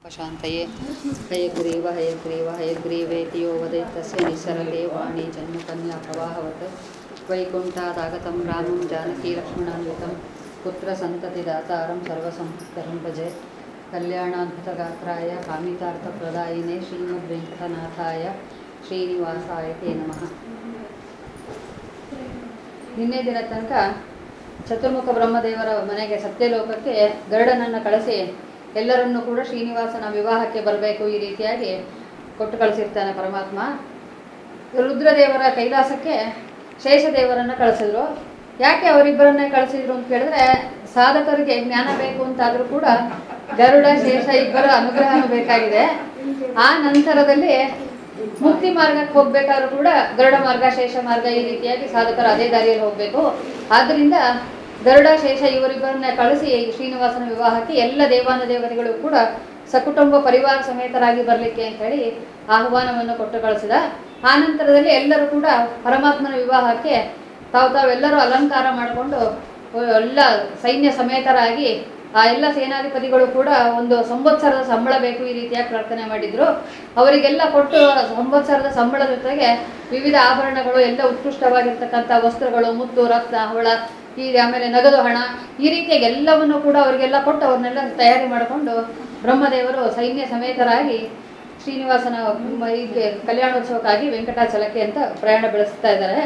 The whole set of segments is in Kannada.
ಶಾಂತಯೇ ಹಯಗ್ರೀವ ಹಯಗ್ರೀವ ಹಯಗ್ರೀವೇತಿ ಯೋ ವದೈತಸ್ಯ ನಿಸ್ಸರತೆ ವಾಣಿ ಜನ್ಮಕನ್ಯಾ ಪ್ರವಾಹವತ್ ವೈಕುಂಠಾದಾಗತಂ ರಾಮಂ ಜಾನಕಿ ಲಕ್ಷ್ಮಣಾನ್ವಿತಂ ಪುತ್ರ ಸಂತತಿದಾತಾರಂ ಸರ್ವಸಂಪತ್ತರಂ ಭಜೆ ಕಲ್ಯಾಣಾದ್ಭುತಗಾತ್ರಾಯ ಕಾಮಿತಾರ್ಥಪ್ರದಾಯಿನೇ ಶ್ರೀಮದ್ವೆಂಕಟನಾಥಾಯ ಶ್ರೀನಿವಾಸಾಯ ತೇ ನಮಃ ನಿನ್ನೆ ದಿನ ತನಕ ಚತುರ್ಮುಖ ಬ್ರಹ್ಮದೇವರ ಮನೆಗೆ ಸತ್ಯಲೋಕಕ್ಕೆ ಗರುಡನನ್ನು ಕಳಿಸಿ ಎಲ್ಲರನ್ನೂ ಕೂಡ ಶ್ರೀನಿವಾಸನ ವಿವಾಹಕ್ಕೆ ಬರಬೇಕು ಈ ರೀತಿಯಾಗಿ ಕೊಟ್ಟು ಕಳಿಸಿರ್ತಾನೆ ಪರಮಾತ್ಮ ರುದ್ರದೇವರ ಕೈಲಾಸಕ್ಕೆ ಶೇಷದೇವರನ್ನು ಕಳಿಸಿದ್ರು ಯಾಕೆ ಅವರಿಬ್ಬರನ್ನೇ ಕಳಿಸಿದ್ರು ಅಂತ ಕೇಳಿದ್ರೆ ಸಾಧಕರಿಗೆ ಜ್ಞಾನ ಬೇಕು ಅಂತಾದರೂ ಕೂಡ ಗರುಡ ಶೇಷ ಇಬ್ಬರ ಅನುಗ್ರಹನೂ ಬೇಕಾಗಿದೆ ಆ ನಂತರದಲ್ಲಿ ಮುಕ್ತಿ ಮಾರ್ಗಕ್ಕೆ ಹೋಗ್ಬೇಕಾದ್ರೂ ಕೂಡ ಗರುಡ ಮಾರ್ಗ ಶೇಷ ಮಾರ್ಗ ಈ ರೀತಿಯಾಗಿ ಸಾಧಕರು ಅದೇ ದಾರಿಯಲ್ಲಿ ಹೋಗಬೇಕು ಆದ್ದರಿಂದ ಗರುಡ ಶೇಷ ಇವರಿಬ್ಬರನ್ನ ಕಳಿಸಿ ಶ್ರೀನಿವಾಸನ ವಿವಾಹಕ್ಕೆ ಎಲ್ಲ ದೇವಾನ ದೇವತೆಗಳು ಕೂಡ ಸಕುಟುಂಬ ಪರಿವಾರ ಸಮೇತರಾಗಿ ಬರಲಿಕ್ಕೆ ಅಂತ ಹೇಳಿ ಆಹ್ವಾನವನ್ನು ಕೊಟ್ಟು ಕಳಿಸಿದ ಆ ನಂತರದಲ್ಲಿ ಎಲ್ಲರೂ ಕೂಡ ಪರಮಾತ್ಮನ ವಿವಾಹಕ್ಕೆ ತಾವು ತಾವೆಲ್ಲರೂ ಅಲಂಕಾರ ಮಾಡಿಕೊಂಡು ಎಲ್ಲ ಸೈನ್ಯ ಸಮೇತರಾಗಿ ಆ ಎಲ್ಲ ಸೇನಾಧಿಪತಿಗಳು ಕೂಡ ಒಂದು ಸಂವತ್ಸರದ ಸಂಬಳ ಬೇಕು ಈ ರೀತಿಯಾಗಿ ಪ್ರಾರ್ಥನೆ ಮಾಡಿದ್ರು ಅವರಿಗೆಲ್ಲ ಕೊಟ್ಟು ಸಂವತ್ಸರದ ಸಂಬಳದ ಜೊತೆಗೆ ವಿವಿಧ ಆಭರಣಗಳು ಎಲ್ಲ ಉತ್ಕೃಷ್ಟವಾಗಿರ್ತಕ್ಕಂಥ ವಸ್ತ್ರಗಳು ಮುತ್ತು ರತ್ನ ಹವಳ ಈ ಆಮೇಲೆ ನಗದು ಹಣ ಈ ರೀತಿಯಾಗಿ ಎಲ್ಲವನ್ನು ಕೂಡ ಅವರಿಗೆಲ್ಲ ಕೊಟ್ಟು ಅವ್ರನ್ನೆಲ್ಲ ತಯಾರಿ ಮಾಡಿಕೊಂಡು ಬ್ರಹ್ಮದೇವರು ಸೈನ್ಯ ಸಮೇತರಾಗಿ ಶ್ರೀನಿವಾಸನ ಮ- ಹೀಗೆ ಕಲ್ಯಾಣೋತ್ಸವಕ್ಕಾಗಿ ವೆಂಕಟಾಚಲಕ್ಕೆ ಅಂತ ಪ್ರಯಾಣ ಬೆಳೆಸ್ತಾ ಇದ್ದಾರೆ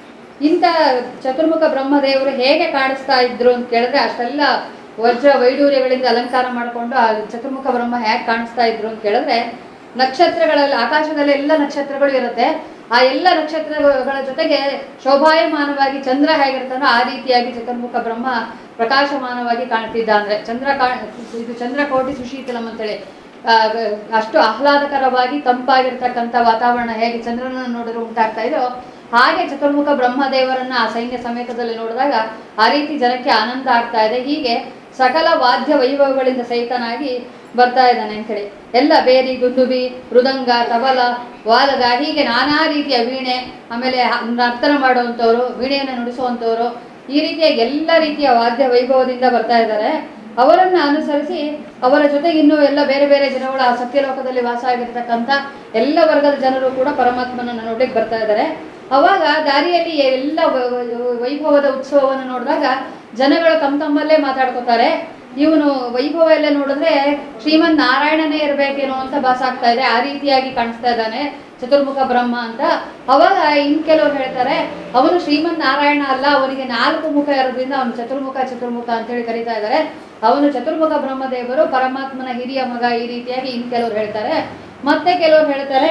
ಇಂಥ ಚತುರ್ಮುಖ ಬ್ರಹ್ಮದೇವರು ಹೇಗೆ ಕಾಣಿಸ್ತಾ ಇದ್ರು ಅಂತ ಕೇಳಿದ್ರೆ ಅಷ್ಟೆಲ್ಲ ವಜ್ರ ವೈಡೂರ್ಯಗಳಿಂದ ಅಲಂಕಾರ ಮಾಡಿಕೊಂಡು ಆ ಚತುರ್ಮುಖ ಬ್ರಹ್ಮ ಹೇಗೆ ಕಾಣಿಸ್ತಾ ಇದ್ರು ಅಂತ ಕೇಳಿದ್ರೆ ನಕ್ಷತ್ರಗಳಲ್ಲಿ ಆಕಾಶದಲ್ಲಿ ಎಲ್ಲ ನಕ್ಷತ್ರಗಳು ಇರುತ್ತೆ ಆ ಎಲ್ಲ ನಕ್ಷತ್ರಗಳ ಜೊತೆಗೆ ಶೋಭಾಯಮಾನವಾಗಿ ಚಂದ್ರ ಹೇಗಿರ್ತಾನೋ ಆ ರೀತಿಯಾಗಿ ಚತುರ್ಮುಖ ಬ್ರಹ್ಮ ಪ್ರಕಾಶಮಾನವಾಗಿ ಕಾಣ್ತಿದ್ದ ಅಂದ್ರೆ ಚಂದ್ರ ಕಾ ಇದು ಚಂದ್ರಕೋಟಿ ಸುಶೀತಲಂ ಅಂತೇಳಿ ಆ, ಗ- ಅಷ್ಟು ಆಹ್ಲಾದಕರವಾಗಿ ತಂಪಾಗಿರ್ತಕ್ಕಂಥ ವಾತಾವರಣ ಹೇಗೆ ಚಂದ್ರನನ್ನು ನೋಡಿದ್ರೆ ಉಂಟಾಗ್ತಾ ಇದೋ ಹಾಗೆ ಚತುರ್ಮುಖ ಬ್ರಹ್ಮದೇವರನ್ನ ಆ ಸೈನ್ಯ ಸಮೇತದಲ್ಲಿ ನೋಡಿದಾಗ ಆ ರೀತಿ ಜನಕ್ಕೆ ಆನಂದ ಆಗ್ತಾ ಇದೆ ಹೀಗೆ ಸಕಲ ವಾದ್ಯ ವೈಭವಗಳಿಂದ ಸಹಿತನಾಗಿ ಬರ್ತಾ ಇದ್ದಾನೆ ಅಂತೇಳಿ ಎಲ್ಲ ಬೇರಿ ದುಂದುಬಿ ಮೃದಂಗ ತಬಲ ವಾದಗ ಹೀಗೆ ನಾನಾ ರೀತಿಯ ವೀಣೆ ಆಮೇಲೆ ಹ- ನರ್ತನ ಮಾಡುವಂಥವ್ರು ವೀಣೆಯನ್ನು ನುಡಿಸುವಂಥವ್ರು ಈ ರೀತಿಯ ಎಲ್ಲ ರೀತಿಯ ವಾದ್ಯ ವೈಭವದಿಂದ ಬರ್ತಾ ಇದ್ದಾರೆ ಅವರನ್ನ ಅನುಸರಿಸಿ ಅವರ ಜೊತೆಗೆ ಇನ್ನೂ ಎಲ್ಲ ಬೇರೆ ಬೇರೆ ಜನಗಳು ಆ ಸತ್ಯಲೋಕದಲ್ಲಿ ವಾಸ ಆಗಿರ್ತಕ್ಕಂಥ ಎಲ್ಲ ವರ್ಗದ ಜನರು ಕೂಡ ಪರಮಾತ್ಮನನ್ನು ನೋಡ್ಲಿಕ್ಕೆ ಬರ್ತಾ ಇದ್ದಾರೆ ಅವಾಗ ದಾರಿಯಲ್ಲಿ ಎಲ್ಲ ವ- ವ- ವೈಭವದ ಉತ್ಸವವನ್ನು ನೋಡಿದಾಗ ಜನಗಳು ತಮ್ಮ ತಮ್ಮಲ್ಲೇ ಮಾತಾಡ್ಕೋತಾರೆ ಇವನು ವೈಭವ ಎಲ್ಲ ನೋಡಿದ್ರೆ ಶ್ರೀಮನ್ ನಾರಾಯಣನೇ ಇರಬೇಕೇನೋ ಅಂತ ಭಾಸ ಆಗ್ತಾ ಇದೆ ಆ ರೀತಿಯಾಗಿ ಕಾಣಿಸ್ತಾ ಇದ್ದಾನೆ ಚತುರ್ಮುಖ ಬ್ರಹ್ಮ ಅಂತ ಅವಾಗ ಇನ್ ಕೆಲವರು ಹೇಳ್ತಾರೆ ಅವನು ಶ್ರೀಮನ್ ನಾರಾಯಣ ಅಲ್ಲ ಅವನಿಗೆ ನಾಲ್ಕು ಮುಖ ಇರೋದ್ರಿಂದ ಅವನು ಚತುರ್ಮುಖ ಚತುರ್ಮುಖ ಅಂತೇಳಿ ಕರೀತಾ ಇದ್ದಾರೆ ಅವನು ಚತುರ್ಮುಖ ಬ್ರಹ್ಮದೇವರು ಪರಮಾತ್ಮನ ಹಿರಿಯ ಮಗ ಈ ರೀತಿಯಾಗಿ ಇನ್ ಕೆಲವರು ಹೇಳ್ತಾರೆ ಮತ್ತೆ ಕೆಲವರು ಹೇಳ್ತಾರೆ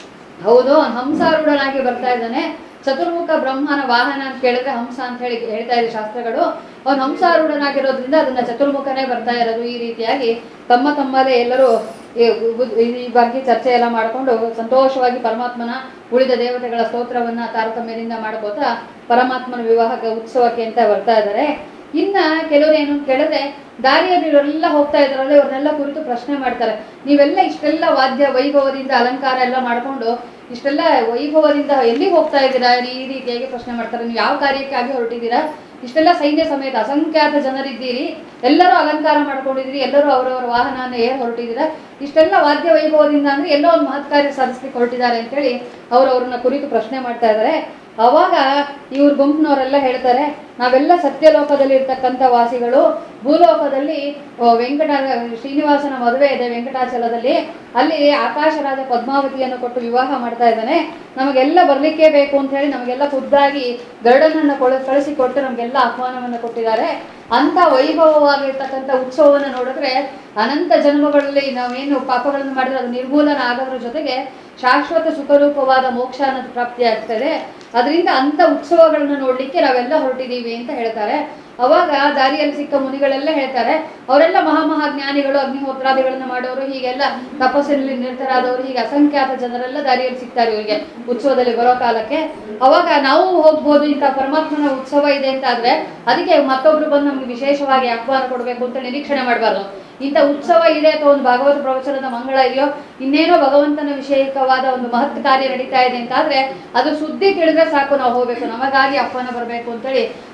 ಹೌದು ಅವ್ನು ಹಂಸಾರೂಢನಾಗಿ ಬರ್ತಾ ಇದ್ದಾನೆ ಚತುರ್ಮುಖ ಬ್ರಹ್ಮನ ವಾಹನ ಅಂತ ಕೇಳಿದ್ರೆ ಹಂಸ ಅಂತ ಹೇಳಿ ಹೇಳ್ತಾ ಇದೆ ಶಾಸ್ತ್ರಗಳು ಅವನು ಹಂಸಾರೂಢನಾಗಿರೋದ್ರಿಂದ ಅದನ್ನ ಚತುರ್ಮುಖನೇ ಬರ್ತಾ ಇರೋದು ಈ ರೀತಿಯಾಗಿ ತಮ್ಮ ತಮ್ಮಲ್ಲೇ ಎಲ್ಲರೂ ಈ ಉ- ಈ ಬಗ್ಗೆ ಚರ್ಚೆ ಎಲ್ಲ ಮಾಡಿಕೊಂಡು ಸಂತೋಷವಾಗಿ ಪರಮಾತ್ಮನ ಉಳಿದ ದೇವತೆಗಳ ಸ್ತೋತ್ರವನ್ನ ತಾರತಮ್ಯದಿಂದ ಮಾಡ್ಕೋತಾ ಪರಮಾತ್ಮನ ವಿವಾಹಕ್ಕೆ ಉತ್ಸವಕ್ಕೆ ಅಂತ ಬರ್ತಾ ಇದ್ದಾರೆ ಇನ್ನ ಕೆಲವರು ಏನು ಅಂತ ಕೇಳಿದ್ರೆ ದಾರಿಯಲ್ಲಿ ಇವರೆಲ್ಲ ಹೋಗ್ತಾ ಇದ್ದಾರಲ್ಲ ಇವ್ರನ್ನೆಲ್ಲ ಕುರಿತು ಪ್ರಶ್ನೆ ಮಾಡ್ತಾರೆ ನೀವೆಲ್ಲ ಇಷ್ಟೆಲ್ಲ ವಾದ್ಯ ವೈಭವದಿಂದ ಅಲಂಕಾರ ಎಲ್ಲ ಮಾಡ್ಕೊಂಡು ಇಷ್ಟೆಲ್ಲ ವೈಭವದಿಂದ ಎಲ್ಲಿಗೆ ಹೋಗ್ತಾ ಇದ್ದೀರಾ ಈ ರೀತಿಯಾಗಿ ಪ್ರಶ್ನೆ ಮಾಡ್ತಾರೆ ನೀವು ಯಾವ ಕಾರ್ಯಕ್ಕಾಗಿ ಹೊರಟಿದ್ದೀರಾ ಇಷ್ಟೆಲ್ಲ ಸೈನ್ಯ ಸಮೇತ ಅಸಂಖ್ಯಾತ ಜನರಿದ್ದೀರಿ ಎಲ್ಲರೂ ಅಲಂಕಾರ ಮಾಡ್ಕೊಂಡಿದ್ದೀರಿ ಎಲ್ಲರೂ ಅವರವರ ವಾಹನನ ಏರ್ ಹೊರಟಿದ್ದೀರಾ ಇಷ್ಟೆಲ್ಲ ವಾದ್ಯ ವೈಭವದಿಂದ ಅಂದ್ರೆ ಎಲ್ಲೋ ಒಂದು ಮಹತ್ ಕಾರ್ಯ ಸಾಧಿಸ್ಲಿಕ್ಕೆ ಹೊರಟಿದ್ದಾರೆ ಅಂತೇಳಿ ಅವರವ್ರನ್ನ ಕುರಿತು ಪ್ರಶ್ನೆ ಮಾಡ್ತಾ ಇದ್ದಾರೆ ಅವಾಗ ಇವ್ರ ಗುಂಪಿನವರೆಲ್ಲ ಹೇಳ್ತಾರೆ ನಾವೆಲ್ಲ ಸತ್ಯಲೋಕದಲ್ಲಿ ಇರ್ತಕ್ಕಂಥ ವಾಸಿಗಳು ಭೂಲೋಕದಲ್ಲಿ ಆ, ವೆಂಕಟ ಶ್ರೀನಿವಾಸನ ಮದುವೆ ಇದೆ ವೆಂಕಟಾಚಲದಲ್ಲಿ ಅಲ್ಲಿ ಆಕಾಶರಾಜ ಪದ್ಮಾವತಿಯನ್ನು ಕೊಟ್ಟು ವಿವಾಹ ಮಾಡ್ತಾ ಇದ್ದಾನೆ ನಮಗೆಲ್ಲ ಬರ್ಲಿಕ್ಕೆ ಬೇಕು ಅಂತ ಹೇಳಿ ನಮಗೆಲ್ಲ ಖುದ್ದಾಗಿ ಗರುಡನನ್ನು ಕೊಳ ಕಳಿಸಿಕೊಟ್ಟು ನಮಗೆಲ್ಲ ಆಹ್ವಾನವನ್ನು ಕೊಟ್ಟಿದ್ದಾರೆ ಅಂತ ವೈಭವವಾಗಿರ್ತಕ್ಕಂಥ ಉತ್ಸವವನ್ನು ನೋಡಿದ್ರೆ ಅನಂತ ಜನ್ಮಗಳಲ್ಲಿ ನಾವೇನು ಪಾಪಗಳನ್ನು ಮಾಡಿದ್ರೆ ಅದು ನಿರ್ಮೂಲನ ಆಗೋದ್ರ ಜೊತೆಗೆ ಶಾಶ್ವತ ಸುಖರೂಪವಾದ ಮೋಕ್ಷ ಅನ್ನೋದು ಪ್ರಾಪ್ತಿ ಆಗ್ತದೆ ಅದರಿಂದ ಅಂಥ ಉತ್ಸವಗಳನ್ನ ನೋಡ್ಲಿಕ್ಕೆ ನಾವೆಲ್ಲ ಹೊರಟಿದ್ದೀವಿ ಅಂತ ಹೇಳ್ತಾರೆ ಅವಾಗ ದಾರಿಯಲ್ಲಿ ಸಿಕ್ಕ ಮುನಿಗಳೆಲ್ಲ ಹೇಳ್ತಾರೆ ಅವರೆಲ್ಲ ಮಹಾಮಹಾ ಜ್ಞಾನಿಗಳು ಅಗ್ನಿಹೋತ್ರಾದಿಗಳನ್ನ ಮಾಡೋರು ಹೀಗೆಲ್ಲ ತಪಸ್ಸಿನಲ್ಲಿ ನಿರತರಾದವರು ಹೀಗೆ ಅಸಂಖ್ಯಾತ ಜನರೆಲ್ಲ ದಾರಿಯಲ್ಲಿ ಸಿಗ್ತಾರೆ ಇವರಿಗೆ ಉತ್ಸವದಲ್ಲಿ ಬರೋ ಕಾಲಕ್ಕೆ ಅವಾಗ ನಾವು ಹೋಗ್ಬೋದು ಇಂಥ ಪರಮಾತ್ಮನ ಉತ್ಸವ ಇದೆ ಅಂತ ಆದ್ರೆ ಅದಕ್ಕೆ ಮತ್ತೊಬ್ರು ಬಂದು ನಮ್ಗೆ ವಿಶೇಷವಾಗಿ ಆಹ್ವಾನ ಕೊಡಬೇಕು ಅಂತ ನಿರೀಕ್ಷಣೆ ಮಾಡಬಾರ್ದು ಇಂಥ ಉತ್ಸವ ಇದೆ ಅಥವಾ ಒಂದು ಭಾಗವತ ಪ್ರವಚನದ ಮಂಗಳ ಇದೆಯೋ ಇನ್ನೇನೋ ಭಗವಂತನ ವಿಷಯಕವಾದ ಒಂದು ಮಹತ್ ಕಾರ್ಯ ನಡೀತಾ ಇದೆ ಅಂತ ಆದ್ರೆ ಅದು ಸುದ್ದಿ ತಿಳಿದ್ರೆ ಸಾಕು ನಾವು ಹೋಗ್ಬೇಕು ನಮಗಾಗಿ ಆಹ್ವಾನ ಬರಬೇಕು ಅಂತೇಳಿ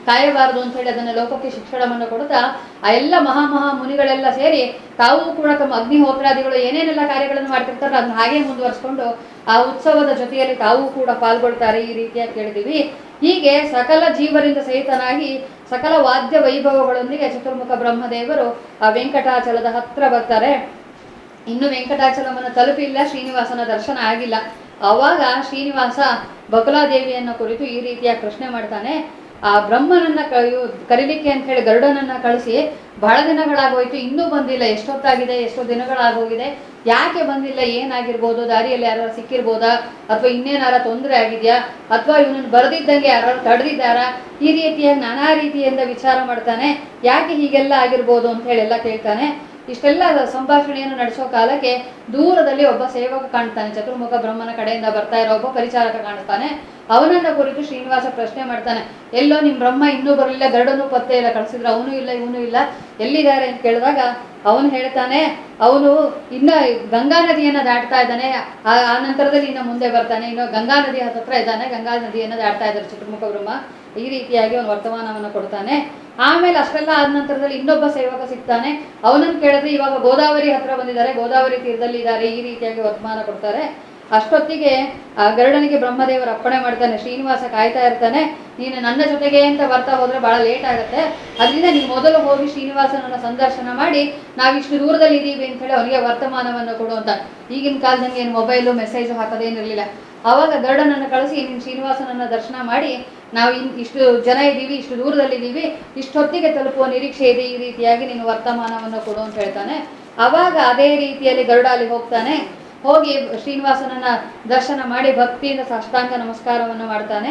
ಕಾಯಬಾರದು ಅಂತ ಹೇಳಿ ಅದನ್ನು ಲೋಕಕ್ಕೆ ಶಿಕ್ಷಣವನ್ನು ಕೊಡ್ತಾ ಆ ಎಲ್ಲ ಮಹಾ ಮಹಾ ಮುನಿಗಳೆಲ್ಲ ಸೇರಿ ತಾವು ಕೂಡ ತಮ್ಮ ಅಗ್ನಿಹೋತ್ರಾದಿಗಳು ಏನೇನೆಲ್ಲ ಕಾರ್ಯಗಳನ್ನು ಮಾಡ್ತಿರ್ತಾರೋ ಅದನ್ನ ಹಾಗೆ ಮುಂದುವರಿಸ್ಕೊಂಡು ಆ ಉತ್ಸವದ ಜೊತೆಯಲ್ಲಿ ತಾವು ಕೂಡ ಪಾಲ್ಗೊಳ್ತಾರೆ ಈ ರೀತಿಯಾಗಿ ಕೇಳಿದೀವಿ ಹೀಗೆ ಸಕಲ ಜೀವರಿಂದ ಸಹಿತನಾಗಿ ಸಕಲ ವಾದ್ಯ ವೈಭವಗಳೊಂದಿಗೆ ಚತುರ್ಮುಖ ಬ್ರಹ್ಮದೇವರು ಆ ವೆಂಕಟಾಚಲದ ಹತ್ರ ಬರ್ತಾರೆ ಇನ್ನು ವೆಂಕಟಾಚಲಮನ್ನು ತಲುಪಿಲ್ಲ ಶ್ರೀನಿವಾಸನ ದರ್ಶನ ಆಗಿಲ್ಲ ಅವಾಗ ಶ್ರೀನಿವಾಸ ಬಕುಲಾದೇವಿಯನ್ನು ಕುರಿತು ಈ ರೀತಿಯ ಪ್ರಶ್ನೆ ಮಾಡ್ತಾನೆ ಆ ಬ್ರಹ್ಮನನ್ನ ಕ- ಇವ್- ಕರೀಲಿಕ್ಕೆ ಅಂತ ಹೇಳಿ ಗರುಡನನ್ನ ಕಳಿಸಿ ಬಹಳ ದಿನಗಳಾಗೋಯ್ತು ಇನ್ನೂ ಬಂದಿಲ್ಲ ಎಷ್ಟೊತ್ತಾಗಿದೆ ಎಷ್ಟೋ ದಿನಗಳಾಗೋಗಿದೆ ಯಾಕೆ ಬಂದಿಲ್ಲ ಏನಾಗಿರ್ಬೋದು ದಾರಿಯಲ್ಲಿ ಯಾರು ಸಿಕ್ಕಿರ್ಬೋದಾ ಅಥವಾ ಇನ್ನೇನಾರ ತೊಂದರೆ ಆಗಿದೆಯಾ ಅಥವಾ ಇವನನ್ನು ಬರೆದಿದ್ದಂಗೆ ಯಾರು ತಡೆದಿದ್ದಾರಾ ಈ ರೀತಿಯಾಗಿ ನಾನಾ ರೀತಿಯಿಂದ ವಿಚಾರ ಮಾಡ್ತಾನೆ ಯಾಕೆ ಹೀಗೆಲ್ಲ ಆಗಿರ್ಬೋದು ಅಂತ ಹೇಳಿ ಎಲ್ಲ ಕೇಳ್ತಾನೆ ಇಷ್ಟೆಲ್ಲ ಸಂಭಾಷಣೆಯನ್ನು ನಡೆಸೋ ಕಾಲಕ್ಕೆ ದೂರದಲ್ಲಿ ಒಬ್ಬ ಸೇವಕ ಕಾಣ್ತಾನೆ ಚತುರ್ಮುಖ ಬ್ರಹ್ಮನ ಕಡೆಯಿಂದ ಬರ್ತಾ ಇರೋ ಒಬ್ಬ ಪರಿಚಾರಕ ಕಾಣಿಸ್ತಾನೆ ಅವನನ್ನ ಕುರಿತು ಶ್ರೀನಿವಾಸ ಪ್ರಶ್ನೆ ಮಾಡ್ತಾನೆ ಎಲ್ಲೋ ನಿಮ್ ಬ್ರಹ್ಮ ಇನ್ನೂ ಬರಲಿಲ್ಲ ಗರುಡನು ಪತ್ತೆ ಇಲ್ಲ ಕಳಿಸಿದ್ರೆ ಅವನು ಇಲ್ಲ ಇವನು ಇಲ್ಲ ಎಲ್ಲಿದ್ದಾರೆ ಅಂತ ಕೇಳಿದಾಗ ಅವನು ಹೇಳ್ತಾನೆ ಅವನು ಇನ್ನ ಗಂಗಾ ನದಿಯನ್ನ ದಾಟ್ತಾ ಇದ್ದಾನೆ ಆ ಆ ನಂತರದಲ್ಲಿ ಇನ್ನು ಮುಂದೆ ಬರ್ತಾನೆ ಇನ್ನು ಗಂಗಾ ನದಿ ಹತ್ರ ಇದ್ದಾನೆ ಗಂಗಾ ನದಿಯನ್ನ ದಾಟ್ತಾ ಇದ್ದಾರೆ ಚತುರ್ಮುಖ ಬ್ರಹ್ಮ ಈ ರೀತಿಯಾಗಿ ಅವನು ವರ್ತಮಾನವನ್ನು ಕೊಡ್ತಾನೆ ಆಮೇಲೆ ಅಷ್ಟೆಲ್ಲ ಆದ ನಂತರದಲ್ಲಿ ಇನ್ನೊಬ್ಬ ಸೇವಕ ಸಿಗ್ತಾನೆ ಅವನನ್ನು ಕೇಳಿದ್ರೆ ಇವಾಗ ಗೋದಾವರಿ ಹತ್ರ ಬಂದಿದ್ದಾರೆ ಗೋದಾವರಿ ತೀರದಲ್ಲಿ ಇದ್ದಾರೆ ಈ ರೀತಿಯಾಗಿ ವರ್ತಮಾನ ಕೊಡ್ತಾರೆ ಅಷ್ಟೊತ್ತಿಗೆ ಆ ಗರುಡನಿಗೆ ಬ್ರಹ್ಮದೇವರು ಅಪ್ಪಣೆ ಮಾಡ್ತಾನೆ ಶ್ರೀನಿವಾಸ ಕಾಯ್ತಾ ಇರ್ತಾನೆ ನೀನು ನನ್ನ ಜೊತೆಗೆ ಅಂತ ಬರ್ತಾ ಹೋದ್ರೆ ಬಹಳ ಲೇಟ್ ಆಗುತ್ತೆ ಅದರಿಂದ ನೀನು ಮೊದಲು ಹೋಗಿ ಶ್ರೀನಿವಾಸನನ್ನ ಸಂದರ್ಶನ ಮಾಡಿ ನಾವಿಷ್ಟು ದೂರದಲ್ಲಿ ಇದ್ದೀವಿ ಅಂತ ಹೇಳಿ ಅವನಿಗೆ ವರ್ತಮಾನವನ್ನು ಕೊಡು ಅಂತ ಈಗಿನ ಕಾಲದಂಗೆ ಏನು ಮೊಬೈಲು ಮೆಸೇಜ್ ಹಾಕೋದೇನಿರಲಿಲ್ಲ ಆವಾಗ ಗರುಡನನ್ನು ಕಳಿಸಿ ನೀನು ಶ್ರೀನಿವಾಸನನ್ನ ದರ್ಶನ ಮಾಡಿ ನಾವು ಇನ್ ಇಷ್ಟು ಜನ ಇದ್ದೀವಿ ಇಷ್ಟು ದೂರದಲ್ಲಿದ್ದೀವಿ ಇಷ್ಟೊತ್ತಿಗೆ ತಲುಪುವ ನಿರೀಕ್ಷೆ ಇದೆ ಈ ರೀತಿಯಾಗಿ ನೀನು ವರ್ತಮಾನವನ್ನು ಕೊಡು ಅಂತ ಹೇಳ್ತಾನೆ ಅವಾಗ ಅದೇ ರೀತಿಯಲ್ಲಿ ಗರುಡ ಅಲ್ಲಿ ಹೋಗ್ತಾನೆ ಹೋಗಿ ಶ್ರೀನಿವಾಸನನ್ನ ದರ್ಶನ ಮಾಡಿ ಭಕ್ತಿಯಿಂದ ಸಾಷ್ಟಾಂಗ ನಮಸ್ಕಾರವನ್ನು ಮಾಡ್ತಾನೆ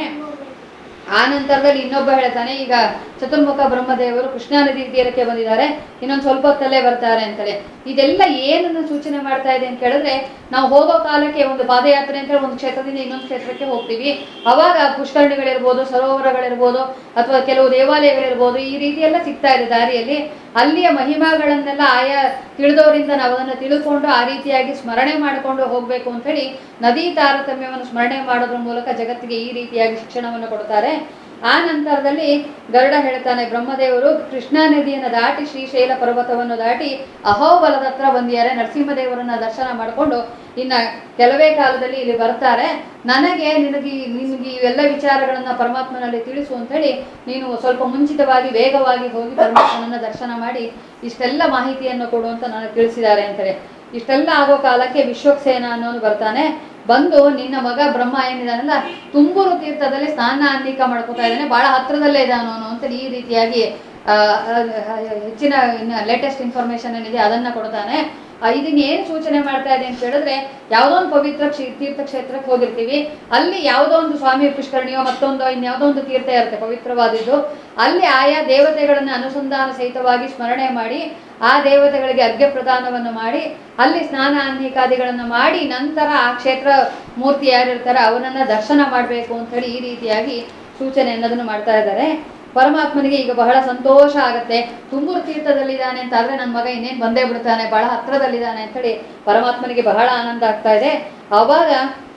ಆ ನಂತರದಲ್ಲಿ ಇನ್ನೊಬ್ಬ ಹೇಳ್ತಾನೆ ಈಗ ಚತುರ್ಮುಖ ಬ್ರಹ್ಮದೇವರು ಕೃಷ್ಣಾ ನದಿ ತೀರಕ್ಕೆ ಬಂದಿದ್ದಾರೆ ಇನ್ನೊಂದು ಸ್ವಲ್ಪ ಹೊತ್ತಲ್ಲೇ ಬರ್ತಾರೆ ಅಂತೇಳಿ ಇದೆಲ್ಲ ಏನನ್ನು ಸೂಚನೆ ಮಾಡ್ತಾ ಇದೆ ಅಂತ ಕೇಳಿದ್ರೆ ನಾವು ಹೋಗೋ ಕಾಲಕ್ಕೆ ಒಂದು ಪಾದಯಾತ್ರೆ ಅಂತ ಒಂದು ಕ್ಷೇತ್ರದಿಂದ ಇನ್ನೊಂದು ಕ್ಷೇತ್ರಕ್ಕೆ ಹೋಗ್ತೀವಿ ಅವಾಗ ಪುಷ್ಕರಣಿಗಳಿರ್ಬೋದು ಸರೋವರಗಳಿರ್ಬೋದು ಅಥವಾ ಕೆಲವು ದೇವಾಲಯಗಳಿರ್ಬೋದು ಈ ರೀತಿ ಎಲ್ಲ ಸಿಗ್ತಾ ಇದೆ ದಾರಿಯಲ್ಲಿ ಅಲ್ಲಿಯ ಮಹಿಮಾಗಳನ್ನೆಲ್ಲ ಆಯಾ ತಿಳಿದವರಿಂದ ನಾವು ಅದನ್ನು ತಿಳ್ಕೊಂಡು ಆ ರೀತಿಯಾಗಿ ಸ್ಮರಣೆ ಮಾಡಿಕೊಂಡು ಹೋಗಬೇಕು ಅಂತೇಳಿ ನದಿ ತಾರತಮ್ಯವನ್ನು ಸ್ಮರಣೆ ಮಾಡೋದ್ರ ಮೂಲಕ ಜಗತ್ತಿಗೆ ಈ ರೀತಿಯಾಗಿ ಶಿಕ್ಷಣವನ್ನು ಕೊಡ್ತಾರೆ ಆ ನಂತರದಲ್ಲಿ ಗರುಡ ಹೇಳ್ತಾನೆ ಬ್ರಹ್ಮದೇವರು ಕೃಷ್ಣಾ ನದಿಯನ್ನು ದಾಟಿ ಶ್ರೀಶೈಲ ಪರ್ವತವನ್ನು ದಾಟಿ ಅಹೋಬಲದ ಹತ್ರ ಬಂದಿದ್ದಾರೆ ನರಸಿಂಹದೇವರನ್ನ ದರ್ಶನ ಮಾಡಿಕೊಂಡು ಇನ್ನ ಕೆಲವೇ ಕಾಲದಲ್ಲಿ ಇಲ್ಲಿ ಬರ್ತಾರೆ ನನಗೆ ನಿನಗೆ ಈ- ನಿನಗೆ ಇವೆಲ್ಲ ವಿಚಾರಗಳನ್ನ ಪರಮಾತ್ಮನಲ್ಲಿ ತಿಳಿಸು ಅಂತೇಳಿ ನೀನು ಸ್ವಲ್ಪ ಮುಂಚಿತವಾಗಿ ವೇಗವಾಗಿ ಹೋಗಿ ಪರಮಾತ್ಮನನ್ನ ದರ್ಶನ ಮಾಡಿ ಇಷ್ಟೆಲ್ಲ ಮಾಹಿತಿಯನ್ನು ಕೊಡು ಅಂತ ನನಗೆ ತಿಳಿಸಿದ್ದಾರೆ ಅಂತೇಳಿ ಇಷ್ಟೆಲ್ಲ ಆಗೋ ಕಾಲಕ್ಕೆ ವಿಶ್ವಕ್ಸೇನ ಅನ್ನೋನು ಬರ್ತಾನೆ ಬಂದು ನಿನ್ನ ಮಗ ಬ್ರಹ್ಮ ಏನಿದಾನಲ್ಲ ತುಂಬೂರು ತೀರ್ಥದಲ್ಲಿ ಸ್ನಾನ ಅನ್ನಿಕ ಮಾಡ್ಕೋತಾ ಇದ್ದಾನೆ ಬಹಳ ಹತ್ರದಲ್ಲೇ ಇದ್ದಾನು ಅವನು ಅಂತ ಈ ರೀತಿಯಾಗಿ ಆ, ಆ, ಆ, ಹೆಚ್ಚಿನ ಲೇಟೆಸ್ಟ್ ಇನ್ಫಾರ್ಮೇಶನ್ ಏನಿದೆ ಅದನ್ನ ಕೊಡ್ತಾನೆ ಆ, ಇದನ್ನ ಏನು ಸೂಚನೆ ಮಾಡ್ತಾ ಇದೆ ಅಂತ ಹೇಳಿದ್ರೆ ಯಾವುದೋ ಒಂದು ಪವಿತ್ರ ಕ್ಷೇ ತೀರ್ಥಕ್ಷೇತ್ರಕ್ಕೆ ಹೋಗಿರ್ತೀವಿ ಅಲ್ಲಿ ಯಾವುದೋ ಒಂದು ಸ್ವಾಮಿ ಪುಷ್ಕರಣಿಯೋ ಮತ್ತೊಂದು ಇನ್ಯಾವುದೋ ಒಂದು ತೀರ್ಥ ಇರುತ್ತೆ ಪವಿತ್ರವಾದಿದ್ದು ಅಲ್ಲಿ ಆಯಾ ದೇವತೆಗಳನ್ನ ಅನುಸಂಧಾನ ಸಹಿತವಾಗಿ ಸ್ಮರಣೆ ಮಾಡಿ ಆ ದೇವತೆಗಳಿಗೆ ಅರ್ಘ್ಯ ಪ್ರದಾನವನ್ನು ಮಾಡಿ ಅಲ್ಲಿ ಸ್ನಾನ ಅನ್ನಿಕಾದಿಗಳನ್ನು ಮಾಡಿ ನಂತರ ಆ ಕ್ಷೇತ್ರ ಮೂರ್ತಿ ಯಾರಿರ್ತಾರೆ ಅವನನ್ನ ದರ್ಶನ ಮಾಡಬೇಕು ಅಂತ ಹೇಳಿ ಈ ರೀತಿಯಾಗಿ ಸೂಚನೆ ಅನ್ನೋದನ್ನು ಮಾಡ್ತಾ ಇದ್ದಾರೆ ಪರಮಾತ್ಮನಿಗೆ ಈಗ ಬಹಳ ಸಂತೋಷ ಆಗುತ್ತೆ ತುಂಬೂರು ತೀರ್ಥದಲ್ಲಿದ್ದಾನೆ ಅಂತ ಆದ್ರೆ ನನ್ನ ಮಗ ಇನ್ನೇನು ಬಂದೇ ಬಿಡ್ತಾನೆ ಬಹಳ ಹತ್ರದಲ್ಲಿದ್ದಾನೆ ಅಂತೇಳಿ ಪರಮಾತ್ಮನಿಗೆ ಬಹಳ ಆನಂದ ಆಗ್ತಾ ಇದೆ ಅವಾಗ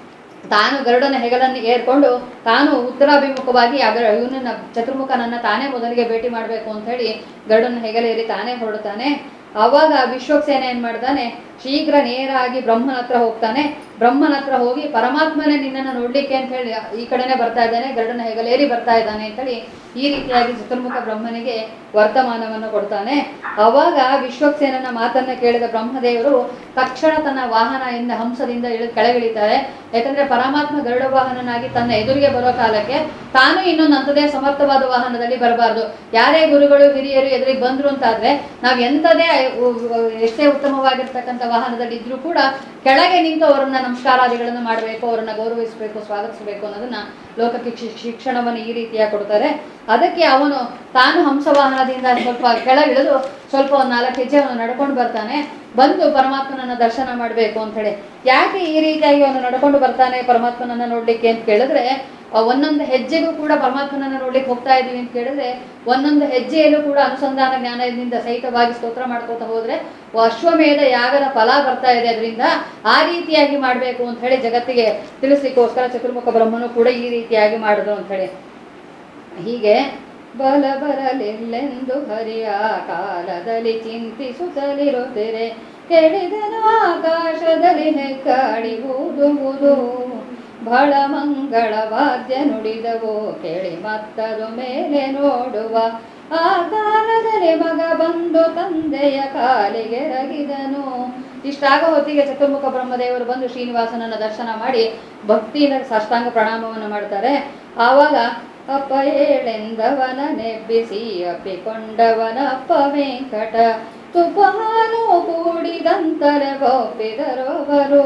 ತಾನು ಗರುಡನ ಹೆಗಲನ್ನು ಏರ್ಕೊಂಡು ತಾನು ಉತ್ತರಾಭಿಮುಖವಾಗಿ ಅಗರ ಇವನನ್ನ ಚತುರ್ಮುಖನನ್ನ ತಾನೇ ಮೊದಲಿಗೆ ಭೇಟಿ ಮಾಡಬೇಕು ಅಂತ ಹೇಳಿ ಗರುಡನ ಹೆಗಲೇರಿ ತಾನೇ ಹೊರಡ್ತಾನೆ ಅವಾಗ ವಿಶ್ವಕ್ಸೇನ ಏನ್ ಮಾಡ್ತಾನೆ ಶೀಘ್ರ ನೇರಾಗಿ ಬ್ರಹ್ಮನ ಹತ್ರ ಹೋಗ್ತಾನೆ ಬ್ರಹ್ಮನ ಹತ್ರ ಹೋಗಿ ಪರಮಾತ್ಮನೇ ನಿನ್ನನ್ನು ನೋಡ್ಲಿಕ್ಕೆ ಅಂತ ಹೇಳಿ ಈ ಕಡೆನೆ ಬರ್ತಾ ಇದ್ದಾನೆ ಗರುಡನ ಹೆಗಲೇರಿ ಬರ್ತಾ ಇದ್ದಾನೆ ಅಂತೇಳಿ ಈ ರೀತಿಯಾಗಿ ಚತುರ್ಮುಖ ಬ್ರಹ್ಮನಿಗೆ ವರ್ತಮಾನವನ್ನು ಕೊಡ್ತಾನೆ ಅವಾಗ ವಿಶ್ವಕ್ಸೇನನ ಮಾತನ್ನ ಕೇಳಿದ ಬ್ರಹ್ಮದೇವರು ತಕ್ಷಣ ತನ್ನ ವಾಹನ ಇಂದ ಹಂಸದಿಂದ ಇಳಿದು ಕೆಳಗಿಳಿತಾರೆ ಯಾಕಂದ್ರೆ ಪರಮಾತ್ಮ ಗರುಡ ವಾಹನನಾಗಿ ತನ್ನ ಎದುರಿಗೆ ಬರೋ ಕಾಲಕ್ಕೆ ತಾನು ಇನ್ನೊಂದು ಅಂಥದೇ ಸಮರ್ಥವಾದ ವಾಹನದಲ್ಲಿ ಬರಬಾರ್ದು ಯಾರೇ ಗುರುಗಳು ಹಿರಿಯರು ಎದುರಿಗೆ ಬಂದ್ರು ಅಂತಾದ್ರೆ ನಾವು ಎಂಥದೇ ಉ- ಉ- ಎಷ್ಟೇ ಉತ್ತಮವಾಗಿರ್ತಕ್ಕಂಥ ವಾಹನದಲ್ಲಿ ಇದ್ರೂ ಕೂಡ ಕೆಳಗೆ ನಿಂತು ಅವರನ್ನ ನಮಸ್ಕಾರಾದಿಗಳನ್ನು ಮಾಡಬೇಕು ಅವರನ್ನ ಗೌರವಿಸಬೇಕು ಸ್ವಾಗತಿಸಬೇಕು ಅನ್ನೋದನ್ನ ಲೋಕಕ್ಕೆ ಶಿ- ಶಿಕ್ಷಣವನ್ನು ಈ ರೀತಿಯಾಗಿ ಕೊಡ್ತಾರೆ ಅದಕ್ಕೆ ಅವನು ತಾನು ಹಂಸವಾಹನದಿಂದ ಸ್ವಲ್ಪ ಕೆಳಗಿಳಿದು ಸ್ವಲ್ಪ ಒಂದು ನಾಲ್ಕು ಹೆಜ್ಜೆ ಅವನು ನಡ್ಕೊಂಡು ಬರ್ತಾನೆ ಬಂದು ಪರಮಾತ್ಮನನ್ನ ದರ್ಶನ ಮಾಡಬೇಕು ಅಂತ ಹೇಳಿ ಯಾಕೆ ಈ ರೀತಿಯಾಗಿ ಅವನು ನಡ್ಕೊಂಡು ಬರ್ತಾನೆ ಪರಮಾತ್ಮನನ್ನ ನೋಡ್ಲಿಕ್ಕೆ ಅಂತ ಕೇಳಿದ್ರೆ ಆ ಒಂದೊಂದು ಹೆಜ್ಜೆಗೂ ಕೂಡ ಪರಮಾತ್ಮನನ್ನ ನೋಡ್ಲಿಕ್ಕೆ ಹೋಗ್ತಾ ಇದೀವಿ ಅಂತ ಕೇಳಿದ್ರೆ ಒಂದೊಂದು ಹೆಜ್ಜೆಯಲ್ಲೂ ಕೂಡ ಅನುಸಂಧಾನ ಜ್ಞಾನದಿಂದ ಸಹಿತವಾಗಿ ಸ್ತೋತ್ರ ಮಾಡ್ಕೋತಾ ಹೋದ್ರೆ ಅಶ್ವಮೇಧ ಯಾಗದ ಫಲ ಬರ್ತಾ ಇದೆ ಅದರಿಂದ ಆ ರೀತಿಯಾಗಿ ಮಾಡಬೇಕು ಅಂತ ಹೇಳಿ ಜಗತ್ತಿಗೆ ತಿಳಿಸ್ಲಿಕ್ಕೋಸ್ಕರ ಚತುರ್ಮುಖ ಬ್ರಹ್ಮನು ಕೂಡ ಈ ರೀತಿಯಾಗಿ ಮಾಡಿದ್ರು ಅಂತ ಹೇಳಿ ಹೀಗೆ ಬಲ ಬರಲಿಲ್ಲೆಂದು ಹರಿಯ ಕಾಲದಲ್ಲಿ ಚಿಂತಿಸುತ್ತಲಿರುತ್ತಿರೆ ಕೇಳಿದನು ಆಕಾಶದಲ್ಲಿ ಹೆಕ್ಕಾಡಿ ಊದುವುದು ಬಹಳ ಮಂಗಳ ವಾದ್ಯ ನುಡಿದವು ಕೇಳಿ ಮತ್ತದು ಮೇಲೆ ನೋಡುವ ಆ ಕಾಲದಲ್ಲಿ ಮಗ ಬಂದು ತಂದೆಯ ಕಾಲಿಗೆ ರಗಿದನು ಇಷ್ಟಾಗ ಹೊತ್ತಿಗೆ ಚತುರ್ಮುಖ ಬ್ರಹ್ಮದೇವರು ಬಂದು ಶ್ರೀನಿವಾಸನನ್ನ ದರ್ಶನ ಮಾಡಿ ಭಕ್ತಿಯಿಂದ ಸಾಷ್ಟಾಂಗ ಪ್ರಣಾಮವನ್ನು ಮಾಡ್ತಾರೆ ಆವಾಗ ಅಪ್ಪ ಏಳೆಂದವನ ನೆಬ್ಬಿಸಿ ಅಪ್ಪಿಕೊಂಡವನ ಅಪ್ಪ ವೆಂಕಟ ತುಪ್ಪ ಹಾಲು ಕೂಡಿದಂತರೆ ಒಪ್ಪಿದರವರು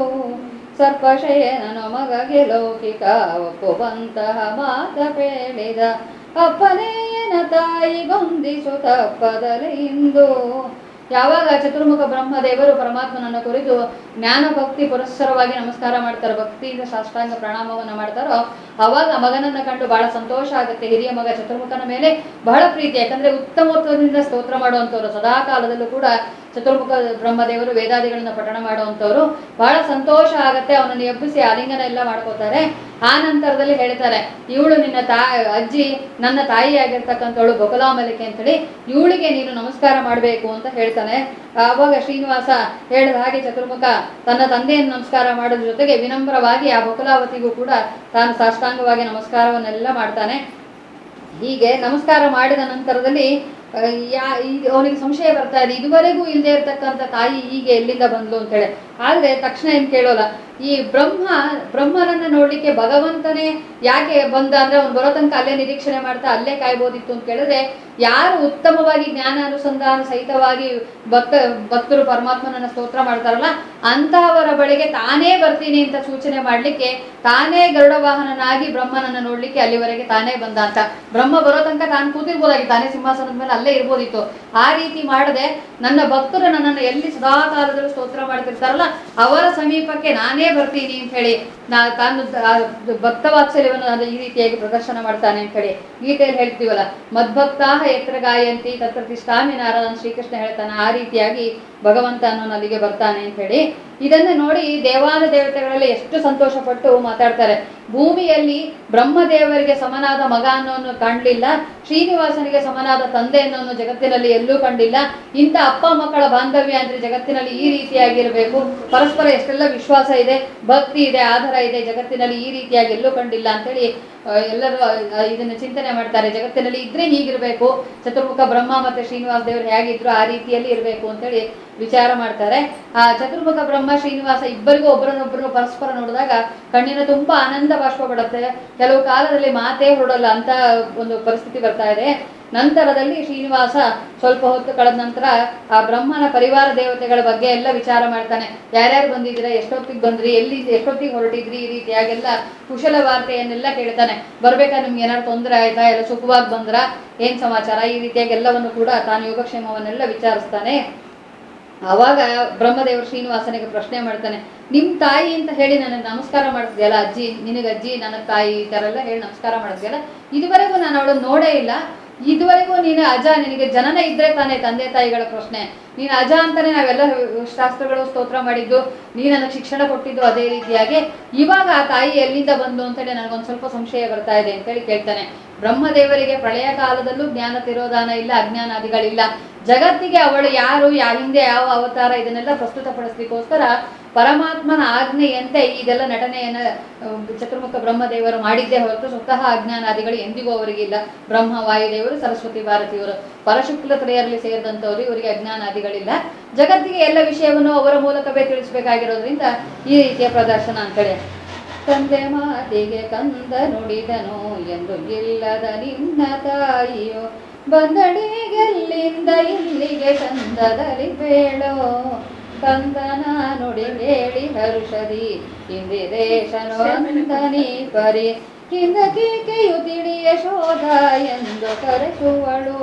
ಸರ್ಪಶಯನನು ಮಗಗೆ ಲೌಕಿಕ ಒಪ್ಪುವಂತಹ ಮಾತ ಪೇಳಿದ ಅಪ್ಪನೇಯನ ತಾಯಿ ಗೊಂದಿಸು ತಪ್ಪದಲೆ ಇಂದು ಯಾವಾಗ ಚತುರ್ಮುಖ ಬ್ರಹ್ಮದೇವರು ಪರಮಾತ್ಮನನ್ನು ಕುರಿತು ಜ್ಞಾನ ಭಕ್ತಿ ಪುರಸ್ಸರವಾಗಿ ನಮಸ್ಕಾರ ಮಾಡ್ತಾರೆ ಭಕ್ತಿಯಿಂದ ಸಾಷ್ಟಾಂಗ ಪ್ರಣಾಮವನ್ನು ಮಾಡ್ತಾರೋ ಅವಾಗ ಮಗನನ್ನ ಕಂಡು ಬಹಳ ಸಂತೋಷ ಆಗುತ್ತೆ ಹಿರಿಯ ಮಗ ಚತುರ್ಮುಖನ ಮೇಲೆ ಬಹಳ ಪ್ರೀತಿ ಯಾಕಂದ್ರೆ ಉತ್ತಮೋತ್ತರದಿಂದ ಸ್ತೋತ್ರ ಮಾಡುವಂಥವ್ರು ಸದಾ ಕಾಲದಲ್ಲೂ ಕೂಡ ಚತುರ್ಮುಖ ಬ್ರಹ್ಮದೇವರು ವೇದಾದಿಗಳನ್ನ ಪಠಣ ಮಾಡುವಂಥವ್ರು ಬಹಳ ಸಂತೋಷ ಆಗತ್ತೆ ಅವನನ್ನು ಎಬ್ಬಿಸಿ ಆಲಿಂಗನ ಎಲ್ಲ ಮಾಡ್ಕೋತಾರೆ ಆ ನಂತರದಲ್ಲಿ ಹೇಳ್ತಾರೆ ಇವಳು ನಿನ್ನ ತಾ ಅಜ್ಜಿ ನನ್ನ ತಾಯಿ ಆಗಿರ್ತಕ್ಕಂಥವಳು ಬಕುಲಾಮಲಿಕೆ ಅಂತೇಳಿ ಇವಳಿಗೆ ನೀನು ನಮಸ್ಕಾರ ಮಾಡಬೇಕು ಅಂತ ಹೇಳ್ತಾನೆ ಆವಾಗ ಶ್ರೀನಿವಾಸ ಹೇಳಿದ ಹಾಗೆ ಚತುರ್ಮುಖ ತನ್ನ ತಂದೆಯನ್ನು ನಮಸ್ಕಾರ ಮಾಡೋದ್ರ ಜೊತೆಗೆ ವಿನಮ್ರವಾಗಿ ಆ ಬಕುಲಾವತಿಗೂ ಕೂಡ ತಾನು ಸಾಷ್ಟಾಂಗವಾಗಿ ನಮಸ್ಕಾರವನ್ನೆಲ್ಲ ಮಾಡ್ತಾನೆ ಹೀಗೆ ನಮಸ್ಕಾರ ಮಾಡಿದ ನಂತರದಲ್ಲಿ ಆ, ಯಾ ಇದು ಅವನಿಗೆ ಸಂಶಯ ಬರ್ತಾ ಇದೆ ಇದುವರೆಗೂ ಇಲ್ಲದೆ ಇರ್ತಕ್ಕಂಥ ತಾಯಿ ಹೀಗೆ ಎಲ್ಲಿಂದ ಬಂದ್ಲು ಅಂತೇಳಿ ಆದ್ರೆ ತಕ್ಷಣ ಏನ್ ಕೇಳೋಲ್ಲ ಈ ಬ್ರಹ್ಮ ಬ್ರಹ್ಮನನ್ನ ನೋಡ್ಲಿಕ್ಕೆ ಭಗವಂತನೇ ಯಾಕೆ ಬಂದ ಅಂದ್ರೆ ಅವ್ನು ಬರೋ ತನಕ ಅಲ್ಲೇ ನಿರೀಕ್ಷಣೆ ಮಾಡ್ತಾ ಅಲ್ಲೇ ಕಾಯ್ಬೋದಿತ್ತು ಅಂತ ಕೇಳಿದ್ರೆ ಯಾರು ಉತ್ತಮವಾಗಿ ಜ್ಞಾನ ಅನುಸಂಧಾನ ಸಹಿತವಾಗಿ ಭಕ್ತ ಭಕ್ತರು ಪರಮಾತ್ಮನನ್ನ ಸ್ತೋತ್ರ ಮಾಡ್ತಾರಲ್ಲ ಅಂತಹವರ ಬಳಿಗೆ ತಾನೇ ಬರ್ತೀನಿ ಅಂತ ಸೂಚನೆ ಮಾಡ್ಲಿಕ್ಕೆ ತಾನೇ ಗರುಡ ವಾಹನನಾಗಿ ಬ್ರಹ್ಮನನ್ನ ನೋಡ್ಲಿಕ್ಕೆ ಅಲ್ಲಿವರೆಗೆ ತಾನೇ ಬಂದ ಅಂತ ಬ್ರಹ್ಮ ಬರೋ ತನಕ ತಾನು ಕೂತಿರ್ಬೋದಾಗಿತ್ತು ತಾನೇ ಸಿಂಹಾಸನದ ಮೇಲೆ ಅಲ್ಲೇ ಇರ್ಬೋದಿತ್ತು ಆ ರೀತಿ ಮಾಡದೆ ನನ್ನ ಭಕ್ತರು ನನ್ನನ್ನು ಎಲ್ಲಿ ಸದಾ ಕಾಲದಲ್ಲೂ ಸ್ತೋತ್ರ ಮಾಡ್ತಿರ್ತಾರಲ್ಲ ಅವರ ಸಮೀಪಕ್ಕೆ ನಾನೇ ಬರ್ತೀನಿ ಅಂತ ಹೇಳಿ ನಾ ತಾನು ಆ ಭಕ್ತ ವಾತ್ಸಲ್ಯವನ್ನು ಅದು ಈ ರೀತಿಯಾಗಿ ಪ್ರದರ್ಶನ ಮಾಡ್ತಾನೆ ಅಂತ ಹೇಳಿ ಗೀತೆಯಲ್ಲಿ ಹೇಳ್ತೀವಲ್ಲ ಮದ್ಭಕ್ತಾಹ ಎತ್ರ ಗಾಯಂತಿ ತತ್ರ ತಿಷ್ಟಾಮಿ ನಾರಾಯಣ ಶ್ರೀಕೃಷ್ಣ ಹೇಳ್ತಾನೆ ಆ ರೀತಿಯಾಗಿ ಭಗವಂತ ಅನ್ನೋನು ಅಲ್ಲಿಗೆ ಬರ್ತಾನೆ ಅಂತ ಹೇಳಿ ಇದನ್ನು ನೋಡಿ ದೇವಾನ ದೇವತೆಗಳಲ್ಲಿ ಎಷ್ಟು ಸಂತೋಷಪಟ್ಟು ಮಾತಾಡ್ತಾರೆ ಭೂಮಿಯಲ್ಲಿ ಬ್ರಹ್ಮದೇವರಿಗೆ ಸಮನಾದ ಮಗ ಅನ್ನೋನು ಕಾಣಲಿಲ್ಲ ಶ್ರೀನಿವಾಸನಿಗೆ ಸಮನಾದ ತಂದೆ ಅನ್ನೋನು ಜಗತ್ತಿನಲ್ಲಿ ಎಲ್ಲೂ ಕಂಡಿಲ್ಲ ಇಂಥ ಅಪ್ಪ ಮಕ್ಕಳ ಬಾಂಧವ್ಯ ಅಂದ್ರೆ ಜಗತ್ತಿನಲ್ಲಿ ಈ ರೀತಿಯಾಗಿರಬೇಕು ಪರಸ್ಪರ ಎಷ್ಟೆಲ್ಲ ವಿಶ್ವಾಸ ಇದೆ ಭಕ್ತಿ ಇದೆ ಆಧಾರ ಇದೆ ಜಗತ್ತಿನಲ್ಲಿ ಈ ರೀತಿಯಾಗಿ ಎಲ್ಲೂ ಕಂಡಿಲ್ಲ ಅಂತೇಳಿ ಆ, ಎಲ್ಲರೂ ಆ, ಇದನ್ನ ಚಿಂತನೆ ಮಾಡ್ತಾರೆ ಜಗತ್ತಿನಲ್ಲಿ ಇದ್ರೆ ಹೀಗಿರ್ಬೇಕು ಚತುರ್ಮುಖ ಬ್ರಹ್ಮ ಮತ್ತೆ ಶ್ರೀನಿವಾಸ ದೇವರು ಹೇಗಿದ್ರು ಆ ರೀತಿಯಲ್ಲಿ ಇರಬೇಕು ಅಂತೇಳಿ ವಿಚಾರ ಮಾಡ್ತಾರೆ ಆ ಚತುರ್ಮುಖ ಬ್ರಹ್ಮ ಶ್ರೀನಿವಾಸ ಇಬ್ಬರಿಗೂ ಒಬ್ಬರನ್ನೊಬ್ಬರು ಪರಸ್ಪರ ನೋಡಿದಾಗ ಕಣ್ಣಿನ ತುಂಬಾ ಆನಂದ ಬಾಷ್ಪ ಪಡುತ್ತೆ ಕೆಲವು ಕಾಲದಲ್ಲಿ ಮಾತೇ ಹೊರಡಲ್ಲ ಅಂತ ಒಂದು ಪರಿಸ್ಥಿತಿ ಬರ್ತಾ ಇದೆ ನಂತರದಲ್ಲಿ ಶ್ರೀನಿವಾಸ ಸ್ವಲ್ಪ ಹೊತ್ತು ಕಳೆದ ನಂತರ ಆ ಬ್ರಹ್ಮನ ಪರಿವಾರ ದೇವತೆಗಳ ಬಗ್ಗೆ ಎಲ್ಲ ವಿಚಾರ ಮಾಡ್ತಾನೆ ಯಾರ್ಯಾರು ಬಂದಿದ್ದೀರಾ ಎಷ್ಟೊತ್ತಿಗೆ ಬಂದ್ರಿ ಎಲ್ಲಿ ಎಷ್ಟೊತ್ತಿಗೆ ಹೊರಟಿದ್ರಿ ಈ ರೀತಿಯಾಗೆಲ್ಲ ಕುಶಲ ವಾರ್ತೆಯನ್ನೆಲ್ಲ ಕೇಳ್ತಾನೆ ಬರ್ಬೇಕಾ ನಿಮ್ಗೆ ಏನಾದ್ರು ತೊಂದರೆ ಆಯ್ತಾ ಎಲ್ಲ ಸುಖವಾಗಿ ಬಂದ್ರ ಏನ್ ಸಮಾಚಾರ ಈ ರೀತಿಯಾಗಿ ಎಲ್ಲವನ್ನು ಕೂಡ ತಾನು ಯೋಗಕ್ಷೇಮವನ್ನೆಲ್ಲ ವಿಚಾರಿಸ್ತಾನೆ ಅವಾಗ ಬ್ರಹ್ಮದೇವರು ಶ್ರೀನಿವಾಸನಿಗೆ ಪ್ರಶ್ನೆ ಮಾಡ್ತಾನೆ ನಿಮ್ ತಾಯಿ ಅಂತ ಹೇಳಿ ನನಗೆ ನಮಸ್ಕಾರ ಮಾಡಿದ್ಯಲ್ಲ ಅಜ್ಜಿ ನಿನಗೆ ಅಜ್ಜಿ ನನಗೆ ತಾಯಿ ಈ ಥರ ಎಲ್ಲ ಹೇಳಿ ನಮಸ್ಕಾರ ಮಾಡಿದ್ಯಲ್ಲ ಇದುವರೆಗೂ ನಾನು ಅವಳನ್ನು ನೋಡೇ ಇಲ್ಲ ಇದುವರೆಗೂ ನೀನು ಅಜ ನಿನಗೆ ಜನನ ಇದ್ರೆ ತಾನೇ ತಂದೆ ತಾಯಿಗಳ ಪ್ರಶ್ನೆ ನೀನು ಅಜ ಅಂತಾನೆ ನಾವೆಲ್ಲ ಶಾಸ್ತ್ರಗಳು ಸ್ತೋತ್ರ ಮಾಡಿದ್ದು ನೀ ನನಗೆ ಶಿಕ್ಷಣ ಕೊಟ್ಟಿದ್ದು ಅದೇ ರೀತಿಯಾಗಿ ಇವಾಗ ಆ ತಾಯಿ ಎಲ್ಲಿಂದ ಬಂದು ಅಂತೇಳಿ ನನಗೊಂದು ಸ್ವಲ್ಪ ಸಂಶಯ ಬರ್ತಾ ಇದೆ ಅಂತೇಳಿ ಕೇಳ್ತಾನೆ ಬ್ರಹ್ಮದೇವರಿಗೆ ಪ್ರಳಯ ಕಾಲದಲ್ಲೂ ಜ್ಞಾನ ತಿರೋಧಾನ ಇಲ್ಲ ಅಜ್ಞಾನಾದಿಗಳಿಲ್ಲ ಜಗತ್ತಿಗೆ ಅವಳು ಯಾರು ಯಾ ಹಿಂದೆ ಯಾವ ಅವತಾರ ಇದನ್ನೆಲ್ಲ ಪ್ರಸ್ತುತಪಡಿಸ್ಲಿಕ್ಕೋಸ್ಕರ ಪರಮಾತ್ಮನ ಆಜ್ಞೆಯಂತೆ ಇದೆಲ್ಲ ನಟನೆಯನ್ನ ಅಹ್, ಚತುರ್ಮುಖ ಬ್ರಹ್ಮದೇವರು ಮಾಡಿದ್ದೇ ಹೊರತು ಸ್ವತಃ ಅಜ್ಞಾನಾದಿಗಳು ಎಂದಿಗೂ ಅವರಿಗಿಲ್ಲ ಬ್ರಹ್ಮ ವಾಯುದೇವರು ಸರಸ್ವತಿ ಭಾರತಿಯವರು ಪರಶುಕ್ಲ ತ್ರಯರಲ್ಲಿ ಸೇರಿದಂಥವ್ರು ಇವರಿಗೆ ಅಜ್ಞಾನಾದಿಗಳಿಲ್ಲ ಜಗತ್ತಿಗೆ ಎಲ್ಲ ವಿಷಯವನ್ನು ಅವರ ಮೂಲಕವೇ ತಿಳಿಸ್ಬೇಕಾಗಿರೋದ್ರಿಂದ ಈ ರೀತಿಯ ಪ್ರದರ್ಶನ ಅಂತೇಳಿ ತಂದೆ ಮಾತಿಗೆ ಕಂದ ನುಡಿದನು ಎಂದು ಇಲ್ಲದ ನಿನ್ನ ತಾಯಿಯೋ ಬಂದಡಿಗೆಲ್ಲಿಂದ ಇಲ್ಲಿಗೆ ತಂದದರಿ ಬೇಳೋ ಕಂದನ ನುಡಿ ಕೇಳಿ ಹರುಷದಿ ಇಂದಿರೇಶನು ಅಂದನಿ ಪರಿ ಕಿಂದ ಕೇಕೆಯು ತಿಳಿಯ ಶೋಧ ಎಂದು ಕರೆಸುವಳು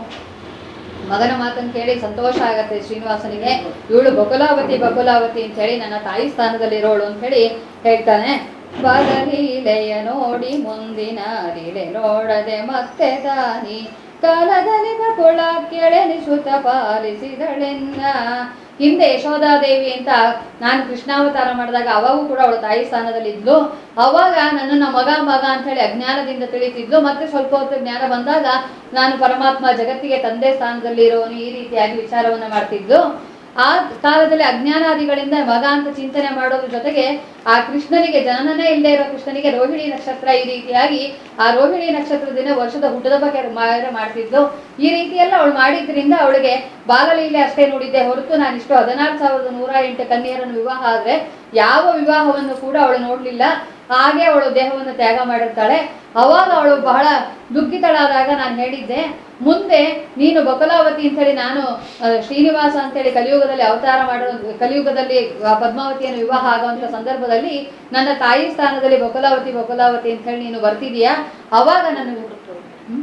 ಮಗನ ಮಾತನ್ನು ಕೇಳಿ ಸಂತೋಷ ಆಗತ್ತೆ ಶ್ರೀನಿವಾಸನಿಗೆ ಇವಳು ಬಕುಲಾವತಿ ಬಕುಲಾವತಿ ಅಂತ ಹೇಳಿ ನನ್ನ ತಾಯಿ ಸ್ಥಾನದಲ್ಲಿ ಇರೋಳು ಅಂತ ಹೇಳಿ ಹೇಳ್ತಾನೆ ಬದಲೀಲೆಯ ನೋಡಿ ಮುಂದಿನ ಲೀಲೆ ನೋಡದೆ ಮತ್ತೆ ದಾನಿ ಕಾಲದಲ್ಲಿ ಬಕುಳ ಕೆಳೆನಿಸುತ್ತ ಪಾಲಿಸಿದಳೆನ್ನ ಹಿಂದೆ ಯಶೋಧಾದೇವಿ ಅಂತ ನಾನು ಕೃಷ್ಣಾವತಾರ ಮಾಡಿದಾಗ ಅವಾಗೂ ಕೂಡ ಅವಳು ತಾಯಿ ಸ್ಥಾನದಲ್ಲಿ ಇದ್ಲು ಅವಾಗ ನನ್ನನ್ನು ಮಗ ಮಗ ಅಂತ ಹೇಳಿ ಅಜ್ಞಾನದಿಂದ ತಿಳಿತಿದ್ಲು ಮತ್ತೆ ಸ್ವಲ್ಪ ಹೊತ್ತು ಜ್ಞಾನ ಬಂದಾಗ ನಾನು ಪರಮಾತ್ಮ ಜಗತ್ತಿಗೆ ತಂದೆ ಸ್ಥಾನದಲ್ಲಿ ಇರೋನು ಈ ರೀತಿಯಾಗಿ ವಿಚಾರವನ್ನ ಮಾಡ್ತಿದ್ಲು ಆ ಕಾಲದಲ್ಲಿ ಅಜ್ಞಾನಾದಿಗಳಿಂದ ಮಗ ಅಂತ ಚಿಂತನೆ ಮಾಡೋದ್ರ ಜೊತೆಗೆ ಆ ಕೃಷ್ಣನಿಗೆ ಜನನನೇ ಇಲ್ಲದೆ ಇರೋ ಕೃಷ್ಣನಿಗೆ ರೋಹಿಣಿ ನಕ್ಷತ್ರ ಈ ರೀತಿಯಾಗಿ ಆ ರೋಹಿಣಿ ನಕ್ಷತ್ರ ದಿನ ವರ್ಷದ ಹುಟ್ಟದ ಬಗ್ಗೆ ಮಾರ ಮಾಡ್ತಿದ್ಲು ಈ ರೀತಿಯೆಲ್ಲ ಅವಳು ಮಾಡಿದ್ರಿಂದ ಅವಳಿಗೆ ಬಾಲಲೀಲೆ ಅಷ್ಟೇ ನೋಡಿದ್ದೆ ಹೊರತು ನಾನು ಇಷ್ಟು ಹದಿನಾರು ಸಾವಿರದ ನೂರ ಎಂಟು ಕನ್ಯರನ್ನು ವಿವಾಹ ಆದ್ರೆ ಯಾವ ವಿವಾಹವನ್ನು ಕೂಡ ಅವಳು ನೋಡ್ಲಿಲ್ಲ ಹಾಗೆ ಅವಳು ದೇಹವನ್ನು ತ್ಯಾಗ ಮಾಡಿರ್ತಾಳೆ ಅವಾಗ ಅವಳು ಬಹಳ ದುಃಖಿತಳಾದಾಗ ನಾನು ಹೇಳಿದ್ದೆ ಮುಂದೆ ನೀನು ಬಕಲಾವತಿ ಅಂತೇಳಿ ನಾನು ಆ, ಶ್ರೀನಿವಾಸ ಅಂತೇಳಿ ಕಲಿಯುಗದಲ್ಲಿ ಅವತಾರ ಮಾಡೋ ಕಲಿಯುಗದಲ್ಲಿ ಆ ಪದ್ಮಾವತಿಯನ್ನು ವಿವಾಹ ಆಗುವಂತ ಸಂದರ್ಭದಲ್ಲಿ ನನ್ನ ತಾಯಿ ಸ್ಥಾನದಲ್ಲಿ ಬಕಲಾವತಿ ಬಕಲಾವತಿ ಅಂತ ಹೇಳಿ ನೀನು ಬರ್ತಿದೀಯಾ ಅವಾಗ ನನಗೆ ಹ್ಮ್?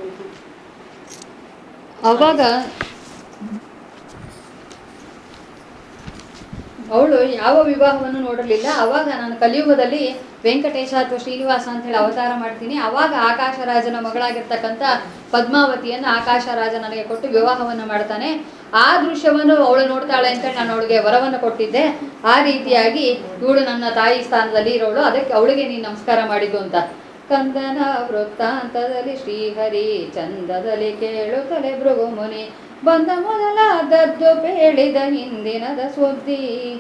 ಅವಾಗ ಅವಳು ಯಾವ ವಿವಾಹವನ್ನು ನೋಡಲಿಲ್ಲ ಅವಾಗ ನಾನು ಕಲಿಯುಗದಲ್ಲಿ ವೆಂಕಟೇಶ ಅಥವಾ ಶ್ರೀನಿವಾಸ ಅಂತ ಹೇಳಿ ಅವತಾರ ಮಾಡ್ತೀನಿ ಅವಾಗ ಆಕಾಶರಾಜನ ಮಗಳಾಗಿರ್ತಕ್ಕಂಥ ಪದ್ಮಾವತಿಯನ್ನು ಆಕಾಶರಾಜ ನನಗೆ ಕೊಟ್ಟು ವಿವಾಹವನ್ನು ಮಾಡ್ತಾನೆ ಆ ದೃಶ್ಯವನ್ನು ಅವಳು ನೋಡ್ತಾಳೆ ಅಂತೇಳಿ ನಾನು ಅವಳಿಗೆ ವರವನ್ನು ಕೊಟ್ಟಿದ್ದೆ ಆ ರೀತಿಯಾಗಿ ಇವಳು ನನ್ನ ತಾಯಿ ಸ್ಥಾನದಲ್ಲಿ ಇರೋಳು ಅದಕ್ಕೆ ಅವಳಿಗೆ ನೀನು ನಮಸ್ಕಾರ ಮಾಡಿದ್ದು ಅಂತ ಕಂದನ ವೃತ್ತಾಂತದಲ್ಲಿ ಶ್ರೀಹರಿ ಚಂದದಲ್ಲಿ ಕೇಳುತ್ತಲೆ ಭೃಗುಮುನಿ ಬಂದ ಮೊದಲಾದದ್ದು ಬೇಳಿದ ಹಿಂದಿನದ ಸುದ್ದಿ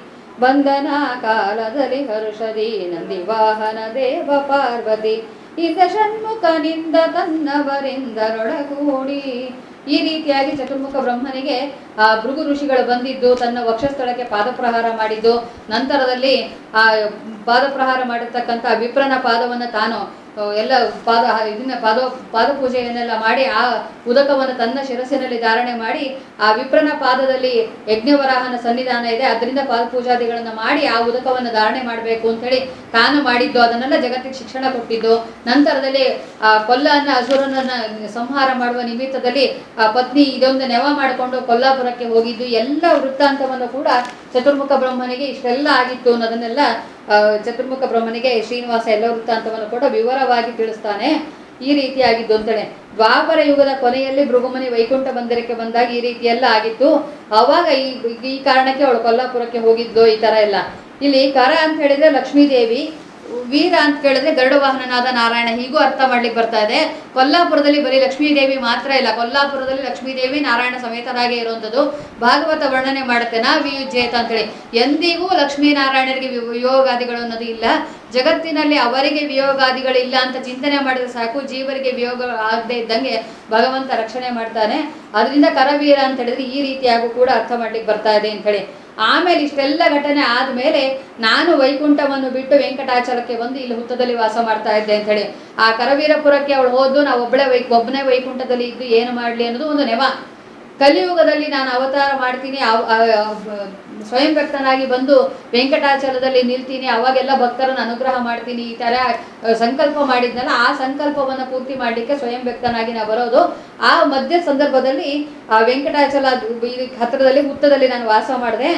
ಬಂದನ ಕಾಲದಲ್ಲಿ ಹರುಷದಿ ನಂದಿ ವಾಹನ ದೇವ ಪಾರ್ವತಿ ಇದ ಷಣ್ಮುಖನಿಂದ ತನ್ನವರಿಂದ ರೊಡಗೂಡಿ ಈ ರೀತಿಯಾಗಿ ಚತುರ್ಮುಖ ಬ್ರಹ್ಮನಿಗೆ ಆ ಭೃಗು ಋಷಿಗಳು ಬಂದಿದ್ದು ತನ್ನ ವಕ್ಷಸ್ಥಳಕ್ಕೆ ಪಾದಪ್ರಹಾರ ಮಾಡಿದ್ದು ನಂತರದಲ್ಲಿ ಆ ಪಾದಪ್ರಹಾರ ಮಾಡಿರ್ತಕ್ಕಂಥ ವಿಪ್ರನ ಪಾದವನ್ನು ತಾನು ಆ, ಎಲ್ಲ ಪಾದ ಇದನ್ನ ಪಾದ ಪಾದ ಪೂಜೆಯನ್ನೆಲ್ಲ ಮಾಡಿ ಆ ಉದಕವನ್ನು ತನ್ನ ಶಿರಸ್ಸಿನಲ್ಲಿ ಧಾರಣೆ ಮಾಡಿ ಆ ವಿಪ್ರನ ಪಾದದಲ್ಲಿ ಯಜ್ಞವರಾಹನ ಸನ್ನಿಧಾನ ಇದೆ ಅದರಿಂದ ಪಾದ ಪೂಜಾದಿಗಳನ್ನು ಮಾಡಿ ಆ ಉದಕವನ್ನು ಧಾರಣೆ ಮಾಡಬೇಕು ಅಂತೇಳಿ ತಾನು ಮಾಡಿದ್ದು ಅದನ್ನೆಲ್ಲ ಜಗತ್ತಿಗೆ ಶಿಕ್ಷಣ ಕೊಟ್ಟಿದ್ದು ನಂತರದಲ್ಲಿ ಆ ಕೊಲ್ಲನ್ನ ಅಸುರನನ್ನ ಸಂಹಾರ ಮಾಡುವ ನಿಮಿತ್ತದಲ್ಲಿ ಆ ಪತ್ನಿ ಇದೊಂದು ನೆವ ಮಾಡಿಕೊಂಡು ಕೊಲ್ಲಾಪುರಕ್ಕೆ ಹೋಗಿದ್ದು ಎಲ್ಲ ವೃತ್ತಾಂತವನ್ನು ಕೂಡ ಚತುರ್ಮುಖ ಬ್ರಹ್ಮನಿಗೆ ಇಷ್ಟೆಲ್ಲ ಆಗಿತ್ತು ಅನ್ನೋದನ್ನೆಲ್ಲ ಆ, ಚತುರ್ಮುಖ ಬ್ರಹ್ಮನಿಗೆ ಶ್ರೀನಿವಾಸ ಎಲ್ಲ ವೃತ್ತಾಂತವನ್ನು ಕೂಡ ವಿವರವಾಗಿ ತಿಳಿಸ್ತಾನೆ ಈ ರೀತಿಯಾಗಿದ್ದು ಅಂತೇಳಿ ದ್ವಾಪರ ಯುಗದ ಕೊನೆಯಲ್ಲಿ ಭೃಗುಮನಿ ವೈಕುಂಠ ಮಂದಿರಕ್ಕೆ ಬಂದಾಗ ಈ ರೀತಿ ಎಲ್ಲ ಆಗಿತ್ತು ಅವಾಗ ಈ ಈ ಕಾರಣಕ್ಕೆ ಅವಳು ಕೊಲ್ಲಾಪುರಕ್ಕೆ ಹೋಗಿದ್ದು ಈ ತರ ಎಲ್ಲ ಇಲ್ಲಿ ಕರ ಅಂತ ಹೇಳಿದ್ರೆ ಲಕ್ಷ್ಮೀದೇವಿ ವೀರ ಅಂತ ಕೇಳಿದ್ರೆ ಗರುಡ ವಾಹನನಾದ ನಾರಾಯಣ ಹೀಗೂ ಅರ್ಥ ಮಾಡ್ಲಿಕ್ಕೆ ಬರ್ತಾ ಇದೆ ಕೊಲ್ಲಾಪುರದಲ್ಲಿ ಬರೀ ಲಕ್ಷ್ಮೀದೇವಿ ಮಾತ್ರ ಇಲ್ಲ ಕೊಲ್ಲಾಪುರದಲ್ಲಿ ಲಕ್ಷ್ಮೀದೇವಿ ನಾರಾಯಣ ಸಮೇತರಾಗಿ ಇರುವಂಥದ್ದು ಭಾಗವತ ವರ್ಣನೆ ಮಾಡುತ್ತೆ ನಾ ವಿಯುಜ್ಯೇತ ಅಂತೇಳಿ ಎಂದಿಗೂ ಲಕ್ಷ್ಮೀನಾರಾಯಣರಿಗೆ ವಿ- ವಿಯೋಗಾದಿಗಳು ಅನ್ನೋದು ಇಲ್ಲ ಜಗತ್ತಿನಲ್ಲಿ ಅವರಿಗೆ ವಿಯೋಗಾದಿಗಳು ಇಲ್ಲ ಅಂತ ಚಿಂತನೆ ಮಾಡಿದ್ರೆ ಸಾಕು ಜೀವರಿಗೆ ವಿಯೋಗ ಆಗದೆ ಇದ್ದಂಗೆ ಭಗವಂತ ರಕ್ಷಣೆ ಮಾಡ್ತಾನೆ ಅದರಿಂದ ಕರವೀರ ಅಂತ ಹೇಳಿದ್ರೆ ಈ ರೀತಿಯಾಗೂ ಕೂಡ ಅರ್ಥ ಮಾಡ್ಲಿಕ್ಕೆ ಬರ್ತಾ ಇದೆ ಅಂತ ಹೇಳಿ ಆಮೇಲೆ ಇಷ್ಟೆಲ್ಲ ಘಟನೆ ಆದ್ಮೇಲೆ ನಾನು ವೈಕುಂಠವನ್ನು ಬಿಟ್ಟು ವೆಂಕಟಾಚಲಕ್ಕೆ ಬಂದು ಇಲ್ಲಿ ಹುತ್ತದಲ್ಲಿ ವಾಸ ಮಾಡ್ತಾ ಇದ್ದೆ ಅಂತ ಹೇಳಿ ಆ ಕರವೀರಪುರಕ್ಕೆ ಅವಳು ಹೋದ್ದು ನಾವು ಒಬ್ಬಳೇ ವೈ ಒಬ್ಬನೇ ವೈಕುಂಠದಲ್ಲಿ ಇದ್ದು ಏನು ಮಾಡಲಿ ಅನ್ನೋದು ಒಂದು ನೆವ ಕಲಿಯುಗದಲ್ಲಿ ನಾನು ಅವತಾರ ಮಾಡ್ತೀನಿ ಅವ್- ಆ- ಆ- ಸ್ವಯಂ ವ್ಯಕ್ತನಾಗಿ ಬಂದು ವೆಂಕಟಾಚಲದಲ್ಲಿ ನಿಲ್ತೀನಿ ಅವಾಗೆಲ್ಲ ಭಕ್ತರನ್ನು ಅನುಗ್ರಹ ಮಾಡ್ತೀನಿ ಈ ತರ ಆ, ಸಂಕಲ್ಪ ಮಾಡಿದ್ನಲ್ಲ ಆ ಸಂಕಲ್ಪವನ್ನು ಪೂರ್ತಿ ಮಾಡಲಿಕ್ಕೆ ಸ್ವಯಂ ವ್ಯಕ್ತನಾಗಿ ನಾ ಬರೋದು ಆ ಮಧ್ಯ ಸಂದರ್ಭದಲ್ಲಿ ಆ ವೆಂಕಟಾಚಲ ಈ ಹತ್ತಿರದಲ್ಲಿ ಹುತ್ತದಲ್ಲಿ ನಾನು ವಾಸ ಮಾಡಿದೆ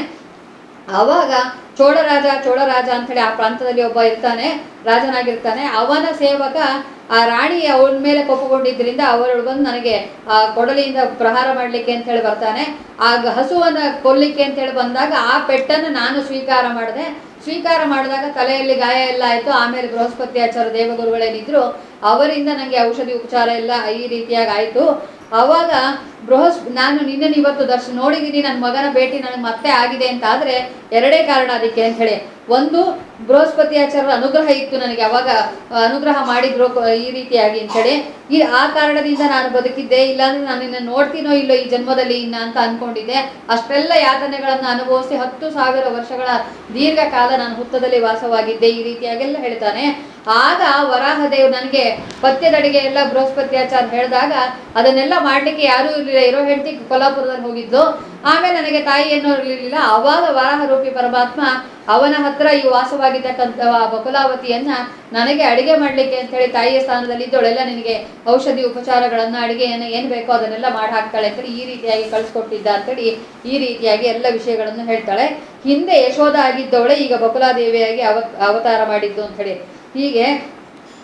ಆವಾಗ ಚೋಳರಾಜ ಚೋಳರಾಜ ಅಂತೇಳಿ ಆ ಪ್ರಾಂತದಲ್ಲಿ ಒಬ್ಬ ಇರ್ತಾನೆ ರಾಜನಾಗಿರ್ತಾನೆ ಅವನ ಸೇವಕ ಆ ರಾಣಿ ಅವನ ಮೇಲೆ ಕೋಪಗೊಂಡಿದ್ರಿಂದ ಅವರು ಬಂದು ನನಗೆ ಆ ಕೊಡಲಿಯಿಂದ ಪ್ರಹಾರ ಮಾಡಲಿಕ್ಕೆ ಅಂತ ಹೇಳಿ ಬರ್ತಾನೆ ಆಗ ಹಸುವನ್ನ ಕೊಲ್ಲಿಕ್ಕೆ ಅಂತ ಹೇಳಿ ಬಂದಾಗ ಆ ಪೆಟ್ಟನ್ನು ನಾನು ಸ್ವೀಕಾರ ಮಾಡಿದೆ ಸ್ವೀಕಾರ ಮಾಡಿದಾಗ ತಲೆಯಲ್ಲಿ ಗಾಯ ಎಲ್ಲ ಆಯಿತು ಆಮೇಲೆ ಬೃಹಸ್ಪತಿ ಆಚಾರ್ಯ ದೇವಗುರುಗಳೇನಿದ್ರು ಅವರಿಂದ ನನಗೆ ಔಷಧಿ ಉಪಚಾರ ಎಲ್ಲ ಈ ರೀತಿಯಾಗಿ ಆಯಿತು ಅವಾಗ ಬೃಹಸ್ ನಾನು ನಿನ್ನನ್ನು ಇವತ್ತು ದರ್ಶ ನೋಡಿದ್ದೀನಿ ನನ್ನ ಮಗನ ಭೇಟಿ ನನಗೆ ಮತ್ತೆ ಆಗಿದೆ ಅಂತ ಆದರೆ ಎರಡೇ ಕಾರಣ ಅದಕ್ಕೆ ಅಂತ ಹೇಳಿ ಒಂದು ಬೃಹಸ್ಪತಿ ಆಚಾರ್ಯರ ಅನುಗ್ರಹ ಇತ್ತು ನನಗೆ ಅವಾಗ ಆ, ಅನುಗ್ರಹ ಮಾಡಿದ್ರು ಕ- ಈ ರೀತಿಯಾಗಿ ಅಂತೇಳಿ ಈ ಆ ಕಾರಣದಿಂದ ನಾನು ಬದುಕಿದ್ದೆ ಇಲ್ಲಾಂದ್ರೆ ನಾನು ನಿನ್ನ ನೋಡ್ತೀನೋ ಇಲ್ಲೋ ಈ ಜನ್ಮದಲ್ಲಿ ಇನ್ನ ಅಂತ ಅನ್ಕೊಂಡಿದ್ದೆ ಅಷ್ಟೆಲ್ಲ ಯಾತನೆಗಳನ್ನು ಅನುಭವಿಸಿ ಹತ್ತು ಸಾವಿರ ವರ್ಷಗಳ ದೀರ್ಘಕಾಲ ನಾನು ಹುತ್ತದಲ್ಲಿ ವಾಸವಾಗಿದ್ದೆ ಈ ರೀತಿಯಾಗೆಲ್ಲ ಹೇಳ್ತಾನೆ ಆಗ ವರಾಹದೇವ್ ನನಗೆ ಪಥ್ಯದಡಿಗೆ ಎಲ್ಲ ಬೃಹಸ್ಪತಿ ಆಚಾರ್ಯ ಹೇಳಿದಾಗ ಅದನ್ನೆಲ್ಲ ಮಾಡ್ಲಿಕ್ಕೆ ಯಾರೂ ಇರಲಿಲ್ಲ ಇರೋ ಹೆಂಡತಿ ಕೊಲ್ಲಾಪುರದಲ್ಲಿ ಹೋಗಿದ್ದು ಆಮೇಲೆ ನನಗೆ ತಾಯಿ ಏನೂ ಇರಲಿಲ್ಲ ಅವಾಗ ವರಾಹ ರೂಪಿ ಪರಮಾತ್ಮ ಅವನ ಹತ್ರ ಈ ವಾಸವಾಗಿದ್ದಕ್ಕಂಥ ಆ ಬಕುಲಾವತಿಯನ್ನ ನನಗೆ ಅಡಿಗೆ ಮಾಡ್ಲಿಕ್ಕೆ ಅಂತ ಹೇಳಿ ತಾಯಿಯ ಸ್ಥಾನದಲ್ಲಿ ಇದ್ದವಳೆಲ್ಲ ನಿನಗೆ ಔಷಧಿ ಉಪಚಾರಗಳನ್ನ ಅಡಿಗೆ ಏನು ಏನು ಬೇಕೋ ಅದನ್ನೆಲ್ಲ ಮಾಡಿ ಹಾಕ್ತಾಳೆ ಅಂತೇಳಿ ಈ ರೀತಿಯಾಗಿ ಕಳಿಸ್ಕೊಟ್ಟಿದ್ದ ಅಂತೇಳಿ ಈ ರೀತಿಯಾಗಿ ಎಲ್ಲ ವಿಷಯಗಳನ್ನು ಹೇಳ್ತಾಳೆ ಹಿಂದೆ ಯಶೋಧ ಆಗಿದ್ದವಳೆ ಈಗ ಬಕುಲಾದೇವಿಯಾಗಿ ಅವ ಅವತಾರ ಮಾಡಿದ್ದು ಅಂತ ಹೇಳಿ ಹೀಗೆ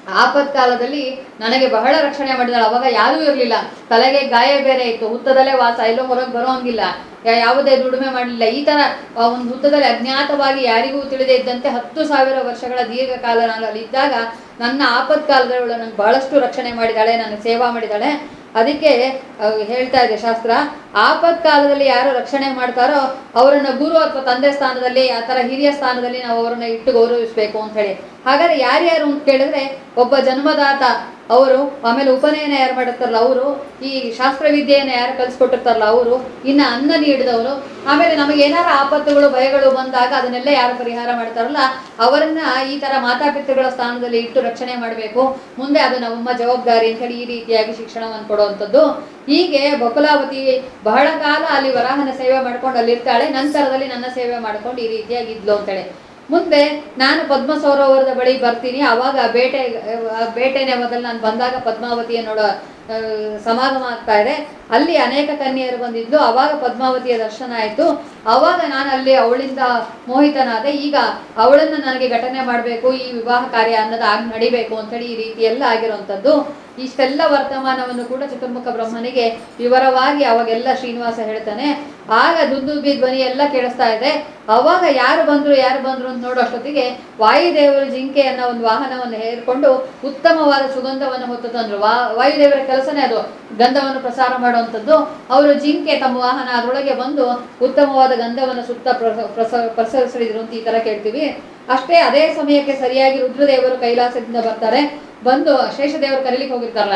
ಆಪತ್ಕಾಲದಲ್ಲಿ ನನಗೆ ಬಹಳ ರಕ್ಷಣೆ ಮಾಡಿದಾಳೆ ಅವಾಗ ಯಾರೂ ಇರಲಿಲ್ಲ ತಲೆಗೆ ಗಾಯ ಬೇರೆ ಇತ್ತು ಹುತ್ತದಲ್ಲೇ ವಾಸ ಎಲ್ಲೋ ಹೊರಗೆ ಬರೋಂಗಿಲ್ಲ ಯಾ- ಯಾವುದೇ ದುಡಿಮೆ ಮಾಡಲಿಲ್ಲ ಈ ಥರ ಆ ಒಂದು ಹುತ್ತದಲ್ಲಿ ಅಜ್ಞಾತವಾಗಿ ಯಾರಿಗೂ ತಿಳಿದೇ ಇದ್ದಂತೆ ಹತ್ತು ಸಾವಿರ ವರ್ಷಗಳ ದೀರ್ಘಕಾಲ ನಾನು ಅಲ್ಲಿದ್ದಾಗ ನನ್ನ ಆಪತ್ಕಾಲದವಳು ನನಗೆ ಬಹಳಷ್ಟು ರಕ್ಷಣೆ ಮಾಡಿದಾಳೆ ನನ್ನ ಸೇವಾ ಮಾಡಿದಾಳೆ ಅದಕ್ಕೆ ಆ, ಹೇಳ್ತಾ ಇದೆ ಶಾಸ್ತ್ರ ಆಪತ್ಕಾಲದಲ್ಲಿ ಯಾರು ರಕ್ಷಣೆ ಮಾಡ್ತಾರೋ ಅವರನ್ನ ಗುರು ಅಥವಾ ತಂದೆ ಸ್ಥಾನದಲ್ಲಿ ಆ ಥರ ಹಿರಿಯ ಸ್ಥಾನದಲ್ಲಿ ನಾವು ಅವರನ್ನ ಇಟ್ಟು ಗೌರವಿಸಬೇಕು ಅಂತ ಹೇಳಿ ಹಾಗಾದ್ರೆ ಯಾರ್ಯಾರು ಅಂತ ಕೇಳಿದ್ರೆ ಒಬ್ಬ ಜನ್ಮದಾತ ಅವರು ಆಮೇಲೆ ಉಪನಯನ ಯಾರು ಮಾಡಿರ್ತಾರಲ್ಲ ಅವರು ಈ ಶಾಸ್ತ್ರವಿದ್ಯೆಯನ್ನು ಯಾರು ಕಲಿಸ್ಕೊಟ್ಟಿರ್ತಾರಲ್ಲ ಅವರು ಇನ್ನು ಅನ್ನ ನೀಡಿದವರು ಆಮೇಲೆ ನಮಗೆ ಏನಾರ ಆಪತ್ತುಗಳು ಭಯಗಳು ಬಂದಾಗ ಅದನ್ನೆಲ್ಲ ಯಾರು ಪರಿಹಾರ ಮಾಡ್ತಾರಲ್ಲ ಅವರನ್ನ ಈ ತರ ಮಾತಾಪಿತೃಗಳ ಸ್ಥಾನದಲ್ಲಿ ಇಟ್ಟು ರಕ್ಷಣೆ ಮಾಡಬೇಕು ಮುಂದೆ ಅದು ನಮ್ಮ ಜವಾಬ್ದಾರಿ ಅಂತ ಹೇಳಿ ಈ ರೀತಿಯಾಗಿ ಶಿಕ್ಷಣವನ್ನು ಕೊಡುವಂಥದ್ದು ಹೀಗೆ ಬಕುಲಾವತಿ ಬಹಳ ಕಾಲ ಅಲ್ಲಿ ವರಾಹನ ಸೇವೆ ಮಾಡ್ಕೊಂಡು ಅಲ್ಲಿರ್ತಾಳೆ ನಂತರದಲ್ಲಿ ನನ್ನ ಸೇವೆ ಮಾಡ್ಕೊಂಡು ಈ ರೀತಿಯಾಗಿ ಇದ್ಲು ಅಂತೇಳಿ ಮುಂದೆ ನಾನು ಪದ್ಮ ಸರೋವರದ ಬಳಿ ಬರ್ತೀನಿ ಅವಾಗ ಬೇಟೆ ಆ ಬೇಟೆನೆ ಮೊದಲು ನಾನು ಬಂದಾಗ ಪದ್ಮಾವತಿಯ ನೋಡೋ ಆ, ಸಮಾಗಮ ಆಗ್ತಾ ಇದೆ ಅಲ್ಲಿ ಅನೇಕ ಕನ್ಯೆಯರು ಬಂದಿದ್ಲು ಅವಾಗ ಪದ್ಮಾವತಿಯ ದರ್ಶನ ಆಯಿತು ಅವಾಗ ನಾನು ಅಲ್ಲಿ ಅವಳಿಂದ ಮೋಹಿತನಾದೆ ಈಗ ಅವಳನ್ನು ನನಗೆ ಘಟನೆ ಮಾಡಬೇಕು ಈ ವಿವಾಹ ಕಾರ್ಯ ಅನ್ನೋದು ಆಗ್ ನಡಿಬೇಕು ಅಂತೇಳಿ ಈ ರೀತಿ ಎಲ್ಲ ಆಗಿರುವಂಥದ್ದು ಇಷ್ಟೆಲ್ಲ ವರ್ತಮಾನವನ್ನು ಕೂಡ ಚತುರ್ಮುಖ ಬ್ರಹ್ಮನಿಗೆ ವಿವರವಾಗಿ ಅವಾಗೆಲ್ಲ ಶ್ರೀನಿವಾಸ ಹೇಳ್ತಾನೆ ಆಗ ದುಂದುಬಿ ಧ್ವನಿ ಎಲ್ಲ ಕೇಳಿಸ್ತಾ ಇದೆ ಅವಾಗ ಯಾರು ಬಂದ್ರು ಯಾರು ಬಂದ್ರು ಅಂತ ನೋಡೋ ಅಷ್ಟೊತ್ತಿಗೆ ವಾಯುದೇವರು ಜಿಂಕೆ ಅನ್ನೋ ಒಂದು ವಾಹನವನ್ನು ಹೇರ್ಕೊಂಡು ಉತ್ತಮವಾದ ಸುಗಂಧವನ್ನು ಹೊತ್ತು ತಂದ್ರು ವಾ ವಾಯುದೇವರ ಕೆಲಸನೇ ಅದು ಗಂಧವನ್ನು ಪ್ರಸಾರ ಮಾಡುವಂಥದ್ದು ಅವರು ಜಿಂಕೆ ತಮ್ಮ ವಾಹನ ಅದರೊಳಗೆ ಬಂದು ಉತ್ತಮವಾದ ಗಂಧವನ್ನು ಸುತ್ತ ಪ್ರಸ ಪ್ರಸ ಪ್ರಸರಿಸಿದ್ರು ಅಂತ ಈ ತರ ಕೇಳ್ತೀವಿ ಅಷ್ಟೇ ಅದೇ ಸಮಯಕ್ಕೆ ಸರಿಯಾಗಿ ರುದ್ರದೇವರು ಕೈಲಾಸದಿಂದ ಬರ್ತಾರೆ ಬಂದು ಶೇಷದೇವರು ಕರೀಲಿಕ್ಕೆ ಹೋಗಿರ್ತಾರಲ್ಲ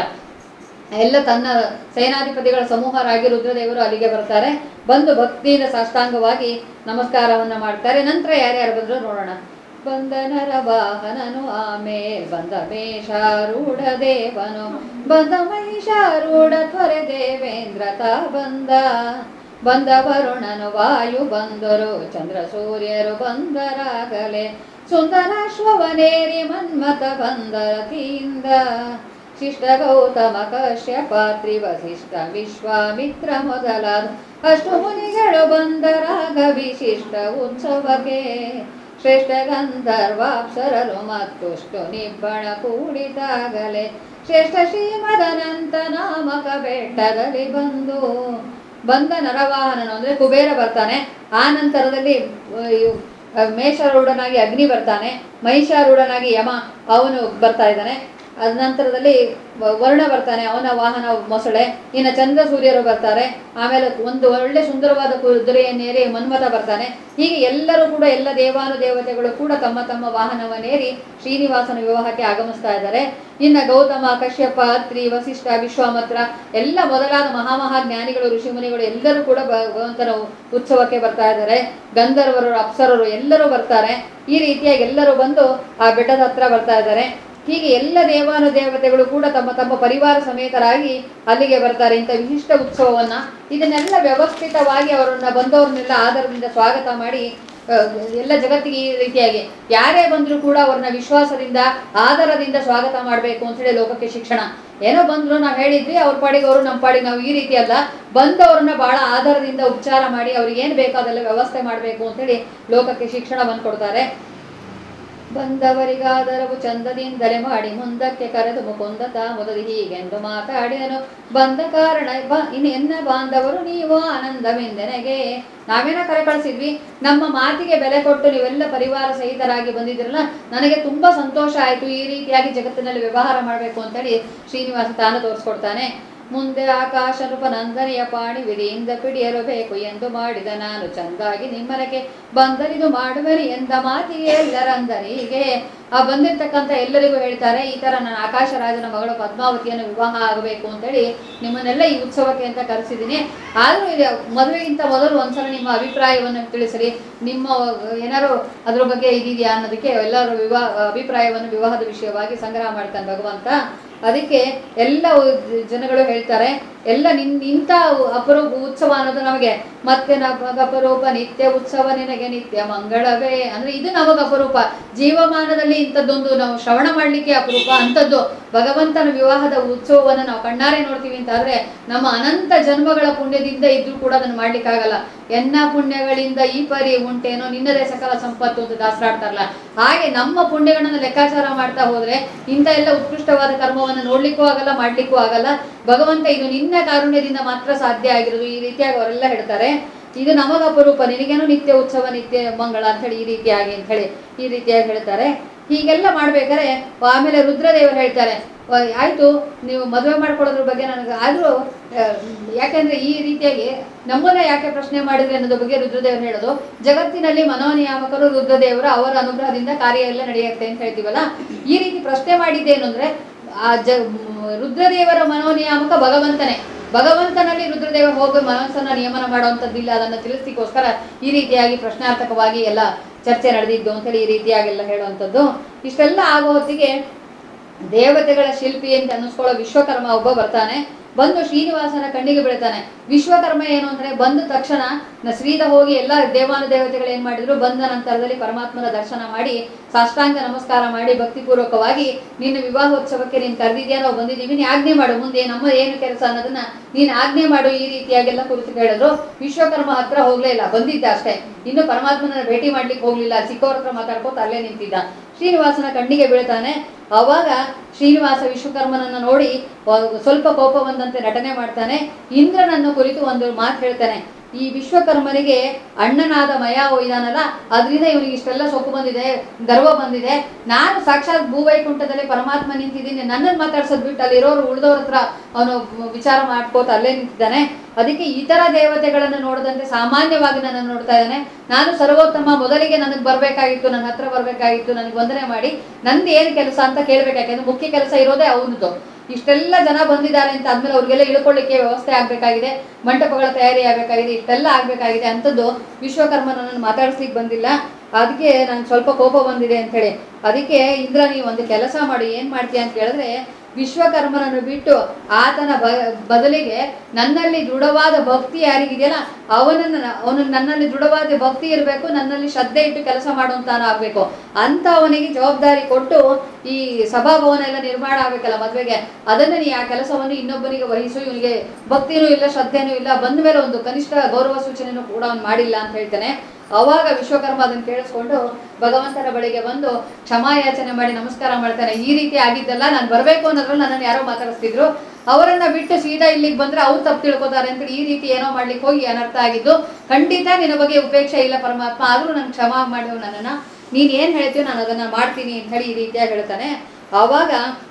ಎಲ್ಲ ತನ್ನ ಸೇನಾಧಿಪತಿಗಳ ಸಮೂಹರಾಗಿ ರುದ್ರದೇವರು ಅಲ್ಲಿಗೆ ಬರ್ತಾರೆ ಬಂದು ಭಕ್ತಿಯಿಂದ ಸಾಷ್ಟಾಂಗವಾಗಿ ನಮಸ್ಕಾರವನ್ನ ಮಾಡ್ತಾರೆ ನಂತರ ಯಾರ್ಯಾರು ಬಂದ್ರು ನೋಡೋಣ ಬಂದನರ ವಾಹನನು ಆಮೇಲ್ ಬಂದ ಮೇಷಾರೂಢ ದೇವನು ಬಂದ ಮಹಿಷಾರೂಢ ತ್ವರೆ ದೇವೇಂದ್ರ ತಾ ಬಂದ ಬಂದ ವರುಣನು ವಾಯು ಬಂದರು ಚಂದ್ರ ಸೂರ್ಯರು ಬಂದರಾಗಲೇ ಸುಂದರಾಶ್ವವನೇರಿ ಮನ್ಮತ ಬಂದರತಿಯಿಂದ ಶಿಷ್ಟ ಗೌತಮ ಕಶ್ಯಪಾತ್ರಿ ವಸಿಷ್ಠ ವಿಶ್ವಾಮಿತ್ರ ಮೊದಲಾದ ಅಷ್ಟು ಮುನಿಗಳು ಬಂದರಾಗ ವಿಶಿಷ್ಟ ಉತ್ಸವಕ್ಕೆ ಶ್ರೇಷ್ಠ ಗಂಧರ್ವಾಪ್ಸರರು ಮತ್ತುಷ್ಟು ನಿಬ್ಬಣ ಕೂಡಿದಾಗಲೇ ಶ್ರೇಷ್ಠ ಶ್ರೀಮದನಂತ ನಾಮಕ ಬೆಟ್ಟದಲ್ಲಿ ಬಂದು ಬಂದ ನರವಾಹನನು ಅಂದ್ರೆ ಕುಬೇರ ಬರ್ತಾನೆ ಆ ನಂತರದಲ್ಲಿ ಆ, ಇವ್- ಆ, ಮೇಷರೂಢನಾಗಿ ಅಗ್ನಿ ಬರ್ತಾನೆ ಮಹಿಷಾರೂಢನಾಗಿ ಯಮ ಅವನು ಬರ್ತಾ ಇದ್ದಾನೆ ಅದ ನಂತರದಲ್ಲಿ ವ- ವರುಣ ಬರ್ತಾನೆ ಅವನ ವಾಹನ ಮೊಸಳೆ ಇನ್ನು ಚಂದ್ರ ಸೂರ್ಯರು ಬರ್ತಾರೆ ಆಮೇಲೆ ಒಂದು ಒಳ್ಳೆ ಸುಂದರವಾದ ಕುದುರೆಯನ್ನೇರಿ ಮನ್ಮಥ ಬರ್ತಾನೆ ಹೀಗೆ ಎಲ್ಲರೂ ಕೂಡ ಎಲ್ಲ ದೇವಾನು ದೇವತೆಗಳು ಕೂಡ ತಮ್ಮ ತಮ್ಮ ವಾಹನವನ್ನೇರಿ ಶ್ರೀನಿವಾಸನ ವಿವಾಹಕ್ಕೆ ಆಗಮಿಸ್ತಾ ಇದ್ದಾರೆ ಇನ್ನು ಗೌತಮ ಕಶ್ಯಪ ಅತ್ರಿ ವಸಿಷ್ಠ ವಿಶ್ವಾಮಿತ್ರ ಎಲ್ಲ ಮೊದಲಾದ ಮಹಾಮಹಾ ಜ್ಞಾನಿಗಳು ಋಷಿಮುನಿಗಳು ಎಲ್ಲರೂ ಕೂಡ ಭಗವಂತನ ಉತ್ಸವಕ್ಕೆ ಬರ್ತಾ ಇದ್ದಾರೆ ಗಂಧರ್ವರು ಅಪ್ಸರರು ಎಲ್ಲರೂ ಬರ್ತಾರೆ ಈ ರೀತಿಯಾಗಿ ಎಲ್ಲರೂ ಬಂದು ಆ ಬೆಟ್ಟದ ಹತ್ರ ಬರ್ತಾ ಇದ್ದಾರೆ ಹೀಗೆ ಎಲ್ಲ ದೇವಾನು ದೇವತೆಗಳು ಕೂಡ ತಮ್ಮ ತಮ್ಮ ಪರಿವಾರ ಸಮೇತರಾಗಿ ಅಲ್ಲಿಗೆ ಬರ್ತಾರೆ ಇಂಥ ವಿಶಿಷ್ಟ ಉತ್ಸವವನ್ನ ಇದನ್ನೆಲ್ಲ ವ್ಯವಸ್ಥಿತವಾಗಿ ಅವರನ್ನ ಬಂದವ್ರನ್ನೆಲ್ಲ ಆಧಾರದಿಂದ ಸ್ವಾಗತ ಮಾಡಿ ಆ, ಎಲ್ಲ ಜಗತ್ತಿಗೆ ಈ ರೀತಿಯಾಗಿ ಯಾರೇ ಬಂದರೂ ಕೂಡ ಅವ್ರನ್ನ ವಿಶ್ವಾಸದಿಂದ ಆಧಾರದಿಂದ ಸ್ವಾಗತ ಮಾಡಬೇಕು ಅಂತೇಳಿ ಲೋಕಕ್ಕೆ ಶಿಕ್ಷಣ ಏನೋ ಬಂದ್ರು ನಾವು ಹೇಳಿದ್ವಿ ಅವ್ರ ಪಾಡಿಗೆ ಅವರು ನಮ್ಮ ಪಾಡಿಗೆ ನಾವು ಈ ರೀತಿ ಅಲ್ಲ ಬಂದವ್ರನ್ನ ಬಹಳ ಆಧಾರದಿಂದ ಉಪಚಾರ ಮಾಡಿ ಅವ್ರಿಗೆ ಏನು ಬೇಕೋ ಅದೆಲ್ಲ ವ್ಯವಸ್ಥೆ ಮಾಡಬೇಕು ಅಂತೇಳಿ ಲೋಕಕ್ಕೆ ಶಿಕ್ಷಣವನ್ನು ಕೊಡ್ತಾರೆ ಬಂದವರಿಗಾದರವು ಚಂದದಿಂದಲೇ ಮಾಡಿ ಮುಂದಕ್ಕೆ ಕರೆದು ಮುಕುಂದತ ಮೊದಲು ಹೀಗೆಂದು ಮಾತಾಡಿದನು ಬಂದ ಕಾರಣ ಬ ಇನ್ನು ಎನ್ನ ಬಾಂಧವರು ನೀವು ಆನಂದವೆಂದೆನಗೆ ನಾವೇನ ಕರೆ ಕಳಿಸಿದ್ವಿ ನಮ್ಮ ಮಾತಿಗೆ ಬೆಲೆ ಕೊಟ್ಟು ನೀವೆಲ್ಲ ಪರಿವಾರ ಸಹಿತರಾಗಿ ಬಂದಿದ್ರಲ್ಲ ನನಗೆ ತುಂಬಾ ಸಂತೋಷ ಆಯಿತು ಈ ರೀತಿಯಾಗಿ ಜಗತ್ತಿನಲ್ಲಿ ವ್ಯವಹಾರ ಮಾಡಬೇಕು ಅಂತೇಳಿ ಶ್ರೀನಿವಾಸ ತಾನು ತೋರಿಸ್ಕೊಡ್ತಾನೆ ಮುಂದೆ ಆಕಾಶ ನಂದನೆಯ ಪಾಣಿ ವಿಧಿಯಿಂದ ಪಿಡಿಯಲು ಬೇಕು ಎಂದು ಮಾಡಿದ ನಾನು ಚಂದಾಗಿ ನಿಮ್ಮನೆಗೆ ಬಂದರಿದು ಮಾಡುವರಿ ಎಂದ ಮಾತಿಗೆ ಎಲ್ಲರಂದರಿಗೆ ಆ ಬಂದಿರ್ತಕ್ಕಂಥ ಎಲ್ಲರಿಗೂ ಹೇಳ್ತಾರೆ ಈ ತರ ನಾನು ಆಕಾಶ ರಾಜನ ಮಗಳು ಪದ್ಮಾವತಿಯನ್ನು ವಿವಾಹ ಆಗಬೇಕು ಅಂತೇಳಿ ನಿಮ್ಮನ್ನೆಲ್ಲ ಈ ಉತ್ಸವಕ್ಕೆ ಅಂತ ಕರೆಸಿದ್ದೀನಿ ಆದರೂ ಇದು ಮದುವೆಗಿಂತ ಮೊದಲು ಒಂದ್ಸಲ ನಿಮ್ಮ ಅಭಿಪ್ರಾಯವನ್ನು ತಿಳಿಸಿರಿ ನಿಮ್ಮ ಏನಾರು ಅದ್ರ ಬಗ್ಗೆ ಇದಿದೆಯಾ ಅನ್ನೋದಕ್ಕೆ ಎಲ್ಲರೂ ವಿವಾಹ ಅಭಿಪ್ರಾಯವನ್ನು ವಿವಾಹದ ವಿಷಯವಾಗಿ ಸಂಗ್ರಹ ಮಾಡ್ತಾನೆ ಭಗವಂತ ಅದಕ್ಕೆ ಎಲ್ಲ ಉ- ಜನಗಳು ಹೇಳ್ತಾರೆ ಎಲ್ಲ ನಿನ್ ಇಂಥ ಅಪರೂಪ ಉತ್ಸವ ಅನ್ನೋದು ನಮಗೆ ಮತ್ತೆ ನಮಗ ಅಪರೂಪ ನಿತ್ಯ ಉತ್ಸವ ನಿನಗೆ ನಿತ್ಯ ಮಂಗಳವೇ ಅಂದ್ರೆ ಇದು ನಮಗ ಅಪರೂಪ ಜೀವಮಾನದಲ್ಲಿ ಇಂಥದ್ದೊಂದು ನಾವು ಶ್ರವಣ ಮಾಡ್ಲಿಕ್ಕೆ ಅಪರೂಪ ಅಂಥದ್ದು ಭಗವಂತನ ವಿವಾಹದ ಉತ್ಸವವನ್ನು ನಾವು ಕಣ್ಣಾರೆ ನೋಡ್ತೀವಿ ಅಂತ ಆದ್ರೆ ನಮ್ಮ ಅನಂತ ಜನ್ಮಗಳ ಪುಣ್ಯದಿಂದ ಇದ್ರೂ ಕೂಡ ಅದನ್ನು ಮಾಡ್ಲಿಕ್ಕಾಗಲ್ಲ ಎನ್ನ ಪುಣ್ಯಗಳಿಂದ ಈ ಪರಿ ಉಂಟೇನೋ ನಿನ್ನದೇ ಸಕಲ ಸಂಪತ್ತು ಅಂತ ದಾಸರಾಡ್ತಾರಲ್ಲ ಹಾಗೆ ನಮ್ಮ ಪುಣ್ಯಗಳನ್ನ ಲೆಕ್ಕಾಚಾರ ಮಾಡ್ತಾ ಹೋದ್ರೆ ಇಂಥ ಎಲ್ಲ ಉತ್ಕೃಷ್ಟವಾದ ಕರ್ಮವನ್ನು ನೋಡ್ಲಿಕ್ಕೂ ಆಗಲ್ಲ ಮಾಡ್ಲಿಕ್ಕೂ ಆಗಲ್ಲ ಭಗವಂತ ಇದು ನಿನ್ನ ಕಾರುಣ್ಯದಿಂದ ಮಾತ್ರ ಸಾಧ್ಯ ಆಗಿರೋದು ಈ ರೀತಿಯಾಗಿ ಅವರೆಲ್ಲ ಹೇಳ್ತಾರೆ ಇದು ನಮಗ ಅಪರೂಪ ನಿನಗೇನೋ ನಿತ್ಯ ಉತ್ಸವ ನಿತ್ಯ ಮಂಗಳ ಅಂತ ಹೇಳಿ ಈ ರೀತಿಯಾಗಿ ಅಂತ ಹೇಳಿ ಈ ರೀತಿಯಾಗಿ ಹೇಳ್ತಾರೆ ಹೀಗೆಲ್ಲ ಮಾಡ್ಬೇಕಾದ್ರೆ ಆಮೇಲೆ ರುದ್ರದೇವರು ಹೇಳ್ತಾರೆ ವ- ಆಯ್ತು ನೀವು ಮದುವೆ ಮಾಡ್ಕೊಳ್ಳೋದ್ರ ಬಗ್ಗೆ ನನಗೆ ಆದರೂ ಯಾಕೆಂದ್ರೆ ಈ ರೀತಿಯಾಗಿ ನಮ್ಮನ್ನ ಯಾಕೆ ಪ್ರಶ್ನೆ ಮಾಡಿದ್ರೆ ಅನ್ನೋದ್ರ ಬಗ್ಗೆ ರುದ್ರದೇವರು ಹೇಳೋದು ಜಗತ್ತಿನಲ್ಲಿ ಮನೋನಿಯಾಮಕರು ರುದ್ರದೇವರು ಅವರ ಅನುಗ್ರಹದಿಂದ ಕಾರ್ಯ ಎಲ್ಲ ನಡೆಯುತ್ತೆ ಅಂತ ಹೇಳ್ತೀವಲ್ಲ ಈ ರೀತಿ ಪ್ರಶ್ನೆ ಮಾಡಿದ್ದೇನು ಅಂದ್ರೆ ಆ ಜ ಮ್, ರುದ್ರದೇವರ ಮನೋನಿಯಾಮಕ ಭಗವಂತನೇ ಭಗವಂತನಲ್ಲಿ ರುದ್ರದೇವ ಹೋಗಿ ಮನಸ್ಸನ್ನ ನಿಯಮನ ಮಾಡುವಂಥದ್ದಿಲ್ಲ ಅದನ್ನು ತಿಳಿಸ್ಲಿಕ್ಕೋಸ್ಕರ ಈ ರೀತಿಯಾಗಿ ಪ್ರಶ್ನಾರ್ಥಕವಾಗಿ ಎಲ್ಲ ಚರ್ಚೆ ನಡೆದಿದ್ದು ಅಂತೇಳಿ ಈ ರೀತಿಯಾಗೆಲ್ಲ ಹೇಳುವಂಥದ್ದು ಇಷ್ಟೆಲ್ಲ ಆಗೋ ಹೊತ್ತಿಗೆ ದೇವತೆಗಳ ಶಿಲ್ಪಿ ಅಂತ ಅನ್ನಿಸ್ಕೊಳ್ಳೋ ವಿಶ್ವಕರ್ಮ ಒಬ್ಬ ಬರ್ತಾನೆ ಬಂದು ಶ್ರೀನಿವಾಸನ ಕಣ್ಣಿಗೆ ಬೀಳ್ತಾನೆ ವಿಶ್ವಕರ್ಮ ಏನು ಅಂದ್ರೆ ಬಂದ ತಕ್ಷಣ ನ ಶ್ರೀದ ಹೋಗಿ ಎಲ್ಲ ದೇವಾನ ದೇವತೆಗಳು ಏನ್ ಮಾಡಿದ್ರು ಬಂದ ನಂತರದಲ್ಲಿ ಪರಮಾತ್ಮನ ದರ್ಶನ ಮಾಡಿ ಸಾಷ್ಟಾಂಗ ನಮಸ್ಕಾರ ಮಾಡಿ ಭಕ್ತಿಪೂರ್ವಕವಾಗಿ ನಿನ್ನ ವಿವಾಹೋತ್ಸವಕ್ಕೆ ನೀನು ಕರೆದಿದ್ಯಾ ನಾವು ಬಂದಿದ್ದೀವಿ ನೀ ಆಜ್ಞೆ ಮಾಡು ಮುಂದೆ ನಮ್ಮ ಏನು ಕೆಲಸ ಅನ್ನೋದನ್ನ ನೀನು ಆಜ್ಞೆ ಮಾಡು ಈ ರೀತಿಯಾಗೆಲ್ಲ ಕುರಿತು ಹೇಳಿದ್ರು ವಿಶ್ವಕರ್ಮ ಹತ್ರ ಹೋಗ್ಲೇ ಇಲ್ಲ ಬಂದಿದ್ದ ಅಷ್ಟೇ ಇನ್ನು ಪರಮಾತ್ಮನ ಭೇಟಿ ಮಾಡ್ಲಿಕ್ಕೆ ಹೋಗ್ಲಿಲ್ಲ ಚಿಕ್ಕವ್ರ ಹತ್ರ ಮಾತಾಡ್ಕೋತ ಅಲ್ಲೇ ನಿಂತಿದ್ದ ಶ್ರೀನಿವಾಸನ ಕಣ್ಣಿಗೆ ಬೀಳ್ತಾನೆ ಅವಾಗ ಶ್ರೀನಿವಾಸ ವಿಶ್ವಕರ್ಮನನ್ನ ನೋಡಿ ವ- ಸ್ವಲ್ಪ ಕೋಪ ಬಂದಂತೆ ನಟನೆ ಮಾಡ್ತಾನೆ ಇಂದ್ರನನ್ನು ಕುರಿತು ಒಂದು ಮಾತು ಹೇಳ್ತಾನೆ ಈ ವಿಶ್ವಕರ್ಮನಿಗೆ ಅಣ್ಣನಾದ ಮಯ ಇದಾನಲ್ಲ ಅದರಿಂದ ಇವನಿಗೆ ಇಷ್ಟೆಲ್ಲ ಸೊಕ್ಕು ಬಂದಿದೆ ಗರ್ವ ಬಂದಿದೆ ನಾನು ಸಾಕ್ಷಾತ್ ಭೂವೈಕುಂಠದಲ್ಲಿ ಪರಮಾತ್ಮ ನಿಂತಿದ್ದೀನಿ ನನ್ನನ್ನು ಮಾತಾಡ್ಸೋದ್ ಬಿಟ್ಟು ಅಲ್ಲಿರೋರು ಉಳಿದವ್ರ ಹತ್ರ ಅವನು ವಿಚಾರ ಮಾಡ್ಕೋತ ಅಲ್ಲೇ ನಿಂತಿದ್ದಾನೆ ಅದಕ್ಕೆ ಇತರ ದೇವತೆಗಳನ್ನು ನೋಡದಂತೆ ಸಾಮಾನ್ಯವಾಗಿ ನನ್ನನ್ನು ನೋಡ್ತಾ ಇದ್ದಾನೆ ನಾನು ಸರ್ವೋತ್ತಮ ಮೊದಲಿಗೆ ನನಗೆ ಬರಬೇಕಾಗಿತ್ತು ನನ್ನ ಹತ್ರ ಬರಬೇಕಾಗಿತ್ತು ನನಗೆ ವಂದನೆ ಮಾಡಿ ನಂದು ಏನು ಕೆಲಸ ಅಂತ ಕೇಳಬೇಕು ಯಾಕೆಂದ್ರೆ ಮುಖ್ಯ ಕೆಲಸ ಇರೋದೇ ಅವನದು ಇಷ್ಟೆಲ್ಲ ಜನ ಬಂದಿದ್ದಾರೆ ಅಂತ ಆದ್ಮೇಲೆ ಅವ್ರಿಗೆಲ್ಲ ಇಳ್ಕೊಳ್ಳಿಕ್ಕೆ ವ್ಯವಸ್ಥೆ ಆಗಬೇಕಾಗಿದೆ ಮಂಟಪಗಳ ತಯಾರಿ ಆಗಬೇಕಾಗಿದೆ ಇಷ್ಟೆಲ್ಲ ಆಗಬೇಕಾಗಿದೆ ಅಂಥದ್ದು ವಿಶ್ವಕರ್ಮ ನನ್ನನ್ನು ಮಾತಾಡಿಸ್ಲಿಕ್ಕೆ ಬಂದಿಲ್ಲ ಅದಕ್ಕೆ ನಂಗೆ ಸ್ವಲ್ಪ ಕೋಪ ಬಂದಿದೆ ಅಂತ ಹೇಳಿ ಅದಕ್ಕೆ ಇಂದ್ರ ನೀವು ಒಂದು ಕೆಲಸ ಮಾಡಿ ಏನು ಮಾಡ್ತೀಯ ಅಂತ ಕೇಳಿದ್ರೆ ವಿಶ್ವಕರ್ಮನನ್ನು ಬಿಟ್ಟು ಆತನ ಬ ಬದಲಿಗೆ ನನ್ನಲ್ಲಿ ದೃಢವಾದ ಭಕ್ತಿ ಯಾರಿಗಿದೆಯಲ್ಲ ಅವನನ್ನು ಅವನು ನನ್ನಲ್ಲಿ ದೃಢವಾದ ಭಕ್ತಿ ಇರಬೇಕು ನನ್ನಲ್ಲಿ ಶ್ರದ್ಧೆ ಇಟ್ಟು ಕೆಲಸ ಮಾಡುವಂತಾನ ಆಗಬೇಕು ಅಂತ ಅವನಿಗೆ ಜವಾಬ್ದಾರಿ ಕೊಟ್ಟು ಈ ಸಭಾಭವನ ಎಲ್ಲ ನಿರ್ಮಾಣ ಆಗಬೇಕಲ್ಲ ಮದುವೆಗೆ ಅದನ್ನು ನೀ ಆ ಕೆಲಸವನ್ನು ಇನ್ನೊಬ್ಬನಿಗೆ ವಹಿಸು ಇವನಿಗೆ ಭಕ್ತಿನೂ ಇಲ್ಲ ಶ್ರದ್ಧೆನೂ ಇಲ್ಲ ಬಂದ ಮೇಲೆ ಒಂದು ಕನಿಷ್ಠ ಗೌರವ ಸೂಚನೆನೂ ಕೂಡ ಅವನು ಮಾಡಿಲ್ಲ ಅಂತ ಹೇಳ್ತಾನೆ ಅವಾಗ ವಿಶ್ವಕರ್ಮ ಅದನ್ನು ಕೇಳಿಸ್ಕೊಂಡು ಭಗವಂತನ ಬಳಿಗೆ ಬಂದು ಕ್ಷಮಾಯಾಚನೆ ಮಾಡಿ ನಮಸ್ಕಾರ ಮಾಡ್ತಾನೆ ಈ ರೀತಿ ಆಗಿದ್ದಲ್ಲ ನಾನು ಬರಬೇಕು ಅನ್ನೋದ್ರಲ್ಲಿ ನನ್ನನ್ನು ಯಾರೋ ಮಾತಾಡಿಸ್ತಿದ್ರು ಅವರನ್ನ ಬಿಟ್ಟು ಸೀದಾ ಇಲ್ಲಿಗೆ ಬಂದ್ರೆ ಅವ್ರು ತಪ್ಪು ತಿಳ್ಕೊತಾರೆ ಅಂತ ಈ ರೀತಿ ಏನೋ ಮಾಡ್ಲಿಕ್ಕೆ ಹೋಗಿ ಅನರ್ಥ ಆಗಿದ್ದು ಖಂಡಿತ ನಿನ್ನ ಬಗ್ಗೆ ಉಪೇಕ್ಷೆ ಇಲ್ಲ ಪರಮಾತ್ಮ ಆದರೂ ನನ್ಗೆ ಕ್ಷಮಾ ಮಾಡಿದವು ನನ್ನನ್ನ ನೀನ್ ಏನ್ ಹೇಳ್ತೀಯೋ ನಾನು ಅದನ್ನ ಮಾಡ್ತೀನಿ ಅಂತ ಹೇಳಿ ಈ ರೀತಿಯಾಗಿ ಹೇಳ್ತಾನೆ ಆವಾಗ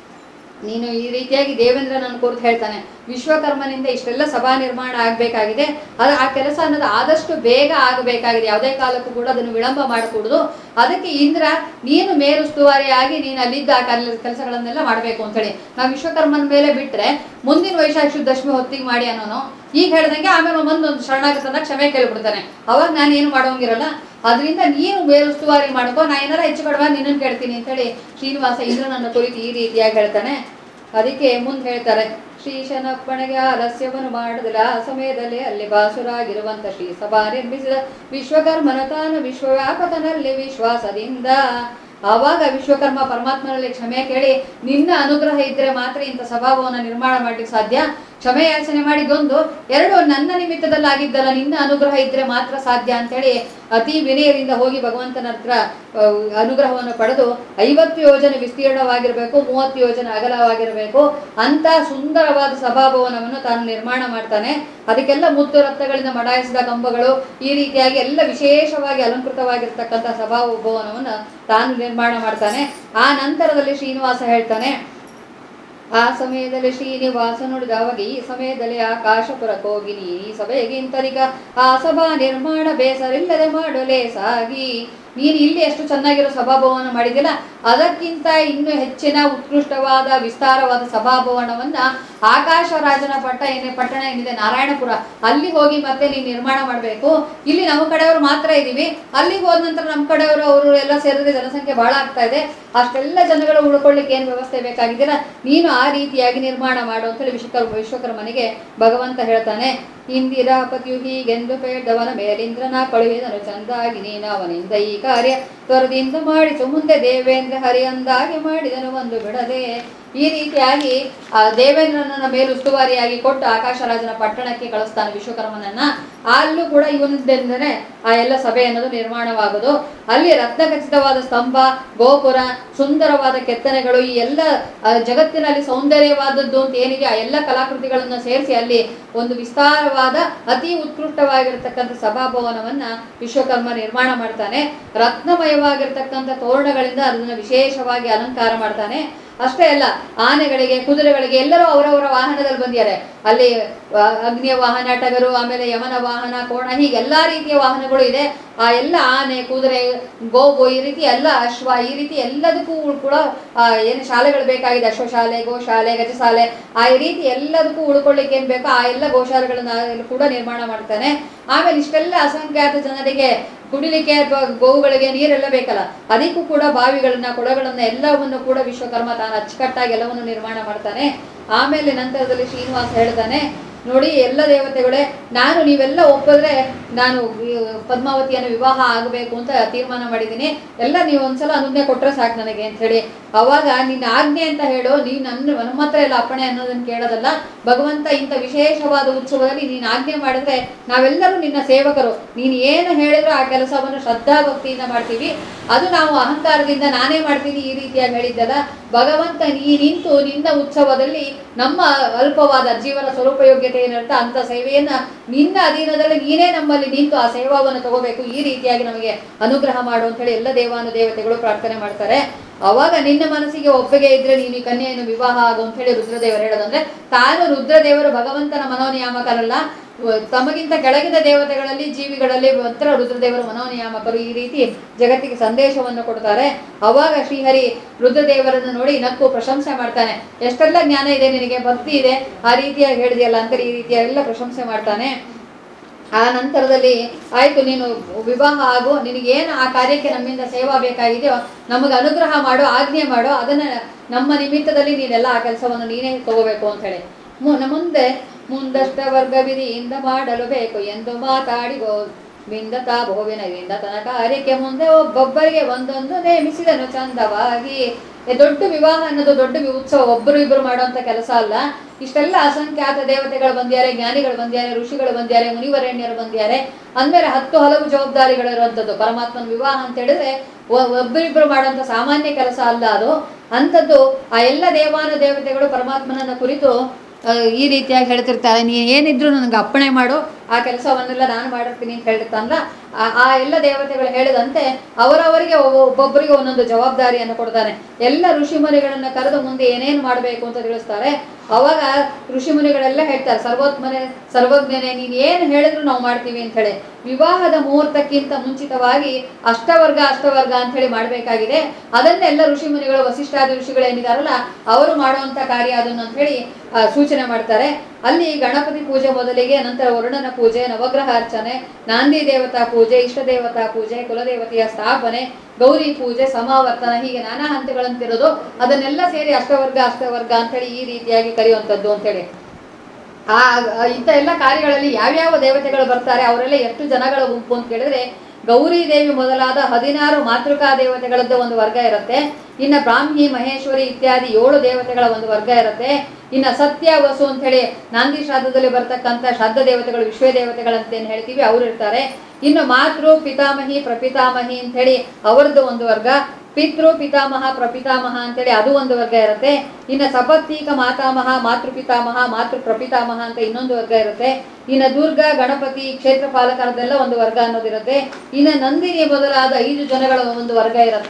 ನೀನು ಈ ರೀತಿಯಾಗಿ ದೇವೇಂದ್ರನನ್ನು ಕುರಿತು ಹೇಳ್ತಾನೆ ವಿಶ್ವಕರ್ಮನಿಂದ ಇಷ್ಟೆಲ್ಲ ಸಭಾ ನಿರ್ಮಾಣ ಆಗಬೇಕಾಗಿದೆ ಅದು ಆ ಕೆಲಸ ಅನ್ನೋದು ಆದಷ್ಟು ಬೇಗ ಆಗಬೇಕಾಗಿದೆ ಯಾವುದೇ ಕಾಲಕ್ಕೂ ಕೂಡ ಅದನ್ನು ವಿಳಂಬ ಮಾಡಕೂಡದು ಅದಕ್ಕೆ ಇಂದ್ರ ನೀನು ಮೇಲುಸ್ತುವಾರಿಯಾಗಿ ನೀನು ಅಲ್ಲಿದ್ದ ಆ ಕಲ್ ಕೆಲಸಗಳನ್ನೆಲ್ಲ ಮಾಡಬೇಕು ಅಂತೇಳಿ ನಾವು ವಿಶ್ವಕರ್ಮನ ಮೇಲೆ ಬಿಟ್ಟರೆ ಮುಂದಿನ ವೈಶಾಖ ಶುದ್ಧ ದಶಮಿ ಹೊತ್ತಿಗೆ ಮಾಡಿ ಅನ್ನೋನು ಈಗ ಹೇಳ್ದಂಗೆ ಆಮೇಲೆ ಒಂದು ಒಂದು ಶರಣಾಗತನ ಕ್ಷಮೆ ಕೇಳ್ಬಿಡ್ತಾನೆ ಅವಾಗ ನಾನು ಏನು ಮಾಡೋಂಗಿರಲ್ಲ ಅದರಿಂದ ನೀನು ಮೇಲುಸ್ತುವಾರಿ ಮಾಡ್ಕೋ ನಾ ಏನಾರ ಹೆಚ್ಚು ಕಡಿಮೆ ನಿನ್ನನ್ನು ಕೇಳ್ತೀನಿ ಅಂತೇಳಿ ಶ್ರೀನಿವಾಸ ಇಂದ್ರನನ್ನು ಕುರಿತು ಈ ರೀತಿಯಾಗಿ ಹೇಳ್ತಾನೆ ಅದಕ್ಕೆ ಮುಂದೆ ಹೇಳ್ತಾರೆ ಶ್ರೀಶನಪ್ಪಣೆಗೆ ಆಲಸ್ಯವನ್ನು ಮಾಡದಿಲ್ಲ ಆ ಸಮಯದಲ್ಲಿ ಅಲ್ಲಿ ಬಾಸುರಾಗಿರುವಂತ ಶ್ರೀ ಸಭಾ ನಿರ್ಮಿಸಿದ ವಿಶ್ವಕರ್ಮನ ತಾನು ವಿಶ್ವವ್ಯಾಪಕನಲ್ಲಿ ವಿಶ್ವಾಸದಿಂದ ಆವಾಗ ವಿಶ್ವಕರ್ಮ ಪರಮಾತ್ಮನಲ್ಲಿ ಕ್ಷಮೆ ಕೇಳಿ ನಿನ್ನ ಅನುಗ್ರಹ ಇದ್ರೆ ಮಾತ್ರ ಇಂಥ ಸಭಾಭವನ ನಿರ್ಮಾಣ ಮಾಡ್ಲಿಕ್ಕೆ ಸಾಧ್ಯ ಕ್ಷಮೆ ಯಾಚನೆ ಮಾಡಿದ್ದೊಂದು ಎರಡು ನನ್ನ ನಿಮಿತ್ತದಲ್ಲಿ ಆಗಿದ್ದಲ್ಲ ನಿನ್ನ ಅನುಗ್ರಹ ಇದ್ರೆ ಮಾತ್ರ ಸಾಧ್ಯ ಅಂತೇಳಿ ಅತಿ ವಿನಯದಿಂದ ಹೋಗಿ ಭಗವಂತನ ಹತ್ರ ಆ, ಅನುಗ್ರಹವನ್ನು ಪಡೆದು ಐವತ್ತು ಯೋಜನೆ ವಿಸ್ತೀರ್ಣವಾಗಿರಬೇಕು ಮೂವತ್ತು ಯೋಜನೆ ಅಗಲವಾಗಿರಬೇಕು ಅಂತ ಸುಂದರವಾದ ಸಭಾಭವನವನ್ನು ತಾನು ನಿರ್ಮಾಣ ಮಾಡ್ತಾನೆ ಅದಕ್ಕೆಲ್ಲ ಮುತ್ತು ರತ್ನಗಳಿಂದ ಮಡಾಯಿಸಿದ ಕಂಬಗಳು ಈ ರೀತಿಯಾಗಿ ಎಲ್ಲ ವಿಶೇಷವಾಗಿ ಅಲಂಕೃತವಾಗಿರ್ತಕ್ಕಂಥ ಸಭಾಭವನವನ್ನು ತಾನು ನಿರ್ಮಾಣ ಮಾಡ್ತಾನೆ ಆ ನಂತರದಲ್ಲಿ ಶ್ರೀನಿವಾಸ ಹೇಳ್ತಾನೆ ಆ ಸಮಯದಲ್ಲಿ ಶ್ರೀನಿವಾಸ ನುಡಿದವಾಗ ಈ ಸಮಯದಲ್ಲಿ ಆಕಾಶಪುರಕ್ಕೆ ಹೋಗಿನಿ ಈ ಸಭೆಗಿಂತರಿಗ ಆ ಸಭಾ ನಿರ್ಮಾಣ ಬೇಸರಿಲ್ಲದೆ ಮಾಡಲೇ ಸಾಗಿ ನೀನು ಇಲ್ಲಿ ಎಷ್ಟು ಚೆನ್ನಾಗಿರೋ ಸಭಾಭವನ ಮಾಡಿದಿಲ್ಲ ಅದಕ್ಕಿಂತ ಇನ್ನೂ ಹೆಚ್ಚಿನ ಉತ್ಕೃಷ್ಟವಾದ ವಿಸ್ತಾರವಾದ ಸಭಾಭವನವನ್ನ ಆಕಾಶ ರಾಜನ ಪಟ್ಟ ಏನೇ ಪಟ್ಟಣ ಏನಿದೆ ನಾರಾಯಣಪುರ ಅಲ್ಲಿ ಹೋಗಿ ಮತ್ತೆ ನೀನು ನಿರ್ಮಾಣ ಮಾಡಬೇಕು ಇಲ್ಲಿ ನಮ್ಮ ಕಡೆಯವರು ಮಾತ್ರ ಇದ್ದೀವಿ ಅಲ್ಲಿಗೆ ಹೋದ ನಂತರ ನಮ್ಮ ಕಡೆಯವರು ಅವರು ಎಲ್ಲ ಸೇರಿದ್ರೆ ಜನಸಂಖ್ಯೆ ಬಹಳ ಆಗ್ತಾ ಇದೆ ಅಷ್ಟೆಲ್ಲ ಜನಗಳು ಉಳ್ಕೊಳ್ಳಿಕ್ಕೆ ಏನು ವ್ಯವಸ್ಥೆ ಬೇಕಾಗಿದ್ದೀರಾ ನೀನು ಆ ರೀತಿಯಾಗಿ ನಿರ್ಮಾಣ ಮಾಡು ಅಂತೇಳಿ ವಿಶ್ವಕರ್ ವಿಶ್ವಕರ್ಮನಿಗೆ ಭಗವಂತ ಹೇಳ್ತಾನೆ ಇಂದಿರಾ ಪತಿಯು ಹೀಗೆಂದು ಬೇಡವನ ಮೇಲಿಂದ್ರನ ಕಳುಹಿದನು ಚಂದಾಗಿ ನೀನು ಅವನಿಂದ ಈ ಕಾರ್ಯ ತ್ವರದಿಂದ ಮಾಡಿಸು ಮುಂದೆ ದೇವೇಂದ್ರ ಹರಿ ಅಂದಾಗಿ ಮಾಡಿದನು ಒಂದು ಬಿಡದೆ ಈ ರೀತಿಯಾಗಿ ಆ ದೇವೇಂದ್ರನನ್ನ ಮೇಲುಸ್ತುವಾರಿಯಾಗಿ ಕೊಟ್ಟು ಆಕಾಶರಾಜನ ಪಟ್ಟಣಕ್ಕೆ ಕಳಿಸ್ತಾನೆ ವಿಶ್ವಕರ್ಮನನ್ನ ಅಲ್ಲೂ ಕೂಡ ಇವನಿಂದಲೇ ಆ ಎಲ್ಲ ಸಭೆ ಅನ್ನೋದು ನಿರ್ಮಾಣವಾಗುವುದು ಅಲ್ಲಿ ರತ್ನಖಚಿತವಾದ ಸ್ತಂಭ ಗೋಪುರ ಸುಂದರವಾದ ಕೆತ್ತನೆಗಳು ಈ ಎಲ್ಲ ಆ, ಜಗತ್ತಿನಲ್ಲಿ ಸೌಂದರ್ಯವಾದದ್ದು ಅಂತ ಏನಿದೆ ಆ ಎಲ್ಲ ಕಲಾಕೃತಿಗಳನ್ನು ಸೇರಿಸಿ ಅಲ್ಲಿ ಒಂದು ವಿಸ್ತಾರವಾದ ಅತಿ ಉತ್ಕೃಷ್ಟವಾಗಿರ್ತಕ್ಕಂಥ ಸಭಾಭವನವನ್ನ ವಿಶ್ವಕರ್ಮ ನಿರ್ಮಾಣ ಮಾಡ್ತಾನೆ ರತ್ನಮಯವಾಗಿರ್ತಕ್ಕಂಥ ತೋರಣಗಳಿಂದ ಅದನ್ನು ವಿಶೇಷವಾಗಿ ಅಲಂಕಾರ ಮಾಡ್ತಾನೆ ಅಷ್ಟೇ ಅಲ್ಲ ಆನೆಗಳಿಗೆ ಕುದುರೆಗಳಿಗೆ ಎಲ್ಲರೂ ಅವರವರ ವಾಹನದಲ್ಲಿ ಬಂದಿದ್ದಾರೆ ಅಲ್ಲಿ ಆ, ಅಗ್ನಿಯ ವಾಹನ ಟಗರು ಆಮೇಲೆ ಯಮನ ವಾಹನ ಕೋಣ ಹೀಗೆ ಎಲ್ಲಾ ರೀತಿಯ ವಾಹನಗಳು ಇದೆ ಆ ಎಲ್ಲ ಆನೆ ಕುದುರೆ ಗೋವು ಈ ರೀತಿ ಎಲ್ಲ ಅಶ್ವ ಈ ರೀತಿ ಎಲ್ಲದಕ್ಕೂ ಕೂಡ ಆ, ಏನು ಶಾಲೆಗಳು ಬೇಕಾಗಿದೆ ಅಶ್ವಶಾಲೆ ಗೋಶಾಲೆ ಗಜಶಾಲೆ ಆ ಈ ರೀತಿ ಎಲ್ಲದಕ್ಕೂ ಉಳ್ಕೊಳ್ಳಿಕ್ಕೆ ಏನ್ ಬೇಕೋ ಆ ಎಲ್ಲ ಗೋಶಾಲೆಗಳನ್ನ ಕೂಡ ನಿರ್ಮಾಣ ಮಾಡ್ತಾನೆ ಆಮೇಲೆ ಇಷ್ಟೆಲ್ಲ ಅಸಂಖ್ಯಾತ ಜನರಿಗೆ ಕುಡಿಲಿಕ್ಕೆ ಅಥವಾ ಗೋವುಗಳಿಗೆ ನೀರೆಲ್ಲ ಬೇಕಲ್ಲ ಅದಕ್ಕೂ ಕೂಡ ಬಾವಿಗಳನ್ನ ಕೊಳಗಳನ್ನ ಎಲ್ಲವನ್ನು ಕೂಡ ವಿಶ್ವಕರ್ಮ ತಾನು ಅಚ್ಚುಕಟ್ಟಾಗಿ ಎಲ್ಲವನ್ನು ನಿರ್ಮಾಣ ಮಾಡ್ತಾನೆ ಆಮೇಲೆ ನಂತರದಲ್ಲಿ ಶ್ರೀನಿವಾಸ ಹೇಳ್ತಾನೆ ನೋಡಿ ಎಲ್ಲ ದೇವತೆಗಳೇ ನಾನು ನೀವೆಲ್ಲ ಒಪ್ಪಿದ್ರೆ ನಾನು ಈ ಪದ್ಮಾವತಿಯನ್ನು ವಿವಾಹ ಆಗಬೇಕು ಅಂತ ತೀರ್ಮಾನ ಮಾಡಿದ್ದೀನಿ ಎಲ್ಲ ನೀವು ಒಂದ್ಸಲ ಅನುಜ್ಞೆ ಕೊಟ್ರೆ ಸಾಕು ನನಗೆ ಅಂತ ಹೇಳಿ ಅವಾಗ ನಿನ್ನ ಆಜ್ಞೆ ಅಂತ ಹೇಳು ನೀನು ನನ್ನ ನಮ್ಮ ಹತ್ರ ಎಲ್ಲ ಅಪ್ಪಣೆ ಅನ್ನೋದನ್ನ ಕೇಳೋದಲ್ಲ ಭಗವಂತ ಇಂಥ ವಿಶೇಷವಾದ ಉತ್ಸವದಲ್ಲಿ ನೀನು ಆಜ್ಞೆ ಮಾಡಿದ್ರೆ ನಾವೆಲ್ಲರೂ ನಿನ್ನ ಸೇವಕರು ನೀನು ಏನು ಹೇಳಿದ್ರು ಆ ಕೆಲಸವನ್ನು ಶ್ರದ್ಧಾ ಭಕ್ತಿಯಿಂದ ಮಾಡ್ತೀವಿ ಅದು ನಾವು ಅಹಂಕಾರದಿಂದ ನಾನೇ ಮಾಡ್ತೀನಿ ಈ ರೀತಿಯಾಗಿ ಹೇಳಿದ್ದಲ್ಲ ಭಗವಂತ ನೀ ನಿಂತು ನಿನ್ನ ಉತ್ಸವದಲ್ಲಿ ನಮ್ಮ ಅಲ್ಪವಾದ ಜೀವನ ಸ್ವರೂಪಯೋಗ್ಯತೆ ಏನಿರುತ್ತೆ ಅಂತ ಸೇವೆಯನ್ನ ನಿನ್ನ ಅಧೀನದಲ್ಲಿ ನೀನೇ ನಮ್ಮಲ್ಲಿ ನಿಂತು ಆ ಸೇವಾವನ್ನು ತಗೋಬೇಕು ಈ ರೀತಿಯಾಗಿ ನಮಗೆ ಅನುಗ್ರಹ ಮಾಡು ಅಂತ ಹೇಳಿ ಎಲ್ಲ ದೇವಾನು ದೇವತೆಗಳು ಪ್ರಾರ್ಥನೆ ಮಾಡ್ತಾರೆ ಅವಾಗ ನಿನ್ನ ಮನಸ್ಸಿಗೆ ಒಪ್ಪಿಗೆ ಇದ್ರೆ ನೀನು ಈ ಕನ್ಯೆಯನ್ನು ವಿವಾಹ ಆಗು ಅಂತ ಹೇಳಿ ರುದ್ರದೇವರು ಹೇಳೋದಂದ್ರೆ ತಾನು ರುದ್ರದೇವರು ಭಗವಂತನ ಮನೋನಿಯಾಮಕರಲ್ಲ ವ- ತಮಗಿಂತ ಕೆಳಗಿನ ದೇವತೆಗಳಲ್ಲಿ ಜೀವಿಗಳಲ್ಲಿ ಮಾತ್ರ ರುದ್ರದೇವರು ಮನೋನಿಯಾಮಕರು ಈ ರೀತಿ ಜಗತ್ತಿಗೆ ಸಂದೇಶವನ್ನು ಕೊಡ್ತಾರೆ ಅವಾಗ ಶ್ರೀಹರಿ ರುದ್ರದೇವರನ್ನು ನೋಡಿ ನಕ್ಕು ಪ್ರಶಂಸೆ ಮಾಡ್ತಾನೆ ಎಷ್ಟೆಲ್ಲ ಜ್ಞಾನ ಇದೆ ನಿನಗೆ ಭಕ್ತಿ ಇದೆ ಆ ರೀತಿಯಾಗಿ ಹೇಳಿದೆಯಲ್ಲ ಅಂತ ಈ ರೀತಿಯ ಎಲ್ಲ ಪ್ರಶಂಸೆ ಮಾಡ್ತಾನೆ ಆ ನಂತರದಲ್ಲಿ ಆಯ್ತು ನೀನು ವಿವಾಹ ಆಗು ನಿನಗೇನು ಆ ಕಾರ್ಯಕ್ಕೆ ನಮ್ಮಿಂದ ಸೇವಾ ಬೇಕಾಗಿದೆಯೋ ನಮಗೆ ಅನುಗ್ರಹ ಮಾಡು ಆಜ್ಞೆ ಮಾಡು ಅದನ್ನ ನಮ್ಮ ನಿಮಿತ್ತದಲ್ಲಿ ನೀನೆಲ್ಲ ಆ ಕೆಲಸವನ್ನು ನೀನೇ ತಗೋಬೇಕು ಅಂತ ಹೇಳಿ ಮು- ಮುಂದೆ ಮುಂದಷ್ಟ ವರ್ಗ ವಿಧಿಯಿಂದ ಮಾಡಲು ಬೇಕು ಎಂದು ಮಾತಾಡಿಗೋ ಬಿಂದತ ಬಹುವಿನದಿಂದ ತನ್ನ ಕಾರ್ಯಕ್ಕೆ ಮುಂದೆ ಒಬ್ಬೊಬ್ಬರಿಗೆ ಒಂದೊಂದು ನೇಮಿಸಿದನು ಚಂದವಾಗಿ ಏ, ದೊಡ್ಡ ವಿವಾಹ ಅನ್ನೋದು ದೊಡ್ಡ ವಿ- ಉತ್ಸವ ಒಬ್ಬರು ಇಬ್ಬರು ಮಾಡುವಂತ ಕೆಲಸ ಅಲ್ಲ ಇಷ್ಟೆಲ್ಲ ಅಸಂಖ್ಯಾತ ದೇವತೆಗಳು ಬಂದಿದ್ದಾರೆ ಜ್ಞಾನಿಗಳು ಬಂದಿದ್ದಾರೆ ಋಷಿಗಳು ಬಂದಿದ್ದಾರೆ ಮುನಿವರೇಣ್ಯರು ಬಂದಿದ್ದಾರೆ ಅಂದ್ಮೇಲೆ ಹತ್ತು ಹಲವು ಜವಾಬ್ದಾರಿಗಳು ಇರುವಂಥದ್ದು ಪರಮಾತ್ಮನ ವಿವಾಹ ಅಂತ ಹೇಳಿದ್ರೆ ಒ- ಒಬ್ಬರಿಬ್ಬರು ಮಾಡುವಂತ ಸಾಮಾನ್ಯ ಕೆಲಸ ಅಲ್ಲ ಅದು ಅಂಥದ್ದು ಆ ಎಲ್ಲ ದೇವಾನು ದೇವತೆಗಳು ಪರಮಾತ್ಮನನ್ನ ಕುರಿತು ಆ, ಈ ರೀತಿಯಾಗಿ ಹೇಳ್ತಿರ್ತಾರೆ ನೀನು ಏನಿದ್ರು ನನಗೆ ಅಪ್ಪಣೆ ಮಾಡು ಆ ಕೆಲಸವನ್ನೆಲ್ಲ ನಾನು ಮಾಡಿರ್ತೀನಿ ಅಂತ ಹೇಳಿರ್ತಾನಲ್ಲ ಆ ಆ ಎಲ್ಲ ದೇವತೆಗಳು ಹೇಳಿದಂತೆ ಅವರವರಿಗೆ ಒಬ್ಬ- ಒಬ್ಬೊಬ್ಬರಿಗೆ ಒಂದೊಂದು ಜವಾಬ್ದಾರಿಯನ್ನು ಕೊಡ್ತಾನೆ ಎಲ್ಲ ಋಷಿಮುನಿಗಳನ್ನ ಕರೆದು ಮುಂದೆ ಏನೇನು ಮಾಡಬೇಕು ಅಂತ ತಿಳಿಸ್ತಾರೆ ಅವಾಗ ಋಷಿಮುನಿಗಳೆಲ್ಲ ಹೇಳ್ತಾರೆ ಸರ್ವೋತ್ಮನೆ ಸರ್ವಜ್ಞನೆ ನೀನು ಏನು ಹೇಳಿದ್ರು ನಾವು ಮಾಡ್ತೀವಿ ಅಂತ ಹೇಳಿ ವಿವಾಹದ ಮುಹೂರ್ತಕ್ಕಿಂತ ಮುಂಚಿತವಾಗಿ ಅಷ್ಟವರ್ಗ ಅಷ್ಟವರ್ಗ ಅಂತ ಹೇಳಿ ಮಾಡಬೇಕಾಗಿದೆ ಅದನ್ನೆಲ್ಲ ಋಷಿಮುನಿಗಳು ವಸಿಷ್ಠಾದಿ ಋಷಿಗಳು ಏನಿದಾರಲ್ಲ ಅವರು ಮಾಡುವಂತ ಕಾರ್ಯ ಅದನ್ನು ಅಂತ ಹೇಳಿ ಆ, ಸೂಚನೆ ಮಾಡ್ತಾರೆ ಅಲ್ಲಿ ಗಣಪತಿ ಪೂಜೆ ಮೊದಲಿಗೆ ನಂತರ ವರುಣನ ಪೂಜೆ ನವಗ್ರಹ ಅರ್ಚನೆ ನಾಂದಿ ದೇವತಾ ಪೂಜೆ ಇಷ್ಟ ದೇವತಾ ಪೂಜೆ ಕುಲದೇವತೆಯ ಸ್ಥಾಪನೆ ಗೌರಿ ಪೂಜೆ ಸಮಾವರ್ತನ ಹೀಗೆ ನಾನಾ ಹಂತಗಳಂತಿರೋದು ಅದನ್ನೆಲ್ಲ ಸೇರಿ ಅಷ್ಟವರ್ಗ ಅಷ್ಟವರ್ಗ ಅಂತೇಳಿ ಈ ರೀತಿಯಾಗಿ ಕರೆಯುವಂಥದ್ದು ಅಂತೇಳಿ ಆ ಆ ಇಂಥ ಎಲ್ಲ ಕಾರ್ಯಗಳಲ್ಲಿ ಯಾವ್ಯಾವ ದೇವತೆಗಳು ಬರ್ತಾರೆ ಅವರೆಲ್ಲ ಎಷ್ಟು ಜನಗಳ ಗುಂಪು ಅಂತ ಕೇಳಿದ್ರೆ ಗೌರಿ ದೇವಿ ಮೊದಲಾದ ಹದಿನಾರು ಮಾತೃಕಾ ದೇವತೆಗಳದ್ದು ಒಂದು ವರ್ಗ ಇರುತ್ತೆ ಇನ್ನು ಬ್ರಾಹ್ಮಿ ಮಹೇಶ್ವರಿ ಇತ್ಯಾದಿ ಏಳು ದೇವತೆಗಳ ಒಂದು ವರ್ಗ ಇರುತ್ತೆ ಇನ್ನು ಸತ್ಯ ವಸು ಅಂತ ಹೇಳಿ ನಾಂದಿ ಶ್ರಾದ್ದದಲ್ಲಿ ಬರ್ತಕ್ಕಂಥ ಶ್ರಾದ್ದ ದೇವತೆಗಳು ವಿಶ್ವ ದೇವತೆಗಳಂತ ಏನು ಹೇಳ್ತೀವಿ ಅವರು ಇರ್ತಾರೆ ಇನ್ನು ಮಾತೃ ಪಿತಾಮಹಿ ಪ್ರಪಿತಾಮಹಿ ಅಂತ ಹೇಳಿ ಅವರದ್ದು ಒಂದು ವರ್ಗ ಪಿತೃ ಪಿತಾಮಹ ಪ್ರಪಿತಾಮಹ ಅಂತೇಳಿ ಅದು ಒಂದು ವರ್ಗ ಇರುತ್ತೆ ಇನ್ನು ಸಪತ್ನೀಕ ಮಾತಾಮಹ ಮಾತೃ ಪಿತಾಮಹ ಮಾತೃ ಪ್ರಪಿತಾಮಹ ಅಂತ ಇನ್ನೊಂದು ವರ್ಗ ಇರುತ್ತೆ ಇನ್ನು ದುರ್ಗ ಗಣಪತಿ ಕ್ಷೇತ್ರ ಪಾಲಕರದೆಲ್ಲ ಒಂದು ವರ್ಗ ಅನ್ನೋದಿರುತ್ತೆ ಇನ್ನು ನಂದಿನಿ ಮೊದಲಾದ ಐದು ಜನಗಳ ಒಂದು ವರ್ಗ ಇರುತ್ತೆ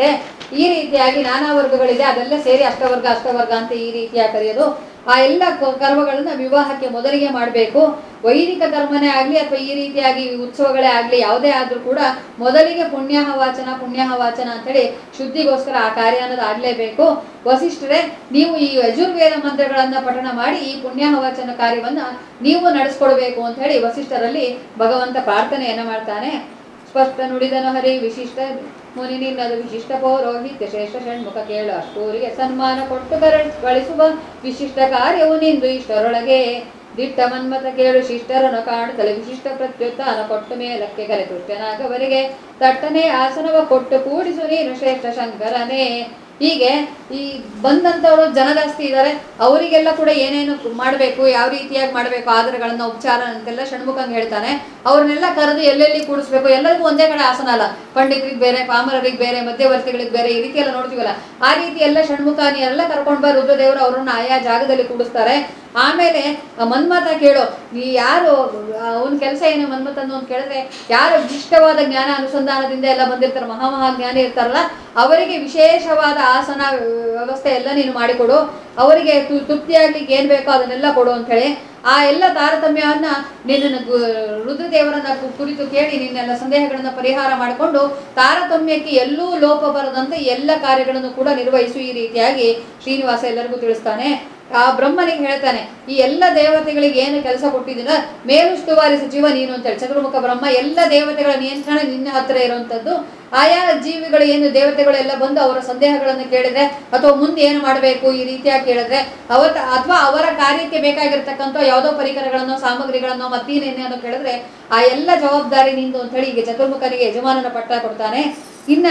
ಈ ರೀತಿಯಾಗಿ ನಾನಾ ವರ್ಗಗಳಿದೆ ಅದೆಲ್ಲ ಸೇರಿ ಅಷ್ಟವರ್ಗ ಅಷ್ಟವರ್ಗ ಅಂತ ಈ ರೀತಿಯಾಗಿ ಕರೆಯೋದು ಆ ಎಲ್ಲ ಕ- ಕರ್ಮಗಳನ್ನ ವಿವಾಹಕ್ಕೆ ಮೊದಲಿಗೆ ಮಾಡಬೇಕು ವೈದಿಕ ಕರ್ಮನೇ ಆಗಲಿ ಅಥವಾ ಈ ರೀತಿಯಾಗಿ ಉತ್ಸವಗಳೇ ಆಗಲಿ ಯಾವುದೇ ಆದರೂ ಕೂಡ ಮೊದಲಿಗೆ ಪುಣ್ಯಾಹ ವಾಚನ ಪುಣ್ಯಾಹ ವಾಚನ ಅಂತೇಳಿ ಶುದ್ಧಿಗೋಸ್ಕರ ಆ ಕಾರ್ಯ ಅನ್ನೋದು ಆಗಲೇಬೇಕು ವಸಿಷ್ಠರೇ ನೀವು ಈ ಯಜುರ್ವೇದ ಮಂತ್ರಗಳನ್ನ ಪಠಣ ಮಾಡಿ ಈ ಪುಣ್ಯಾಹ ವಾಚನ ಕಾರ್ಯವನ್ನ ನೀವು ನಡೆಸ್ಕೊಡ್ಬೇಕು ಅಂತ ಹೇಳಿ ವಸಿಷ್ಠರಲ್ಲಿ ಭಗವಂತ ಪ್ರಾರ್ಥನೆಯನ್ನ ಮಾಡ್ತಾನೆ ಸ್ಪಷ್ಟ ನುಡಿದನು ಹರಿ ವಿಶಿಷ್ಟ ಮುನಿ ನಿನ್ನದು ವಿಶಿಷ್ಟ ಪೌರೋಹಿತ್ಯ ಶ್ರೇಷ್ಠ ಷಣ್ಮುಖ ಕೇಳು ಅಷ್ಟೂರಿಗೆ ಸನ್ಮಾನ ಕೊಟ್ಟು ಕರ ಗಳಿಸುವ ವಿಶಿಷ್ಟ ಕಾರ್ಯವು ನಿಂದು ಇಷ್ಟರೊಳಗೆ ದಿಟ್ಟ ಮನ್ಮತ ಕೇಳು ಶಿಷ್ಟರನ್ನು ಕಾಣುತ್ತಲೇ ವಿಶಿಷ್ಟ ಪ್ರತ್ಯುತ್ತಾನ ಕೊಟ್ಟು ಮೇಲಕ್ಕೆ ಕರೆ ತುಷ್ಟನಾಗವರಿಗೆ ತಟ್ಟನೆ ಆಸನವ ಕೊಟ್ಟು ಕೂಡಿಸು ನೀನು ಶ್ರೇಷ್ಠ ಶಂಕರನೇ ಹೀಗೆ ಈ ಬಂದಂಥವ್ರು ಜನ ಜಾಸ್ತಿ ಇದ್ದಾರೆ ಅವರಿಗೆಲ್ಲ ಕೂಡ ಏನೇನು ಮಾಡಬೇಕು ಯಾವ ರೀತಿಯಾಗಿ ಮಾಡಬೇಕು ಆಧಾರಗಳನ್ನ ಉಪಚಾರ ಅಂತೆಲ್ಲ ಷಣ್ಮುಖಂಗ್ ಹೇಳ್ತಾನೆ ಅವ್ರನ್ನೆಲ್ಲ ಕರೆದು ಎಲ್ಲೆಲ್ಲಿ ಕೂಡಿಸ್ಬೇಕು ಎಲ್ಲರಿಗೂ ಒಂದೇ ಕಡೆ ಆಸನ ಅಲ್ಲ ಪಂಡಿತರಿಗೆ ಬೇರೆ ಪಾಮರರಿಗೆ ಬೇರೆ ಮಧ್ಯವರ್ತಿಗಳಿಗೆ ಬೇರೆ ಈ ರೀತಿ ಎಲ್ಲ ನೋಡ್ತೀವಲ್ಲ ಆ ರೀತಿ ಎಲ್ಲ ಷಣ್ಮುಖಾನಿಯರೆಲ್ಲ ಕರ್ಕೊಂಡು ಬಾ ರುದ್ರದೇವರು ಅವರನ್ನ ಆಯಾ ಜಾಗದಲ್ಲಿ ಕೂಡಿಸ್ತಾರೆ ಆಮೇಲೆ ಮನ್ಮಥ ಕೇಳು ಈ ಯಾರು ಅವನ ಕೆಲಸ ಏನು ಮನ್ಮಥಂದು ಅಂತ ಕೇಳಿದ್ರೆ ಯಾರು ವಿಶಿಷ್ಟವಾದ ಜ್ಞಾನ ಅನುಸಂಧಾನದಿಂದ ಎಲ್ಲ ಬಂದಿರ್ತಾರೆ ಮಹಾಮಹಾ ಜ್ಞಾನಿ ಇರ್ತಾರಲ್ಲ ಅವರಿಗೆ ವಿಶೇಷವಾದ ಆಸನ ವ್ಯವಸ್ಥೆ ಎಲ್ಲ ನೀನು ಮಾಡಿಕೊಡು ಅವರಿಗೆ ತು ತೃಪ್ತಿಯಾಗ್ಲಿಕ್ಕೆ ಏನ್ ಬೇಕೋ ಅದನ್ನೆಲ್ಲ ಕೊಡು ಅಂತ ಹೇಳಿ ಆ ಎಲ್ಲ ತಾರತಮ್ಯವನ್ನ ನಿನ್ನ ಗು- ರುದ್ರದೇವರನ್ನ ಕು- ಕುರಿತು ಕೇಳಿ ನಿನ್ನೆಲ್ಲ ಸಂದೇಹಗಳನ್ನ ಪರಿಹಾರ ಮಾಡಿಕೊಂಡು ತಾರತಮ್ಯಕ್ಕೆ ಎಲ್ಲೂ ಲೋಪ ಬರದಂತೆ ಎಲ್ಲ ಕಾರ್ಯಗಳನ್ನು ಕೂಡ ನಿರ್ವಹಿಸು ಈ ರೀತಿಯಾಗಿ ಶ್ರೀನಿವಾಸ ಎಲ್ಲರಿಗೂ ತಿಳಿಸ್ತಾನೆ ಆ ಬ್ರಹ್ಮನಿಗೆ ಹೇಳ್ತಾನೆ ಈ ಎಲ್ಲ ದೇವತೆಗಳಿಗೆ ಏನು ಕೆಲಸ ಕೊಟ್ಟಿದ್ದೀನ ಮೇಲುಸ್ತುವಾರಿ ಸಚಿವ ನೀನು ಅಂತೇಳಿ ಚತುರ್ಮುಖ ಬ್ರಹ್ಮ ಎಲ್ಲ ದೇವತೆಗಳ ನಿಯಂತ್ರಣ ನಿನ್ನ ಹತ್ರ ಇರುವಂತದ್ದು ಆಯಾ ಜೀವಿಗಳು ಏನು ದೇವತೆಗಳೆಲ್ಲ ಬಂದು ಅವರ ಸಂದೇಹಗಳನ್ನು ಕೇಳಿದ್ರೆ ಅಥವಾ ಮುಂದೆ ಏನು ಮಾಡಬೇಕು ಈ ರೀತಿಯಾಗಿ ಕೇಳಿದ್ರೆ ಅವತ್ತ ಅಥವಾ ಅವರ ಕಾರ್ಯಕ್ಕೆ ಬೇಕಾಗಿರ್ತಕ್ಕಂಥ ಯಾವುದೋ ಪರಿಕರಗಳನ್ನು ಸಾಮಗ್ರಿಗಳನ್ನು ಮತ್ತೇನೇನೇನೋ ಕೇಳಿದ್ರೆ ಆ ಎಲ್ಲ ಜವಾಬ್ದಾರಿ ನಿಂದು ಅಂತ ಹೇಳಿ ಈಗ ಚತುರ್ಮುಖನಿಗೆ ಯಜಮಾನನ ಪಟ್ಟ ಕೊಡ್ತಾನೆ ಇನ್ನ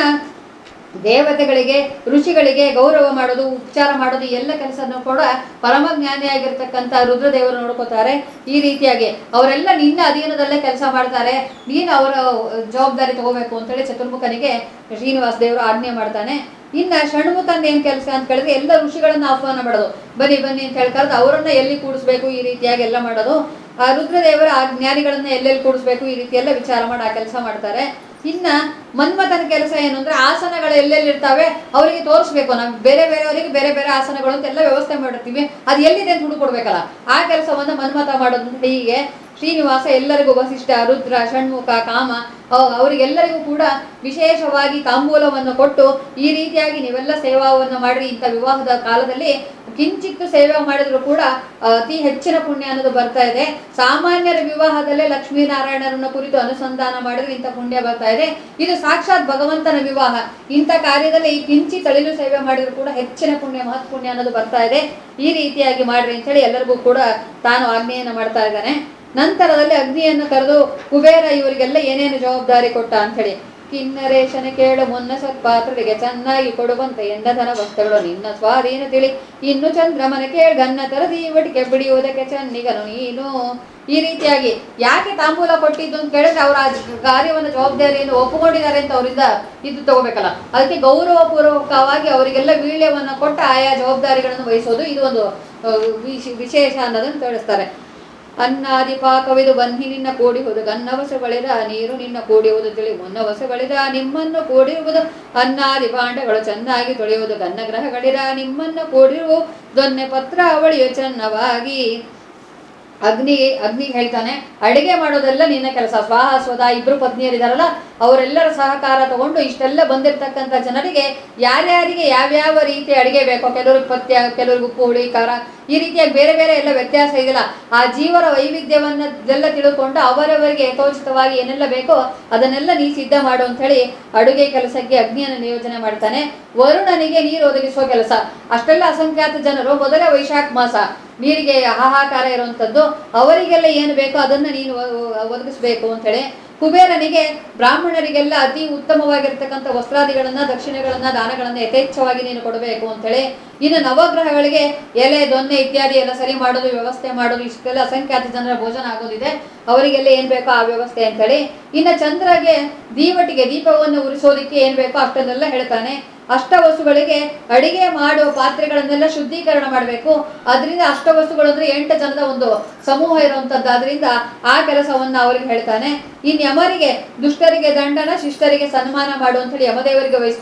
ದೇವತೆಗಳಿಗೆ ಋಷಿಗಳಿಗೆ ಗೌರವ ಮಾಡೋದು ಉಪಚಾರ ಮಾಡೋದು ಈ ಎಲ್ಲ ಕೆಲಸನೂ ಕೂಡ ಪರಮ ಜ್ಞಾನಿಯಾಗಿರ್ತಕ್ಕಂಥ ರುದ್ರದೇವರು ನೋಡ್ಕೋತಾರೆ ಈ ರೀತಿಯಾಗಿ ಅವರೆಲ್ಲ ನಿನ್ನ ಅಧೀನದಲ್ಲೇ ಕೆಲಸ ಮಾಡ್ತಾರೆ ನೀನು ಅವರ ಜವಾಬ್ದಾರಿ ತಗೋಬೇಕು ಅಂತೇಳಿ ಚತುರ್ಮುಖನಿಗೆ ಶ್ರೀನಿವಾಸ ದೇವರು ಆಜ್ಞೆ ಮಾಡ್ತಾನೆ ಇನ್ನ ಷಣ್ಮುಖನ್ ಏನ್ ಕೆಲಸ ಅಂತ ಕೇಳಿದ್ರೆ ಎಲ್ಲ ಋಷಿಗಳನ್ನ ಆಹ್ವಾನ ಮಾಡೋದು ಬನ್ನಿ ಬನ್ನಿ ಅಂತ ಹೇಳಿ ಕರೆದು ಅವರನ್ನ ಎಲ್ಲಿ ಕೂಡಿಸ್ಬೇಕು ಈ ರೀತಿಯಾಗಿ ಎಲ್ಲ ಮಾಡೋದು ಆ ರುದ್ರದೇವರ ಆ ಜ್ಞಾನಿಗಳನ್ನ ಎಲ್ಲೆಲ್ಲಿ ಕೂಡಿಸ್ಬೇಕು ಈ ರೀತಿ ಎಲ್ಲ ವಿಚಾರ ಮಾಡಿ ಆ ಕೆಲಸ ಮಾಡ್ತಾರೆ ಇನ್ನ ಮನ್ಮಥನ ಕೆಲಸ ಏನು ಅಂದ್ರೆ ಆಸನಗಳು ಎಲ್ಲೆಲ್ಲಿ ಇರ್ತಾವೆ ಅವರಿಗೆ ತೋರಿಸ್ಬೇಕು ನಾವು ಬೇರೆ ಬೇರೆಯವರಿಗೆ ಬೇರೆ ಬೇರೆ ಆಸನಗಳು ಅಂತ ಎಲ್ಲ ವ್ಯವಸ್ಥೆ ಮಾಡಿರ್ತೀವಿ ಅದು ಎಲ್ಲಿದೆ ಅಂತ ಹುಡುಕೊಡ್ಬೇಕಲ್ಲ ಆ ಕೆಲಸವನ್ನ ಮನ್ಮಥ ಮಾಡೋದು ಅಂತ ಹೀಗೆ ಶ್ರೀನಿವಾಸ ಎಲ್ಲರಿಗೂ ವಸಿಷ್ಠ ರುದ್ರ ಷಣ್ಮುಖ ಕಾಮ ಅವ್- ಅವರಿಗೆಲ್ಲರಿಗೂ ಕೂಡ ವಿಶೇಷವಾಗಿ ತಾಂಬೂಲವನ್ನು ಕೊಟ್ಟು ಈ ರೀತಿಯಾಗಿ ನೀವೆಲ್ಲ ಸೇವಾವನ್ನು ಮಾಡ್ರಿ ಇಂಥ ವಿವಾಹದ ಕಾಲದಲ್ಲಿ ಕಿಂಚಿತ್ತು ಸೇವೆ ಮಾಡಿದ್ರು ಕೂಡ ಆ, ಅತಿ ಹೆಚ್ಚಿನ ಪುಣ್ಯ ಅನ್ನೋದು ಬರ್ತಾ ಇದೆ ಸಾಮಾನ್ಯರ ವಿವಾಹದಲ್ಲೇ ಲಕ್ಷ್ಮೀನಾರಾಯಣರನ್ನ ಕುರಿತು ಅನುಸಂಧಾನ ಮಾಡಿದ್ರೆ ಇಂಥ ಪುಣ್ಯ ಬರ್ತಾ ಇದೆ ಇದು ಸಾಕ್ಷಾತ್ ಭಗವಂತನ ವಿವಾಹ ಇಂಥ ಕಾರ್ಯದಲ್ಲಿ ಈ ಕಿಂಚಿ ತಳಿಲು ಸೇವೆ ಮಾಡಿದ್ರು ಕೂಡ ಹೆಚ್ಚಿನ ಪುಣ್ಯ ಮಹತ್ ಪುಣ್ಯ ಅನ್ನೋದು ಬರ್ತಾ ಇದೆ ಈ ರೀತಿಯಾಗಿ ಮಾಡ್ರಿ ಅಂತೇಳಿ ಎಲ್ಲರಿಗೂ ಕೂಡ ತಾನು ಆಜ್ಞೆಯನ್ನು ಮಾಡ್ತಾ ಇದ್ದಾನೆ ನಂತರದಲ್ಲಿ ಅಗ್ನಿಯನ್ನು ಕರೆದು ಕುಬೇರ ಇವರಿಗೆಲ್ಲ ಏನೇನು ಜವಾಬ್ದಾರಿ ಕೊಟ್ಟ ಅಂಥೇಳಿ ಕಿನ್ನರೇಶನ ಕೇಳು ಮುನ್ನ ಸತ್ಪಾತ್ರರಿಗೆ ಚೆನ್ನಾಗಿ ಕೊಡುವಂತೆ ಎನ್ನಧನ ವಸ್ತುಗಳು ನಿನ್ನ ಸ್ವಾಧೀನ ತಿಳಿ ಇನ್ನು ಚಂದ್ರಮನ ಕೇಳ್ ಗನ್ನ ತರದಿ ಒಟ್ಟಿಗೆ ಬಿಡಿಯುವುದಕ್ಕೆ ಚೆನ್ನಿಗನು ನೀನು ಈ ರೀತಿಯಾಗಿ ಯಾಕೆ ತಾಂಬೂಲ ಕೊಟ್ಟಿದ್ದು ಅಂತ ಕೇಳಿದ್ರೆ ಅವರ ಆ ಕಾರ್ಯವನ್ನು ಜವಾಬ್ದಾರಿಯನ್ನು ಒಪ್ಪಿಕೊಂಡಿದ್ದಾರೆ ಅಂತ ಅವರಿಂದ ಇದು ತಗೋಬೇಕಲ್ಲ ಅದಕ್ಕೆ ಗೌರವಪೂರ್ವಕವಾಗಿ ಅವರಿಗೆಲ್ಲ ವೀಳ್ಯವನ್ನು ಕೊಟ್ಟು ಆಯಾ ಜವಾಬ್ದಾರಿಗಳನ್ನು ವಹಿಸೋದು ಇದು ಒಂದು ಆ, ವಿಶ್- ವಿಶೇಷ ಅನ್ನೋದನ್ನು ತಿಳಿಸ್ತಾರೆ ಅನ್ನಾದಿ ಪಾಕವಿದು ಬನ್ನಿ ನಿನ್ನ ಕೂಡಿಹುದು ಗನ್ನವಸಗಳಿದ ನೀರು ನಿನ್ನ ಕೂಡಿಯುವುದು ತಿಳಿ ಮುನ್ನವಸಗಳಿದ ನಿಮ್ಮನ್ನು ಕೂಡಿರುವುದು ಅನ್ನಾದಿ ಭಾಂಡಗಳು ಚೆನ್ನಾಗಿ ತೊಳೆಯುವುದು ಗನ್ನಗ್ರಹಗಳಿದ ನಿಮ್ಮನ್ನು ಕೂಡಿರುವು ದೊನ್ನೆ ಪತ್ರ ಅವಳಿಯು ಚೆನ್ನವಾಗಿ ಅಗ್ನಿ ಅಗ್ನಿ ಹೇಳ್ತಾನೆ ಅಡಿಗೆ ಮಾಡೋದೆಲ್ಲ ನಿನ್ನ ಕೆಲಸ ಸ್ವಾಹ ಸ್ವದ ಇಬ್ರು ಪತ್ನಿಯರಿದಾರಲ್ಲ ಅವರೆಲ್ಲರ ಸಹಕಾರ ತಗೊಂಡು ಇಷ್ಟೆಲ್ಲ ಬಂದಿರತಕ್ಕಂಥ ಜನರಿಗೆ ಯಾರ್ಯಾರಿಗೆ ಯಾವ್ಯಾವ ರೀತಿ ಅಡಿಗೆ ಬೇಕೋ ಕೆಲವ್ರಿಗೆ ಪಥ್ಯ ಕೆಲವ್ರಿಗೆ ಉಪ್ಪು ಹುಳಿ ಖಾರ ಈ ರೀತಿಯಾಗಿ ಬೇರೆ ಬೇರೆ ಎಲ್ಲ ವ್ಯತ್ಯಾಸ ಇದೆಯಲ್ಲ ಆ ಜೀವರ ವೈವಿಧ್ಯವನ್ನೆಲ್ಲ ತಿಳ್ಕೊಂಡು ಅವರವರಿಗೆ ಯಥೋಚಿತವಾಗಿ ಏನೆಲ್ಲ ಬೇಕೋ ಅದನ್ನೆಲ್ಲ ನೀ ಸಿದ್ಧ ಮಾಡು ಅಂತ ಹೇಳಿ ಅಡುಗೆ ಕೆಲಸಕ್ಕೆ ಅಗ್ನಿಯನ್ನು ನಿಯೋಜನೆ ಮಾಡ್ತಾನೆ ವರುಣನಿಗೆ ನೀರು ಒದಗಿಸುವ ಕೆಲಸ ಅಷ್ಟೆಲ್ಲ ಅಸಂಖ್ಯಾತ ಜನರು ಮೊದಲೇ ವೈಶಾಖ ಮಾಸ ನೀರಿಗೆ ಹಾಹಾಕಾರ ಇರುವಂಥದ್ದು ಅವರಿಗೆಲ್ಲ ಏನು ಬೇಕೋ ಅದನ್ನು ನೀನು ಒ- ಒದಗಿಸ್ಬೇಕು ಅಂತೇಳಿ ಕುಬೇರನಿಗೆ ಬ್ರಾಹ್ಮಣರಿಗೆಲ್ಲ ಅತಿ ಉತ್ತಮವಾಗಿರ್ತಕ್ಕಂಥ ವಸ್ತ್ರಾದಿಗಳನ್ನ ದಕ್ಷಿಣೆಗಳನ್ನ ದಾನಗಳನ್ನ ಯಥೇಚ್ಛವಾಗಿ ನೀನು ಕೊಡಬೇಕು ಅಂತೇಳಿ ಇನ್ನು ನವಗ್ರಹಗಳಿಗೆ ಎಲೆ ದೊನ್ನೆ ಇತ್ಯಾದಿ ಎಲ್ಲ ಸರಿ ಮಾಡೋದು ವ್ಯವಸ್ಥೆ ಮಾಡೋದು ಇಷ್ಟೆಲ್ಲ ಅಸಂಖ್ಯಾತ ಜನರ ಭೋಜನ ಆಗೋದಿದೆ ಅವರಿಗೆಲ್ಲ ಏನ್ ಬೇಕೋ ಆ ವ್ಯವಸ್ಥೆ ಅಂತೇಳಿ ಇನ್ನು ಚಂದ್ರಗೆ ದೀವಟಿಗೆ ದೀಪವನ್ನು ಉರಿಸೋದಿಕ್ಕೆ ಏನ್ ಬೇಕೋ ಅಷ್ಟನ್ನೆಲ್ಲ ಹೇಳ್ತಾನೆ ಅಷ್ಟವಸುಗಳಿಗೆ ಅಡಿಗೆ ಮಾಡುವ ಪಾತ್ರೆಗಳನ್ನೆಲ್ಲ ಶುದ್ಧೀಕರಣ ಮಾಡಬೇಕು ಅದರಿಂದ ಅಷ್ಟವಸುಗಳು ಅಂದ್ರೆ ಎಂಟು ಜನದ ಒಂದು ಸಮೂಹ ಇರುವಂತದ್ದು ಅದರಿಂದ ಆ ಕೆಲಸವನ್ನ ಅವರಿಗೆ ಹೇಳ್ತಾನೆ ಇನ್ ಯಮರಿಗೆ ದುಷ್ಟರಿಗೆ ದಂಡನ ಶಿಷ್ಟರಿಗೆ ಸನ್ಮಾನ ಮಾಡು ಅಂತ ಹೇಳಿ ಯಮದೇವರಿಗೆ ವಹಿಸ್ತಾರೆ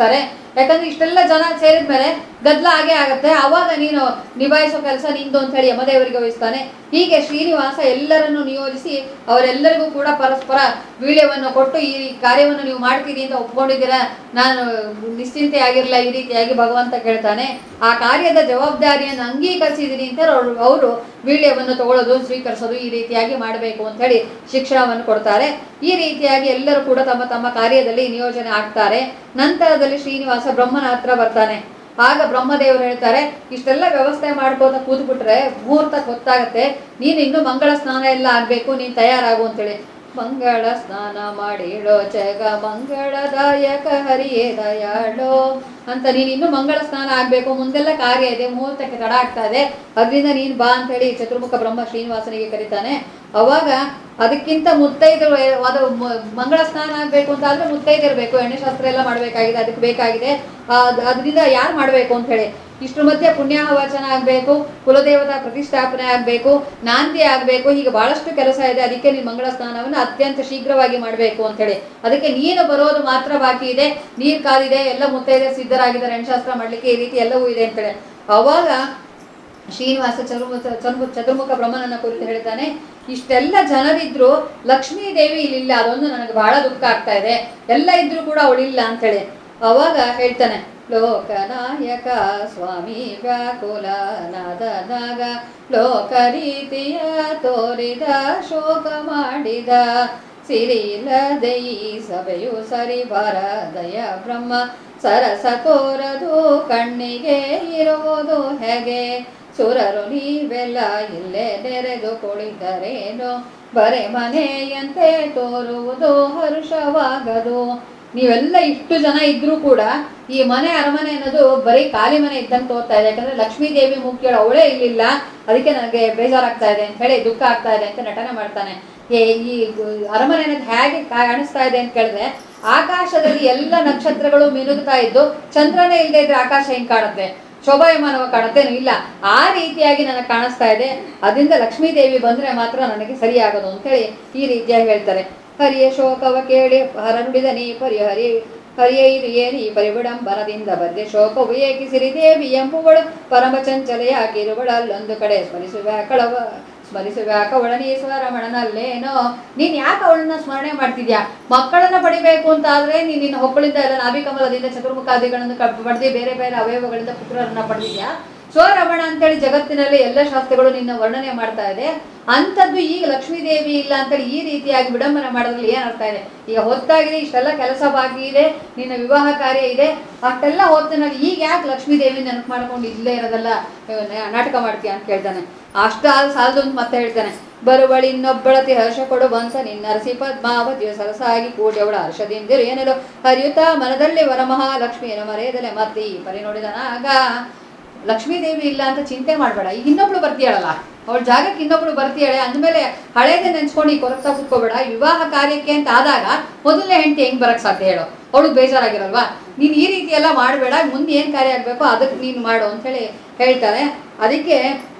ಯಾಕಂದ್ರೆ ಇಷ್ಟೆಲ್ಲ ಜನ ಸೇರಿದ್ಮೇಲೆ ಗದ್ದಲ ಆಗೇ ಆಗುತ್ತೆ ಅವಾಗ ನೀನು ನಿಭಾಯಿಸೋ ಕೆಲಸ ನಿಂದು ಅಂತ ಹೇಳಿ ಯಮದೇವರಿಗೆ ವಹಿಸ್ತಾನೆ ಹೀಗೆ ಶ್ರೀನಿವಾಸ ಎಲ್ಲರನ್ನು ನಿಯೋಜಿಸಿ ಅವರೆಲ್ಲರಿಗೂ ಕೂಡ ಪರಸ್ಪರ ವೀಳ್ಯವನ್ನು ಕೊಟ್ಟು ಈ ಕಾರ್ಯವನ್ನು ನೀವು ಮಾಡ್ತೀರಿ ಅಂತ ಒಪ್ಕೊಂಡಿದ್ದೀರಾ ನಾನು ನಿಶ್ಚಿಂತೆ ಆಗಿರಲ್ಲ ಈ ರೀತಿಯಾಗಿ ಭಗವಂತ ಕೇಳ್ತಾನೆ ಆ ಕಾರ್ಯದ ಜವಾಬ್ದಾರಿಯನ್ನು ಅಂಗೀಕರಿಸಿದ್ದೀನಿ ಅಂತ ಅವರು ಅವರು ವೀಳ್ಯವನ್ನು ತಗೊಳ್ಳೋದು ಸ್ವೀಕರಿಸೋದು ಈ ರೀತಿಯಾಗಿ ಮಾಡಬೇಕು ಅಂತ ಹೇಳಿ ಶಿಕ್ಷಣವನ್ನು ಕೊಡ್ತಾರೆ ಈ ರೀತಿಯಾಗಿ ಎಲ್ಲರೂ ಕೂಡ ತಮ್ಮ ತಮ್ಮ ಕಾರ್ಯದಲ್ಲಿ ನಿಯೋಜನೆ ಆಗ್ತಾರೆ ನಂತರದಲ್ಲಿ ಶ್ರೀನಿವಾಸ ಬ್ರಹ್ಮನ ಹತ್ರ ಬರ್ತಾನೆ ಆಗ ಬ್ರಹ್ಮದೇವರು ಹೇಳ್ತಾರೆ ಇಷ್ಟೆಲ್ಲ ವ್ಯವಸ್ಥೆ ಮಾಡ್ಕೋತ ಕೂತ್ಬಿಟ್ರೆ ಮುಹೂರ್ತ ಗೊತ್ತಾಗತ್ತೆ ನೀನು ಇನ್ನು ಮಂಗಳ ಸ್ನಾನ ಎಲ್ಲ ಆಗ್ಬೇಕು ನೀನು ತಯಾರಾಗು ಅಂತೇಳಿ ಮಂಗಳ ಸ್ನಾನ ಮಾಡಿಡೋ ಜಗ ಮಂಗಳದಾಯಕ ಹರಿಯೇ ದಯಾಳೋ ಅಂತ ನೀನು ಇನ್ನು ಮಂಗಳ ಸ್ನಾನ ಆಗ್ಬೇಕು ಮುಂದೆಲ್ಲ ಕಾರ್ಯ ಇದೆ ಮುಹೂರ್ತಕ್ಕೆ ತಡ ಆಗ್ತಾ ಇದೆ ಅದರಿಂದ ನೀನು ಬಾ ಅಂತ ಹೇಳಿ ಚತುರ್ಮುಖ ಬ್ರಹ್ಮ ಶ್ರೀನಿವಾಸನಿಗೆ ಕರೀತಾನೆ ಅವಾಗ ಅದಕ್ಕಿಂತ ಮುತ್ತೈದರು ಅದು ಮ- ಮಂಗಳ ಸ್ನಾನ ಆಗಬೇಕು ಅಂತ ಆದ್ರೆ ಮುತ್ತೈದಿರಬೇಕು ಎಣ್ಣೆ ಶಾಸ್ತ್ರ ಎಲ್ಲ ಮಾಡಬೇಕಾಗಿದೆ ಅದಕ್ಕೆ ಬೇಕಾಗಿದೆ ಅದ್- ಅದರಿಂದ ಯಾರು ಮಾಡಬೇಕು ಅಂತ ಹೇಳಿ ಇಷ್ಟ್ರ ಮಧ್ಯೆ ಪುಣ್ಯಾಹ ವಚನ ಆಗಬೇಕು ಕುಲದೇವತಾ ಪ್ರತಿಷ್ಠಾಪನೆ ಆಗಬೇಕು ನಾಂದಿ ಆಗಬೇಕು ಹೀಗೆ ಬಹಳಷ್ಟು ಕೆಲಸ ಇದೆ ಅದಕ್ಕೆ ನೀನು ಮಂಗಳ ಸ್ನಾನವನ್ನು ಅತ್ಯಂತ ಶೀಘ್ರವಾಗಿ ಮಾಡಬೇಕು ಅಂತ ಹೇಳಿ ಅದಕ್ಕೆ ನೀನು ಬರೋದು ಮಾತ್ರ ಬಾಕಿ ಇದೆ ನೀರು ಕಾದಿದೆ ಎಲ್ಲ ಮುತ್ತೈದೆ ಸಿದ್ಧರಾಗಿದ್ದಾರೆ ಹೆಣ್ಶಾಸ್ತ್ರ ಮಾಡಲಿಕ್ಕೆ ಈ ರೀತಿ ಎಲ್ಲವೂ ಇದೆ ಅಂತೇಳಿ ಅವಾಗ ಶ್ರೀನಿವಾಸ ಚತುರ್ಮುಖ ಚತುರ್ಮುಖ ಚತುರ್ಮುಖ ಬ್ರಹ್ಮನನ್ನ ಕುರಿತು ಹೇಳ್ತಾನೆ ಇಷ್ಟೆಲ್ಲ ಜನರಿದ್ರು ಲಕ್ಷ್ಮೀ ದೇವಿ ಇಲ್ಲಿಲ್ಲ ಅದೊಂದು ನನಗೆ ಬಹಳ ದುಃಖ ಆಗ್ತಾ ಇದೆ ಎಲ್ಲ ಇದ್ರು ಕೂಡ ಅವಳಿಲ್ಲ ಅಂತೇಳಿ ಅವಾಗ ಹೇಳ್ತಾನೆ ಲೋಕನಾಯಕ ಸ್ವಾಮಿ ವ್ಯಾಕುಲ ನಾದ ನಾಗ ಲೋಕ ರೀತಿಯ ತೋರಿದ ಶೋಕ ಮಾಡಿದ ಸಿರಿಲ್ಲದೆ ಈ ಸಭೆಯು ಸರಿ ದಯ ಬ್ರಹ್ಮ ಸರಸ ತೋರದು ಕಣ್ಣಿಗೆ ಇರುವುದು ಹೇಗೆ ಸುರರು ನೀವೆಲ್ಲ ಇಲ್ಲೇ ನೆರೆದು ಕುಳಿತರೇನು ಬರೆ ಮನೆಯಂತೆ ತೋರುವುದು ಹರ್ಷವಾಗದು ನೀವೆಲ್ಲ ಇಷ್ಟು ಜನ ಇದ್ರೂ ಕೂಡ ಈ ಮನೆ ಅರಮನೆ ಅನ್ನೋದು ಬರೀ ಖಾಲಿ ಮನೆ ಇದ್ದಂಗೆ ತೋರ್ತಾ ಇದೆ ಯಾಕಂದ್ರೆ ಲಕ್ಷ್ಮೀ ದೇವಿ ಮುಖ್ಯಳು ಅವಳೇ ಇಲ್ಲಿಲ್ಲ ಅದಕ್ಕೆ ನನಗೆ ಬೇಜಾರಾಗ್ತಾ ಇದೆ ಅಂತ ಹೇಳಿ ದುಃಖ ಆಗ್ತಾ ಇದೆ ಅಂತ ನಟನೆ ಮಾಡ್ತಾನೆ ಏ ಈ ಗು- ಅರಮನೆ ಅನ್ನೋದು ಹೇಗೆ ಕಾಣಿಸ್ತಾ ಇದೆ ಅಂತ ಕೇಳಿದ್ರೆ ಆಕಾಶದಲ್ಲಿ ಎಲ್ಲ ನಕ್ಷತ್ರಗಳು ಮಿನುಗ್ತಾ ಇದ್ದು ಚಂದ್ರನೇ ಇಲ್ಲದೆ ಇದ್ರೆ ಆಕಾಶ ಹೆಂಗ್ ಕಾಣುತ್ತೆ ಶೋಭಾಯಮಾನವ ಕಾಣುತ್ತೇನು ಇಲ್ಲ ಆ ರೀತಿಯಾಗಿ ನನಗೆ ಕಾಣಿಸ್ತಾ ಇದೆ ಅದರಿಂದ ಲಕ್ಷ್ಮೀ ದೇವಿ ಬಂದ್ರೆ ಮಾತ್ರ ನನಗೆ ಸರಿಯಾಗೋದು ಅಂತೇಳಿ ಈ ರೀತಿಯಾಗಿ ಹೇಳ್ತಾರೆ ಹರಿಯ ಶೋಕವ ಕೇಳಿ ಹರ ನುಡಿದ ನೀ ಪರಿಹರಿ ಹರಿಯೈರಿಯೇ ನೀ ಪರಿವಿಡಂಬನದಿಂದ ಬದ್ದೆ ಶೋಕವು ಏಕಿಸಿರಿ ದೇವಿ ಎಂಬುವಳು ಪರಮ ಚಂಚಲೆಯಾಗಿರುವಳಲ್ಲೊಂದು ಕಡೆ ಸ್ಮರಿಸುವ ಕಳವ ಸ್ಮರಿಸುವ ಕವಳನೀಶ್ವರ ರಮಣನಲ್ಲೇನೋ ನೀನ್ ಯಾಕೆ ಅವಳನ್ನ ಸ್ಮರಣೆ ಮಾಡ್ತಿದ್ಯಾ ಮಕ್ಕಳನ್ನ ಪಡಿಬೇಕು ಅಂತ ಆದ್ರೆ ನೀನ್ ನಿನ್ನ ಹೊಕ್ಕಳಿಂದ ಎಲ್ಲ ನಾಭಿಕಮಲದಿಂದ ಚತುರ್ಮುಖಾದಿಗಳನ್ನು ಕ- ಪಡೆದಿ ಬೇರೆ ಬೇರೆ ಅವಯವಗಳಿಂದ ಪುತ್ರರನ್ನ ಪಡೆದಿದ್ಯಾ ಸ್ವರಮಣ ಅಂತೇಳಿ ಜಗತ್ತಿನಲ್ಲಿ ಎಲ್ಲ ಶಾಸ್ತ್ರಗಳು ನಿನ್ನ ವರ್ಣನೆ ಮಾಡ್ತಾ ಇದೆ ಅಂಥದ್ದು ಈಗ ಲಕ್ಷ್ಮೀ ದೇವಿ ಇಲ್ಲ ಅಂತೇಳಿ ಈ ರೀತಿಯಾಗಿ ವಿಡಂಬನೆ ಮಾಡೋದ್ರಲ್ಲಿ ಏನ್ ಅರ್ಥ ಇದೆ ಈಗ ಹೊತ್ತಾಗಿದೆ ಇಷ್ಟೆಲ್ಲ ಕೆಲಸ ಬಾಕಿ ಇದೆ ನಿನ್ನ ವಿವಾಹ ಕಾರ್ಯ ಇದೆ ಅಷ್ಟೆಲ್ಲ ಹೊತ್ತಿನಲ್ಲಿ ಈಗ ಯಾಕೆ ಲಕ್ಷ್ಮೀ ದೇವಿ ನೆನಪು ಮಾಡ್ಕೊಂಡು ಇಲ್ಲೇ ಇರೋದೆಲ್ಲ ಆ, ನ- ನಾಟಕ ಮಾಡ್ತೀಯ ಅಂತ ಕೇಳ್ತಾನೆ ಅಷ್ಟ ಸಾಲದು ಅಂತ ಮತ್ತೆ ಹೇಳ್ತಾನೆ ಬರುವಳಿ ಇನ್ನೊಬ್ಬಳತಿ ಹರ್ಷ ಕೊಡುವಂತ ನಿನ್ನ ಅರಸಿ ಪದ್ಮಾವತಿಯ ಸರಸಾಗಿ ಕೂಡಿ ಅವಳ ಹರ್ಷದಿಂದಿರು ಏನೆಲ್ಲೋ ಹರಿಯುತ್ತಾ ಮನದಲ್ಲಿ ವರಮಹಾಲಕ್ಷ್ಮಿಯನ್ನು ಮರೆಯದಲೆ ಮತ್ತೆ ಈ ಪರಿ ನೋಡಿದನಾಗ ಲಕ್ಷ್ಮೀ ದೇವಿ ಇಲ್ಲ ಅಂತ ಚಿಂತೆ ಮಾಡಬೇಡ ಈಗ ಇನ್ನೊಬ್ಳು ಬರ್ತೀಯಳಲ್ಲ ಅವಳ ಜಾಗಕ್ಕೆ ಇನ್ನೊಬ್ಳು ಬರ್ತೀಯಾಳೆ ಅಂದಮೇಲೆ ಹಳೇದೇ ನೆನ್ಸ್ಕೊಂಡು ಈಗ ಕೊರಗ್ತಾ ಕೂತ್ಕೋಬೇಡ ವಿವಾಹ ಕಾರ್ಯಕ್ಕೆ ಅಂತ ಆದಾಗ ಮೊದಲನೇ ಹೆಂಡತಿ ಹೆಂಗ್ ಬರಕ್ ಸಾಧ್ಯ ಹೇಳು ಅವಳಿಗೆ ಬೇಜಾರಾಗಿರಲ್ವಾ ನೀನು ಈ ರೀತಿ ಎಲ್ಲ ಮಾಡಬೇಡ ಮುಂದೆ ಏನು ಕಾರ್ಯ ಆಗಬೇಕು ಅದಕ್ಕೆ ನೀನು ಮಾಡು ಅಂತೇಳಿ ಹೇಳ್ತಾರೆ ಅದಕ್ಕೆ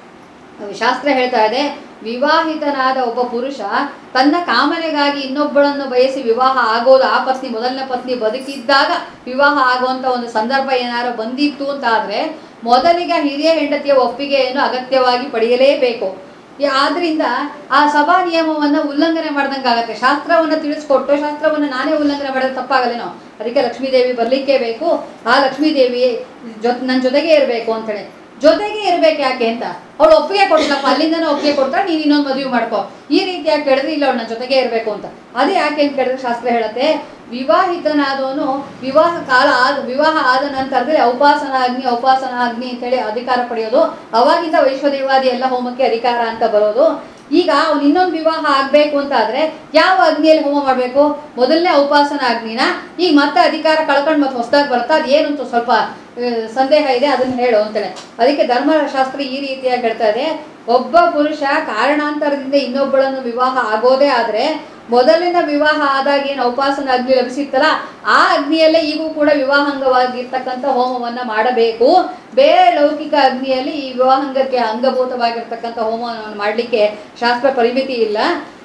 ಶಾಸ್ತ್ರ ಹೇಳ್ತಾ ಇದೆ ವಿವಾಹಿತನಾದ ಒಬ್ಬ ಪುರುಷ ತನ್ನ ಕಾಮನೆಗಾಗಿ ಇನ್ನೊಬ್ಬಳನ್ನು ಬಯಸಿ ವಿವಾಹ ಆಗೋದು ಆ ಪತ್ನಿ ಮೊದಲನೇ ಪತ್ನಿ ಬದುಕಿದ್ದಾಗ ವಿವಾಹ ಆಗುವಂತ ಒಂದು ಸಂದರ್ಭ ಏನಾದ್ರು ಬಂದಿತ್ತು ಅಂತ ಆದ್ರೆ ಮೊದಲಿಗೆ ಹಿರಿಯ ಹೆಂಡತಿಯ ಒಪ್ಪಿಗೆಯನ್ನು ಅಗತ್ಯವಾಗಿ ಪಡೆಯಲೇಬೇಕು ಈ- ಆದ್ರಿಂದ ಆ ಸಭಾ ನಿಯಮವನ್ನ ಉಲ್ಲಂಘನೆ ಮಾಡ್ದಂಗೆ ಆಗತ್ತೆ ಶಾಸ್ತ್ರವನ್ನ ತಿಳಿಸ್ಕೊಟ್ಟು ಶಾಸ್ತ್ರವನ್ನ ನಾನೇ ಉಲ್ಲಂಘನೆ ಮಾಡಿದ್ರೆ ತಪ್ಪಾಗಲ್ಲೇನೋ ಅದಕ್ಕೆ ಲಕ್ಷ್ಮೀದೇವಿ ಬರ್ಲಿಕ್ಕೇ ಬೇಕು ಆ ಲಕ್ಷ್ಮೀದೇವಿ ಜೊ ನನ್ನ ಜೊತೆಗೆ ಇರಬೇಕು ಅಂತೇಳಿ ಜೊತೆಗೆ ಇರ್ಬೇಕು ಯಾಕೆ ಅಂತ ಅವಳು ಒಪ್ಪಿಗೆ ಕೊಡ್ಲಪ್ಪ ಅಲ್ಲಿಂದನೇ ಒಪ್ಪಿಗೆ ಕೊಡ್ತಾಳೆ ನೀನು ಇನ್ನೊಂದು ಮದುವೆ ಮಾಡ್ಕೋ ಈ ರೀತಿಯಾಗಿ ಕೇಳಿದ್ರೆ ಇಲ್ಲ ಅವಳು ನನ್ನ ಜೊತೆಗೆ ಇರಬೇಕು ಅಂತ ಅದೇ ಯಾಕೆ ಅಂತ ಕೇಳಿದ್ರೆ ಶಾಸ್ತ್ರ ಹೇಳುತ್ತೆ ವಿವಾಹಿತನಾದವನು ವಿವಾಹ ಕಾಲ ಆದ ವಿವಾಹ ಆದ ನಂತರದಲ್ಲಿ ಔಪಾಸನಾಗ್ನಿ ಔಪಾಸನಾಗ್ನಿ ಅಂತೇಳಿ ಅಧಿಕಾರ ಪಡೆಯೋದು ಅವಾಗಿಂದ ವೈಶ್ವದೇವಾದಿ ಎಲ್ಲ ಹೋಮಕ್ಕೆ ಅಧಿಕಾರ ಅಂತ ಬರೋದು ಈಗ ಅವ್ನು ಇನ್ನೊಂದು ವಿವಾಹ ಆಗ್ಬೇಕು ಅಂತ ಆದ್ರೆ ಯಾವ ಅಗ್ನಿಯಲ್ಲಿ ಹೋಮ ಮಾಡಬೇಕು ಮೊದಲನೇ ಔಪಾಸನ ಅಗ್ನಿನ ಈಗ ಮತ್ತೆ ಅಧಿಕಾರ ಕಳ್ಕೊಂಡು ಮತ್ತೆ ಹೊಸದಾಗಿ ಬರ್ತಾ ಅದು ಏನು ಅಂತ ಸ್ವಲ್ಪ ಆ, ಸಂದೇಹ ಇದೆ ಅದನ್ನ ಹೇಳು ಅಂತೇಳಿ ಅದಕ್ಕೆ ಧರ್ಮಶಾಸ್ತ್ರ ಈ ರೀತಿಯಾಗಿ ಹೇಳ್ತಾ ಇದೆ ಒಬ್ಬ ಪುರುಷ ಕಾರಣಾಂತರದಿಂದ ಇನ್ನೊಬ್ಬಳನ್ನು ವಿವಾಹ ಆಗೋದೇ ಆದ್ರೆ ಮೊದಲಿನ ವಿವಾಹ ಆದಾಗ ಏನು ಉಪಾಸನ ಅಗ್ನಿ ಲಭಿಸಿತ್ತಲ್ಲ ಆ ಅಗ್ನಿಯಲ್ಲೇ ಈಗೂ ಕೂಡ ವಿವಾಹಾಂಗವಾಗಿರ್ತಕ್ಕಂಥ ಹೋಮವನ್ನ ಮಾಡಬೇಕು ಬೇರೆ ಲೌಕಿಕ ಅಗ್ನಿಯಲ್ಲಿ ಈ ವಿವಾಹಾಂಗಕ್ಕೆ ಅಂಗಭೂತವಾಗಿರ್ತಕ್ಕಂಥ ಹೋಮವನ್ನು ಮಾಡಲಿಕ್ಕೆ ಶಾಸ್ತ್ರ ಪರಿಮಿತಿ ಇಲ್ಲ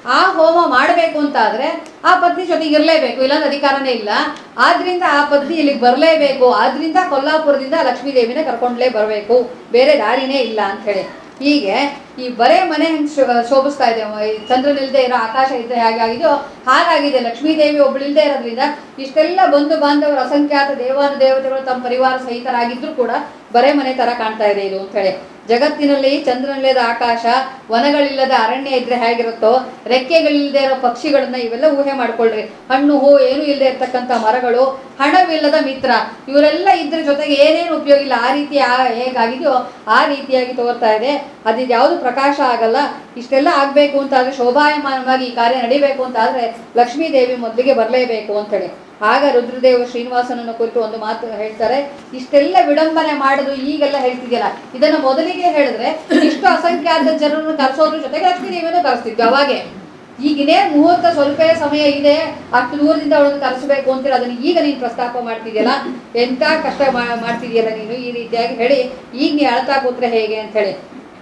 ಆ ಹೋಮ ಮಾಡಬೇಕು ಅಂತಾದ್ರೆ ಆ ಪತ್ನಿ ಜೊತೆಗೆ ಇರಲೇಬೇಕು ಇಲ್ಲಾಂದ್ರೆ ಅಧಿಕಾರನೇ ಇಲ್ಲ ಆದ್ರಿಂದ ಆ ಪತ್ನಿ ಇಲ್ಲಿಗೆ ಬರಲೇಬೇಕು ಆದ್ರಿಂದ ಕೊಲ್ಲಾಪುರದಿಂದ ಲಕ್ಷ್ಮೀ ದೇವಿನ ಕರ್ಕೊಂಡ್ಲೇ ಬರಬೇಕು ಬೇರೆ ದಾರಿನೇ ಇಲ್ಲ ಅಂತ ಹೇಳಿ ಹೀಗೆ ಈ ಬರೇ ಮನೆ ಹೆಂಗ್ ಶೋ- ಶೋಭಿಸ್ತಾ ಇದೆ ಈ ಚಂದ್ರನಿಲ್ದೇ ಇರೋ ಆಕಾಶ ಇದ್ದರೆ ಹೇಗಾಗಿದೆಯೋ ಹಾಗಾಗಿದೆ ಲಕ್ಷ್ಮೀ ದೇವಿ ಒಬ್ಬಳಿಲ್ದೇ ಇರೋದ್ರಿಂದ ಇಷ್ಟೆಲ್ಲ ಬಂಧು ಬಾಂಧವರು ಅಸಂಖ್ಯಾತ ದೇವಾನು ದೇವತೆಗಳು ತಮ್ಮ ಪರಿವಾರ ಸಹಿತರಾಗಿದ್ರು ಕೂಡ ಬರೇ ಮನೆ ತರ ಕಾಣ್ತಾ ಇದೆ ಇದು ಅಂತ ಹೇಳಿ ಜಗತ್ತಿನಲ್ಲಿ ಚಂದ್ರನಿಲ್ಲದ ಆಕಾಶ ವನಗಳಿಲ್ಲದ ಅರಣ್ಯ ಇದ್ರೆ ಹೇಗಿರುತ್ತೋ ರೆಕ್ಕೆಗಳಿಲ್ಲದೆ ಇರೋ ಪಕ್ಷಿಗಳನ್ನ ಇವೆಲ್ಲ ಊಹೆ ಮಾಡ್ಕೊಳ್ರಿ ಹಣ್ಣು ಹೂ ಏನು ಇಲ್ಲದೆ ಇರ್ತಕ್ಕಂಥ ಮರಗಳು ಹಣವಿಲ್ಲದ ಮಿತ್ರ ಇವರೆಲ್ಲ ಇದ್ರ ಜೊತೆಗೆ ಏನೇನು ಉಪಯೋಗ ಇಲ್ಲ ಆ ರೀತಿ ಆ- ಹೇಗಾಗಿದೆಯೋ ಆ ರೀತಿಯಾಗಿ ತೋರ್ತಾ ಇದೆ ಅದಿದು ಯಾವುದು ಪ್ರಕಾಶ ಆಗಲ್ಲ ಇಷ್ಟೆಲ್ಲ ಆಗಬೇಕು ಅಂತಾದ್ರೆ ಶೋಭಾಯಮಾನವಾಗಿ ಈ ಕಾರ್ಯ ನಡಿಬೇಕು ಅಂತಾದ್ರೆ ಲಕ್ಷ್ಮೀ ದೇವಿ ಮೊದಲಿಗೆ ಬರಲೇಬೇಕು ಅಂತೇಳಿ ಆಗ ರುದ್ರದೇವ ಶ್ರೀನಿವಾಸನನ್ನು ಕುರಿತು ಒಂದು ಮಾತು ಹೇಳ್ತಾರೆ ಇಷ್ಟೆಲ್ಲ ವಿಡಂಬನೆ ಮಾಡುದು ಈಗೆಲ್ಲ ಹೇಳ್ತಿದ್ಯಲ್ಲ ಇದನ್ನ ಮೊದಲಿಗೆ ಹೇಳಿದ್ರೆ ಇಷ್ಟು ಅಸಂಖ್ಯಾತ ಜನರನ್ನು ಕರೆಸೋದ್ರ ಜೊತೆಗೆ ಲಕ್ಷ್ಮೀ ದೇವಿಯನ್ನು ಕರೆಸ್ತಿದ್ವಿ ಅವಾಗೆ ಈಗಿನೇ ಮುಹೂರ್ತ ಸ್ವಲ್ಪ ಸಮಯ ಇದೆ ಅಷ್ಟು ದೂರದಿಂದ ಅವಳನ್ನು ಕರೆಸಬೇಕು ಅಂತೇಳಿ ಅದನ್ನ ಈಗ ನೀನು ಪ್ರಸ್ತಾಪ ಮಾಡ್ತಿದ್ಯಲ್ಲ ಎಂತ ಕಷ್ಟ ಮಾ- ಮಾಡ್ತಿದ್ಯಲ್ಲ ನೀನು ಈ ರೀತಿಯಾಗಿ ಹೇಳಿ ಈಗ ನೀ ಅಳ್ತಾ ಕೂತ್ರೆ ಹೇಗೆ ಅಂತ ಹೇಳಿ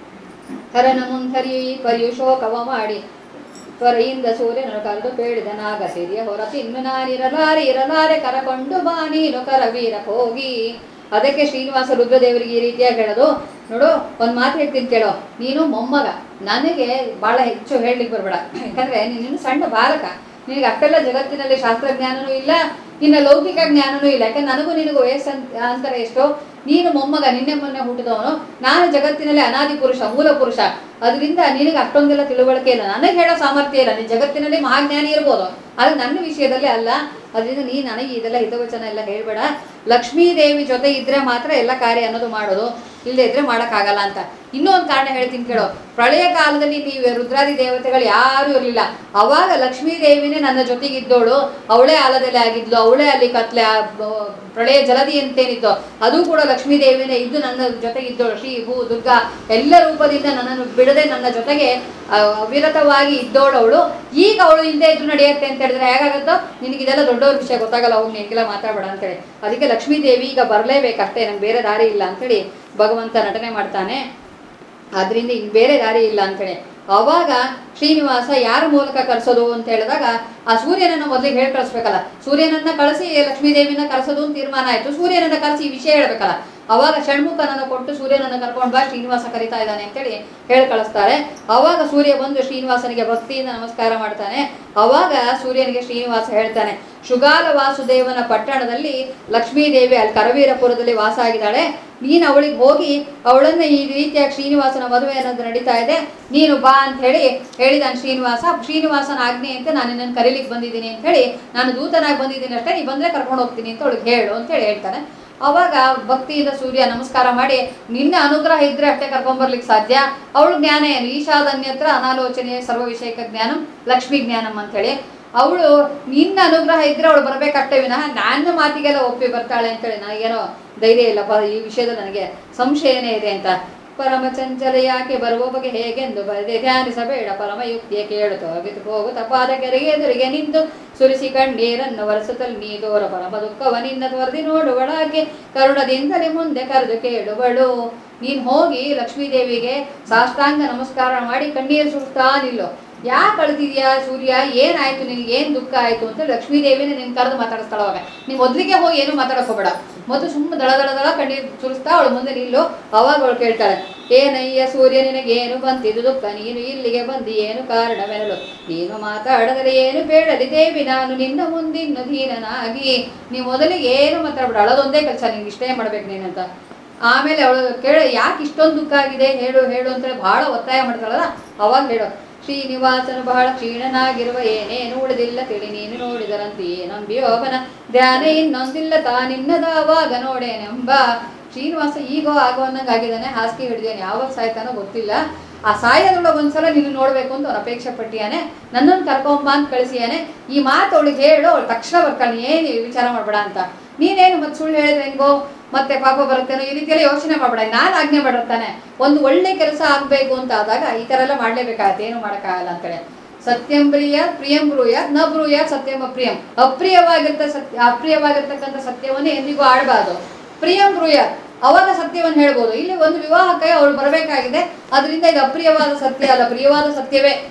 ಹರನ ಮುಂದರಿ ಪರ್ಯುಶೋಕವ ಮಾಡಿ ತ್ವರೆಯಿಂದ ಸೂರ್ಯನನ್ನು ಕರೆದು ಬೇಡಿದ ನಾಗಸಿರಿಯ ಹೊರತು ಇನ್ನು ನಾನಿರಲಾರೆ ಇರಲಾರೆ ಕರಕೊಂಡು ಬಾ ನೀನು ಕರವೀರ ಹೋಗಿ ಅದಕ್ಕೆ ಶ್ರೀನಿವಾಸ ರುದ್ರದೇವರಿಗೆ ಈ ರೀತಿಯಾಗಿ ಹೇಳೋದು ನೋಡು ಒಂದು ಮಾತು ಹೇಳ್ತೀನಿ ಕೇಳೋ ನೀನು ಮೊಮ್ಮಗ ನನಗೆ ಭಾಳ ಹೆಚ್ಚು ಹೇಳಲಿಕ್ಕೆ ಬರಬೇಡ ಯಾಕಂದ್ರೆ ನೀನು ಸಣ್ಣ ಬಾಲಕ ನಿನಗೆ ಅಷ್ಟೆಲ್ಲ ಜಗತ್ತಿನಲ್ಲಿ ಶಾಸ್ತ್ರಜ್ಞಾನನೂ ಇಲ್ಲ ಇನ್ನು ಲೌಕಿಕ ಜ್ಞಾನನೂ ಇಲ್ಲ ಯಾಕಂದ್ರೆ ನನಗೂ ನಿನಗೂ ವಯಸ್ಸು ಅಂತರ ಎಷ್ಟೋ ನೀನು ಮೊಮ್ಮಗ ನಿನ್ನೆ ಮೊನ್ನೆ ಹುಟ್ಟಿದವನು ನಾನು ಜಗತ್ತಿನಲ್ಲಿ ಅನಾದಿ ಪುರುಷ ಮೂಲ ಪುರುಷ ಅದರಿಂದ ನಿನಗೆ ಅಷ್ಟೊಂದೆಲ್ಲ ತಿಳುವಳಿಕೆ ಇಲ್ಲ ನನಗೆ ಹೇಳೋ ಸಾಮರ್ಥ್ಯ ಇಲ್ಲ ನೀನು ಜಗತ್ತಿನಲ್ಲಿ ಮಹಾಜ್ಞಾನಿ ಇರ್ಬೋದು ಆದರೆ ನನ್ನ ವಿಷಯದಲ್ಲಿ ಅಲ್ಲ ಅದರಿಂದ ನೀ ನನಗೆ ಇದೆಲ್ಲ ಹಿತವಚನ ಎಲ್ಲ ಹೇಳ್ಬೇಡ ಲಕ್ಷ್ಮೀ ದೇವಿ ಜೊತೆ ಇದ್ರೆ ಮಾತ್ರ ಎಲ್ಲ ಕಾರ್ಯ ಅನ್ನೋದು ಮಾಡೋದು ಇಲ್ಲದೆ ಇದ್ರೆ ಮಾಡೋಕ್ಕಾಗಲ್ಲ ಅಂತ ಇನ್ನೂ ಒಂದು ಕಾರಣ ಹೇಳ್ತೀನಿ ಕೇಳೋ ಪ್ರಳಯ ಕಾಲದಲ್ಲಿ ನೀವು ರುದ್ರಾದಿ ದೇವತೆಗಳು ಯಾರೂ ಇರಲಿಲ್ಲ ಅವಾಗ ಲಕ್ಷ್ಮೀ ದೇವಿನೇ ನನ್ನ ಜೊತೆಗಿದ್ದವಳು ಅವಳೇ ಆಲದಲ್ಲಿ ಆಗಿದ್ಲು ಅವಳೇ ಅಲ್ಲಿ ಕತ್ಲೆ ಆ ಬ- ಪ್ರಳಯ ಜಲದಿ ಅಂತೇನಿತ್ತು ಅದು ಕೂಡ ಲಕ್ಷ್ಮೀ ದೇವಿನೇ ಇದ್ದು ನನ್ನ ಜೊತೆಗಿದ್ದವಳು ಶ್ರೀ ಭೂ ದುರ್ಗಾ ಎಲ್ಲ ರೂಪದಿಂದ ನನ್ನನ್ನು ಬಿಡದೆ ನನ್ನ ಜೊತೆಗೆ ಆ, ಅವಿರತವಾಗಿ ಇದ್ದವಳು ಅವಳು ಈಗ ಅವಳು ಇಲ್ಲದೆ ಇದ್ರು ನಡೆಯುತ್ತೆ ಅಂತ ಹೇಳಿದ್ರೆ ಹೇಗಾಗುತ್ತೋ ನಿನಗೆ ಇದೆಲ್ಲ ದೊಡ್ಡವ್ರ ವಿಷಯ ಗೊತ್ತಾಗಲ್ಲ ಹೋಗಿ ನೀನೆಲ್ಲ ಮಾತಾಡಬೇಡ ಅಂತೇಳಿ ಅದಕ್ಕೆ ಲಕ್ಷ್ಮೀ ದೇವಿ ಈಗ ಬರಲೇಬೇಕಷ್ಟೇ ನಂಗೆ ಬೇರೆ ದಾರಿ ಇಲ್ಲ ಅಂತೇಳಿ ಭಗವಂತ ನಟನೆ ಮಾಡ್ತಾನೆ ಆದ್ರಿಂದ ಇನ್ನು ಬೇರೆ ದಾರಿ ಇಲ್ಲ ಅಂತೇಳಿ ಅವಾಗ ಶ್ರೀನಿವಾಸ ಯಾರ ಮೂಲಕ ಕರೆಸೋದು ಅಂತ ಹೇಳಿದಾಗ ಆ ಸೂರ್ಯನನ್ನು ಮೊದಲಿಗೆ ಹೇಳಿ ಕಳಿಸ್ಬೇಕಲ್ಲ ಸೂರ್ಯನನ್ನ ಕಳಿಸಿ ಲಕ್ಷ್ಮೀ ದೇವಿನ ಕರೆಸೋದು ಅಂತ ತೀರ್ಮಾನ ಆಯ್ತು ಸೂರ್ಯನನ್ನ ಕರೆಸಿ ಈ ವಿಷಯ ಹೇಳ್ಬೇಕಲ್ಲ ಅವಾಗ ಷಣ್ಮುಖನನ್ನು ಕೊಟ್ಟು ಸೂರ್ಯನನ್ನು ಕರ್ಕೊಂಡು ಬಾ ಶ್ರೀನಿವಾಸ ಕರಿತಾ ಇದ್ದಾನೆ ಅಂತೇಳಿ ಹೇಳಿ ಕಳಿಸ್ತಾರೆ ಅವಾಗ ಸೂರ್ಯ ಬಂದು ಶ್ರೀನಿವಾಸನಿಗೆ ಭಕ್ತಿಯಿಂದ ನಮಸ್ಕಾರ ಮಾಡ್ತಾನೆ ಅವಾಗ ಸೂರ್ಯನಿಗೆ ಶ್ರೀನಿವಾಸ ಹೇಳ್ತಾನೆ ಶುಗಾಲ ವಾಸುದೇವನ ಪಟ್ಟಣದಲ್ಲಿ ಲಕ್ಷ್ಮೀದೇವಿ ಅಲ್ಲಿ ಕರವೀರಪುರದಲ್ಲಿ ವಾಸ ಆಗಿದ್ದಾಳೆ ನೀನು ಅವಳಿಗೆ ಹೋಗಿ ಅವಳನ್ನ ಈ ರೀತಿಯಾಗಿ ಶ್ರೀನಿವಾಸನ ಮದುವೆ ಅನ್ನೋದು ನಡೀತಾ ಇದೆ ನೀನು ಬಾ ಅಂತ ಹೇಳಿ ಹೇಳಿದಾನೆ ಶ್ರೀನಿವಾಸ ಶ್ರೀನಿವಾಸನ ಆಜ್ಞೆಯಂತೆ ನಾನು ನಿನ್ನನ್ನು ಕರೀಲಿಕ್ಕೆ ಬಂದಿದ್ದೀನಿ ಅಂತ ಹೇಳಿ ನಾನು ದೂತನಾಗಿ ಬಂದಿದ್ದೀನಿ ಅಷ್ಟೇ ನೀ ಬಂದ್ರೆ ಕರ್ಕೊಂಡು ಹೋಗ್ತೀನಿ ಅಂತ ಅವಳಿಗೆ ಹೇಳು ಅಂತ ಹೇಳಿ ಹೇಳ್ತಾನೆ ಅವಾಗ ಭಕ್ತಿಯಿಂದ ಸೂರ್ಯ ನಮಸ್ಕಾರ ಮಾಡಿ ನಿನ್ನ ಅನುಗ್ರಹ ಇದ್ರೆ ಅಷ್ಟೇ ಕರ್ಕೊಂಬರ್ಲಿಕ್ಕೆ ಸಾಧ್ಯ ಅವಳು ಜ್ಞಾನ ಏನು ಈಶಾದನ್ಯತ್ರ ಅನಾಲೋಚನೆ ಸರ್ವ ವಿಷಯಕ ಜ್ಞಾನಂ ಲಕ್ಷ್ಮೀ ಜ್ಞಾನಂ ಅಂತೇಳಿ ಅವಳು ನಿನ್ನ ಅನುಗ್ರಹ ಇದ್ರೆ ಅವಳು ಬರ್ಬೇಕಷ್ಟೇ ವಿನಃ ನನ್ನ ಮಾತಿಗೆಲ್ಲ ಒಪ್ಪಿ ಬರ್ತಾಳೆ ಅಂತೇಳಿ ನನಗೇನೋ ಧೈರ್ಯ ಇಲ್ಲಪ್ಪ ಈ ವಿಷಯದಲ್ಲಿ ನನಗೆ ಸಂಶಯನೇ ಇದೆ ಅಂತ ಪರಮ ಚಂಚಲ ಯಾಕೆ ಬರುವ ಬಗೆ ಹೇಗೆಂದು ಬರದೆ ಧ್ಯಾನಿಸಬೇಡ ಪರಮ ಯುಕ್ತಿಯ ಕೇಳುತ್ತೋ ಬಿದ್ದು ಹೋಗುತ್ತ ಪಾದ ಕೆರೆಗೆ ಎದುರಿಗೆ ನಿಂತು ಸುರಿಸಿ ಕಣ್ಣೀರನ್ನು ಒರೆಸುತ್ತಲ್ ನೀ ತೋರ ಪರಮ ದುಃಖವ ನಿನ್ನ ತೊರೆದಿ ನೋಡುವಳಾಕೆ ಕರುಣದಿಂದಲೇ ಮುಂದೆ ಕರೆದು ಕೇಳುವಳು ನೀನು ಹೋಗಿ ಲಕ್ಷ್ಮೀ ದೇವಿಗೆ ಸಾಷ್ಟಾಂಗ ನಮಸ್ಕಾರ ಮಾಡಿ ಕಣ್ಣೀರು ಸುರಿಸ್ತಾ ನಿಲ್ಲು ಯಾಕೆ ಅಳ್ತಿದ್ಯಾ ಸೂರ್ಯ ಏನಾಯ್ತು ನಿನಗೆ ಏನು ದುಃಖ ಆಯ್ತು ಅಂತ ಲಕ್ಷ್ಮೀ ದೇವಿನೇ ನಿನ್ ಕರೆದು ಮಾತಾಡಿಸ್ತಾಳ ಅವಾಗ ನೀನು ಮೊದಲಿಗೆ ಹೋಗಿ ಏನು ಮಾತಾಡಕ್ ಹೋಗ್ಬೇಡ ಮೊದಲು ಸುಮ್ಮನೆ ದಳ ದಳ ದಳ ಕಣ್ಣೀರು ಸುರಿಸ್ತಾ ಅವಳು ಮುಂದೆ ನಿಲ್ಲು ಅವಾಗ ಅವಳು ಕೇಳ್ತಾಳೆ ಏನಯ್ಯ ಸೂರ್ಯ ನಿನಗೇನು ಬಂತಿದ್ದು ದುಃಖ ನೀನು ಇಲ್ಲಿಗೆ ಬಂದಿ ಏನು ಕಾರಣವೆನಲು ನೀನು ಮಾತಾಡದರೆ ಏನು ಬೇಡಲಿ ದೇವಿ ನಾನು ನಿನ್ನ ಮುಂದಿನ್ನು ಧೀರನಾಗಿ ನೀ ಮೊದಲಿಗೆ ಏನು ಮಾತಾಡ್ಬೇಡ ಅಳದೊಂದೇ ಕೆಲಸ ನಿನ್ಗೆ ಇಷ್ಟೇ ಮಾಡ್ಬೇಕು ನೀನಂತ ಆಮೇಲೆ ಅವಳು ಕೇಳ ಯಾಕೆ ಇಷ್ಟೊಂದು ದುಃಖ ಆಗಿದೆ ಹೇಳು ಹೇಳು ಅಂತೇಳಿ ಬಹಳ ಒತ್ತಾಯ ಮಾಡ್ತಾಳಲ್ಲ ಅವಾಗ ಹೇಳು ಶ್ರೀನಿವಾಸನು ಬಹಳ ಕ್ಷೀಣನಾಗಿರುವ ಏನೇನು ಉಳಿದಿಲ್ಲ ತಿಳಿ ನೀನು ನೋಡಿದರಂತೆಯೇ ನಂಬಿಯೋ ಅವನ ಧ್ಯಾನ ಇನ್ನೊಂದಿಲ್ಲ ತಾನಿನ್ನದಾವಾಗ ನೋಡೇನೆಂಬ ಶ್ರೀನಿವಾಸ ಈಗೋ ಆಗೋ ಅನ್ನಂಗಾಗಿದ್ದಾನೆ ಹಾಸಿಗೆ ಹಿಡಿದೇನೆ ಯಾವಾಗ ಸಾಯ್ತಾನೋ ಗೊತ್ತಿಲ್ಲ ಆ ಸಾಯೋದ್ರೊಳಗೆ ಒಂದ್ಸಲ ನೀನು ನೋಡ್ಬೇಕು ಅಂತ ಅವ್ನು ಅಪೇಕ್ಷೆ ಪಟ್ಟಿಯಾನೆ ನನ್ನನ್ನು ಕರ್ಕೊಂಬ ಅಂತ ಕಳಿಸಿಯಾನೆ ಈ ಮಾತು ಅವಳಿಗೆ ಹೇಳು ಅವಳು ತಕ್ಷಣ ಬರ್ತಾಳೆ ಏನು ವಿಚಾರ ಮಾಡಬೇಡ ಅಂತ ನೀನೇನು ಮತ್ತೆ ಸುಳ್ಳು ಹೇಳಿದ್ರೆ ಹೆಂಗೋ ಮತ್ತೆ ಪಾಪ ಬರುತ್ತೇನೋ ಈ ರೀತಿಯೆಲ್ಲ ಯೋಚನೆ ಮಾಡಬೇಡ ನಾನು ಆಜ್ಞೆ ಮಾಡಿರ್ತಾನೆ ಒಂದು ಒಳ್ಳೆ ಕೆಲಸ ಆಗಬೇಕು ಅಂತ ಆದಾಗ ಈ ಥರ ಎಲ್ಲ ಮಾಡಲೇಬೇಕಾಗತ್ತೆ ಏನು ಮಾಡೋಕ್ಕಾಗಲ್ಲ ಅಂತೇಳಿ ಸತ್ಯಂ ಪ್ರಿಯ ಪ್ರಿಯಂ ಬ್ರೂಯಾತ್ ನ ಬ್ರೂಯಾತ್ ಸತ್ಯಂ ಅಪ್ರಿಯಂ ಅಪ್ರಿಯವಾಗಿರ್ತ ಸತ್ಯ ಅಪ್ರಿಯವಾಗಿರ್ತಕ್ಕಂಥ ಸತ್ಯವನ್ನೇ ಎಂದಿಗೂ ಆಡಬಾರ್ದು ಪ್ರಿಯಂ ಬ್ರೂಯಾತ್ ಅವಾಗ ಸತ್ಯವನ್ನು ಹೇಳ್ಬೋದು ಇಲ್ಲಿ ಒಂದು ವಿವಾಹಕ್ಕೆ ಅವಳು ಬರಬೇಕಾಗಿದೆ ಅದರಿಂದ ಇದು ಅಪ್ರಿಯವಾದ ಸತ್ಯ ಅಲ್ಲ ಪ್ರಿಯವಾದ ಸತ್ಯವೇ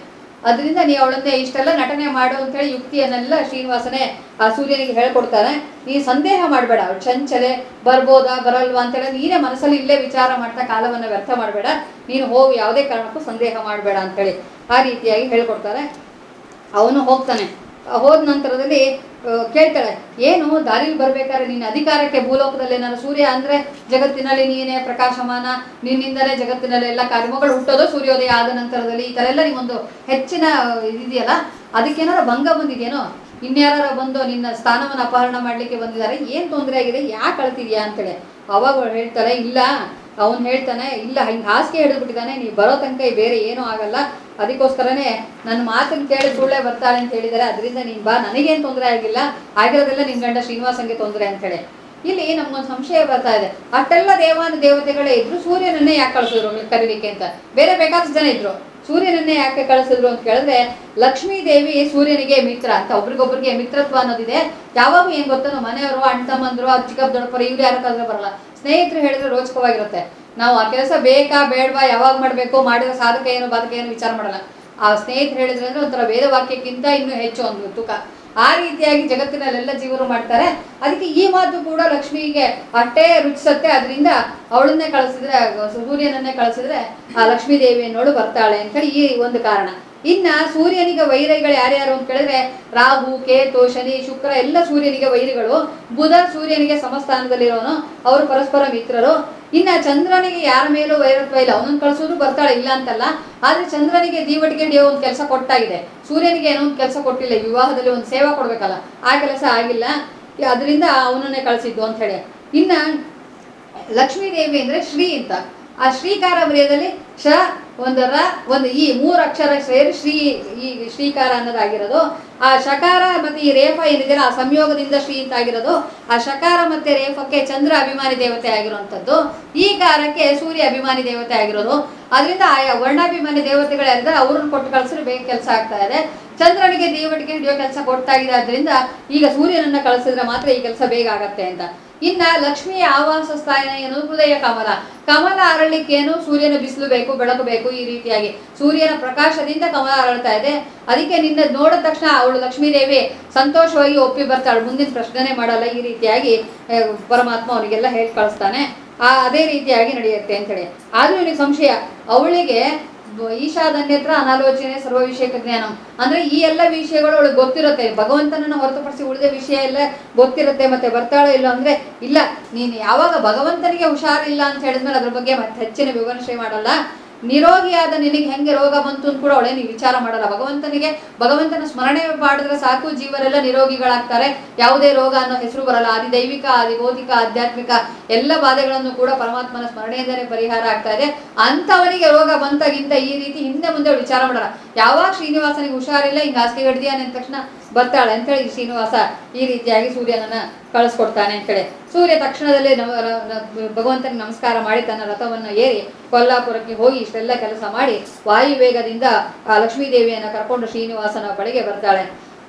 ಅದರಿಂದ ನೀ ಅವಳನ್ನೇ ಇಷ್ಟೆಲ್ಲ ನಟನೆ ಮಾಡು ಅಂತೇಳಿ ಯುಕ್ತಿಯನ್ನೆಲ್ಲ ಶ್ರೀನಿವಾಸನೇ ಆ ಸೂರ್ಯನಿಗೆ ಹೇಳ್ಕೊಡ್ತಾನೆ ನೀ ಸಂದೇಹ ಮಾಡಬೇಡ ಅವಳು ಚಂಚಲೆ ಬರ್ಬೋದಾ ಬರಲ್ವಾ ಅಂತೇಳಿ ನೀನೇ ಮನಸ್ಸಲ್ಲಿ ಇಲ್ಲೇ ವಿಚಾರ ಮಾಡ್ತಾ ಕಾಲವನ್ನು ವ್ಯರ್ಥ ಮಾಡಬೇಡ ನೀನು ಹೋಗಿ ಯಾವುದೇ ಕಾರಣಕ್ಕೂ ಸಂದೇಹ ಮಾಡಬೇಡ ಅಂತೇಳಿ ಆ ರೀತಿಯಾಗಿ ಹೇಳ್ಕೊಡ್ತಾರೆ ಅವನು ಹೋಗ್ತಾನೆ ಆ ಹೋದ ನಂತರದಲ್ಲಿ ಆ, ಕೇಳ್ತಾಳೆ ಏನು ದಾರಿಲಿ ಬರ್ಬೇಕಾದ್ರೆ ನೀನು ಅಧಿಕಾರಕ್ಕೆ ಭೂಲೋಕದಲ್ಲಿ ನಾನು ಸೂರ್ಯ ಅಂದ್ರೆ ಜಗತ್ತಿನಲ್ಲಿ ನೀನೇ ಪ್ರಕಾಶಮಾನ ನಿನ್ನಿಂದಲೇ ಜಗತ್ತಿನಲ್ಲಿ ಎಲ್ಲ ಕಾರ್ಯಗಳು ಹುಟ್ಟೋದು ಸೂರ್ಯೋದಯ ಆದ ನಂತರದಲ್ಲಿ ಈ ಥರ ಎಲ್ಲ ನಿಮ್ಮೊಂದು ಹೆಚ್ಚಿನ ಇದಿದೆಯಲ್ಲ ಅದಕ್ಕೇನಾರ ಭಂಗ ಬಂದಿದೆಯೇನೋ ಇನ್ಯಾರ ಬಂದು ನಿನ್ನ ಸ್ಥಾನವನ್ನು ಅಪಹರಣ ಮಾಡಲಿಕ್ಕೆ ಬಂದಿದ್ದಾರೆ ಏನು ತೊಂದರೆ ಆಗಿದೆ ಯಾಕೆ ಅಳ್ತಿದ್ಯಾ ಅಂತೇಳಿ ಅವಾಗ ಅವ್ಳು ಹೇಳ್ತಾಳೆ ಇಲ್ಲ ಅವನು ಹೇಳ್ತಾನೆ ಇಲ್ಲ ಹಿಂಗೆ ಹಾಸಿಗೆ ಹಿಡಿದ್ಬಿಟ್ಟಿದ್ದಾನೆ ನೀವು ಬರೋ ತನಕ ಈ ಬೇರೆ ಏನೂ ಆಗಲ್ಲ ಅದಕ್ಕೋಸ್ಕರನೇ ನನ್ನ ಮಾತನ್ನು ಕೇಳಿ ಸುಳ್ಳೆ ಬರ್ತಾಳೆ ಅಂತ ಹೇಳಿದ್ದಾರೆ ಅದರಿಂದ ನೀನು ಬಾ ನನಗೇನು ತೊಂದರೆ ಆಗಿಲ್ಲ ಆಗಿರೋದೆಲ್ಲ ನಿನ್ನ ಗಂಡ ಶ್ರೀನಿವಾಸಂಗೆ ತೊಂದರೆ ಅಂತೇಳಿ ಇಲ್ಲಿ ನಮ್ಗೊಂದು ಸಂಶಯ ಬರ್ತಾ ಇದೆ ಅಷ್ಟೆಲ್ಲ ದೇವಾನು ದೇವತೆಗಳೇ ಇದ್ರು ಸೂರ್ಯನನ್ನೇ ಯಾಕೆ ಕಳಿಸಿದ್ರು ಕರೀಲಿಕ್ಕೆ ಅಂತ ಬೇರೆ ಬೇಕಾದಷ್ಟು ಜನ ಇದ್ರು ಸೂರ್ಯನನ್ನೇ ಯಾಕೆ ಕಳಿಸಿದ್ರು ಅಂತ ಕೇಳಿದ್ರೆ ಲಕ್ಷ್ಮೀ ದೇವಿ ಸೂರ್ಯನಿಗೆ ಮಿತ್ರ ಅಂತ ಒಬ್ರಿಗೊಬ್ರಿಗೆ ಮಿತ್ರತ್ವ ಅನ್ನೋದಿದೆ ಯಾವಾಗ ಏನ್ ಗೊತ್ತಾ ನಾವು ಮನೆಯವರು ಅಣ್ಣ ತಮ್ಮಂದ್ರು ಅದು ಚಿಕ್ಕಪ್ಪ ದೊಡ್ಡಪ್ಪರು ಇವ್ರು ಯಾರ ಕಳೆದ್ರೆ ಬರಲ್ಲ ಸ್ನೇಹಿತರು ಹೇಳಿದ್ರೆ ರೋಚಕವಾಗಿರುತ್ತೆ ನಾವು ಆ ಕೆಲಸ ಬೇಕಾ ಬೇಡವಾ ಯಾವಾಗ ಮಾಡಬೇಕು ಮಾಡಿದ ಸಾಧಕ ಏನು ಬಾಧಕ ಏನು ವಿಚಾರ ಮಾಡಲ್ಲ ಆ ಸ್ನೇಹಿತರು ಹೇಳಿದ್ರೆ ಅಂದ್ರೆ ಒಂಥರ ವೇದವಾಕ್ಯಕ್ಕಿಂತ ಇನ್ನೂ ಹೆಚ್ಚು ಒಂದು ತೂಕ ಆ ರೀತಿಯಾಗಿ ಜಗತ್ತಿನಲ್ಲೆಲ್ಲ ಜೀವರು ಮಾಡ್ತಾರೆ ಅದಕ್ಕೆ ಈ ಮಾತು ಕೂಡ ಲಕ್ಷ್ಮಿಗೆ ಅಷ್ಟೇ ರುಚಿಸತ್ತೆ ಅದರಿಂದ ಅವಳನ್ನೇ ಕಳಿಸಿದ್ರೆ ಸೂರ್ಯನನ್ನೇ ಕಳಿಸಿದ್ರೆ ಆ ಲಕ್ಷ್ಮೀ ದೇವಿಯನ್ನೋಳು ಬರ್ತಾಳೆ ಅಂತೇಳಿ ಈ ಒಂದು ಕಾರಣ ಇನ್ನ ಸೂರ್ಯನಿಗೆ ವೈರಿಗಳು ಯಾರ್ಯಾರು ಅಂತ ಕೇಳಿದ್ರೆ ರಾಹು ಕೇತು ಶನಿ ಶುಕ್ರ ಎಲ್ಲ ಸೂರ್ಯನಿಗೆ ವೈರಿಗಳು ಬುಧ ಸೂರ್ಯನಿಗೆ ಸಮಸ್ಥಾನದಲ್ಲಿರೋನು ಅವರು ಪರಸ್ಪರ ಮಿತ್ರರು ಇನ್ನ ಚಂದ್ರನಿಗೆ ಯಾರ ಮೇಲೂ ವೈರತ್ವ ಇಲ್ಲ ಅವನನ್ನು ಕಳಿಸೋದು ಬರ್ತಾಳೆ ಇಲ್ಲ ಅಂತಲ್ಲ ಆದ್ರೆ ಚಂದ್ರನಿಗೆ ದೀವಟಿಗೆ ಹಿಡಿಯೋ ಒಂದು ಕೆಲಸ ಕೊಟ್ಟಾಗಿದೆ ಸೂರ್ಯನಿಗೆ ಏನೋ ಒಂದು ಕೆಲಸ ಕೊಟ್ಟಿಲ್ಲ ವಿವಾಹದಲ್ಲಿ ಒಂದು ಸೇವಾ ಕೊಡ್ಬೇಕಲ್ಲ ಆ ಕೆಲಸ ಆಗಿಲ್ಲ ಅದರಿಂದ ಅವನನ್ನೇ ಕಳಿಸಿದ್ದು ಅಂತ ಹೇಳಿ ಇನ್ನ ಲಕ್ಷ್ಮೀ ದೇವಿ ಅಂದ್ರೆ ಶ್ರೀ ಅಂತ ಆ ಶ್ರೀಕಾರ ಬರೆಯೋದಲ್ಲಿ ಶ ಒಂದು ರ ಒಂದು ಈ ಮೂರು ಅಕ್ಷರ ಸೇರಿ ಶ್ರೀ ಈ ಶ್ರೀಕಾರ ಅನ್ನೋದಾಗಿರೋದು ಆ ಶಕಾರ ಮತ್ತೆ ಈ ರೇಫ ಏನಿದೆಯಲ್ಲ ಆ ಸಂಯೋಗದಿಂದ ಶ್ರೀ ಅಂತ ಆಗಿರೋದು ಆ ಶಕಾರ ಮತ್ತೆ ರೇಫಕ್ಕೆ ಚಂದ್ರ ಅಭಿಮಾನಿ ದೇವತೆ ಆಗಿರುವಂಥದ್ದು ಈ ಕಾರಕ್ಕೆ ಸೂರ್ಯ ಅಭಿಮಾನಿ ದೇವತೆ ಆಗಿರೋದು ಅದರಿಂದ ಆಯಾ ವರ್ಣಾಭಿಮಾನಿ ದೇವತೆಗಳು ಯಾರಿದ್ದಾರೆ ಅವ್ರನ್ನ ಕೊಟ್ಟು ಕಳಿಸಿದ್ರೆ ಬೇಗ ಕೆಲಸ ಆಗ್ತಾ ಇದೆ ಚಂದ್ರನಿಗೆ ದೇವಟಿಗೆ ಹಿಡಿಯೋ ಕೆಲಸ ಕೊಟ್ಟಾಗಿದೆ ಆದ್ರಿಂದ ಈಗ ಸೂರ್ಯನನ್ನ ಕಳಿಸಿದ್ರೆ ಮಾತ್ರ ಈ ಕೆಲಸ ಬೇಗ ಆಗತ್ತೆ ಅಂತ ಇನ್ನ ಲಕ್ಷ್ಮಿಯ ಆವಾಸ ಸ್ಥಾನ ಏನು ಹೃದಯ ಕಮಲ ಕಮಲ ಅರಳಿಕ್ಕೇನು ಸೂರ್ಯನ ಬಿಸಿಲು ಬೇಕು ಬೆಳಕು ಬೇಕು ಈ ರೀತಿಯಾಗಿ ಸೂರ್ಯನ ಪ್ರಕಾಶದಿಂದ ಕಮಲ ಅರಳ್ತಾ ಇದೆ ಅದಕ್ಕೆ ನಿನ್ನ ನೋಡಿದ ತಕ್ಷಣ ಅವಳು ಲಕ್ಷ್ಮೀದೇವಿ ಸಂತೋಷವಾಗಿ ಒಪ್ಪಿ ಬರ್ತಾಳೆ ಮುಂದಿನ ಪ್ರಶ್ನೆನೇ ಮಾಡಲ್ಲ ಈ ರೀತಿಯಾಗಿ ಆ, ಪರಮಾತ್ಮ ಅವನಿಗೆಲ್ಲ ಹೇಳಿ ಕಳಿಸ್ತಾನೆ ಆ ಅದೇ ರೀತಿಯಾಗಿ ನಡೆಯುತ್ತೆ ಅಂತೇಳಿ ಆದ್ರೂ ಇವನಿಗೆ ಸಂಶಯ ಅವಳಿಗೆ ಈಶಾದನ್ಯತ್ರ ಅನಾಲೋಚನೆ ಸರ್ವ ವಿಷಯಕ ಜ್ಞಾನಂ ಅಂದ್ರೆ ಈ ಎಲ್ಲ ವಿಷಯಗಳು ಅವಳಿಗೆ ಗೊತ್ತಿರುತ್ತೆ ಭಗವಂತನನ್ನ ಹೊರತುಪಡಿಸಿ ಉಳಿದ ವಿಷಯ ಎಲ್ಲ ಗೊತ್ತಿರುತ್ತೆ ಮತ್ತೆ ಬರ್ತಾಳೋ ಇಲ್ಲ ಅಂದ್ರೆ ಇಲ್ಲ ನೀನು ಯಾವಾಗ ಭಗವಂತನಿಗೆ ಹುಷಾರಿಲ್ಲ ಅಂತ ಹೇಳಿದ್ಮೇಲೆ ಅದ್ರ ಬಗ್ಗೆ ಮತ್ತೆ ಹೆಚ್ಚಿನ ವಿಮರ್ಶೆ ಮಾಡಲ್ಲ ನಿರೋಗಿಯಾದ ನಿನಗೆ ಹೆಂಗೆ ರೋಗ ಬಂತು ಅಂತ ಕೂಡ ಅವಳೇ ನೀವು ವಿಚಾರ ಮಾಡಲ್ಲ ಭಗವಂತನಿಗೆ ಭಗವಂತನ ಸ್ಮರಣೆ ಮಾಡಿದ್ರೆ ಸಾಕು ಜೀವರೆಲ್ಲ ನಿರೋಗಿಗಳಾಗ್ತಾರೆ ಯಾವುದೇ ರೋಗ ಅನ್ನೋ ಹೆಸರು ಬರಲ್ಲ ಆದಿ ದೈವಿಕ ಆದಿ ಭೌತಿಕ ಆಧ್ಯಾತ್ಮಿಕ ಎಲ್ಲ ಬಾಧೆಗಳನ್ನು ಕೂಡ ಪರಮಾತ್ಮನ ಸ್ಮರಣೆಯಿಂದಲೇ ಪರಿಹಾರ ಆಗ್ತಾ ಇದೆ ಅಂಥವನಿಗೆ ರೋಗ ಬಂತಾಗಿಂತ ಈ ರೀತಿ ಹಿಂದೆ ಮುಂದೆ ಅವಳು ವಿಚಾರ ಮಾಡಲ್ಲ ಯಾವಾಗ ಶ್ರೀನಿವಾಸನಿಗೆ ಹುಷಾರಿಲ್ಲ ಹಿಂಗೆ ಹಾಸಿಗೆ ಹಿಡ್ದಿಯಾನೆ ಅಂದ ತಕ್ಷಣ ಬರ್ತಾಳೆ ಅಂತೇಳಿ ಶ್ರೀನಿವಾಸ ಈ ರೀತಿಯಾಗಿ ಸೂರ್ಯನನ್ನ ಕಳಿಸ್ಕೊಡ್ತಾನೆ ಅಂತೇಳಿ ಸೂರ್ಯ ತಕ್ಷಣದಲ್ಲೇ ನವ ರ- ರ- ಭಗವಂತನಿಗೆ ನಮಸ್ಕಾರ ಮಾಡಿ ತನ್ನ ರಥವನ್ನು ಏರಿ ಕೊಲ್ಲಾಪುರಕ್ಕೆ ಹೋಗಿ ಇಷ್ಟೆಲ್ಲ ಕೆಲಸ ಮಾಡಿ ವಾಯುವೇಗದಿಂದ ಆ ಲಕ್ಷ್ಮೀ ದೇವಿಯನ್ನು ಕರ್ಕೊಂಡು ಶ್ರೀನಿವಾಸನ ಬಳಿಗೆ ಬರ್ತಾಳೆ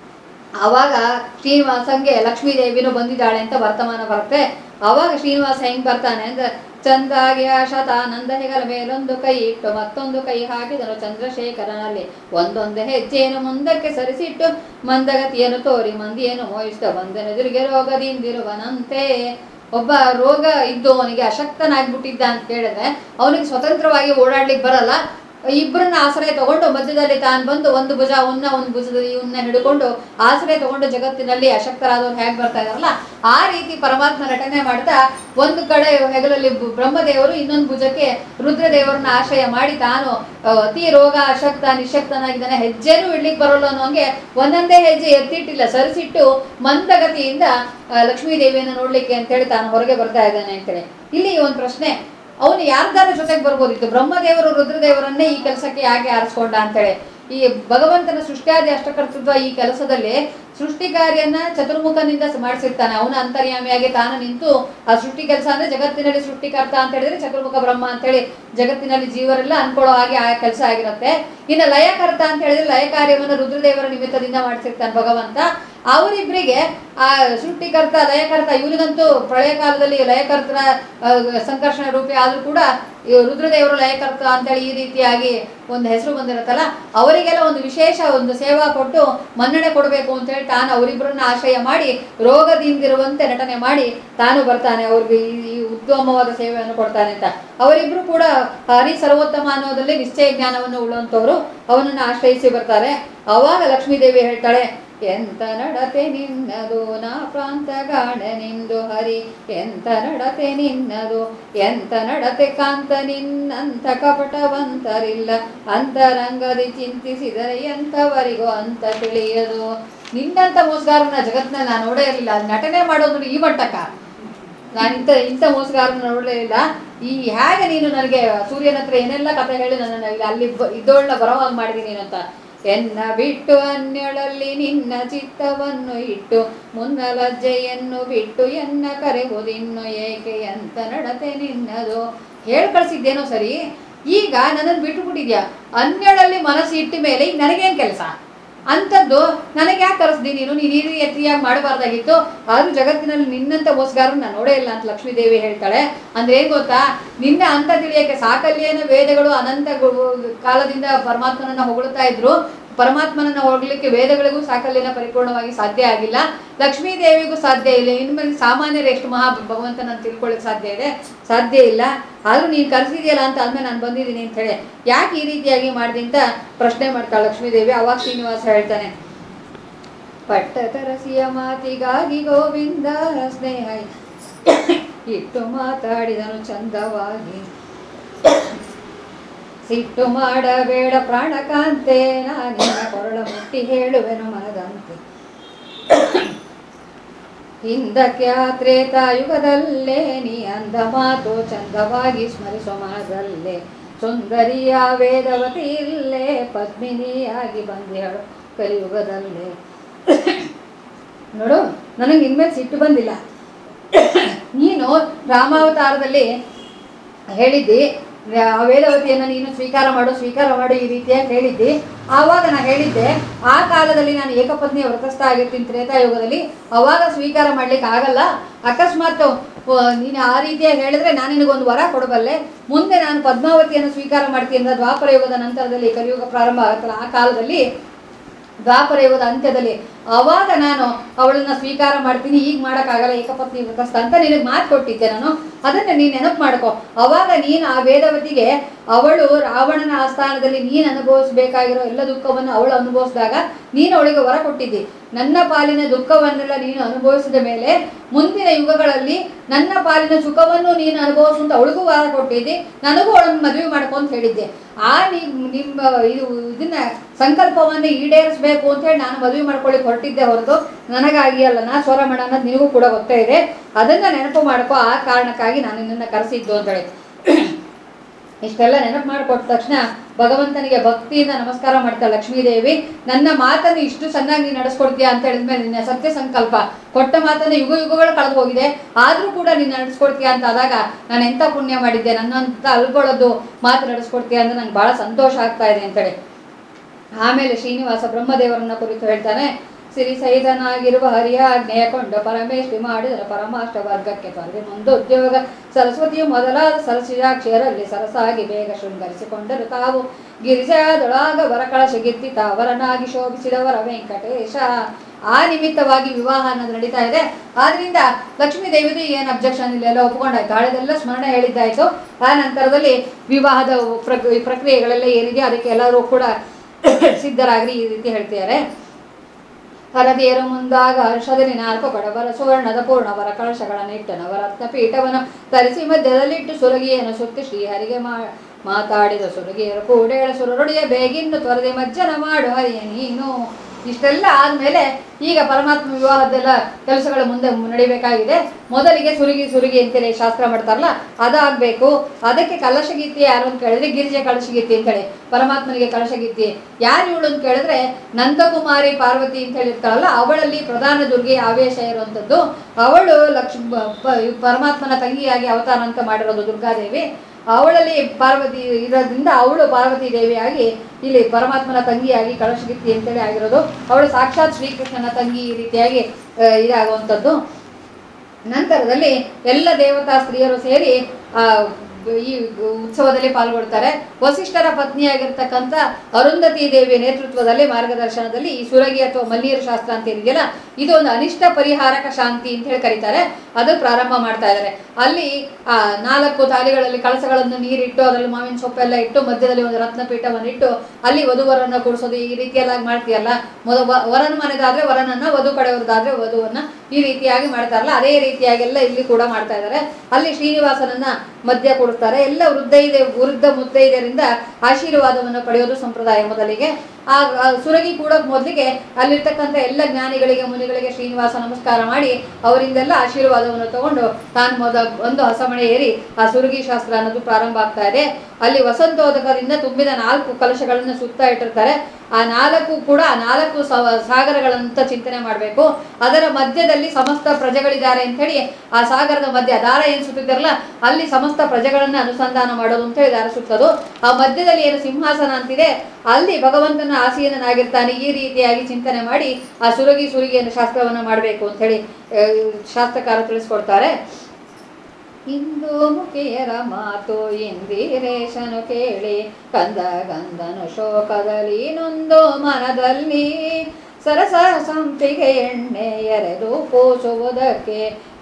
ಆವಾಗ ಶ್ರೀನಿವಾಸಂಗೆ ಲಕ್ಷ್ಮೀ ದೇವಿನೂ ಬಂದಿದ್ದಾಳೆ ಅಂತ ವರ್ತಮಾನ ಬರುತ್ತೆ ಆವಾಗ ಶ್ರೀನಿವಾಸ ಹೆಂಗ್ ಬರ್ತಾನೆ ಅಂದ್ರೆ ಚಂದಾಗಿ ಶತಾನಂದ ಹೆಗಲ ಮೇಲೊಂದು ಕೈ ಇಟ್ಟು ಮತ್ತೊಂದು ಕೈ ಹಾಕಿದನು ಚಂದ್ರಶೇಖರನಲ್ಲಿ ಒಂದೊಂದು ಹೆಜ್ಜೆಯನ್ನು ಮುಂದಕ್ಕೆ ಸರಿಸಿಟ್ಟು ಮಂದಗತಿಯನ್ನು ತೋರಿ ಮಂದಿಯನ್ನು ಮೋಹಿಸಿದ ಬಂದನೆದುರಿಗೆ ರೋಗದಿಂದಿರುವನಂತೆ ಒಬ್ಬ ರೋಗ ಇದ್ದು ಅವನಿಗೆ ಅಶಕ್ತನಾಗ್ಬಿಟ್ಟಿದ್ದ ಅಂತ ಕೇಳಿದ್ರೆ ಅವನಿಗೆ ಸ್ವತಂತ್ರವಾಗಿ ಓಡಾಡ್ಲಿಕ್ಕೆ ಬರಲ್ಲ ಇಬ್ಬರನ್ನ ಆಶ್ರಯ ತಗೊಂಡು ಮಧ್ಯದಲ್ಲಿ ತಾನು ಬಂದು ಒಂದು ಭುಜ ಅವನ್ನ ಒಂದು ಭುಜದಲ್ಲಿ ಇವನ್ನ ಹಿಡ್ಕೊಂಡು ಆಶ್ರಯ ತಗೊಂಡು ಜಗತ್ತಿನಲ್ಲಿ ಅಶಕ್ತರಾದವ್ರು ಹೇಗೆ ಬರ್ತಾ ಇದಾರಲ್ಲ ಆ ರೀತಿ ಪರಮಾತ್ಮ ನಟನೆ ಮಾಡ್ತಾ ಒಂದು ಕಡೆ ಹೆಗಲಲ್ಲಿ ಬು- ಬ್ರಹ್ಮದೇವರು ಇನ್ನೊಂದು ಭುಜಕ್ಕೆ ರುದ್ರದೇವರನ್ನ ಆಶ್ರಯ ಮಾಡಿ ತಾನು ಆ, ಅತಿ ರೋಗ ಅಶಕ್ತ ನಿಶಕ್ತನಾಗಿದ್ದಾನೆ ಹೆಜ್ಜೆನೂ ಇಡ್ಲಿಕ್ಕೆ ಬರೋಲ್ಲ ಅನ್ನೋಂಗೆ ಒಂದೊಂದೇ ಹೆಜ್ಜೆ ಎತ್ತಿಟ್ಟಿಲ್ಲ ಸರಿಸಿಟ್ಟು ಮಂದಗತಿಯಿಂದ ಆ, ಲಕ್ಷ್ಮೀ ದೇವಿಯನ್ನು ನೋಡ್ಲಿಕ್ಕೆ ಅಂತೇಳಿ ತಾನು ಹೊರಗೆ ಬರ್ತಾ ಇದ್ದಾನೆ ಅಂತೇಳಿ ಇಲ್ಲಿ ಒಂದು ಪ್ರಶ್ನೆ ಅವನು ಯಾರ್ದಾರ ಜೊತೆಗೆ ಬರ್ಬೋದಿತ್ತು ಬ್ರಹ್ಮದೇವರು ರುದ್ರದೇವರನ್ನೇ ಈ ಕೆಲಸಕ್ಕೆ ಯಾಕೆ ಆರಿಸ್ಕೊಂಡ ಅಂತೇಳಿ ಈ ಭಗವಂತನ ಸೃಷ್ಟಿಯಾದಿ ಅಷ್ಟಕರ್ತೃತ್ವ ಈ ಕೆಲಸದಲ್ಲಿ ಸೃಷ್ಟಿ ಕಾರ್ಯನ ಚತುರ್ಮುಖನಿಂದ ಸ- ಮಾಡಿಸಿರ್ತಾನೆ ಅವನ ಅಂತರ್ಯಾಮಿಯಾಗಿ ತಾನು ನಿಂತು ಆ ಸೃಷ್ಟಿ ಕೆಲಸ ಅಂದ್ರೆ ಜಗತ್ತಿನಲ್ಲಿ ಸೃಷ್ಟಿಕರ್ತ ಅಂತ ಹೇಳಿದ್ರೆ ಚತುರ್ಮುಖ ಬ್ರಹ್ಮ ಅಂತ ಹೇಳಿ ಜಗತ್ತಿನಲ್ಲಿ ಜೀವರೆಲ್ಲ ಅನ್ಕೊಳ್ಳೋ ಹಾಗೆ ಆ ಕೆಲಸ ಆಗಿರುತ್ತೆ ಇನ್ನು ಲಯಕರ್ತ ಅಂತ ಹೇಳಿದ್ರೆ ಲಯ ಕಾರ್ಯವನ್ನು ರುದ್ರದೇವರ ನಿಮಿತ್ತದಿಂದ ಮಾಡಿಸಿರ್ತಾನೆ ಭಗವಂತ ಅವರಿಬ್ಬರಿಗೆ ಆ ಸೃಷ್ಟಿಕರ್ತ ಲಯಕರ್ತ ಇವನಿಗಂತೂ ಪ್ರಳಯ ಕಾಲದಲ್ಲಿ ಲಯಕರ್ತರ ಆ, ಸಂಕರ್ಷಣ ರೂಪಿ ಆದರೂ ಕೂಡ ಈ ರುದ್ರದೇವರು ಲಯಕರ್ತ ಅಂತೇಳಿ ಈ ರೀತಿಯಾಗಿ ಒಂದು ಹೆಸರು ಬಂದಿರುತ್ತಲ್ಲ ಅವರಿಗೆಲ್ಲ ಒಂದು ವಿಶೇಷ ಒಂದು ಸೇವಾ ಕೊಟ್ಟು ಮನ್ನಣೆ ಕೊಡಬೇಕು ಅಂತೇಳಿ ತಾನು ಅವರಿಬ್ಬರನ್ನ ಆಶ್ರಯ ಮಾಡಿ ರೋಗದಿಂದಿರುವಂತೆ ನಟನೆ ಮಾಡಿ ತಾನು ಬರ್ತಾನೆ ಅವ್ರಿಗೆ ಈ ಈ ಉತ್ತಮವಾದ ಸೇವೆಯನ್ನು ಕೊಡ್ತಾನೆ ಅಂತ ಅವರಿಬ್ಬರು ಕೂಡ ಹರಿ ಸರ್ವೋತ್ತಮ ಅನ್ನೋದಲ್ಲಿ ನಿಶ್ಚಯ ಜ್ಞಾನವನ್ನು ಉಳ್ಳುವಂಥವ್ರು ಅವನನ್ನು ಆಶ್ರಯಿಸಿ ಬರ್ತಾರೆ ಅವಾಗ ಲಕ್ಷ್ಮೀದೇವಿ ಹೇಳ್ತಾಳೆ ಎಂತ ನಡತೆ ನಿನ್ನದು ನಾ ಪ್ರಾಂತ ಗಾಣ ನಿಂದು ಹರಿ ಎಂತ ನಡತೆ ನಿನ್ನದು ಎಂತ ನಡತೆ ಕಾಂತ ನಿನ್ನಂತ ಕಪಟವಂತರಿಲ್ಲ ಅಂತರಂಗದಿ ಚಿಂತಿಸಿದರೆ ಎಂಥವರಿಗೋ ಅಂತ ತಿಳಿಯದು ನಿನ್ನಂತ ಮೋಸಗಾರನ ಜಗತ್ನಲ್ಲಿ ನಾನು ನೋಡೇ ಇರಲಿಲ್ಲ ಅದು ನಟನೆ ಮಾಡೋದು ಈ ಮಟ್ಟಕ್ಕ ನಾನು ಇಂಥ ಇಂಥ ಮೋಸಗಾರನ ನೋಡಲೇ ಇಲ್ಲ ಈ ಹೇಗೆ ನೀನು ನನಗೆ ಸೂರ್ಯನ ಹತ್ರ ಏನೆಲ್ಲ ಕಥೆ ಹೇಳಿ ನನ್ನನ್ನು ಇಲ್ಲಿ ಅಲ್ಲಿ ಬ- ಇದ್ದೋಳ್ನ ಬರೋವಾಗ ಮಾಡಿದೀನಿ ನೀನು ಅಂತ ಎನ್ನ ಬಿಟ್ಟು ಅನ್ಯಳಲ್ಲಿ ನಿನ್ನ ಚಿತ್ತವನ್ನು ಇಟ್ಟು ಮುನ್ನ ಲಜ್ಜೆಯನ್ನು ಬಿಟ್ಟು ಎನ್ನ ಕರೆಹುದಿನ್ನು ಏಕೆ ಅಂತ ನಡತೆ ನಿನ್ನದು ಹೇಳ್ ಕಳ್ಸಿದ್ದೇನೋ ಸರಿ ಈಗ ನನ್ನನ್ನು ಬಿಟ್ಟು ಬಿಟ್ಟಿದ್ಯಾ ಅನ್ಯಳಲ್ಲಿ ಮನಸ್ಸು ಇಟ್ಟ ಮೇಲೆ ಈಗ ನನಗೇನು ಕೆಲಸ ಅಂಥದ್ದು ನನಗೆ ಯಾಕೆ ಕರೆಸ್ದಿ ನೀನು ನೀನು ಈ ರೀತಿಯಾಗಿ ಮಾಡಬಾರ್ದಾಗಿತ್ತು ಆದ್ರೂ ಜಗತ್ತಿನಲ್ಲಿ ನಿನ್ನಂಥ ಮೋಸಗಾರರು ನಾನು ನೋಡೇ ಇಲ್ಲ ಅಂತ ಲಕ್ಷ್ಮೀದೇವಿ ಹೇಳ್ತಾಳೆ ಅಂದ್ರೆ ಏನ್ ಗೊತ್ತಾ ನಿನ್ನ ಅಂತ ತಿಳಿಯಕ್ಕೆ ಸಾಕಲ್ಯೇನ ವೇದಗಳು ಅನಂತ ಗು- ಕಾಲದಿಂದ ಪರಮಾತ್ಮನನ್ನ ಹೊಗಳ್ತಾ ಇದ್ರು ಪರಮಾತ್ಮನನ್ನ ಹೊಗಲಿಕ್ಕೆ ವೇದಗಳಿಗೂ ಸಾಕಲ್ಯನ ಪರಿಪೂರ್ಣವಾಗಿ ಸಾಧ್ಯ ಆಗಿಲ್ಲ ಲಕ್ಷ್ಮೀ ದೇವಿಗೂ ಸಾಧ್ಯ ಇಲ್ಲ ಇನ್ಮೇಲೆ ಸಾಮಾನ್ಯರು ಎಷ್ಟು ಮಹಾ ಭಗವಂತನನ್ನು ತಿಳ್ಕೊಳ್ಳಿಕ್ಕೆ ಸಾಧ್ಯ ಇದೆ ಸಾಧ್ಯ ಇಲ್ಲ ಆದ್ರೂ ನೀನು ಕರೆಸಿದ್ಯಲ್ಲ ಅಂತ ಆದ್ಮೇಲೆ ನಾನು ಬಂದಿದ್ದೀನಿ ಅಂತ ಹೇಳಿ ಯಾಕೆ ಈ ರೀತಿಯಾಗಿ ಮಾಡಿದೆ ಅಂತ ಪ್ರಶ್ನೆ ಮಾಡ್ತಾಳೆ ಲಕ್ಷ್ಮೀದೇವಿ ಅವಾಗ ಶ್ರೀನಿವಾಸ ಹೇಳ್ತಾನೆ ಪಟ್ಟ ತರಸಿಯ ಮಾತಿಗಾಗಿ ಗೋವಿಂದ ಸ್ನೇಹ ಇಟ್ಟು ಮಾತಾಡಿದನು ಚಂದವಾಗಿ ಸಿಟ್ಟು ಮಾಡಬೇಡ ಪ್ರಾಣಕಾಂತೆ ನಾನಿನ್ನ ಕೊರಳ ಮುಟ್ಟಿ ಹೇಳುವೆನು ಮನದಂತೆ ಹಿಂದಕ್ಕೆ ಆ ತ್ರೇತಾಯುಗದಲ್ಲೇ ನೀ ಅಂದ ಮಾತು ಚಂದವಾಗಿ ಸ್ಮರಿಸೋ ಮನದಲ್ಲೇ ಸುಂದರಿಯ ವೇದವತಿ ಇಲ್ಲೇ ಪದ್ಮಿನಿಯಾಗಿ ಬಂದಿಹಳು ಕಲಿಯುಗದಲ್ಲೇ ನೋಡು ನನಗೆ ಇನ್ಮೇಲೆ ಸಿಟ್ಟು ಬಂದಿಲ್ಲ ನೀನು ರಾಮಾವತಾರದಲ್ಲಿ ಹೇಳಿದ್ದಿ ಆ ವೇದವತಿಯನ್ನು ನೀನು ಸ್ವೀಕಾರ ಮಾಡು ಸ್ವೀಕಾರ ಮಾಡು ಈ ರೀತಿಯಾಗಿ ಹೇಳಿದ್ದಿ ಆವಾಗ ನಾನು ಹೇಳಿದ್ದೆ ಆ ಕಾಲದಲ್ಲಿ ನಾನು ಏಕಪತ್ನಿ ವ್ರತಸ್ಥ ಆಗಿರ್ತೀನಿ ತ್ರೇತಾಯುಗದಲ್ಲಿ ಅವಾಗ ಸ್ವೀಕಾರ ಮಾಡ್ಲಿಕ್ಕೆ ಆಗಲ್ಲ ಅಕಸ್ಮಾತ್ ಆ, ನೀನು ಆ ರೀತಿಯಾಗಿ ಹೇಳಿದ್ರೆ ನಾನು ನಿನಗೊಂದು ವರ ಕೊಡಬಲ್ಲೆ ಮುಂದೆ ನಾನು ಪದ್ಮಾವತಿಯನ್ನು ಸ್ವೀಕಾರ ಮಾಡ್ತೀನಿ ಅಂದ್ರೆ ದ್ವಾಪರ ಯುಗದ ನಂತರದಲ್ಲಿ ಕಲಿಯುಗ ಪ್ರಾರಂಭ ಆಗುತ್ತಲ್ಲ ಆ ಕಾಲದಲ್ಲಿ ದ್ವಾಪರ ಯುಗದ ಅಂತ್ಯದಲ್ಲಿ ಅವಾಗ ನಾನು ಅವಳನ್ನ ಸ್ವೀಕಾರ ಮಾಡ್ತೀನಿ ಈಗ ಮಾಡೋಕ್ಕಾಗಲ್ಲ ಏಕಪತ್ನಿ ವ್ರತಸ್ಥ ಅಂತ ನಿನಗೆ ಮಾತು ಕೊಟ್ಟಿದ್ದೆ ನಾನು ಅದನ್ನು ನೀನು ನೆನಪು ಮಾಡ್ಕೊ ಅವಾಗ ನೀನು ಆ ವೇದವತಿಗೆ ಅವಳು ರಾವಣನ ಆಸ್ಥಾನದಲ್ಲಿ ನೀನು ಅನುಭವಿಸ್ಬೇಕಾಗಿರೋ ಎಲ್ಲ ದುಃಖವನ್ನು ಅವಳು ಅನುಭವಿಸಿದಾಗ ನೀನು ಅವಳಿಗೆ ವರ ಕೊಟ್ಟಿದ್ದಿ ನನ್ನ ಪಾಲಿನ ದುಃಖವನ್ನೆಲ್ಲ ನೀನು ಅನುಭವಿಸಿದ ಮೇಲೆ ಮುಂದಿನ ಯುಗಗಳಲ್ಲಿ ನನ್ನ ಪಾಲಿನ ಸುಖವನ್ನು ನೀನು ಅನುಭವಿಸು ಅಂತ ಅವಳಿಗೂ ವರ ಕೊಟ್ಟಿದ್ದಿ ನನಗೂ ಅವಳನ್ನು ಮದುವೆ ಮಾಡ್ಕೊ ಅಂತ ಹೇಳಿದ್ದೆ ಆ ನಿಮ್ ನಿಮ್ಮ ಇದು ಇದನ್ನ ಸಂಕಲ್ಪವನ್ನು ಈಡೇರಿಸಬೇಕು ಅಂತ ಹೇಳಿ ನಾನು ಮದುವೆ ಮಾಡ್ಕೊಳ್ಳಿಕ್ಕೆ ಹೊರಟಿದ್ದೆ ಹೊರತು ನನಗಾಗಿ ಅಲ್ಲ ನಾ ಸ್ವರ ಮಾಡ ಅನ್ನೋದು ನಿನಗೂ ಕೂಡ ಗೊತ್ತೇ ಇದೆ ಅದನ್ನ ನೆನಪು ಮಾಡ್ಕೋ ಆ ಕಾರಣಕ್ಕಾಗಿ ನಾನು ನಿನ್ನನ್ನು ಕರೆಸಿದ್ದು ಅಂತೇಳಿ ಇಷ್ಟೆಲ್ಲ ನೆನಪು ಮಾಡಿಕೊಟ್ಟ ತಕ್ಷಣ ಭಗವಂತನಿಗೆ ಭಕ್ತಿಯಿಂದ ನಮಸ್ಕಾರ ಮಾಡ್ತಾಳೆ ಲಕ್ಷ್ಮೀದೇವಿ ನನ್ನ ಮಾತನ್ನು ಇಷ್ಟು ಚೆನ್ನಾಗಿ ನೀನು ನಡೆಸ್ಕೊಡ್ತೀಯಾ ಅಂತ ಹೇಳಿದ್ಮೇಲೆ ನಿನ್ನ ಸತ್ಯ ಸಂಕಲ್ಪ ಕೊಟ್ಟ ಮಾತನ್ನು ಯುಗ ಯುಗಗಳು ಕಳೆದು ಹೋಗಿದೆ ಆದರೂ ಕೂಡ ನೀನು ನಡೆಸ್ಕೊಡ್ತೀಯಾ ಅಂತ ಆದಾಗ ನಾನು ಎಂಥ ಪುಣ್ಯ ಮಾಡಿದ್ದೆ ನನ್ನಂತ ಅಲ್ಗೊಳ್ಳೋದು ಮಾತು ನಡೆಸ್ಕೊಡ್ತೀಯಾ ಅಂದ್ರೆ ನಂಗೆ ಭಾಳ ಸಂತೋಷ ಆಗ್ತಾ ಇದೆ ಅಂತೇಳಿ ಆಮೇಲೆ ಶ್ರೀನಿವಾಸ ಬ್ರಹ್ಮದೇವರನ್ನ ಕುರಿತು ಹೇಳ್ತಾನೆ ಸಿರಿ ಸಹಿತನಾಗಿರುವ ಹರಿಯ ಆಜ್ಞೆಯ ಕೊಂಡ ಪರಮೇಶ್ವರಿ ಮಾಡಿದರ ಪರಮಾಷ್ಟ ವರ್ಗಕ್ಕೆ ತೊರೆದು ಮುಂದೋದ್ಯೋಗ ಸರಸ್ವತಿಯು ಮೊದಲಾದ ಸರಸಿಜಾಕ್ಷಿಯರಲ್ಲಿ ಸರಸಾಗಿ ಬೇಗ ಶೃಂಗರಿಸಿಕೊಂಡರು ತಾವು ಗಿರಿಜಾದೊಳಾಗ ವರಕಳಶಗಿತ್ತಿ ತಾವರನಾಗಿ ಶೋಭಿಸಿದವರ ವೆಂಕಟೇಶ ಆ ನಿಮಿತ್ತವಾಗಿ ವಿವಾಹ ಅನ್ನೋದು ನಡೀತಾ ಇದೆ ಆದ್ರಿಂದ ಲಕ್ಷ್ಮೀ ದೇವಿದು ಏನು ಅಬ್ಜೆಕ್ಷನ್ ಇಲ್ಲ ಎಲ್ಲ ಒಪ್ಕೊಂಡಾಯ್ತು ಹಳೆದೆಲ್ಲ ಸ್ಮರಣೆ ಹೇಳಿದ್ದಾಯ್ತು ಆ ನಂತರದಲ್ಲಿ ವಿವಾಹದ ಪ್ರಕ್ ಪ್ರಕ್ರಿಯೆಗಳೆಲ್ಲ ಏನಿದೆ ಅದಕ್ಕೆ ಎಲ್ಲರೂ ಕೂಡ ಸಿದ್ಧರಾಗ್ರಿ ಈ ರೀತಿ ಹೇಳ್ತಿದ್ದಾರೆ ಹರದಿಯರು ಮುಂದಾಗ ಹರ್ಷದಲ್ಲಿ ನಾಲ್ಕು ಗಡಬರ ಸುವರ್ಣದ ಪೂರ್ಣವರ ಕಳಶಗಳನ್ನಿಟ್ಟು ನವರತ್ನ ಪೀಠವನ್ನು ತರಿಸಿ ಮಧ್ಯದಲ್ಲಿಟ್ಟು ಸುರಗಿಯನ್ನು ಸುತ್ತಿ ಶ್ರೀಹರಿಗೆ ಮಾ ಮಾತಾಡಿದ ಸುರಗಿಯರು ಕೂಡೇಳ ಸುರರುಡಿಯ ಬೇಗಿನ್ನು ತೊರೆದೆ ಮಜ್ಜನ ಮಾಡು ಹರಿಯ ನೀನು ಇಷ್ಟೆಲ್ಲ ಆದಮೇಲೆ ಈಗ ಪರಮಾತ್ಮ ವಿವಾಹದೆಲ್ಲ ಕೆಲಸಗಳು ಮುಂದೆ ನಡಿಬೇಕಾಗಿದೆ ಮೊದಲಿಗೆ ಸುರುಗಿ ಸುರುಗಿ ಅಂತೇಳಿ ಶಾಸ್ತ್ರ ಮಾಡ್ತಾರಲ್ಲ ಅದಾಗಬೇಕು ಅದಕ್ಕೆ ಕಲಶಗೀತಿ ಯಾರು ಅಂತ ಕೇಳಿದ್ರೆ ಗಿರಿಜೆ ಕಲಶಗೀತಿ ಅಂತೇಳಿ ಪರಮಾತ್ಮನಿಗೆ ಕಲಶಗೀತಿ ಯಾರು ಇವಳು ಅಂತ ಕೇಳಿದ್ರೆ ನಂದಕುಮಾರಿ ಪಾರ್ವತಿ ಅಂತ ಹೇಳಿರ್ತಾಳಲ್ಲ ಅವಳಲ್ಲಿ ಪ್ರಧಾನ ದುರ್ಗೆ ಆವೇಶ ಇರುವಂಥದ್ದು ಅವಳು ಲಕ್ಷ್ಮ ಪ- ಪರಮಾತ್ಮನ ತಂಗಿಯಾಗಿ ಅವತಾರ ಅಂತ ಮಾಡಿರೋದು ದುರ್ಗಾದೇವಿ ಅವಳಲ್ಲಿ ಪಾರ್ವತಿ ಇರೋದ್ರಿಂದ ಅವಳು ಪಾರ್ವತಿ ದೇವಿಯಾಗಿ ಇಲ್ಲಿ ಪರಮಾತ್ಮನ ತಂಗಿಯಾಗಿ ಕಳಶಗಿತ್ತಿ ಅಂತೇಳಿ ಆಗಿರೋದು ಅವಳು ಸಾಕ್ಷಾತ್ ಶ್ರೀಕೃಷ್ಣನ ತಂಗಿ ಈ ರೀತಿಯಾಗಿ ಆ, ಇದಾಗುವಂಥದ್ದು ನಂತರದಲ್ಲಿ ಎಲ್ಲ ದೇವತಾ ಸ್ತ್ರೀಯರು ಸೇರಿ ಆ ಈ ಉತ್ಸವದಲ್ಲಿ ಪಾಲ್ಗೊಳ್ತಾರೆ ವಸಿಷ್ಠರ ಪತ್ನಿಯಾಗಿರ್ತಕ್ಕಂಥ ಅರುಂಧತಿ ದೇವಿ ನೇತೃತ್ವದಲ್ಲಿ ಮಾರ್ಗದರ್ಶನದಲ್ಲಿ ಈ ಸುರಗಿ ಅಥವಾ ಮಲ್ಲೀರು ಶಾಸ್ತ್ರ ಅಂತ ಏನಿದೆಯಲ್ಲ ಇದು ಒಂದು ಅನಿಷ್ಟ ಪರಿಹಾರಕ ಶಾಂತಿ ಅಂತ ಹೇಳಿ ಕರೀತಾರೆ ಅದು ಪ್ರಾರಂಭ ಮಾಡ್ತಾ ಇದ್ದಾರೆ ಅಲ್ಲಿ ಆ ನಾಲ್ಕು ತಾಲಿಗಳಲ್ಲಿ ಕಳಸಗಳನ್ನು ನೀರಿಟ್ಟು ಅದರಲ್ಲಿ ಮಾವಿನ ಸೊಪ್ಪೆಲ್ಲ ಇಟ್ಟು ಮಧ್ಯದಲ್ಲಿ ಒಂದು ರತ್ನಪೀಠವನ್ನು ಇಟ್ಟು ಅಲ್ಲಿ ವಧುವರನ್ನ ಕೂಡಿಸೋದು ಈ ರೀತಿಯೆಲ್ಲ ಮಾಡ್ತೀಯಲ್ಲ ಮೊದ ವ- ವರನ ಮನೆದಾದ್ರೆ ವರನನ್ನ ವಧು ಕಡೆಯವ್ರದ್ದಾದ್ರೆ ವಧುವನ್ನ ಈ ರೀತಿಯಾಗಿ ಮಾಡ್ತಾರಲ್ಲ ಅದೇ ರೀತಿಯಾಗೆಲ್ಲ ಇಲ್ಲಿ ಕೂಡ ಮಾಡ್ತಾ ಇದ್ದಾರೆ ಅಲ್ಲಿ ಶ್ರೀನಿವಾಸನನ್ನ ಮಧ್ಯ ಕೊಡ್ತಾರೆ ಎಲ್ಲ ವೃದ್ಧೈದೆ ವೃದ್ಧ ಮುತ್ತೈದರಿಂದ ಆಶೀರ್ವಾದವನ್ನು ಪಡೆಯೋದು ಸಂಪ್ರದಾಯ ಮೊದಲಿಗೆ ಆ ಆ ಸುರಗಿ ಕೂಡ ಮೊದಲಿಗೆ ಅಲ್ಲಿರ್ತಕ್ಕಂಥ ಎಲ್ಲ ಜ್ಞಾನಿಗಳಿಗೆ ಮುನಿಗಳಿಗೆ ಶ್ರೀನಿವಾಸ ನಮಸ್ಕಾರ ಮಾಡಿ ಅವರಿಂದೆಲ್ಲ ಆಶೀರ್ವಾದವನ್ನು ತಗೊಂಡು ತಾನು ಮೊದ ಒಂದು ಹಸಮಣೆ ಏರಿ ಆ ಸುರಗಿ ಶಾಸ್ತ್ರ ಅನ್ನೋದು ಪ್ರಾರಂಭ ಆಗ್ತಾ ಇದೆ ಅಲ್ಲಿ ವಸಂತೋದಕದಿಂದ ತುಂಬಿದ ನಾಲ್ಕು ಕಲಶಗಳನ್ನು ಸುತ್ತ ಇಟ್ಟಿರ್ತಾರೆ ಆ ನಾಲ್ಕು ಕೂಡ ಆ ನಾಲ್ಕು ಸ- ಸಾಗರಗಳಂತ ಚಿಂತನೆ ಮಾಡಬೇಕು ಅದರ ಮಧ್ಯದಲ್ಲಿ ಸಮಸ್ತ ಪ್ರಜೆಗಳಿದ್ದಾರೆ ಅಂಥೇಳಿ ಆ ಸಾಗರದ ಮಧ್ಯ ದಾರ ಏನು ಸುತ್ತಿದ್ದಾರಲ್ಲ ಅಲ್ಲಿ ಸಮಸ್ತ ಪ್ರಜೆಗಳನ್ನ ಅನುಸಂಧಾನ ಮಾಡೋದು ಅಂತ ಹೇಳಿ ದಾರ ಸುತ್ತೋದು ಆ ಮಧ್ಯದಲ್ಲಿ ಏನು ಸಿಂಹಾಸನ ಅಂತಿದೆ ಅಲ್ಲಿ ಭಗವಂತನ ಆಸೀನನಾಗಿರ್ತಾನೆ ಈ ರೀತಿಯಾಗಿ ಚಿಂತನೆ ಮಾಡಿ ಆ ಸುರಗಿ ಸುರಗಿಯನ್ನು ಶಾಸ್ತ್ರವನ್ನು ಮಾಡಬೇಕು ಅಂತ ಹೇಳಿ ಆ, ಶಾಸ್ತ್ರಕಾರ ತಿಳಿಸ್ಕೊಡ್ತಾರೆ ಇಂದು ಮುಖಿಯರ ಮಾತು ಇಂದಿರೇಶನು ಕೇಳಿ ಕಂದ ಗಂಧನು ಶೋಕದಲ್ಲಿ ನೊಂದು ಮನದಲ್ಲಿ ಸರಸ ಸಂಪಿಗೆ ಎಣ್ಣೆ ಎರೆದು ಪೋಸುವುದಕ್ಕೆ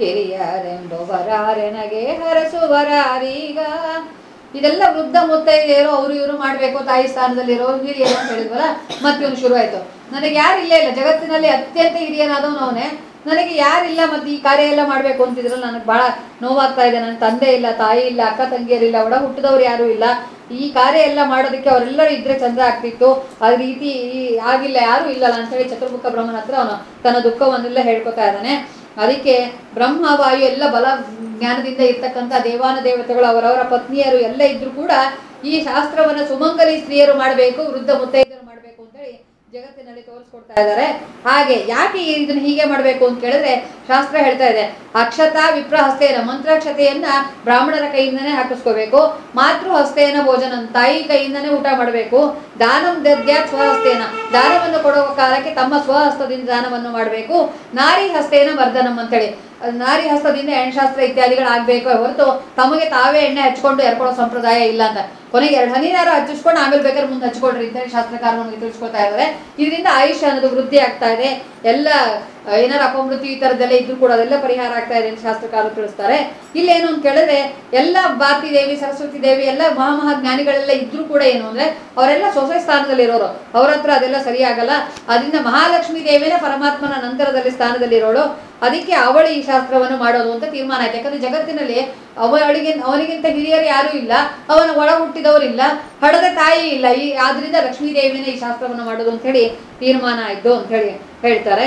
ಹಿರಿಯರೆಂಬುವರಾರೆನಗೆ ಹರಸುವರಾರೀಗ ಇದೆಲ್ಲ ವೃದ್ಧ ಮುತ್ತೈದೆಯರು ಅವರು ಇವರು ಮಾಡಬೇಕು ತಾಯಿ ಸ್ಥಾನದಲ್ಲಿರೋ ಹಿರಿಯರು ಅಂತ ಹೇಳಿದ್ವಲ್ಲ ಮತ್ತೆ ಇವ್ನು ಶುರು ಆಯ್ತು ನನಗೆ ಯಾರು ಇಲ್ಲೇ ಇಲ್ಲ ಜಗತ್ತಿನಲ್ಲಿ ಅತ್ಯಂತ ಹಿರಿಯನಾದವನು ಅವನೇ ನನಗೆ ಯಾರಿಲ್ಲ ಮತ್ತೆ ಈ ಕಾರ್ಯ ಎಲ್ಲ ಮಾಡಬೇಕು ಅಂತಿದ್ರಲ್ಲ ನನಗೆ ಬಹಳ ನೋವಾಗ್ತಾ ಇದೆ ನನ್ನ ತಂದೆ ಇಲ್ಲ ತಾಯಿ ಇಲ್ಲ ಅಕ್ಕ ತಂಗಿಯರಿಲ್ಲ ಒಡ ಹುಟ್ಟಿದವ್ರು ಯಾರೂ ಇಲ್ಲ ಈ ಕಾರ್ಯ ಎಲ್ಲ ಮಾಡೋದಕ್ಕೆ ಅವರೆಲ್ಲರೂ ಇದ್ರೆ ಚಂದ ಆಗ್ತಿತ್ತು ಆ ರೀತಿ ಈ- ಆಗಿಲ್ಲ ಯಾರೂ ಇಲ್ಲಲ್ಲ ಅಂತೇಳಿ ಚತುರ್ಮುಖ ಬ್ರಹ್ಮನ ಹತ್ರ ಅವನು ತನ್ನ ದುಃಖವನ್ನೆಲ್ಲ ಹೇಳ್ಕೊತಾ ಇದ್ದಾನೆ ಅದಕ್ಕೆ ಬ್ರಹ್ಮ ವಾಯು ಎಲ್ಲ ಬಲ ಜ್ಞಾನದಿಂದ ಇರ್ತಕ್ಕಂಥ ದೇವಾನ ದೇವತೆಗಳು ಅವರವರ ಪತ್ನಿಯರು ಎಲ್ಲ ಇದ್ರು ಕೂಡ ಈ ಶಾಸ್ತ್ರವನ್ನ ಸುಮಂಗಲಿ ಸ್ತ್ರೀಯರು ಮಾಡಬೇಕು ವೃದ್ಧ ಮುತ್ತೈದರು ಮಾಡಬೇಕು ಅಂತೇಳಿ ಜಗತ್ತಿನಲ್ಲಿ ತೋರಿಸ್ಕೊಡ್ತಾ ಇದ್ದಾರೆ ಹಾಗೆ ಯಾಕೆ ಇದನ್ನ ಹೀಗೆ ಮಾಡಬೇಕು ಅಂತ ಕೇಳಿದ್ರೆ ಶಾಸ್ತ್ರ ಹೇಳ್ತಾ ಇದೆ ಅಕ್ಷತಾ ವಿಪ್ರಹಸ್ತೇನ ಮಂತ್ರಾಕ್ಷತೆಯನ್ನ ಬ್ರಾಹ್ಮಣರ ಕೈಯಿಂದನೇ ಹಾಕಿಸ್ಕೋಬೇಕು ಮಾತೃ ಹಸ್ತೇನ ಭೋಜನ ತಾಯಿ ಕೈಯಿಂದನೇ ಊಟ ಮಾಡಬೇಕು ದಾನಂ ದದ್ಯಾತ್ ಸ್ವಹಸ್ತೇನ ದಾನವನ್ನು ಕೊಡುವ ಕಾಲಕ್ಕೆ ತಮ್ಮ ಸ್ವಹಸ್ತದಿಂದ ದಾನವನ್ನು ಮಾಡಬೇಕು ನಾರಿ ಹಸ್ತೇನ ವರ್ಧನಂ ಅಂತೇಳಿ ಅಹ್ ನಾರಿ ಹಸ್ತದಿಂದ ಎಣ್ಣೆಶಾಸ್ತ್ರ ಇತ್ಯಾದಿಗಳು ಆಗ್ಬೇಕು ಹೊರತು ತಮಗೆ ತಾವೇ ಎಣ್ಣೆ ಹಚ್ಕೊಂಡು ಎರ್ಕೊಳ್ಳೋ ಸಂಪ್ರದಾಯ ಇಲ್ಲ ಅಂತ ಕೊನೆಗೆ ಎರಡು ಹನಿನಾರು ಹಚ್ಚಿಸ್ಕೊಂಡು ಆಮೇಲೆ ಬೇಕಾದ್ರೆ ಮುಂದೆ ಹಚ್ಕೊಳ್ರಿ ಅಂತೇಳಿ ಶಾಸ್ತ್ರಕಾರ ನಮಗೆ ತಿಳಿಸ್ಕೊಳ್ತಾ ಇದ್ದಾರೆ ಇದರಿಂದ ಆಯುಷ್ಯ ಅನ್ನೋದು ವೃದ್ಧಿ ಆಗ್ತಾ ಇದೆ ಎಲ್ಲ ಅಹ್, ಏನಾರು ಅಪಮೃತ್ಯು ಈ ಥರದ್ದೆಲ್ಲ ಇದ್ರೂ ಕೂಡ ಅದೆಲ್ಲ ಪರಿಹಾರ ಆಗ್ತಾ ಇದೆ ಅಂತ ಶಾಸ್ತ್ರಕಾರರು ತಿಳಿಸ್ತಾರೆ ಇಲ್ಲೇನು ಅಂತ ಕೇಳಿದ್ರೆ ಎಲ್ಲ ಭಾರತಿ ದೇವಿ ಸರಸ್ವತಿ ದೇವಿ ಎಲ್ಲ ಮಹಾಮಹಾ ಜ್ಞಾನಿಗಳೆಲ್ಲ ಇದ್ರೂ ಕೂಡ ಏನು ಅಂದ್ರೆ ಅವರೆಲ್ಲ ಸೊಸೆ ಸ್ಥಾನದಲ್ಲಿರೋರು ಅವ್ರ ಹತ್ರ ಅದೆಲ್ಲ ಸರಿಯಾಗಲ್ಲ ಅದರಿಂದ ಮಹಾಲಕ್ಷ್ಮಿ ದೇವಿನೇ ಪರಮಾತ್ಮನ ನಂತರದಲ್ಲಿ ಸ್ಥಾನದಲ್ಲಿರೋಳು ಅದಕ್ಕೆ ಅವಳು ಈ ಶಾಸ್ತ್ರವನ್ನು ಮಾಡೋದು ಅಂತ ತೀರ್ಮಾನ ಆಯ್ತು ಯಾಕಂದ್ರೆ ಜಗತ್ತಿನಲ್ಲಿ ಅವಳಿಗೆ ಅವನಿಗಿಂತ ಹಿರಿಯರು ಯಾರೂ ಇಲ್ಲ ಅವನ ಒಳ ಹುಟ್ಟಿದವರಿಲ್ಲ ಹಡದ ತಾಯಿ ಇಲ್ಲ ಈ ಆದ್ರಿಂದ ಲಕ್ಷ್ಮೀ ದೇವಿನೇ ಈ ಶಾಸ್ತ್ರವನ್ನು ಮಾಡೋದು ಅಂತ ಹೇಳಿ ತೀರ್ಮಾನ ಆಯ್ತು ಅಂತ ಹೇಳಿ ಹೇಳ್ತಾರೆ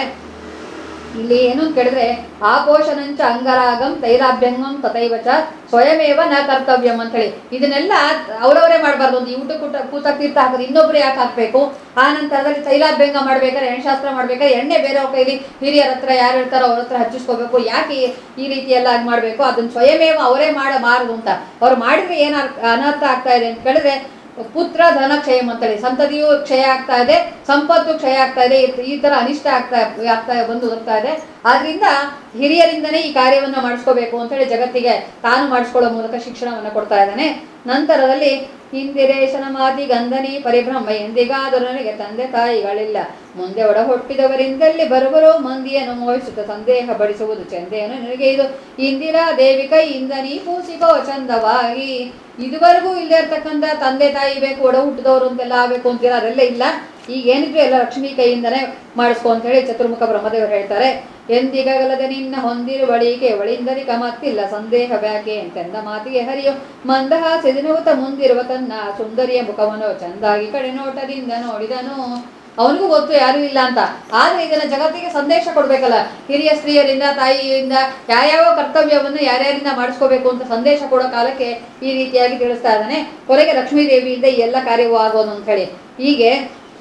ಇಲ್ಲಿ ಏನು ಅಂತ ಕೇಳಿದ್ರೆ ಆಪೋಷಣಂಚ ಅಂಗರಾಗಂ ತೈಲಾಭ್ಯಂಗಂ ತಥೈವಚ ಸ್ವಯಮೇವ ನ ಕರ್ತವ್ಯಂ ಅಂತ ಹೇಳಿ ಇದನ್ನೆಲ್ಲ ಅವರವರೇ ಮಾಡಬಾರ್ದು ಒಂದು ಊಟ ಕೂಟ ಕೂತ ತೀರ್ಥ ಹಾಕೋದು ಇನ್ನೊಬ್ರು ಯಾಕೆ ಹಾಕ್ಬೇಕು ಆ ನಂತರದಲ್ಲಿ ತೈಲಾಭ್ಯಂಗ ಮಾಡ್ಬೇಕಾದ್ರೆ ಎಣ್ಣೆಶಾಸ್ತ್ರ ಮಾಡ್ಬೇಕಾದ್ರೆ ಎಣ್ಣೆ ಬೇರೆಯವ್ರ ಕೈಲಿ ಹಿರಿಯರ ಹತ್ರ ಯಾರು ಹೇಳ್ತಾರೋ ಅವ್ರ ಹತ್ರ ಹಚ್ಚಿಸ್ಕೋಬೇಕು ಯಾಕೆ ಈ- ಈ ರೀತಿ ಎಲ್ಲ ಆಗಿ ಮಾಡಬೇಕು ಅದನ್ನ ಸ್ವಯಮೇವ ಅವರೇ ಮಾಡಬಾರದು ಅಂತ ಅವ್ರು ಮಾಡಿದ್ರೆ ಏನು ಅನರ್ಥ ಆಗ್ತಾ ಇದೆ ಅಂತ ಕೇಳಿದ್ರೆ ಪುತ್ರ ಧನ ಕ್ಷಯ ಅಂತೇಳಿ ಸಂತತಿಯು ಕ್ಷಯ ಆಗ್ತಾ ಇದೆ ಸಂಪತ್ತು ಕ್ಷಯ ಆಗ್ತಾ ಇದೆ ಈ- ಈ ತರ ಅನಿಷ್ಟ ಆಗ್ತಾ ಆಗ್ತಾ ಬಂದು ಹೋಗ್ತಾ ಇದೆ ಆದ್ರಿಂದ ಹಿರಿಯರಿಂದನೇ ಈ ಕಾರ್ಯವನ್ನು ಮಾಡಿಸ್ಕೋಬೇಕು ಅಂತೇಳಿ ಜಗತ್ತಿಗೆ ತಾನು ಮಾಡಿಸ್ಕೊಳ್ಳೋ ಮೂಲಕ ಶಿಕ್ಷಣವನ್ನು ಕೊಡ್ತಾ ಇದ್ದಾನೆ ನಂತರದಲ್ಲಿ ಇಂದಿರೇಶನ ಮಾತಿ ಗಂಧನಿ ಪರಿಭ್ರಮ ಎಂದಿಗಾದರೂ ನನಗೆ ತಂದೆ ತಾಯಿಗಳಿಲ್ಲ ಮುಂದೆ ಒಡ ಹುಟ್ಟಿದವರಿಂದಲೇ ಬರುವರು ಮಂದಿಯನ್ನು ಮೋಹಿಸುತ್ತ ಸಂದೇಹ ಬಡಿಸುವುದು ಚಂದೇನು ನಿನಗೆ ಇದು ಇಂದಿರಾ ದೇವಿ ಕೈಯಿಂದ ನೀ ಪೂಸಿಕೋ ಚಂದವಾಗಿ ಇದುವರೆಗೂ ಇಲ್ಲದೆ ಇರ್ತಕ್ಕಂಥ ತಂದೆ ತಾಯಿ ಬೇಕು ಒಡ ಹುಟ್ಟಿದವರು ಅಂತೆಲ್ಲ ಆಗಬೇಕು ಅಂತೀರ ಅದೆಲ್ಲ ಇಲ್ಲ ಈಗ ಏನಿದ್ರು ಎಲ್ಲ ಲಕ್ಷ್ಮೀ ಕೈಯಿಂದನೇ ಮಾಡಿಸ್ಕೊ ಅಂತ ಹೇಳಿ ಚತುರ್ಮುಖ ಬ್ರಹ್ಮದೇವರು ಹೇಳ್ತಾರೆ ಎಂದಿಗಲದೆ ನಿನ್ನ ಹೊಂದಿರುವಳಿಗೆ ಒಳಿಂದರಿಕ ಮತ್ತಿಲ್ಲ ಸಂದೇಹ ಬ್ಯಾಕೆ ಎಂತೆಂದ ಮಾತಿಗೆ ಹರಿಯೋ ಮಂದಹಾಸ ದಿನವತ ಮುಂದಿರುವ ತನ್ನ ಸುಂದರಿಯ ಮುಖವನ್ನು ಚಂದಾಗಿ ಕಡೆ ನೋಟದಿಂದ ನೋಡಿದನು ಅವನಿಗೂ ಗೊತ್ತು ಯಾರೂ ಇಲ್ಲ ಅಂತ ಆದ್ರೆ ಇದನ್ನ ಜಗತ್ತಿಗೆ ಸಂದೇಶ ಕೊಡ್ಬೇಕಲ್ಲ ಹಿರಿಯ ಸ್ತ್ರೀಯರಿಂದ ತಾಯಿಯಿಂದ ಯಾವ್ಯಾವ ಕರ್ತವ್ಯವನ್ನು ಯಾರ್ಯಾರಿಂದ ಮಾಡಿಸ್ಕೋಬೇಕು ಅಂತ ಸಂದೇಶ ಕೊಡೋ ಕಾಲಕ್ಕೆ ಈ ರೀತಿಯಾಗಿ ತಿಳಿಸ್ತಾ ಇದ್ದಾನೆ ಕೊನೆಗೆ ಲಕ್ಷ್ಮೀ ದೇವಿಯಿಂದ ಈ ಎಲ್ಲ ಕಾರ್ಯವೂ ಆಗೋದು ಅಂತ ಹೇಳಿ ಹೀಗೆ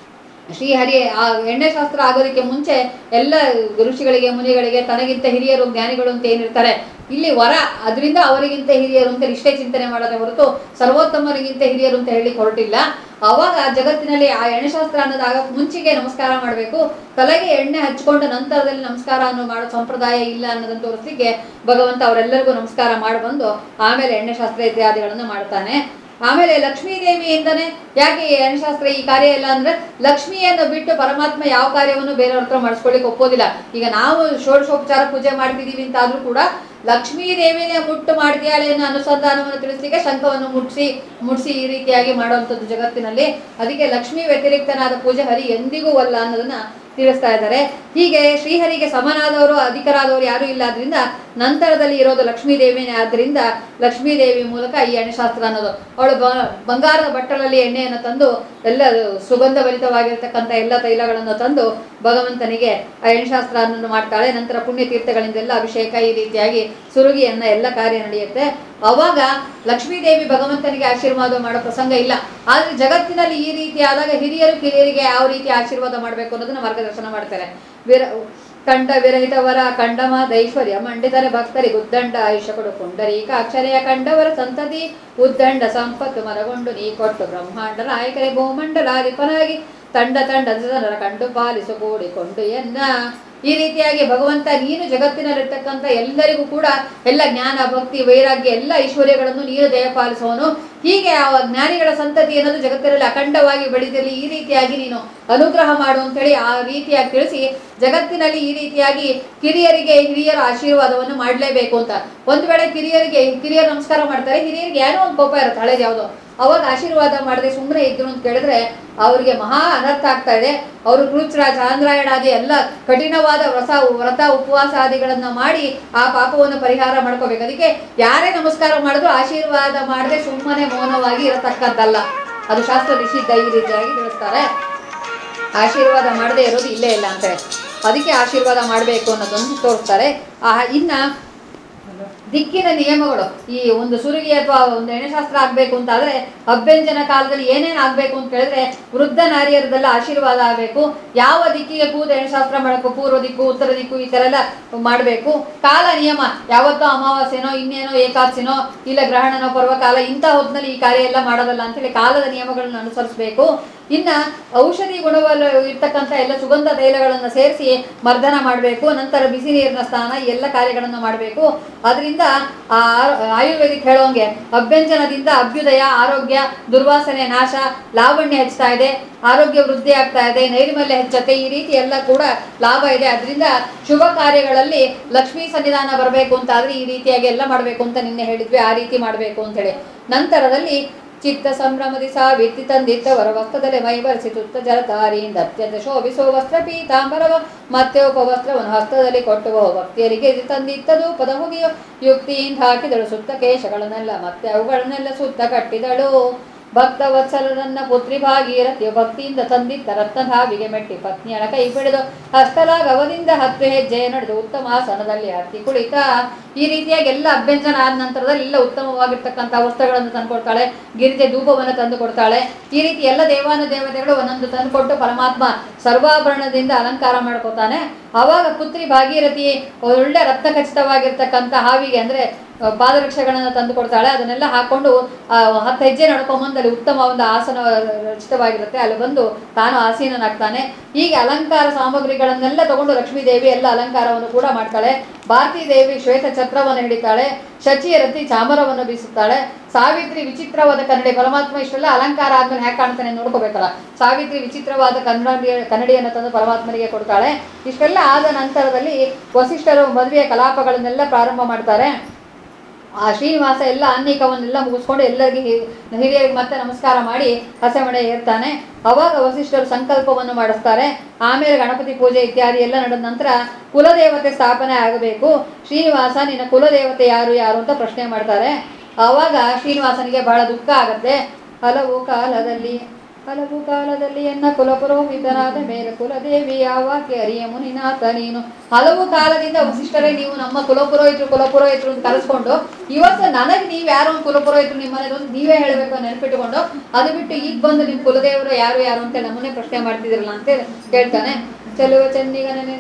ಶ್ರೀಹರಿ ಆ ಎಣ್ಣೆ ಶಾಸ್ತ್ರ ಆಗೋದಕ್ಕೆ ಮುಂಚೆ ಎಲ್ಲ ಋಷಿಗಳಿಗೆ ಮುನಿಗಳಿಗೆ ತನಗಿಂತ ಹಿರಿಯರು ಜ್ಞಾನಿಗಳು ಅಂತ ಏನಿರ್ತಾರೆ ಇಲ್ಲಿ ವರ ಅದರಿಂದ ಅವರಿಗಿಂತ ಹಿರಿಯರು ಅಂತ ಇಷ್ಟೇ ಚಿಂತನೆ ಮಾಡೋದೇ ಹೊರತು ಸರ್ವೋತ್ತಮರಿಗಿಂತ ಹಿರಿಯರು ಅಂತ ಹೇಳಿ ಹೊರಟಿಲ್ಲ ಅವಾಗ ಜಗತ್ತಿನಲ್ಲಿ ಆ ಎಣ್ಣೆ ಶಾಸ್ತ್ರ ಅನ್ನೋದಾಗ ಮುಂಚೆಗೆ ನಮಸ್ಕಾರ ಮಾಡಬೇಕು ತಲೆಗೆ ಎಣ್ಣೆ ಹಚ್ಕೊಂಡ ನಂತರದಲ್ಲಿ ನಮಸ್ಕಾರ ಅನ್ನೋ ಮಾಡೋ ಸಂಪ್ರದಾಯ ಇಲ್ಲ ಅನ್ನೋದನ್ನು ತೋರಿಸ್ಲಿಕ್ಕೆ ಭಗವಂತ ಅವರೆಲ್ಲರಿಗೂ ನಮಸ್ಕಾರ ಮಾಡಿ ಬಂದು ಆಮೇಲೆ ಎಣ್ಣೆ ಶಾಸ್ತ್ರ ಇತ್ಯಾದಿಗಳನ್ನು ಮಾಡ್ತಾನೆ ಆಮೇಲೆ ಲಕ್ಷ್ಮೀ ದೇವಿಯಿಂದನೇ ಯಾಕೆ ಈ ಎಣ್ಣೆಶಾಸ್ತ್ರ ಈ ಕಾರ್ಯ ಇಲ್ಲ ಅಂದ್ರೆ ಲಕ್ಷ್ಮಿಯನ್ನು ಬಿಟ್ಟು ಪರಮಾತ್ಮ ಯಾವ ಕಾರ್ಯವನ್ನು ಬೇರೆಯವ್ರ ಹತ್ರ ಮಾಡಿಸ್ಕೊಳ್ಳಿಕ್ಕೆ ಒಪ್ಪೋದಿಲ್ಲ ಈಗ ನಾವು ಷೋಡಶೋಪಚಾರ ಪೂಜೆ ಮಾಡ್ತಿದೀವಿ ಅಂತ ಆದ್ರೂ ಕೂಡ ಲಕ್ಷ್ಮೀ ದೇವಿನೇ ಮುಟ್ಟು ಮಾಡ್ತೀಯಾಳೆ ಅನ್ನೋ ಅನುಸಂಧಾನವನ್ನು ತಿಳಿಸ್ಲಿಕ್ಕೆ ಶಂಖವನ್ನು ಮುಟ್ಸಿ ಮುಟ್ಸಿ ಈ ರೀತಿಯಾಗಿ ಮಾಡುವಂಥದ್ದು ಜಗತ್ತಿನಲ್ಲಿ ಅದಕ್ಕೆ ಲಕ್ಷ್ಮೀ ವ್ಯತಿರಿಕ್ತನಾದ ಪೂಜೆ ಹರಿ ಎಂದಿಗೂ ಅಲ್ಲ ಅನ್ನೋದನ್ನ ತಿಳಿಸ್ತಾ ಇದ್ದಾರೆ ಹೀಗೆ ಶ್ರೀಹರಿಗೆ ಸಮನಾದವರು ಅಧಿಕರಾದವರು ಯಾರೂ ಇಲ್ಲ ಆದ್ರಿಂದ ನಂತರದಲ್ಲಿ ಇರೋದು ಲಕ್ಷ್ಮೀ ದೇವಿನೇ ಆದ್ದರಿಂದ ಲಕ್ಷ್ಮೀ ದೇವಿ ಮೂಲಕ ಈ ಎಣ್ಣೆಶಾಸ್ತ್ರ ಅನ್ನೋದು ಅವಳು ಬ- ಬಂಗಾರದ ಬಟ್ಟಲಲ್ಲಿ ಎಣ್ಣೆಯನ್ನು ತಂದು ಎಲ್ಲ ಸುಗಂಧಭರಿತವಾಗಿರ್ತಕ್ಕಂಥ ಎಲ್ಲ ತೈಲಗಳನ್ನು ತಂದು ಭಗವಂತನಿಗೆ ಆ ಎಣ್ಣೆಶಾಸ್ತ್ರ ಅನ್ನೋದು ಮಾಡ್ತಾಳೆ ನಂತರ ಪುಣ್ಯ ತೀರ್ಥಗಳಿಂದೆಲ್ಲ ಅಭಿಷೇಕ ಈ ರೀತಿಯಾಗಿ ಸುರುಗಿಯನ್ನ ಎಲ್ಲ ಕಾರ್ಯ ನಡೆಯುತ್ತೆ ಅವಾಗ ಲಕ್ಷ್ಮೀ ದೇವಿ ಭಗವಂತನಿಗೆ ಆಶೀರ್ವಾದ ಮಾಡೋ ಪ್ರಸಂಗ ಇಲ್ಲ ಆದ್ರೆ ಜಗತ್ತಿನಲ್ಲಿ ಈ ರೀತಿ ಆದಾಗ ಹಿರಿಯರು ಕಿರಿಯರಿಗೆ ಯಾವ ರೀತಿ ಆಶೀರ್ವಾದ ಮಾಡಬೇಕು ಅನ್ನೋದನ್ನ ಮಾರ್ಗದರ್ಶನ ಮಾಡ್ತಾರೆ ವಿರ ಕಂಡ ವಿರಹಿತವರ ಕಂಡಮ ದೈಶ್ವರ್ಯ ಮಂಡಿದರೆ ಭಕ್ತರಿಗೆ ಉದ್ದಂಡ ಆಯುಷ್ಯ ಕೊಡು ಪುಂಡರೀಕ ಅಕ್ಷರೆಯ ಕಂಡವರ ಸಂತತಿ ಉದ್ದಂಡ ಸಂಪತ್ತು ಮನಗೊಂಡು ನೀ ಕೊಟ್ಟು ಬ್ರಹ್ಮಾಂಡ ನಾಯಕರೇ ಭೂಮಂಡಲಾಧಿಪನಾಗಿ ತಂಡ ತಂಡ ಜನರ ಕಂಡು ಪಾಲಿಸು ಕೂಡಿಕೊಂಡು ಎನ್ನ ಈ ರೀತಿಯಾಗಿ ಭಗವಂತ ನೀನು ಜಗತ್ತಿನಲ್ಲಿರ್ತಕ್ಕಂಥ ಎಲ್ಲರಿಗೂ ಕೂಡ ಎಲ್ಲ ಜ್ಞಾನ ಭಕ್ತಿ ವೈರಾಗ್ಯ ಎಲ್ಲ ಐಶ್ವರ್ಯಗಳನ್ನು ನೀನು ದಯಪಾಲಿಸುವನು ಹೀಗೆ ಆ ಜ್ಞಾನಿಗಳ ಸಂತತಿ ಅನ್ನೋದು ಜಗತ್ತಿನಲ್ಲಿ ಅಖಂಡವಾಗಿ ಬೆಳೆದಿರಲಿ ಈ ರೀತಿಯಾಗಿ ನೀನು ಅನುಗ್ರಹ ಮಾಡು ಅಂತೇಳಿ ಆ ರೀತಿಯಾಗಿ ತಿಳಿಸಿ ಜಗತ್ತಿನಲ್ಲಿ ಈ ರೀತಿಯಾಗಿ ಕಿರಿಯರಿಗೆ ಹಿರಿಯರ ಆಶೀರ್ವಾದವನ್ನು ಮಾಡಲೇಬೇಕು ಅಂತ ಒಂದು ವೇಳೆ ಕಿರಿಯರಿಗೆ ಕಿರಿಯರು ನಮಸ್ಕಾರ ಮಾಡ್ತಾರೆ ಹಿರಿಯರಿಗೆ ಏನೋ ಒಂದು ಕೋಪ ಇರುತ್ತೆ ಹಳೇದು ಯಾವುದೋ ಅವಾಗ ಆಶೀರ್ವಾದ ಮಾಡದೆ ಸುಮ್ಮನೆ ಇದ್ರು ಅಂತ ಕೇಳಿದ್ರೆ ಅವರಿಗೆ ಮಹಾ ಅನರ್ಥ ಆಗ್ತಾ ಇದೆ ಅವರು ಕೃಚ್ರ ಚಾಂದ್ರಾಯಣಾದಿ ಎಲ್ಲ ಕಠಿಣವಾದ ವ್ರತ ವ್ರತ ಉಪವಾಸ ಆದಿಗಳನ್ನ ಮಾಡಿ ಆ ಪಾಪವನ್ನು ಪರಿಹಾರ ಮಾಡ್ಕೋಬೇಕು ಅದಕ್ಕೆ ಯಾರೇ ನಮಸ್ಕಾರ ಮಾಡಿದ್ರು ಆಶೀರ್ವಾದ ಮಾಡದೆ ಸುಮ್ಮನೆ ಮೌನವಾಗಿ ಇರತಕ್ಕದ್ದಲ್ಲ ಅದು ಶಾಸ್ತ್ರ ನಿಷಿದ್ಧ ಈ ರೀತಿಯಾಗಿ ತಿಳಿಸ್ತಾರೆ ಆಶೀರ್ವಾದ ಮಾಡದೇ ಇರೋದು ಇಲ್ಲೇ ಇಲ್ಲ ಅಂತಾರೆ ಅದಕ್ಕೆ ಆಶೀರ್ವಾದ ಮಾಡಬೇಕು ಅನ್ನೋದೊಂದು ತೋರಿಸ್ತಾರೆ ಆ ಇನ್ನ ದಿಕ್ಕಿನ ನಿಯಮಗಳು ಈ ಒಂದು ಸುರುಗಿ ಅಥವಾ ಒಂದು ಎಣ್ಣೆಶಾಸ್ತ್ರ ಆಗ್ಬೇಕು ಅಂತ ಆದ್ರೆ ಅಭ್ಯಂಜನ ಕಾಲದಲ್ಲಿ ಏನೇನ್ ಆಗ್ಬೇಕು ಅಂತ ಕೇಳಿದ್ರೆ ವೃದ್ಧ ನಾರಿಯರದೆಲ್ಲ ಆಶೀರ್ವಾದ ಆಗಬೇಕು ಯಾವ ದಿಕ್ಕಿಗೆ ಕೂದ ಎಣ್ಣೆಶಾಸ್ತ್ರ ಮಾಡಬೇಕು ಪೂರ್ವ ದಿಕ್ಕು ಉತ್ತರ ದಿಕ್ಕು ಈ ತರ ಎಲ್ಲ ಮಾಡಬೇಕು ಕಾಲ ನಿಯಮ ಯಾವತ್ತೋ ಅಮಾವಾಸ್ಯೆನೋ ಇನ್ನೇನೋ ಏಕಾದಶಿನೋ ಇಲ್ಲ ಗ್ರಹಣನೋ ಪರ್ವಕಾಲ ಇಂಥ ಹೊತ್ತಿನಲ್ಲಿ ಈ ಕಾರ್ಯ ಎಲ್ಲ ಮಾಡೋದಲ್ಲ ಅಂತೇಳಿ ಕಾಲದ ನಿಯಮಗಳನ್ನು ಅನುಸರಿಸಬೇಕು ಇನ್ನ ಔಷಧಿ ಗುಣವಲ್ಲ ಇರ್ತಕ್ಕಂಥ ಎಲ್ಲ ಸುಗಂಧ ತೈಲಗಳನ್ನು ಸೇರಿಸಿ ಮರ್ದನ ಮಾಡಬೇಕು ನಂತರ ಬಿಸಿ ನೀರಿನ ಸ್ನಾನ ಈ ಎಲ್ಲ ಕಾರ್ಯಗಳನ್ನು ಮಾಡಬೇಕು ಅದರಿಂದ ಆ ಆಯುರ್ವೇದಿಕ್ ಹೇಳೋಂಗೆ ಅಭ್ಯಂಜನದಿಂದ ಅಭ್ಯುದಯ ಆರೋಗ್ಯ ದುರ್ವಾಸನೆ ನಾಶ ಲಾವಣ್ಯ ಹೆಚ್ಚುತ್ತಾ ಇದೆ ಆರೋಗ್ಯ ವೃದ್ಧಿ ಆಗ್ತಾ ಇದೆ ನೈರ್ಮಲ್ಯ ಹೆಚ್ಚತ್ತೆ ಈ ರೀತಿ ಎಲ್ಲ ಕೂಡ ಲಾಭ ಇದೆ ಅದರಿಂದ ಶುಭ ಕಾರ್ಯಗಳಲ್ಲಿ ಲಕ್ಷ್ಮೀ ಸನ್ನಿಧಾನ ಬರಬೇಕು ಅಂತ ಆದ್ರೆ ಈ ರೀತಿಯಾಗಿ ಎಲ್ಲ ಮಾಡಬೇಕು ಅಂತ ನಿನ್ನೆ ಹೇಳಿದ್ವಿ ಆ ರೀತಿ ಮಾಡಬೇಕು ಅಂತೇಳಿ ನಂತರದಲ್ಲಿ ಚಿತ್ತ ಸಂಭ್ರಮದಿ ಸಾವಿತ್ತಿ ತಂದಿದ್ದ ವರವಸ್ತ್ರದಲ್ಲಿ ಮೈ ಬರೆಸಿ ತುತ್ತ ಜಲಧಾರಿಯಿಂದ ಅತ್ಯಂತ ಶೋಭಿಸುವ ವಸ್ತ್ರ ಪೀತಾಂಬರವ ಮತ್ತೆ ಉಪವಸ್ತ್ರವನ್ನು ಹಸ್ತದಲ್ಲಿ ಕೊಟ್ಟುವ ಭಕ್ತಿಯರಿಗೆ ಇದು ತಂದಿತ್ತದು ಪದ ಮುಗಿಯೋ ಯುಕ್ತಿಯಿಂದ ಹಾಕಿದಳು ಸುತ್ತ ಕೇಶಗಳನ್ನೆಲ್ಲ ಮತ್ತೆ ಅವುಗಳನ್ನೆಲ್ಲ ಸುತ್ತ ಕಟ್ಟಿದಳು ಭಕ್ತ ವತ್ಸಲನನ್ನ ಪುತ್ರಿ ಭಾಗೀರಥಿಯು ಭಕ್ತಿಯಿಂದ ತಂದಿದ್ದ ರತ್ನಧಾವಿಗೆ ಮೆಟ್ಟಿ ಪತ್ನಿಯಳ ಕೈ ಹಿಡಿದು ಹಸ್ತಲಾಗವದಿಂದ ಹತ್ತು ಹೆಜ್ಜೆ ನಡೆದು ಉತ್ತಮ ಆಸನದಲ್ಲಿ ಹತ್ತಿ ಕುಳಿತ ಈ ರೀತಿಯಾಗಿ ಎಲ್ಲ ಅಭ್ಯಂಜನ ಆದ ನಂತರದಲ್ಲಿ ಎಲ್ಲ ಉತ್ತಮವಾಗಿರ್ತಕ್ಕಂಥ ವಸ್ತ್ರಗಳನ್ನು ತಂದುಕೊಡ್ತಾಳೆ ಗಿರಿಜೆ ಧೂಪವನ್ನು ತಂದು ಕೊಡ್ತಾಳೆ ಈ ರೀತಿ ಎಲ್ಲ ದೇವಾನು ದೇವತೆಗಳು ಒಂದೊಂದು ತಂದುಕೊಟ್ಟು ಪರಮಾತ್ಮ ಸರ್ವಾಭರಣದಿಂದ ಅಲಂಕಾರ ಮಾಡ್ಕೋತಾನೆ ಅವಾಗ ಪುತ್ರಿ ಭಾಗೀರಥಿ ಒಳ್ಳೆ ರಕ್ತ ಖಚಿತವಾಗಿರ್ತಕ್ಕಂಥ ಹಾವಿಗೆ ಅಂದ್ರೆ ಆ, ಪಾದರಕ್ಷೆಗಳನ್ನು ತಂದು ಕೊಡ್ತಾಳೆ ಅದನ್ನೆಲ್ಲ ಹಾಕೊಂಡು ಆ, ಹತ್ತು ಹೆಜ್ಜೆ ನಡ್ಕೊಂಬಂದು ಅಲ್ಲಿ ಉತ್ತಮ ಒಂದು ಆಸನ ರಚಿತವಾಗಿರುತ್ತೆ ಅಲ್ಲಿ ಬಂದು ತಾನು ಆಸೀನನಾಗ್ತಾನೆ ಹೀಗೆ ಅಲಂಕಾರ ಸಾಮಗ್ರಿಗಳನ್ನೆಲ್ಲ ತಗೊಂಡು ಲಕ್ಷ್ಮೀ ದೇವಿ ಎಲ್ಲ ಅಲಂಕಾರವನ್ನು ಕೂಡ ಮಾಡ್ತಾಳೆ ಭಾರತೀ ದೇವಿ ಶ್ವೇತ ಛತ್ರವನ್ನು ಹಿಡಿತಾಳೆ ಶಚಿಯ ರತಿ ಚಾಮರವನ್ನು ಬೀಸುತ್ತಾಳೆ ಸಾವಿತ್ರಿ ವಿಚಿತ್ರವಾದ ಕನ್ನಡಿ ಪರಮಾತ್ಮ ಇಷ್ಟೆಲ್ಲ ಅಲಂಕಾರ ಆದ್ಮೇಲೆ ಹ್ಯಾಕ್ ಕಾಣ್ತಾನೆ ನೋಡ್ಕೋಬೇಕಲ್ಲ ಸಾವಿತ್ರಿ ವಿಚಿತ್ರವಾದ ಕನ್ನಡಿ ಕನ್ನಡಿಯನ್ನು ತಂದು ಪರಮಾತ್ಮನಿಗೆ ಕೊಡ್ತಾಳೆ ಇಷ್ಟೆಲ್ಲ ಆದ ನಂತರದಲ್ಲಿ ವಸಿಷ್ಠರು ಮದುವೆಯ ಕಲಾಪಗಳನ್ನೆಲ್ಲ ಪ್ರಾರಂಭ ಮಾಡ್ತಾರೆ ಆ ಶ್ರೀನಿವಾಸ ಎಲ್ಲ ಅನ್ನಿಕವನ್ನೆಲ್ಲ ಮುಗಿಸ್ಕೊಂಡು ಎಲ್ಲರಿಗೆ ಹಿ- ಹಿರಿಯರಿಗೆ ಮತ್ತೆ ನಮಸ್ಕಾರ ಮಾಡಿ ಹಸೆಮಣೆ ಏರ್ತಾನೆ ಅವಾಗ ವಸಿಷ್ಠರು ಸಂಕಲ್ಪವನ್ನು ಮಾಡಿಸ್ತಾರೆ ಆಮೇಲೆ ಗಣಪತಿ ಪೂಜೆ ಇತ್ಯಾದಿ ಎಲ್ಲ ನಡೆದ ನಂತರ ಕುಲದೇವತೆ ಸ್ಥಾಪನೆ ಆಗಬೇಕು ಶ್ರೀನಿವಾಸ ನಿನ್ನ ಕುಲದೇವತೆ ಯಾರು ಯಾರು ಅಂತ ಪ್ರಶ್ನೆ ಮಾಡ್ತಾರೆ ಆವಾಗ ಶ್ರೀನಿವಾಸನಿಗೆ ಬಹಳ ದುಃಖ ಆಗತ್ತೆ ಹಲವು ಕಾಲದಲ್ಲಿ ಹಲವು ಕಾಲದಲ್ಲಿ ಎನ್ನ ಕುಲಪುರೋಹಿತನಾದ ಮೇಲೆ ಕುಲದೇವಿ ಯಾವಾಕೆ ಅರಿಯ ಮುನಿನಾಥ ನೀನು ಹಲವು ಕಾಲದಿಂದ ವಸಿಷ್ಠರೇ ನೀವು ನಮ್ಮ ಕುಲಪುರೋಹಿತರು ಕುಲಪುರೋಹಿತರು ಅಂತ ಕರೆಸ್ಕೊಂಡು ಇವತ್ತು ನನಗೆ ನೀವು ಯಾರು ಒಂದು ಕುಲಪುರೋಹಿತರು ನಿಮ್ಮ ಮನೆದು ಅಂತ ನೀವೇ ಹೇಳಬೇಕು ನೆನಪಿಟ್ಟುಕೊಂಡು ಅದು ಬಿಟ್ಟು ಈಗ ಬಂದು ನಿಮ್ಮ ಕುಲದೇವರು ಯಾರು ಯಾರು ಅಂತ ನಮ್ಮನ್ನೇ ಪ್ರಶ್ನೆ ಮಾಡ್ತಿದ್ರಲ್ಲ ಅಂತ ಕೇಳ್ತಾನೆ ಚೆಲುವ ಚೆನ್ನಿಗನೇ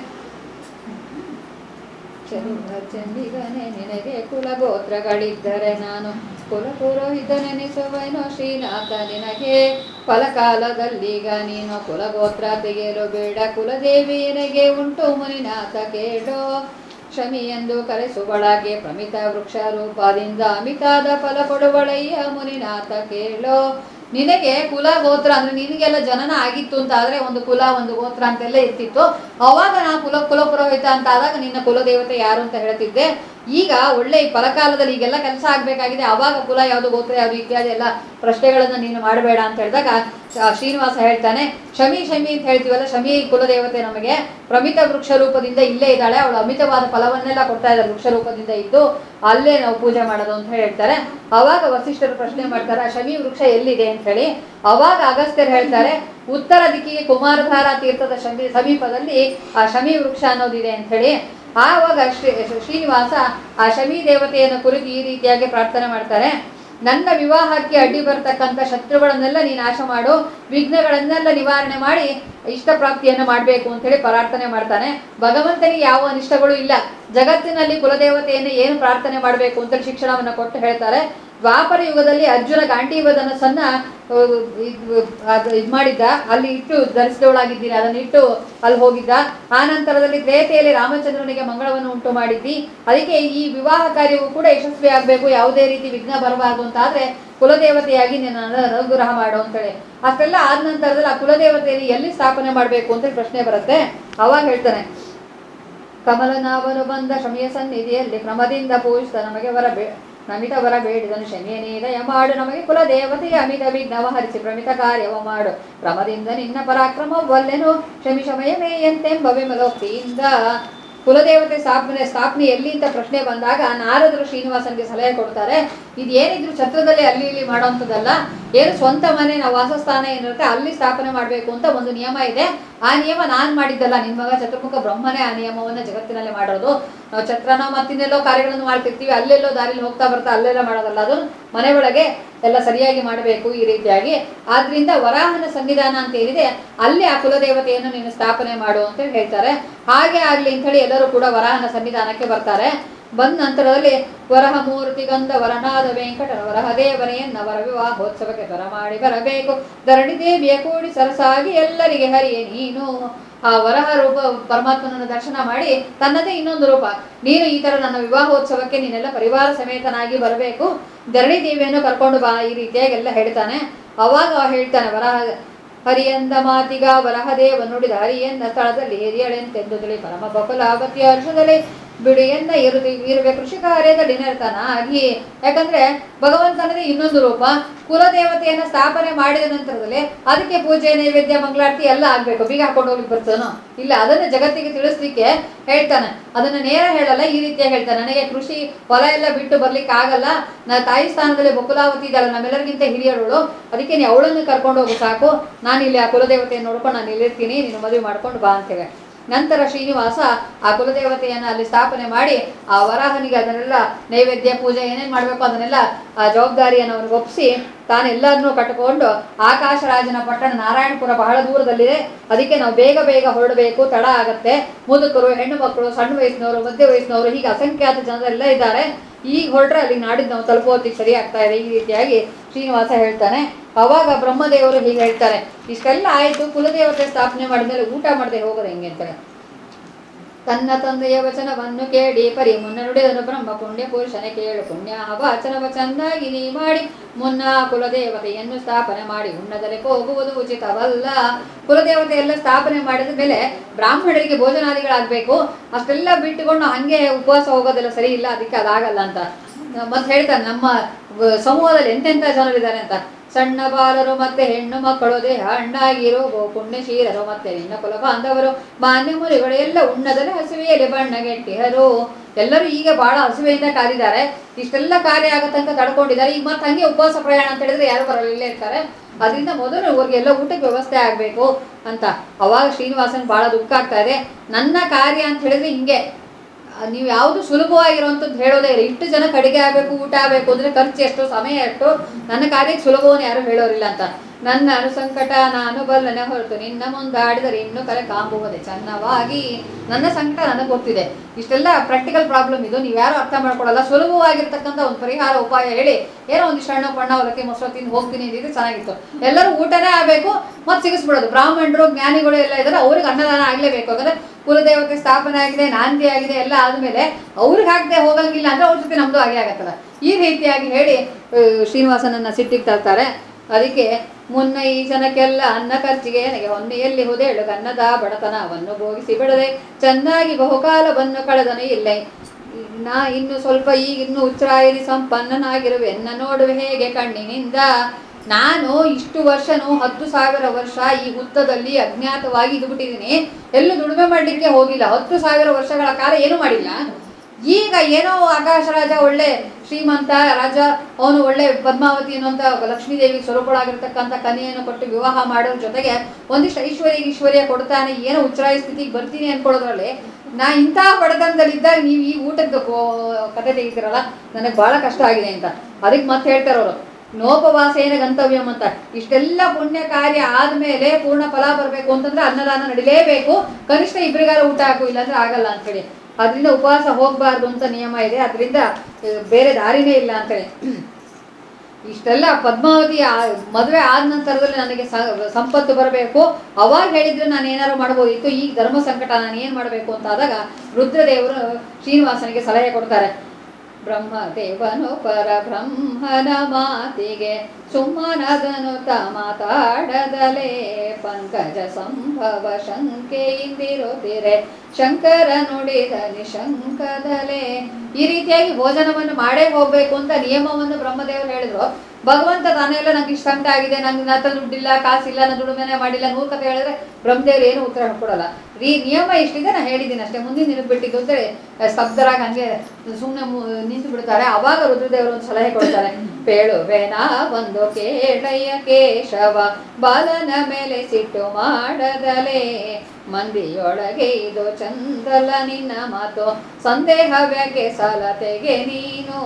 ಚೆಲುವ ಚೆನ್ನಿಗನೆ ನಿನಗೆ ಕುಲಗೋತ್ರಗಳಿದ್ದರೆ ನಾನು ಕುಲ ಪುರೋಹಿತನೆನಿಸುವೆನೋ ಶ್ರೀನಾಥ ನಿನಗೆ ಫಲಕಾಲದಲ್ಲೀಗ ನೀನು ಕುಲಗೋತ್ರ ತೆಗೆಯಲು ಬೇಡ ಕುಲದೇವಿ ನಿನಗೆ ಉಂಟು ಮುನಿನಾಥ ಕೇಳೋ ಶಮಿ ಎಂದು ಕರೆಸುವಳಾಗೆ ಪ್ರಮಿತ ವೃಕ್ಷ ರೂಪದಿಂದ ಅಮಿತಾದ ಫಲ ಕೊಡುವಳಯ್ಯ ಮುನಿನಾಥ ಕೇಳೋ ನಿನಗೆ ಕುಲ ಗೋತ್ರ ಅಂದ್ರೆ ನಿನಗೆಲ್ಲ ಜನನ ಆಗಿತ್ತು ಅಂತ ಆದ್ರೆ ಒಂದು ಕುಲ ಒಂದು ಗೋತ್ರ ಅಂತೆಲ್ಲ ಇರ್ತಿತ್ತು ಅವಾಗ ನಾ ಕುಲ ಕುಲ ಪುರೋಹಿತ ಅಂತ ಆದಾಗ ನಿನ್ನ ಕುಲದೇವತೆ ಯಾರು ಅಂತ ಹೇಳ್ತಿದ್ದೆ ಈಗ ಒಳ್ಳೆ ಈ ಫಲಕಾಲದಲ್ಲಿ ಈಗೆಲ್ಲ ಕೆಲಸ ಆಗ್ಬೇಕಾಗಿದೆ ಅವಾಗ ಕುಲ ಯಾವುದು ಗೋತ್ರ ಯಾವುದು ಇತ್ಯಾದಿ ಎಲ್ಲ ಪ್ರಶ್ನೆಗಳನ್ನ ನೀನು ಮಾಡಬೇಡ ಅಂತ ಹೇಳಿದಾಗ ಆ ಶ್ರೀನಿವಾಸ ಹೇಳ್ತಾನೆ ಶಮಿ ಶಮಿ ಅಂತ ಹೇಳ್ತೀವಲ್ಲ ಶಮಿ ಕುಲದೇವತೆ ನಮಗೆ ಪ್ರಮಿತ ವೃಕ್ಷ ರೂಪದಿಂದ ಇಲ್ಲೇ ಇದ್ದಾಳೆ ಅವಳು ಅಮಿತವಾದ ಫಲವನ್ನೆಲ್ಲ ಕೊಡ್ತಾ ಇದ್ದಾರೆ ವೃಕ್ಷ ರೂಪದಿಂದ ಇದ್ದು ಅಲ್ಲೇ ನಾವು ಪೂಜೆ ಮಾಡೋದು ಅಂತ ಹೇಳ್ತಾರೆ ಅವಾಗ ವಸಿಷ್ಠರು ಪ್ರಶ್ನೆ ಮಾಡ್ತಾರೆ ಆ ಶಮಿ ವೃಕ್ಷ ಎಲ್ಲಿದೆ ಅಂತ ಹೇಳಿ ಅವಾಗ ಅಗಸ್ತ್ಯರು ಹೇಳ್ತಾರೆ ಉತ್ತರ ದಿಕ್ಕಿಗೆ ಕುಮಾರಧಾರ ತೀರ್ಥದ ಶಮಿ ಸಮೀಪದಲ್ಲಿ ಆ ಶಮಿ ವೃಕ್ಷ ಅನ್ನೋದಿದೆ ಅಂತ ಹೇಳಿ ಆವಾಗ ಶ್ರೀ ಶ್ರೀನಿವಾಸ ಆ ಶಮಿ ದೇವತೆಯನ್ನು ಕುರಿತು ಈ ರೀತಿಯಾಗಿ ಪ್ರಾರ್ಥನೆ ಮಾಡ್ತಾರೆ ನನ್ನ ವಿವಾಹಕ್ಕೆ ಅಡ್ಡಿ ಬರ್ತಕ್ಕಂಥ ಶತ್ರುಗಳನ್ನೆಲ್ಲ ನೀನು ನಾಶ ಮಾಡು ವಿಘ್ನಗಳನ್ನೆಲ್ಲ ನಿವಾರಣೆ ಮಾಡಿ ಇಷ್ಟ ಪ್ರಾಪ್ತಿಯನ್ನು ಮಾಡಬೇಕು ಅಂತೇಳಿ ಪ್ರಾರ್ಥನೆ ಮಾಡ್ತಾನೆ ಭಗವಂತನಿಗೆ ಯಾವ ಅನಿಷ್ಟಗಳು ಇಲ್ಲ ಜಗತ್ತಿನಲ್ಲಿ ಕುಲದೇವತೆಯನ್ನು ಏನು ಪ್ರಾರ್ಥನೆ ಮಾಡಬೇಕು ಅಂತೇಳಿ ಶಿಕ್ಷಣವನ್ನು ಕೊಟ್ಟು ಹೇಳ್ತಾರೆ ದ್ವಾಪರ ಯುಗದಲ್ಲಿ ಅರ್ಜುನ ಗಾಂಡೀವ ಧನಸ್ಸನ್ನ ಇದು ಇದು ಮಾಡಿದ್ದ ಅಲ್ಲಿ ಇಟ್ಟು ಧರಿಸಿದವಳಾಗಿದ್ದೀನಿ ಅದನ್ನ ಇಟ್ಟು ಅಲ್ಲಿ ಹೋಗಿದ್ದ ಆ ನಂತರದಲ್ಲಿ ತ್ರೇತೆಯಲ್ಲಿ ರಾಮಚಂದ್ರನಿಗೆ ಮಂಗಳವನ್ನು ಉಂಟು ಮಾಡಿದ್ದಿ ಅದಕ್ಕೆ ಈ ವಿವಾಹ ಕಾರ್ಯವು ಕೂಡ ಯಶಸ್ವಿ ಆಗಬೇಕು ಯಾವುದೇ ರೀತಿ ವಿಘ್ನ ಬರಬಾರದು ಅಂತ ಆದ್ರೆ ಕುಲದೇವತೆಯಾಗಿ ನಿನ್ನ ಅನುಗ್ರಹ ಮಾಡು ಅಂತೇಳಿ ಅಷ್ಟೆಲ್ಲ ಆದ ನಂತರದಲ್ಲಿ ಆ ಕುಲದೇವತೆಯನ್ನು ಎಲ್ಲಿ ಸ್ಥಾಪನೆ ಮಾಡಬೇಕು ಅಂತೇಳಿ ಪ್ರಶ್ನೆ ಬರುತ್ತೆ ಅವಾಗ ಹೇಳ್ತಾನೆ ಕಮಲನಾಭನು ಬಂದ ಶಮಿಯ ಸನ್ನಿಧಿಯಲ್ಲಿ ಕ್ರಮದಿಂದ ಪೂಜಿಸಿದ ನಮಗೆ ವರ ಬೇ ನಮಿತ ವರ ಬೇಡಿದನು ಶಮಿಯನೇ ದಯ ಮಾಡು ನಮಗೆ ಕುಲ ದೇವತೆಯ ಅಮಿತ ವಿಘ್ನವ ಹರಿಸಿ ಪ್ರಮಿತ ಕಾರ್ಯವ ಮಾಡು ಕ್ರಮದಿಂದ ನಿನ್ನ ಪರಾಕ್ರಮ ವಲ್ಲೆನು ಶಮಿ ಶಮಯವೇ ಎಂತೆಂಬ ವಿಮಲೋಕ್ತಿಯಿಂದ ಕುಲದೇವತೆ ಸ್ಥಾಪನೆ ಸ್ಥಾಪನೆ ಎಲ್ಲಿ ಅಂತ ಪ್ರಶ್ನೆ ಬಂದಾಗ ನಾರದರು ಶ್ರೀನಿವಾಸನಿಗೆ ಸಲಹೆ ಕೊಡ್ತಾರೆ ಇದೇನಿದ್ರು ಛತ್ರದಲ್ಲಿ ಅಲ್ಲಿ ಇಲ್ಲಿ ಮಾಡೋಂಥದ್ದಲ್ಲ ಏನು ಸ್ವಂತ ಮನೆ ನಾವು ವಾಸಸ್ಥಾನ ಏನಿರುತ್ತೆ ಅಲ್ಲಿ ಸ್ಥಾಪನೆ ಮಾಡಬೇಕು ಅಂತ ಒಂದು ನಿಯಮ ಇದೆ ಆ ನಿಯಮ ನಾನು ಮಾಡಿದ್ದಲ್ಲ ನಿಮ್ಮ ಮಗ ಚತುರ್ಮುಖ ಬ್ರಹ್ಮನೇ ಆ ನಿಯಮವನ್ನು ಜಗತ್ತಿನಲ್ಲಿ ಮಾಡೋದು ನಾವು ಛತ್ರನೋ ಮತ್ತಿನ್ನೆಲ್ಲೋ ಕಾರ್ಯಗಳನ್ನು ಮಾಡ್ತಿರ್ತೀವಿ ಅಲ್ಲೆಲ್ಲೋ ದಾರಿಲಿ ಹೋಗ್ತಾ ಬರ್ತಾ ಅಲ್ಲೆಲ್ಲ ಮಾಡೋದಲ್ಲ ಅದು ಮನೆ ಒಳಗೆ ಎಲ್ಲ ಸರಿಯಾಗಿ ಮಾಡಬೇಕು ಈ ರೀತಿಯಾಗಿ ಆದ್ರಿಂದ ವರಾಹನ ಸನ್ನಿಧಾನ ಅಂತ ಏನಿದೆ ಅಲ್ಲಿ ಆ ಕುಲದೇವತೆಯನ್ನು ನೀನು ಸ್ಥಾಪನೆ ಮಾಡು ಅಂತ ಹೇಳ್ತಾರೆ ಹಾಗೆ ಆಗ್ಲಿ ಅಂತ ಹೇಳಿ ಎಲ್ಲರೂ ಕೂಡ ವರಾಹನ ಸನ್ನಿಧಾನಕ್ಕೆ ಬರ್ತಾರೆ ಬಂದ ನಂತರದಲ್ಲಿ ವರಹ ಮೂರ್ತಿ ಗಂಧ ವರನಾದ ವೆಂಕಟನ ವರಹ ದೇವನೆಯನ್ನ ವರ ವಿವಾಹೋತ್ಸವಕ್ಕೆ ತ್ವರ ಮಾಡಿ ಬರಬೇಕು ಧರಣಿ ದೇವಿಯ ಕೂಡಿ ಸರಸಾಗಿ ಎಲ್ಲರಿಗೆ ಹರಿಯೇ ನೀನು ಆ ವರಹ ರೂಪ ಪರಮಾತ್ಮನನ್ನು ದರ್ಶನ ಮಾಡಿ ತನ್ನದೇ ಇನ್ನೊಂದು ರೂಪ ನೀನು ಈ ತರ ನನ್ನ ವಿವಾಹೋತ್ಸವಕ್ಕೆ ನೀನೆಲ್ಲ ಪರಿವಾರ ಸಮೇತನಾಗಿ ಬರಬೇಕು ಧರಣಿ ದೇವಿಯನ್ನು ಕರ್ಕೊಂಡು ಬಾ ಈ ರೀತಿಯಾಗಿ ಎಲ್ಲ ಹೇಳ್ತಾನೆ ಅವಾಗ ಅವ ಹೇಳ್ತಾನೆ ವರಹ ಹರಿಯಂದ ಮಾತಿಗ ವರಹದೇವ ನುಡಿದ ಹರಿಯಂದ ಸ್ಥಳದಲ್ಲಿ ಹಿರಿಯಳೆಂತೆಂದು ತಿಳಿ ಪರಮ ಬಕುಲಾವತಿ ಹರ್ಷದಲ್ಲಿ ಬಿಡಿಯನ್ನ ಇರುದಿ ಇರುವೆ ಕೃಷಿ ಕಾರ್ಯದಲ್ಲಿ ನಿರತನಾಗಿ ಯಾಕಂದ್ರೆ ಭಗವಂತನದೇ ಇನ್ನೊಂದು ರೂಪ ಕುಲದೇವತೆಯನ್ನ ಸ್ಥಾಪನೆ ಮಾಡಿದ ನಂತರದಲ್ಲಿ ಅದಕ್ಕೆ ಪೂಜೆ ನೈವೇದ್ಯ ಮಂಗಳಾರತಿ ಎಲ್ಲ ಆಗ್ಬೇಕು ಬೀಗ ಹಾಕೊಂಡು ಹೋಗ್ಲಿಕ್ಕೆ ಬರ್ತಾನೋ ಇಲ್ಲ ಅದನ್ನ ಜಗತ್ತಿಗೆ ತಿಳಿಸ್ಲಿಕ್ಕೆ ಹೇಳ್ತಾನೆ ಅದನ್ನ ನೇರ ಹೇಳಲ್ಲ ಈ ರೀತಿಯಾಗಿ ಹೇಳ್ತಾನೆ ನನಗೆ ಕೃಷಿ ಹೊಲ ಎಲ್ಲ ಬಿಟ್ಟು ಬರ್ಲಿಕ್ಕೆ ಆಗಲ್ಲ ನಾ ತಾಯಿ ಸ್ಥಾನದಲ್ಲಿ ಬಕುಲಾವತಿ ಇದ್ದಾಳೆ ನಮ್ಮೆಲ್ಲರಿಗಿಂತ ಹಿರಿಯರಳು ಅದಕ್ಕೆ ನೀ ಅವಳನ್ನು ಕರ್ಕೊಂಡು ಹೋಗು ಸಾಕು ನಾನು ಇಲ್ಲಿ ಆ ಕುಲದೇವತೆಯನ್ನು ನೋಡ್ಕೊಂಡು ನಾನು ಇಲ್ಲಿರ್ತೀನಿ ನೀನು ಮದುವೆ ಮಾಡ್ಕೊಂಡು ಬಾ ಅಂತೇವೆ ನಂತರ ಶ್ರೀನಿವಾಸ ಆ ಕುಲದೇವತೆಯನ್ನು ಅಲ್ಲಿ ಸ್ಥಾಪನೆ ಮಾಡಿ ಆ ವರಾಹನಿಗೆ ಅದನ್ನೆಲ್ಲ ನೈವೇದ್ಯ ಪೂಜೆ ಏನೇನು ಮಾಡಬೇಕು ಅದನ್ನೆಲ್ಲ ಆ ಜವಾಬ್ದಾರಿಯನ್ನು ಅವನಿಗೆ ಒಪ್ಪಿಸಿ ತಾನೆಲ್ಲರನ್ನೂ ಕಟ್ಟಿಕೊಂಡು ಆಕಾಶರಾಜನ ಪಟ್ಟಣ ನಾರಾಯಣಪುರ ಬಹಳ ದೂರದಲ್ಲಿದೆ ಅದಕ್ಕೆ ನಾವು ಬೇಗ ಬೇಗ ಹೊರಡಬೇಕು ತಡ ಆಗತ್ತೆ ಮುದುಕರು ಹೆಣ್ಣು ಮಕ್ಕಳು ಸಣ್ಣ ವಯಸ್ಸಿನವರು ಮಧ್ಯ ವಯಸ್ಸಿನವರು ಹೀಗೆ ಅಸಂಖ್ಯಾತ ಜನರೆಲ್ಲ ಇದ್ದಾರೆ ಈಗ ಹೊರಟ್ರೆ ಅಲ್ಲಿಗೆ ನಾಡಿದ್ದು ನಾವು ತಲುಪೋದಿಕ್ಕೆ ಸರಿ ಆಗ್ತಾ ಇದೆ ಈ ರೀತಿಯಾಗಿ ಶ್ರೀನಿವಾಸ ಹೇಳ್ತಾನೆ ಅವಾಗ ಬ್ರಹ್ಮದೇವರು ಹೀಗೆ ಹೇಳ್ತಾರೆ ಇಷ್ಟೆಲ್ಲ ಆಯಿತು ಕುಲದೇವತೆ ಸ್ಥಾಪನೆ ಮಾಡಿದ್ಮೇಲೆ ಊಟ ಮಾಡದೆ ಹೋಗೋದು ಹೆಂಗೆ ಅಂತಾರೆ ತನ್ನ ತಂದೆಯ ವಚನವನ್ನು ಕೇಳಿ ಪರಿ ಮುನ್ನ ನುಡಿದನು ಬ್ರಹ್ಮ ಪುಣ್ಯ ಪುರುಷನೇ ಕೇಳು ಪುಣ್ಯ ವಾಚನವ ಚೆನ್ನಾಗಿ ನೀ ಮಾಡಿ ಮುನ್ನ ಕುಲದೇವತೆಯನ್ನು ಸ್ಥಾಪನೆ ಮಾಡಿ ಉಣ್ಣದಲೆ ಹೋಗುವುದು ಉಚಿತವಲ್ಲ ಕುಲದೇವತೆ ಎಲ್ಲ ಸ್ಥಾಪನೆ ಮಾಡಿದ ಮೇಲೆ ಬ್ರಾಹ್ಮಣರಿಗೆ ಭೋಜನಾದಿಗಳಾಗಬೇಕು ಅಷ್ಟೆಲ್ಲ ಬಿಟ್ಟುಕೊಂಡು ಹಂಗೆ ಉಪವಾಸ ಹೋಗೋದೆಲ್ಲ ಸರಿ ಇಲ್ಲ ಅದಕ್ಕೆ ಅದಾಗಲ್ಲ ಅಂತ ಮತ್ತೆ ಹೇಳ್ತಾನೆ ನಮ್ಮ ವ- ಸಮೂಹದಲ್ಲಿ ಎಂತೆಂಥ ಜನರಿದ್ದಾರೆ ಅಂತ ಸಣ್ಣ ಬಾಲರು ಮತ್ತೆ ಹೆಣ್ಣು ಮಕ್ಕಳು ದೇಹ ಹಣ್ಣಾಗಿರೋ ಗೋ ಪುಣ್ಯಶೀಲರು ಮತ್ತೆ ನಿನ್ನ ಕುಲ ಬಾಂಧವರು ಮಾನ್ಯ ಮುನಿಗಳು ಎಲ್ಲ ಉಣ್ಣದಲ್ಲಿ ಹಸಿವೆಯಲ್ಲಿ ಬಣ್ಣಗೆಟ್ಟಿಹರು ಎಲ್ಲರೂ ಈಗ ಬಹಳ ಹಸುವೆಯಿಂದ ಕಾದಿದ್ದಾರೆ ಇಷ್ಟೆಲ್ಲ ಕಾರ್ಯ ಆಗೋ ತನಕ ತಡ್ಕೊಂಡಿದ್ದಾರೆ ಈಗ ಮತ್ತೆ ಹಂಗೆ ಉಪವಾಸ ಪ್ರಯಾಣ ಅಂತ ಹೇಳಿದ್ರೆ ಯಾರು ಬರಲ್ಲ ಇಲ್ಲೇ ಇರ್ತಾರೆ ಅದರಿಂದ ಮೊದಲು ಇವ್ರಿಗೆಲ್ಲ ಊಟಕ್ಕೆ ವ್ಯವಸ್ಥೆ ಆಗಬೇಕು ಅಂತ ಅವಾಗ ಶ್ರೀನಿವಾಸನ್ ಬಹಳ ದುಃಖ ಆಗ್ತಾ ಇದೆ ನನ್ನ ಕಾರ್ಯ ಅಂತ ಹೇಳಿದ್ರೆ ಹಿಂಗೆ ಆ, ನೀವು ಯಾವುದು ಸುಲಭವಾಗಿರುವಂಥದ್ದು ಹೇಳೋದೇ ಇಲ್ಲ ಇಷ್ಟು ಜನ ಕಡಿಗೆ ಆಗಬೇಕು ಊಟ ಆಗಬೇಕು ಅಂದರೆ ಖರ್ಚು ಎಷ್ಟು ಸಮಯ ಎಷ್ಟು ನನ್ನ ಕಾರ್ಯಕ್ಕೆ ಸುಲಭವನ್ನು ಯಾರು ಹೇಳೋರಿಲ್ಲ ಅಂತ ನನ್ನ ಅನುಸಂಕಟ ನಾನು ಬಲ್ಲನೆ ಹೊರತು ನಿನ್ನ ಮುಂದಾಡಿದರೆ ಇನ್ನೂ ಕಲೆ ಕಾಂಬುವುದೇ ಚೆನ್ನವಾಗಿ ನನ್ನ ಸಂಕಟ ನನಗೆ ಗೊತ್ತಿದೆ ಇಷ್ಟೆಲ್ಲ ಪ್ರಾಕ್ಟಿಕಲ್ ಪ್ರಾಬ್ಲಮ್ ಇದು ನೀವು ಯಾರು ಅರ್ಥ ಮಾಡ್ಕೊಳ್ಳಲ್ಲ ಸುಲಭವಾಗಿರ್ತಕ್ಕಂಥ ಒಂದು ಪರಿಹಾರ ಉಪಾಯ ಹೇಳಿ ಏನೋ ಒಂದಿಷ್ಟು ಹಣ್ಣು ಬಣ್ಣ ಹೊಲಕ್ಕೆ ಮೊಸರು ತಿಂದು ಹೋಗ್ತೀನಿ ಅಂದಿದ್ರೆ ಚೆನ್ನಾಗಿತ್ತು ಎಲ್ಲರೂ ಊಟನೇ ಆಗಬೇಕು ಮತ್ತೆ ಸಿಗಿಸ್ಬಿಡೋದು ಬ್ರಾಹ್ಮಣರು ಜ್ಞಾನಿಗಳು ಎಲ್ಲ ಇದ್ದಾರೆ ಅವ್ರಿಗೆ ಅನ್ನದಾನ ಆಗಲೇಬೇಕು ಯಾಕಂದ್ರೆ ಕುಲದೇವತೆ ಸ್ಥಾಪನೆ ಆಗಿದೆ ನಾಂದಿ ಆಗಿದೆ ಎಲ್ಲ ಆದಮೇಲೆ ಅವ್ರಿಗೆ ಹಾಕದೆ ಹೋಗಂಗಿಲ್ಲ ಅಂದ್ರೆ ಅವ್ರ ಜೊತೆ ನಮ್ಮದು ಹಾಗೆ ಆಗತ್ತಲ್ಲ ಈ ರೀತಿಯಾಗಿ ಹೇಳಿ ಆ, ಶ್ರೀನಿವಾಸನನ್ನ ಸಿಟ್ಟಿಗೆ ತರ್ತಾರೆ ಅದಕ್ಕೆ ಮುನ್ನ ಈ ಜನಕ್ಕೆಲ್ಲ ಅನ್ನ ಖರ್ಚಿಗೆ ನನಗೆ ಹೊನ್ನೆಯಲ್ಲಿ ಹುದೇಳು ಗನ್ನದ ಬಡತನವನ್ನು ಭೋಗಿಸಿ ಬಿಡದೆ ಚೆನ್ನಾಗಿ ಬಹುಕಾಲವನ್ನು ಕಳೆದನು ಇಲ್ಲೇ ನಾ ಇನ್ನು ಸ್ವಲ್ಪ ಈಗ ಇನ್ನು ಉಚ್ಚರಾಯದಿ ಸಂಪನ್ನನಾಗಿರುವೆ ಎನ್ನ ನೋಡುವೆ ಹೇಗೆ ಕಣ್ಣಿನಿಂದ ನಾನು ಇಷ್ಟು ವರ್ಷನೂ ಹತ್ತು ಸಾವಿರ ವರ್ಷ ಈ ಹುತ್ತದಲ್ಲಿ ಅಜ್ಞಾತವಾಗಿ ಇದ್ಬಿಟ್ಟಿದ್ದೀನಿ ಎಲ್ಲೂ ದುಡಿಮೆ ಮಾಡಲಿಕ್ಕೆ ಹೋಗಿಲ್ಲ ಹತ್ತು ಸಾವಿರ ವರ್ಷಗಳ ಕಾಲ ಏನೂ ಮಾಡಿಲ್ಲ ಈಗ ಏನೋ ಆಕಾಶ ರಾಜ ಒಳ್ಳೆ ಶ್ರೀಮಂತ ರಾಜ ಅವನು ಒಳ್ಳೆ ಪದ್ಮಾವತಿ ಅನ್ನುವಂಥ ಲಕ್ಷ್ಮೀ ದೇವಿ ಸ್ವರೂಪಳಾಗಿರ್ತಕ್ಕಂಥ ಕನ್ಯೆಯನ್ನು ಕೊಟ್ಟು ವಿವಾಹ ಮಾಡೋದ್ರ ಜೊತೆಗೆ ಒಂದಿಷ್ಟು ಐಶ್ವರ್ಯ ಈಶ್ವರ್ಯ ಕೊಡ್ತಾನೆ ಏನೋ ಉಚ್ಚರಾಯ ಸ್ಥಿತಿಗೆ ಬರ್ತೀನಿ ಅನ್ಕೊಳ್ಳೋದ್ರಲ್ಲಿ ನಾ ಇಂಥ ಬಡತನದಲ್ಲಿದ್ದಾಗ ನೀವು ಈ ಊಟದ ಕೋ- ಕತೆ ತೆಗಿತೀರಲ್ಲ ನನಗೆ ಬಹಳ ಕಷ್ಟ ಆಗಿದೆ ಅಂತ ಅದಕ್ಕೆ ಮತ್ತೆ ಹೇಳ್ತಾರೆ ಅವರು ನೋಪವಾಸೇನ ಗಂತವ್ಯಂ ಅಂತ ಇಷ್ಟೆಲ್ಲ ಪುಣ್ಯ ಕಾರ್ಯ ಆದ್ಮೇಲೆ ಪೂರ್ಣ ಫಲ ಬರಬೇಕು ಅಂತಂದ್ರೆ ಅನ್ನದಾನ ನಡಿಲೇಬೇಕು ಕನಿಷ್ಠ ಇಬ್ಬರಿಗಾರ ಊಟ ಹಾಕು ಇಲ್ಲಾಂದ್ರೆ ಆಗಲ್ಲ ಅಂತೇಳಿ ಅದರಿಂದ ಉಪವಾಸ ಹೋಗಬಾರ್ದು ಅಂತ ನಿಯಮ ಇದೆ ಅದರಿಂದ ಬೇರೆ ದಾರಿನೇ ಇಲ್ಲ ಅಂತೇಳಿ ಇಷ್ಟೆಲ್ಲ ಪದ್ಮಾವತಿ ಆ- ಮದುವೆ ಆದ ನಂತರದಲ್ಲಿ ನನಗೆ ಸ- ಸಂಪತ್ತು ಬರಬೇಕು ಅವಾಗ ಹೇಳಿದ್ರೆ ನಾನು ಏನಾರು ಮಾಡ್ಬೋದಿತ್ತು ಈಗ ಧರ್ಮ ಸಂಕಟ ನಾನು ಏನು ಮಾಡಬೇಕು ಅಂತ ಆದಾಗ ರುದ್ರದೇವರು ಶ್ರೀನಿವಾಸನಿಗೆ ಸಲಹೆ ಕೊಡ್ತಾರೆ ಬ್ರಹ್ಮದೇವನು ಪರ ಬ್ರಹ್ಮನ ಮಾತಿಗೆ ಸುಮ್ಮನದನು ತ ಮಾತಾಡದಲೇ ಪಂಕಜ ಸಂಭವ ಶಂಕೆಯಿಂದಿರುತ್ತಿರೆ ಶಂಕರ ನುಡಿದ ನಿಶಂಕದಲೇ ಈ ರೀತಿಯಾಗಿ ಭೋಜನವನ್ನು ಮಾಡೇ ಹೋಗ್ಬೇಕು ಅಂತ ನಿಯಮವನ್ನು ಬ್ರಹ್ಮದೇವರು ಹೇಳಿದ್ರು ಭಗವಂತ ತಾನೆಲ್ಲ ನಂಗೆ ಇಷ್ಟ ಸಂಕಟ ಆಗಿದೆ ನಂಗೆ ನನ್ನ ಹತ್ರ ದುಡ್ಡಿಲ್ಲ ಕಾಸಿಲ್ಲ ನಾನು ದುಡಿಮೆನೆ ಮಾಡಿಲ್ಲ ನೂರು ಕತೆ ಹೇಳಿದ್ರೆ ಬ್ರಹ್ಮದೇವ್ರು ಏನು ಉತ್ತರ ಕೊಡಲ್ಲ ಈ ನಿಯಮ ಇಷ್ಟಿದೆ ನಾನು ಹೇಳಿದ್ದೀನಿ ಅಷ್ಟೇ ಮುಂದಿನ ದಿನಕ್ಕೆ ಬಿಟ್ಟಿದ್ದು ಅಂತೇಳಿ ಸ್ತಬ್ಧರಾಗಿ ಹಂಗೆ ಸುಮ್ಮನೆ ನಿಂತು ಬಿಡ್ತಾರೆ ಅವಾಗ ರುದ್ರದೇವರು ಒಂದು ಸಲಹೆ ಕೊಡ್ತಾರೆ ಪೇಳುವೆನಾ ಒಂದು ಕೇಳಯ್ಯ ಕೇಶವ ಬಾಲನ ಮೇಲೆ ಸಿಟ್ಟು ಮಾಡದಲೇ ಮಂದಿಯೊಳಗೆ ಇದು ಚಂದಲ್ಲ ನಿನ್ನ ಮಾತು ಸಂದೇಹವ್ಯಾಕೆ ಸಲತೆಗೆ ನೀನು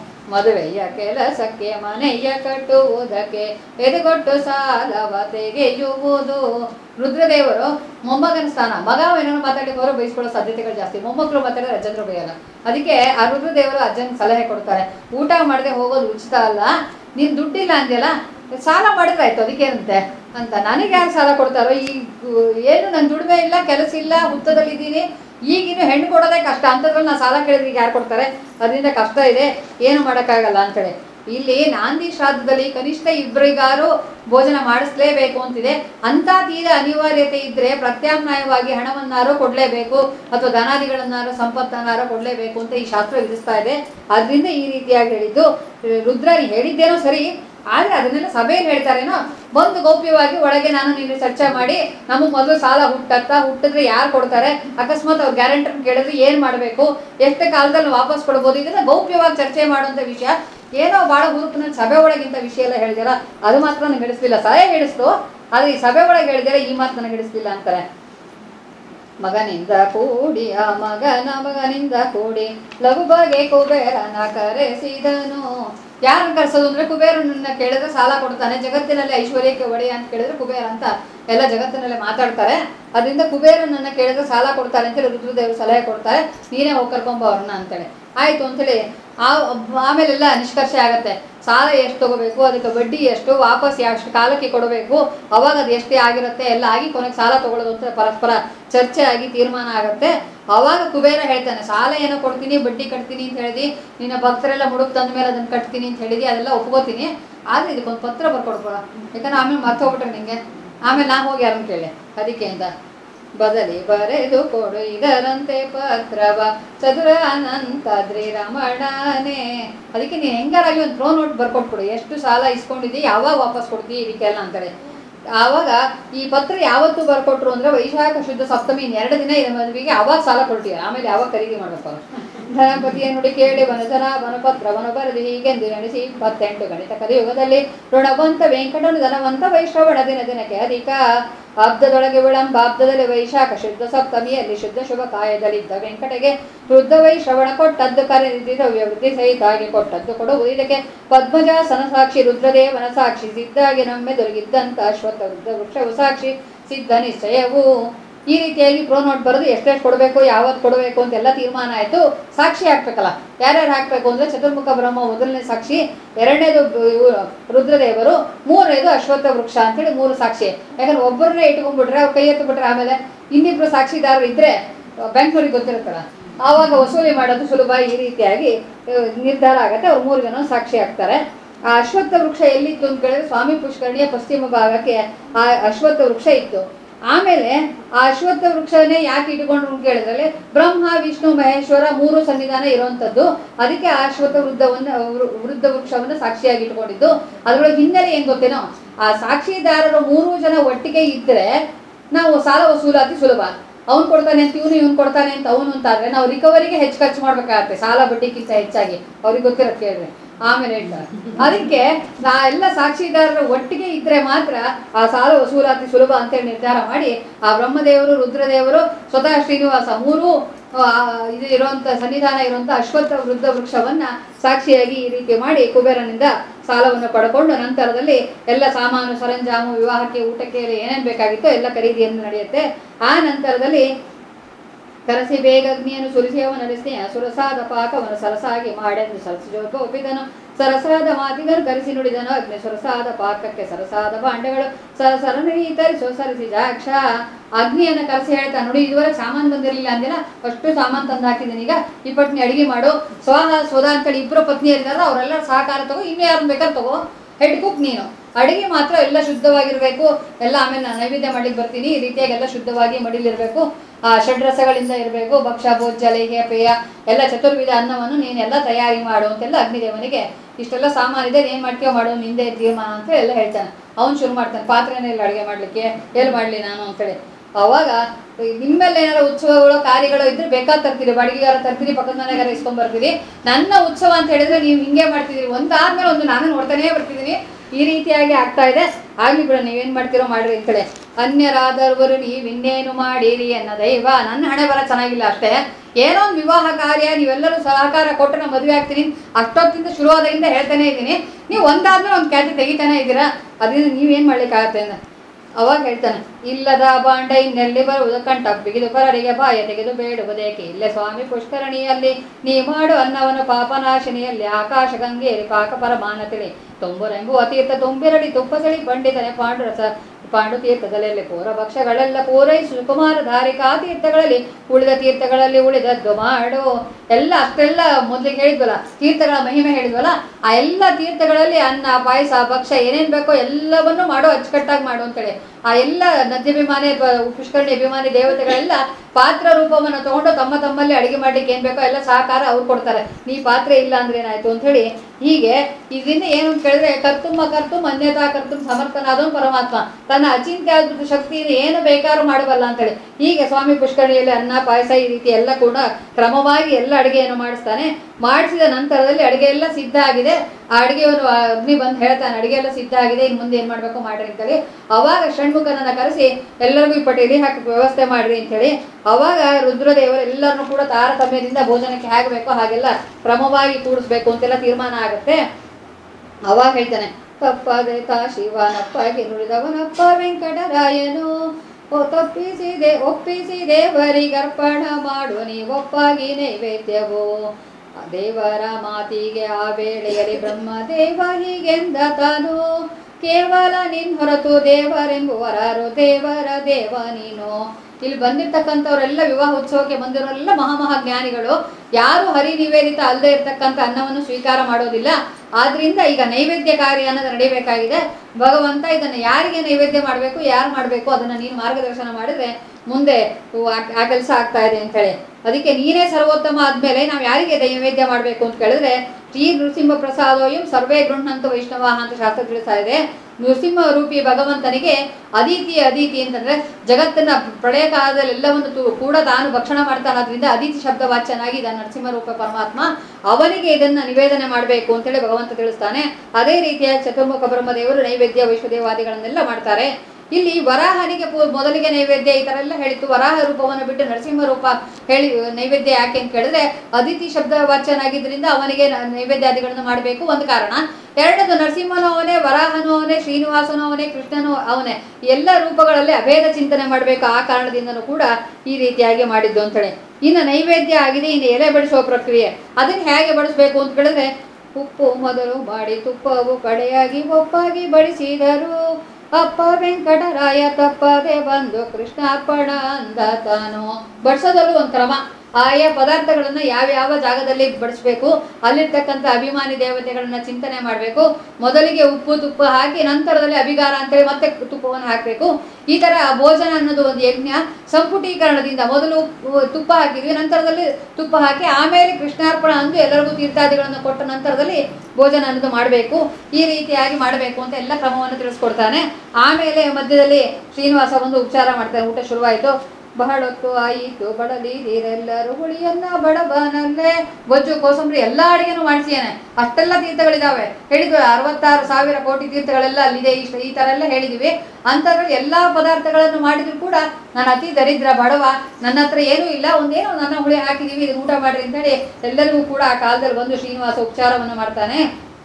ಮದುವೆಯ ಕೆಲಸಕ್ಕೆ ಮನೆಯ ಕಟ್ಟುವುದಕ್ಕೆ ಎದುಗೊಟ್ಟು ಸಾಲವ ತೆಗೆಯುವುದು ರುದ್ರದೇವರು ಮೊಮ್ಮಗನ ಸ್ಥಾನ ಮಗ ಏನಾದ್ರು ಮಾತಾಡಿದ್ರೆ ಅವರು ಬಯಸ್ಕೊಳ್ಳೋ ಸಾಧ್ಯತೆಗಳು ಜಾಸ್ತಿ ಮೊಮ್ಮಕ್ಕಳು ಮಾತಾಡಿದ್ರೆ ಅಜ್ಜಂದ್ರು ಬೈಯಲ್ಲ ಅದಕ್ಕೆ ಆ ರುದ್ರದೇವರು ಅಜ್ಜನ್ ಸಲಹೆ ಕೊಡ್ತಾರೆ ಊಟ ಮಾಡದೆ ಹೋಗೋದು ಉಚಿತ ಅಲ್ಲ ನೀನು ದುಡ್ಡಿಲ್ಲ ಅಂದ್ಯಲ್ಲ ಸಾಲ ಮಾಡಿದ್ರೆ ಆಯ್ತು ಅದಕ್ಕೇನಂತೆ ಅಂತ ನನಗೆ ಯಾರು ಸಾಲ ಕೊಡ್ತಾರೋ ಈ ಏನು ನನ್ನ ದುಡಿಮೆ ಇಲ್ಲ ಕೆಲಸ ಇಲ್ಲ ಹುತ್ತದಲ್ಲಿದ್ದೀನಿ ಈಗಿನ್ನು ಹೆಣ್ಣು ಕೊಡೋದೇ ಕಷ್ಟ ಅಂಥದ್ರಲ್ಲಿ ನಾನು ಸಾಲ ಕೇಳಿದ್ರೆ ಈಗ ಯಾರು ಕೊಡ್ತಾರೆ ಅದರಿಂದ ಕಷ್ಟ ಇದೆ ಏನು ಮಾಡೋಕ್ಕಾಗಲ್ಲ ಅಂತೇಳಿ ಇಲ್ಲಿ ನಾಂದಿ ಶ್ರಾದ್ದದಲ್ಲಿ ಕನಿಷ್ಠ ಇಬ್ಬರಿಗಾರು ಭೋಜನ ಮಾಡಿಸ್ಲೇಬೇಕು ಅಂತಿದೆ ಅಂತ ತೀರಾ ಅನಿವಾರ್ಯತೆ ಇದ್ರೆ ಪ್ರತ್ಯಾಮ್ನಾಯವಾಗಿ ಹಣವನ್ನಾರು ಕೊಡಲೇಬೇಕು ಅಥವಾ ಧನಾದಿಗಳನ್ನಾರು ಸಂಪತ್ತನ್ನಾರು ಕೊಡಲೇಬೇಕು ಅಂತ ಈ ಶಾಸ್ತ್ರ ವಿಧಿಸ್ತಾ ಇದೆ ಅದರಿಂದ ಈ ರೀತಿಯಾಗಿ ಹೇಳಿದ್ದು ರುದ್ರನಿ ಹೇಳಿದ್ದೇನೋ ಸರಿ ಆದರೆ ಅದನ್ನೆಲ್ಲ ಸಭೆಯಲ್ಲಿ ಹೇಳ್ತಾರೇನೋ ಬಂದು ಗೌಪ್ಯವಾಗಿ ಒಳಗೆ ನಾನು ನೀನು ಚರ್ಚೆ ಮಾಡಿ ನಮಗೆ ಮೊದಲು ಸಾಲ ಹುಟ್ಟತ್ತಾ ಹುಟ್ಟಿದ್ರೆ ಯಾರು ಕೊಡ್ತಾರೆ ಅಕಸ್ಮಾತ್ ಅವ್ರು ಗ್ಯಾರಂಟರ್ ಕೇಳಿದ್ರೆ ಏನು ಮಾಡಬೇಕು ಎಷ್ಟು ಕಾಲದಲ್ಲಿ ವಾಪಸ್ ಕೊಡ್ಬೋದು ಇದನ್ನ ಗೌಪ್ಯವಾಗಿ ಚರ್ಚೆ ಮಾಡುವಂಥ ವಿಷಯ ಏನೋ ಭಾಳ ಹುರುಪಿನ ಸಭೆ ಒಳಗಿಂತ ವಿಷಯ ಎಲ್ಲ ಹೇಳಿದಾರ ಅದು ಮಾತ್ರ ನನಗೆ ಹಿಡಿಸ್ಲಿಲ್ಲ ಸಲಹೆ ಹಿಡಿಸ್ತು ಆದರೆ ಈ ಸಭೆ ಒಳಗೆ ಹೇಳಿದರೆ ಈ ಮಾತು ನನಗೆ ಹಿಡಿಸ್ಲಿಲ್ಲ ಅಂತಾರೆ ಮಗನಿಂದ ಕೂಡಿ ಆ ಮಗನ ಮಗನಿಂದ ಕೂಡಿ ಲಘು ಬಗೆ ಕುಬೇರನ ಕರೆಸಿದನು ಯಾರನ್ನ ಕರೆಸೋದು ಅಂದ್ರೆ ಕುಬೇರನನ್ನ ಕೇಳಿದ್ರೆ ಸಾಲ ಕೊಡ್ತಾನೆ ಜಗತ್ತಿನಲ್ಲಿ ಐಶ್ವರ್ಯಕ್ಕೆ ಒಡೆಯ ಅಂತ ಕೇಳಿದ್ರೆ ಕುಬೇರ ಅಂತ ಎಲ್ಲ ಜಗತ್ತಿನಲ್ಲೇ ಮಾತಾಡ್ತಾರೆ ಅದರಿಂದ ಕುಬೇರನನ್ನ ಕೇಳಿದ್ರೆ ಸಾಲ ಕೊಡ್ತಾರೆ ಅಂತೇಳಿ ರುದ್ರದೇವರು ಸಲಹೆ ಕೊಡ್ತಾರೆ ನೀನೇ ಹೋಗಿ ಕರ್ಕೊಂಬ ಅವ್ರನ್ನ ಅಂತೇಳಿ ಆಯ್ತು ಅಂತೇಳಿ ಆ ಆಮೇಲೆಲ್ಲ ನಿಷ್ಕರ್ಷೆ ಆಗತ್ತೆ ಸಾಲ ಎಷ್ಟು ತಗೋಬೇಕು ಅದಕ್ಕೆ ಬಡ್ಡಿ ಎಷ್ಟು ವಾಪಸ್ ಎಷ್ಟು ಕಾಲಕ್ಕೆ ಕೊಡಬೇಕು ಅವಾಗ ಅದು ಎಷ್ಟೇ ಆಗಿರುತ್ತೆ ಎಲ್ಲ ಆಗಿ ಕೊನೆಗೆ ಸಾಲ ತಗೊಳ್ಳೋದು ಅಂತ ಪರಸ್ಪರ ಚರ್ಚೆ ಆಗಿ ತೀರ್ಮಾನ ಆಗುತ್ತೆ ಅವಾಗ ಕುಬೇರ ಹೇಳ್ತಾನೆ ಸಾಲ ಏನೋ ಕೊಡ್ತೀನಿ ಬಡ್ಡಿ ಕಟ್ತೀನಿ ಅಂತ ಹೇಳಿದಿ ನಿನ್ನ ಭಕ್ತರೆಲ್ಲ ಮುಡುಕ್ ತಂದ ಮೇಲೆ ಅದನ್ನು ಕಟ್ತೀನಿ ಅಂತ ಹೇಳಿದಿ ಅದೆಲ್ಲ ಒಪ್ಕೋತೀನಿ ಆದರೆ ಇದಕ್ಕೊಂದು ಪತ್ರ ಬರ್ಕೊಡ್ಬೋಣ ಯಾಕಂದ್ರೆ ಆಮೇಲೆ ಮರ್ತು ಹೋಗ್ಬಿಟ್ರೆ ನಿಂಗೆ ಆಮೇಲೆ ನಾ ಹೋಗಿ ಯಾರನ್ನು ಕೇಳಿ ಅದಕ್ಕೆ ಅಂತ ಬದಲಿ ಬರೆದು ಕೊಡು ಇದರಂತೆ ಪತ್ರವ ಚದುರ ಅನಂತಾದ್ರಿ ರಮಣನೇ ಅದಕ್ಕೆ ನೀನು ಹೆಂಗಾರಾಗಿ ಒಂದು ಪ್ರೋ ನೋಟ್ ಬರ್ಕೊಟ್ಬಿಡು ಎಷ್ಟು ಸಾಲ ಇಸ್ಕೊಂಡಿದ್ದಿ ಯಾವಾಗ ವಾಪಸ್ ಕೊಡ್ತೀವಿ ಇದಕ್ಕೆಲ್ಲ ಅಂತಾರೆ ಆವಾಗ ಈ ಪತ್ರ ಯಾವತ್ತು ಬರ್ಕೊಟ್ರು ಅಂದ್ರೆ ವೈಶಾಖ ಶುದ್ಧ ಸಪ್ತಮಿ ಇನ್ನು ಎರಡು ದಿನ ಇದೆ ಮದುವೆಗೆ ಅವಾಗ ಸಾಲ ಕೊಡ್ತೀವಿ ಆಮೇಲೆ ಯಾವಾಗ ಖರೀದಿ ಮಾಡ್ಬೇಕು ಅವ್ರು ಧನಪತಿಯ ನುಡಿ ಕೇಳಿ ವನಜನ ವನಪತ್ರವನು ಬರೆದು ಹೀಗೆಂದು ನೆನೆಸಿ ಇಪ್ಪತ್ತೆಂಟು ಗಣಿತ ಕಲಿಯುಗದಲ್ಲಿ ಋಣವಂತ ವೆಂಕಟನು ಧನವಂತ ವೈಶ್ರವಣ ದಿನ ದಿನಕ್ಕೆ ಅಧಿಕ ಆಬ್ದದೊಳಗೆ ವಿಳಂಬ ಆಬ್ದದಲ್ಲಿ ವೈಶಾಖ ಶುದ್ಧ ಸಪ್ತಮಿಯಲ್ಲಿ ಶುದ್ಧ ಶುಭ ಕಾಯದಲ್ಲಿದ್ದ ವೆಂಕಟಗೆ ವೃದ್ಧ ವೈಶ್ರವಣ ಕೊಟ್ಟದ್ದು ಕರೆದಿದ್ದ ವೃದ್ಧಿ ಸಹಿತಾಗಿ ಕೊಟ್ಟದ್ದು ಕೊಡುವುದು ಇದಕ್ಕೆ ಪದ್ಮಜಾಸನ ಸಾಕ್ಷಿ ರುದ್ರದೇವನ ಸಾಕ್ಷಿ ಸಿದ್ಧಾಗಿ ನಮ್ಮೆದುರಿಗಿದ್ದಂತ ಅಶ್ವತ್ಥ ವೃದ್ಧ ವೃಕ್ಷವು ಸಾಕ್ಷಿ ಸಿದ್ಧ ನಿಶ್ಚಯವು ಈ ರೀತಿಯಾಗಿ ಪ್ರೋ ನೋಟ್ ಬರೆದು ಎಷ್ಟೆಷ್ಟು ಕೊಡಬೇಕು ಯಾವತ್ತು ಕೊಡಬೇಕು ಅಂತೆಲ್ಲ ತೀರ್ಮಾನ ಆಯಿತು ಸಾಕ್ಷಿ ಹಾಕ್ಬೇಕಲ್ಲ ಯಾರ್ಯಾರು ಹಾಕಬೇಕು ಅಂದರೆ ಚತುರ್ಮುಖ ಬ್ರಹ್ಮ ಮೊದಲನೇ ಸಾಕ್ಷಿ ಎರಡನೇದು ಬ- ಇವ್ರು ರುದ್ರದೇವರು ಮೂರನೇದು ಅಶ್ವತ್ಥ ವೃಕ್ಷ ಅಂತೇಳಿ ಮೂರು ಸಾಕ್ಷಿ ಯಾಕಂದ್ರೆ ಒಬ್ಬರನ್ನೇ ಇಟ್ಕೊಂಡ್ಬಿಟ್ರೆ ಅವ್ರು ಕೈ ಎತ್ತಿಬಿಟ್ರೆ ಆಮೇಲೆ ಇನ್ನಿಬ್ರು ಸಾಕ್ಷಿದಾರರು ಇದ್ರೆ ಬ್ಯಾಂಕ್ನವ್ರಿಗೆ ಗೊತ್ತಿರುತ್ತಲ್ಲ ಆವಾಗ ವಸೂಲಿ ಮಾಡೋದು ಸುಲಭ ಈ ರೀತಿಯಾಗಿ ಆ, ನಿರ್ಧಾರ ಆಗುತ್ತೆ ಅವ್ರು ಮೂರು ಜನ ಸಾಕ್ಷಿ ಆಗ್ತಾರೆ ಆ ಅಶ್ವತ್ಥ ವೃಕ್ಷ ಎಲ್ಲಿತ್ತು ಅಂತ ಕೇಳಿದ್ರೆ ಸ್ವಾಮಿ ಪುಷ್ಕರಣಿಯ ಪಶ್ಚಿಮ ಭಾಗಕ್ಕೆ ಆ ಅಶ್ವತ್ಥ ವೃಕ್ಷ ಇತ್ತು ಆಮೇಲೆ ಆ ಅಶ್ವತ್ಥ ವೃಕ್ಷನೇ ಯಾಕೆ ಇಟ್ಕೊಂಡ್ರು ಅಂತ ಕೇಳಿದ್ರೆ ಬ್ರಹ್ಮ ವಿಷ್ಣು ಮಹೇಶ್ವರ ಮೂರು ಸನ್ನಿಧಾನ ಇರುವಂಥದ್ದು ಅದಕ್ಕೆ ಆ ಅಶ್ವತ್ಥ ವೃದ್ಧವನ್ನು ವೃ- ವೃದ್ಧ ವೃಕ್ಷವನ್ನು ಸಾಕ್ಷಿಯಾಗಿ ಇಟ್ಕೊಂಡಿದ್ದು ಅದರೊಳಗೆ ಹಿನ್ನೆಲೆ ಏನ್ ಗೊತ್ತೇನೋ ಆ ಸಾಕ್ಷಿದಾರರು ಮೂರು ಜನ ಒಟ್ಟಿಗೆ ಇದ್ರೆ ನಾವು ಸಾಲ ವಸೂಲಾತಿ ಸುಲಭ ಅವ್ನು ಕೊಡ್ತಾನೆ ಅಂತ ಇವನು ಇವನು ಕೊಡ್ತಾನೆ ಅಂತ ಅವನು ಅಂತಾದ್ರೆ ನಾವು ರಿಕವರಿಗೆ ಹೆಚ್ಚು ಖರ್ಚು ಮಾಡ್ಬೇಕಾಗತ್ತೆ ಸಾಲ ಬಡ್ಡಿಗಿಂತ ಹೆಚ್ಚಾಗಿ ಅವ್ರಿಗೆ ಗೊತ್ತಿರೋದು ಕೇಳಿದ್ರೆ ಆಮೇಲೆ ಹೇಳ್ತಾರೆ ಅದಕ್ಕೆ ನಾ ಎಲ್ಲ ಸಾಕ್ಷಿದಾರರು ಒಟ್ಟಿಗೆ ಇದ್ರೆ ಮಾತ್ರ ಆ ಸಾಲ ವಸೂಲಾತಿ ಸುಲಭ ಅಂತೇಳಿ ನಿರ್ಧಾರ ಮಾಡಿ ಆ ಬ್ರಹ್ಮದೇವರು ರುದ್ರದೇವರು ಸ್ವತಃ ಶ್ರೀನಿವಾಸ ಮೂರು ಆ, ಇದು ಇರುವಂತ ಸನ್ನಿಧಾನ ಇರುವಂತ ಅಶ್ವತ್ಥ ವೃದ್ಧ ವೃಕ್ಷವನ್ನ ಸಾಕ್ಷಿಯಾಗಿ ಈ ರೀತಿ ಮಾಡಿ ಕುಬೇರನಿಂದ ಸಾಲವನ್ನು ಪಡ್ಕೊಂಡು ನಂತರದಲ್ಲಿ ಎಲ್ಲ ಸಾಮಾನು ಸರಂಜಾಮು ವಿವಾಹಕ್ಕೆ ಊಟಕ್ಕೆ ಎಲ್ಲ ಏನೇನು ಬೇಕಾಗಿತ್ತೋ ಎಲ್ಲ ಖರೀದಿಯನ್ನು ನಡೆಯುತ್ತೆ ಆ ನಂತರದಲ್ಲಿ ಕರಸಿ ಬೇಗ ಅಗ್ನಿಯನ್ನು ಸುರಿಸಿ ಅವನ ನಡೆಸಿ ಸುರಸಾದ ಪಾಕವನ್ನು ಸರಸಾಗಿ ಮಾಡೆಂದು ಸರಸಜೋಗ ಒಪ್ಪಿದನು ಸರಸಾದ ಮಾತಿಗರು ಕರೆಸಿ ನುಡಿದನು ಅಗ್ನಿ ಸುರಸಾದ ಪಾಕಕ್ಕೆ ಸರಸಾದ ಭಾಂಡಗಳು ಸರಸರನು ತರಿಸು ಸರಿಸಿ ಜಾಕ್ಷ ಅಗ್ನಿಯನ್ನು ಕರೆಸಿ ಹೇಳ್ತಾ ನೋಡಿ ಇದುವರೆಗೆ ಸಾಮಾನು ಬಂದಿರಲಿಲ್ಲ ಅಂದಿಲ್ಲ ಅಷ್ಟು ಸಾಮಾನು ತಂದು ಹಾಕಿದ್ದೀನಿ ಈಗ ಈ ಪಟ್ನಿ ಅಡಿಗೆ ಮಾಡು ಸ್ವಾಹ ಸ್ವದಾ ಅಂತೇಳಿ ಇಬ್ಬರು ಪತ್ನಿಯರಿದ್ದಾರೆ ಅವರೆಲ್ಲ ಸಹಕಾರ ತಗೋ ಇನ್ನು ಯಾರನ್ನ ಬೇಕಾದ್ರೆ ತಗೋ ಹೆಡ್ ಕುಕ್ ನೀನು ಅಡಿಗೆ ಮಾತ್ರ ಎಲ್ಲ ಶುದ್ಧವಾಗಿರ್ಬೇಕು ಎಲ್ಲ ಆಮೇಲೆ ನಾನು ನೈವೇದ್ಯ ಮಾಡ್ಲಿಕ್ಕೆ ಬರ್ತೀನಿ ಈ ರೀತಿಯಾಗಿ ಎಲ್ಲ ಶುದ್ಧವಾಗಿ ಮಡಿಲಿರ್ಬೇಕು ಆ ಷಡ್ರಸಗಳಿಂದ ಇರಬೇಕು ಭಕ್ಷ್ಯ ಭೋಜ್ಯ ಲೇಹ್ಯ ಪೇಯ ಎಲ್ಲ ಚತುರ್ವಿಧ ಅನ್ನವನ್ನು ನೀನೆಲ್ಲ ತಯಾರಿ ಮಾಡು ಅಂತೆಲ್ಲ ಅಗ್ನಿದೇವನಿಗೆ ಇಷ್ಟೆಲ್ಲ ಸಾಮಾನಿದೆ ಏನ್ ಮಾಡ್ತೀಯೋ ಮಾಡು ನಿಂದೆ ತೀರ್ಮಾನ ಅಂತ ಎಲ್ಲ ಹೇಳ್ತಾನೆ ಅವ್ನು ಶುರು ಮಾಡ್ತಾನೆ ಪಾತ್ರೆನೇ ಇಲ್ಲ ಅಡುಗೆ ಮಾಡ್ಲಿಕ್ಕೆ ಎಲ್ಲಿ ಮಾಡ್ಲಿ ನಾನು ಅಂತೇಳಿ ಅವಾಗ ನಿಮ್ಮಲ್ಲಿ ಏನಾರ ಉತ್ಸವಗಳು ಕಾರ್ಯಗಳು ಇದ್ರೆ ಬೇಕಾದ್ ತರ್ತೀರಿ ಬಾಡಿಗೆಗಾರ ತರ್ತೀರಿ ಪಕ್ಕದ ಮನೆಗಾರ ಇಸ್ಕೊಂಡ್ ಬರ್ತೀರಿ ನನ್ನ ಉತ್ಸವ ಅಂತ ಹೇಳಿದ್ರೆ ನೀವು ಹಿಂಗೆ ಮಾಡ್ತಿದ್ದೀರಿ ಒಂದಾದ್ಮೇಲೆ ಒಂದು ನಾನು ನೋಡ್ತಾನೇ ಬರ್ತಿದ್ದೀನಿ ಈ ರೀತಿಯಾಗಿ ಆಗ್ತಾ ಇದೆ ಆಗ್ಲಿ ಬಿಡ ನೀವೇನ್ ಮಾಡ್ತೀರೋ ಮಾಡ್ರಿ ಅಂತೇಳಿ ಅನ್ಯರಾದವರು ನೀವಿನ್ನೇನು ಮಾಡಿರಿ ಅನ್ನೋ ದೈವ ನನ್ನ ಹಣೆ ಬರ ಚೆನ್ನಾಗಿಲ್ಲ ಅಷ್ಟೇ ಏನೋ ಒಂದು ವಿವಾಹ ಕಾರ್ಯ ನೀವೆಲ್ಲರೂ ಸಹಕಾರ ಕೊಟ್ಟು ನಾನು ಮದುವೆ ಆಗ್ತೀನಿ ಅಷ್ಟೊತ್ತಿಂದ ಶುರುವಾದಾಗಿಂದ ಹೇಳ್ತಾನೆ ಇದ್ದೀನಿ ನೀವು ಒಂದಾದ್ಮೇಲೆ ಒಂದು ಖ್ಯಾತಿ ತೆಗಿತಾನೆ ಇದ್ದೀರಾ ಅದರಿಂದ ನೀವೇನು ಮಾಡ್ಲಿಕ್ಕಾಗತ್ತೆ ಅಂತ ಅವಾಗ ಹೇಳ್ತಾನೆ ಇಲ್ಲದ ಬಾಂಡ ಇನ್ನೆಲ್ಲಿ ಬರುವುದು ಕಂಠ ಬಿಗಿದು ಪರರಿಗೆ ಬಾಯ ತೆಗೆದು ಬೇಡುವುದೇಕೆ ಇಲ್ಲೇ ಸ್ವಾಮಿ ಪುಷ್ಕರಣಿಯಲ್ಲಿ ನೀ ಮಾಡು ಅನ್ನವನು ಪಾಪನಾಶಿನಿಯಲ್ಲಿ ಆಕಾಶ ಗಂಗೆಯಲ್ಲಿ ಪಾಕ ಪರಮಾನ ತಿಳಿ ತುಂಬುರೆಂಬುವ ತೀರ್ಥ ತುಂಬಿರಡಿ ತುಪ್ಪ ಸಳಿ ಪಂಡಿತನೆ ಪಾಂಡುರಸ ಪಾಂಡು ತೀರ್ಥದಲ್ಲಿ ಪೂರ ಭಕ್ಷಗಳೆಲ್ಲ ಪೂರೈಸು ಸುಕುಮಾರ ಧಾರಿಕಾ ತೀರ್ಥಗಳಲ್ಲಿ ಉಳಿದ ತೀರ್ಥಗಳಲ್ಲಿ ಉಳಿದದ್ದು ಮಾಡು ಎಲ್ಲ ಅಷ್ಟೆಲ್ಲ ಮೊದಲಿಗೆ ಹೇಳಿದ್ವಲ್ಲ ತೀರ್ಥಗಳ ಮಹಿಮೆ ಹೇಳಿದ್ವಲ್ಲ ಆ ಎಲ್ಲ ತೀರ್ಥಗಳಲ್ಲಿ ಅನ್ನ ಪಾಯಸ ಭಕ್ಷ್ಯ ಏನೇನ್ ಬೇಕೋ ಎಲ್ಲವನ್ನೂ ಮಾಡು ಅಚ್ಚುಕಟ್ಟಾಗಿ ಮಾಡು ಅಂತೇಳಿ ಆ ಎಲ್ಲ ನದ್ಯಾಭಿಮಾನಿ ಅಥವಾ ಪುಷ್ಕರಣಿ ಅಭಿಮಾನಿ ದೇವತೆಗಳೆಲ್ಲ ಪಾತ್ರ ರೂಪವನ್ನು ತಗೊಂಡು ತಮ್ಮ ತಮ್ಮಲ್ಲಿ ಅಡಿಗೆ ಮಾಡ್ಲಿಕ್ಕೆ ಏನ್ ಬೇಕೋ ಎಲ್ಲ ಸಹಕಾರ ಅವ್ರು ಕೊಡ್ತಾರೆ ನೀ ಪಾತ್ರೆ ಇಲ್ಲ ಅಂದ್ರೆ ಏನಾಯ್ತು ಅಂತ ಹೇಳಿ ಹೀಗೆ ಇದರಿಂದ ಏನು ಅಂತ ಕೇಳಿದ್ರೆ ಕರ್ತುಂಬ ಕರ್ತುಂ ಅನ್ಯತಾ ಕರ್ತುಂ ಸಮರ್ಥನಾದವನು ಪರಮಾತ್ಮ ತನ್ನ ಅಚಿಂತ್ಯ ಅದ್ಭುತ ಶಕ್ತಿಯನ್ನು ಏನು ಬೇಕಾದ್ರೂ ಮಾಡಬಲ್ಲ ಅಂತೇಳಿ ಹೀಗೆ ಸ್ವಾಮಿ ಪುಷ್ಕರಣಿಯಲ್ಲಿ ಅನ್ನ ಪಾಯಸ ಈ ರೀತಿ ಎಲ್ಲ ಕೂಡ ಕ್ರಮವಾಗಿ ಎಲ್ಲ ಅಡುಗೆಯನ್ನು ಮಾಡಿಸ್ತಾನೆ ಮಾಡಿಸಿದ ನಂತರದಲ್ಲಿ ಅಡುಗೆ ಎಲ್ಲ ಸಿದ್ಧ ಆಗಿದೆ ಆ ಅಡುಗೆಯನ್ನು ಅಗ್ನಿ ಬಂದು ಹೇಳ್ತಾನೆ ಅಡುಗೆ ಎಲ್ಲ ಸಿದ್ಧ ಆಗಿದೆ ಇನ್ನು ಮುಂದೆ ಏನು ಮಾಡಬೇಕು ಮಾಡ್ರಿ ಅಂತೇಳಿ ಅವಾಗ ಷಣ್ಮುಖನನ್ನ ಕರೆಸಿ ಎಲ್ಲರಿಗೂ ಈ ಪಟ್ಟಿ ಹಾಕಿ ವ್ಯವಸ್ಥೆ ಮಾಡ್ರಿ ಅಂತೇಳಿ ಅವಾಗ ರುದ್ರದೇವರು ಎಲ್ಲರನ್ನೂ ಕೂಡ ತಾರತಮ್ಯದಿಂದ ಭೋಜನಕ್ಕೆ ಹೇಗೆ ಬೇಕೋ ಹಾಗೆಲ್ಲ ಕ್ರಮವಾಗಿ ಕೂಡಿಸ್ಬೇಕು ಅಂತೆಲ್ಲ ತೀರ್ಮಾನ ಆಗುತ್ತೆ ಅವಾಗ ಹೇಳ್ತಾನೆ ತಪ್ಪದೆ ತಾ ಶಿವನಪ್ಪಾಗಿ ನುಡಿದವನಪ್ಪ ವೆಂಕಟರಾಯನು ಓ ತಪ್ಪಿಸಿದೆ ಒಪ್ಪಿಸಿ ದೇವರಿಗರ್ಪಣ ಮಾಡು ನೀವೊಪ್ಪಾಗಿ ನೈವೇದ್ಯವು ಆ ದೇವರ ಮಾತಿಗೆ ಆ ವೇಳೆಯಲ್ಲಿ ಬ್ರಹ್ಮದೇವ ಹೀಗೆಂದ ತಾನು ಕೇವಲ ನಿನ್ ಹೊರತು ದೇವರೆಂಬುವರಾರು ದೇವರ ದೇವ ನೀನು ಇಲ್ಲಿ ಬಂದಿರ್ತಕ್ಕಂಥವರೆಲ್ಲ ವಿವಾಹ ಉತ್ಸವಕ್ಕೆ ಬಂದಿರೋರೆಲ್ಲ ಮಹಾಮಹಾ ಜ್ಞಾನಿಗಳು ಯಾರು ಹರಿ ನಿವೇದಿತ ಅಲ್ಲದೆ ಇರ್ತಕ್ಕಂಥ ಅನ್ನವನ್ನು ಸ್ವೀಕಾರ ಮಾಡೋದಿಲ್ಲ ಆದ್ರಿಂದ ಈಗ ನೈವೇದ್ಯ ಕಾರ್ಯ ಅನ್ನೋದು ನಡೀಬೇಕಾಗಿದೆ ಭಗವಂತ ಇದನ್ನು ಯಾರಿಗೆ ನೈವೇದ್ಯ ಮಾಡಬೇಕು ಯಾರು ಮಾಡಬೇಕು ಅದನ್ನು ನೀನು ಮಾರ್ಗದರ್ಶನ ಮಾಡಿದ್ರೆ ಮುಂದೆ ಆ- ಆ ಕೆಲಸ ಆಗ್ತಾ ಇದೆ ಅಂತೇಳಿ ಅದಕ್ಕೆ ನೀನೇ ಸರ್ವೋತ್ತಮ ಆದ್ಮೇಲೆ ನಾವು ಯಾರಿಗೆ ನೈವೇದ್ಯ ಮಾಡಬೇಕು ಅಂತ ಕೇಳಿದ್ರೆ ಶ್ರೀ ನೃಸಿಂಹ ಪ್ರಸಾದೋಯಂ ಸರ್ವೇ ಗೃಹಂತ ವೈಷ್ಣವ ಅಂತ ಶಾಸ್ತ್ರ ತಿಳಿಸ್ತಾ ಇದೆ ನೃಸಿಂಹ ರೂಪಿ ಭಗವಂತನಿಗೆ ಅದಿತಿ ಅದಿತಿ ಅಂತಂದ್ರೆ ಜಗತ್ತನ್ನ ಪ್ರಳಯ ಕಾಲದಲ್ಲಿ ಎಲ್ಲವನ್ನು ತು- ಕೂಡ ತಾನು ಭಕ್ಷಣ ಮಾಡ್ತಾನಾದ್ರಿಂದ ಅದಿತಿ ಶಬ್ದ ವಾಚ್ಯನಾಗಿ ಇದ್ದ ನರಸಿಂಹ ರೂಪ ಪರಮಾತ್ಮ ಅವನಿಗೆ ಇದನ್ನ ನಿವೇದನೆ ಮಾಡಬೇಕು ಅಂತೇಳಿ ಭಗವಂತ ತಿಳಿಸ್ತಾನೆ ಅದೇ ರೀತಿಯಾಗಿ ಚತುರ್ಮುಖ ಬ್ರಹ್ಮದೇವರು ನೈವೇದ್ಯ ವೈಶ್ವದೇವಾದಿಗಳನ್ನೆಲ್ಲ ಮಾಡ್ತಾರೆ ಇಲ್ಲಿ ವರಾಹನಿಗೆ ಪೂ- ಮೊದಲಿಗೆ ನೈವೇದ್ಯ ಈ ತರ ಎಲ್ಲ ಹೇಳಿತ್ತು ವರಾಹ ರೂಪವನ್ನು ಬಿಟ್ಟು ನರಸಿಂಹ ರೂಪ ಹೇಳಿ ನೈವೇದ್ಯ ಯಾಕೆ ಅಂತ ಕೇಳಿದ್ರೆ ಅದಿತಿ ಶಬ್ದ ವಾಚ್ಯನಾಗಿದ್ದರಿಂದ ಅವನಿಗೆ ನ- ನೈವೇದ್ಯಾದಿಗಳನ್ನು ಮಾಡಬೇಕು ಒಂದು ಕಾರಣ ಎರಡನೇದು ನರಸಿಂಹನು ಅವನೇ ವರಾಹನು ಅವನೇ ಶ್ರೀನಿವಾಸನು ಅವನೇ ಕೃಷ್ಣನು ಅವನೇ ಎಲ್ಲ ರೂಪಗಳಲ್ಲಿ ಅಭೇದ ಚಿಂತನೆ ಮಾಡಬೇಕು ಆ ಕಾರಣದಿಂದನೂ ಕೂಡ ಈ ರೀತಿಯಾಗಿ ಮಾಡಿದ್ದು ಅಂತೇಳಿ ಇನ್ನು ನೈವೇದ್ಯ ಆಗಿದೆ ಇನ್ನು ಎಲೆ ಬಡಿಸುವ ಪ್ರಕ್ರಿಯೆ ಅದನ್ನು ಹೇಗೆ ಬಡಿಸ್ಬೇಕು ಅಂತ ಕೇಳಿದ್ರೆ ಉಪ್ಪು ಮೊದಲು ಮಾಡಿ ತುಪ್ಪವು ಕಡೆಯಾಗಿ ಒಪ್ಪಾಗಿ ಬಡಿಸಿದರು ಅಪ್ಪ ವೆಂಕಟರಾಯ ತಪ್ಪದೆ ಬಂದು ಕೃಷ್ಣಾರ್ಪಣ ಅಂದ ತಾನು ಬಡಿಸೋದಲ್ಲೂ ಒಂದು ಕ್ರಮ ಆಯಾ ಪದಾರ್ಥಗಳನ್ನ ಯಾವ್ಯಾವ ಜಾಗದಲ್ಲಿ ಬಡಿಸ್ಬೇಕು ಅಲ್ಲಿರ್ತಕ್ಕಂಥ ಅಭಿಮಾನಿ ದೇವತೆಗಳನ್ನ ಚಿಂತನೆ ಮಾಡಬೇಕು ಮೊದಲಿಗೆ ಉಪ್ಪು ತುಪ್ಪ ಹಾಕಿ ನಂತರದಲ್ಲಿ ಅಭಿಗಾರ ಅಂತೇಳಿ ಮತ್ತೆ ತುಪ್ಪವನ್ನು ಹಾಕಬೇಕು ಈ ತರ ಭೋಜನ ಅನ್ನೋದು ಒಂದು ಯಜ್ಞ ಸಂಪುಟೀಕರಣದಿಂದ ಮೊದಲು ಉಪ್ಪು- ತುಪ್ಪ ಹಾಕಿದ್ವಿ ನಂತರದಲ್ಲಿ ತುಪ್ಪ ಹಾಕಿ ಆಮೇಲೆ ಕೃಷ್ಣಾರ್ಪಣ ಅಂದು ಎಲ್ಲರಿಗೂ ತೀರ್ಥಾದಿಗಳನ್ನು ಕೊಟ್ಟ ನಂತರದಲ್ಲಿ ಭೋಜನ ಅನ್ನೋದು ಮಾಡಬೇಕು ಈ ರೀತಿಯಾಗಿ ಮಾಡಬೇಕು ಅಂತ ಎಲ್ಲ ಕ್ರಮವನ್ನು ತಿಳಿಸ್ಕೊಡ್ತಾನೆ ಆಮೇಲೆ ಮಧ್ಯದಲ್ಲಿ ಶ್ರೀನಿವಾಸ ಒಂದು ಉಪಚಾರ ಮಾಡ್ತಾನೆ ಊಟ ಶುರುವಾಯಿತು ಬಹಳೊತ್ತು ಆಯಿತು ಬಡಲಿದಿರೆಲ್ಲರೂ ಹುಳಿಯನ್ನ ಬಡಬನಲ್ಲೇ ಬೊಜ್ಜು ಕೋಸಂಬರಿ ಎಲ್ಲ ಅಡಿಗೆನೂ ಮಾಡಿಸಿಯಾನೆ ಅಷ್ಟೆಲ್ಲ ತೀರ್ಥಗಳಿದಾವೆ ಹೇಳಿದ್ವಿ ಅರವತ್ತಾರು ಸಾವಿರ ಕೋಟಿ ತೀರ್ಥಗಳೆಲ್ಲ ಅಲ್ಲಿದೆ ಇಷ್ಟ ಈ ತರ ಎಲ್ಲ ಹೇಳಿದ್ವಿ ಅಂಥದ್ರಲ್ಲಿ ಎಲ್ಲಾ ಪದಾರ್ಥಗಳನ್ನು ಮಾಡಿದ್ರು ಕೂಡ ನಾನು ಅತಿ ದರಿದ್ರ ಬಡವ ನನ್ನ ಹತ್ರ ಏನೂ ಇಲ್ಲ ಒಂದೇನೋ ನನ್ನ ಹುಳಿ ಹಾಕಿದೀವಿ ಇದನ್ನ ಊಟ ಮಾಡ್ರಿ ಅಂತೇಳಿ ಎಲ್ಲರಿಗೂ ಕೂಡ ಆ ಕಾಲದಲ್ಲಿ ಬಂದು ಶ್ರೀನಿವಾಸ ಉಪಚಾರವನ್ನು ಮಾಡ್ತಾನೆ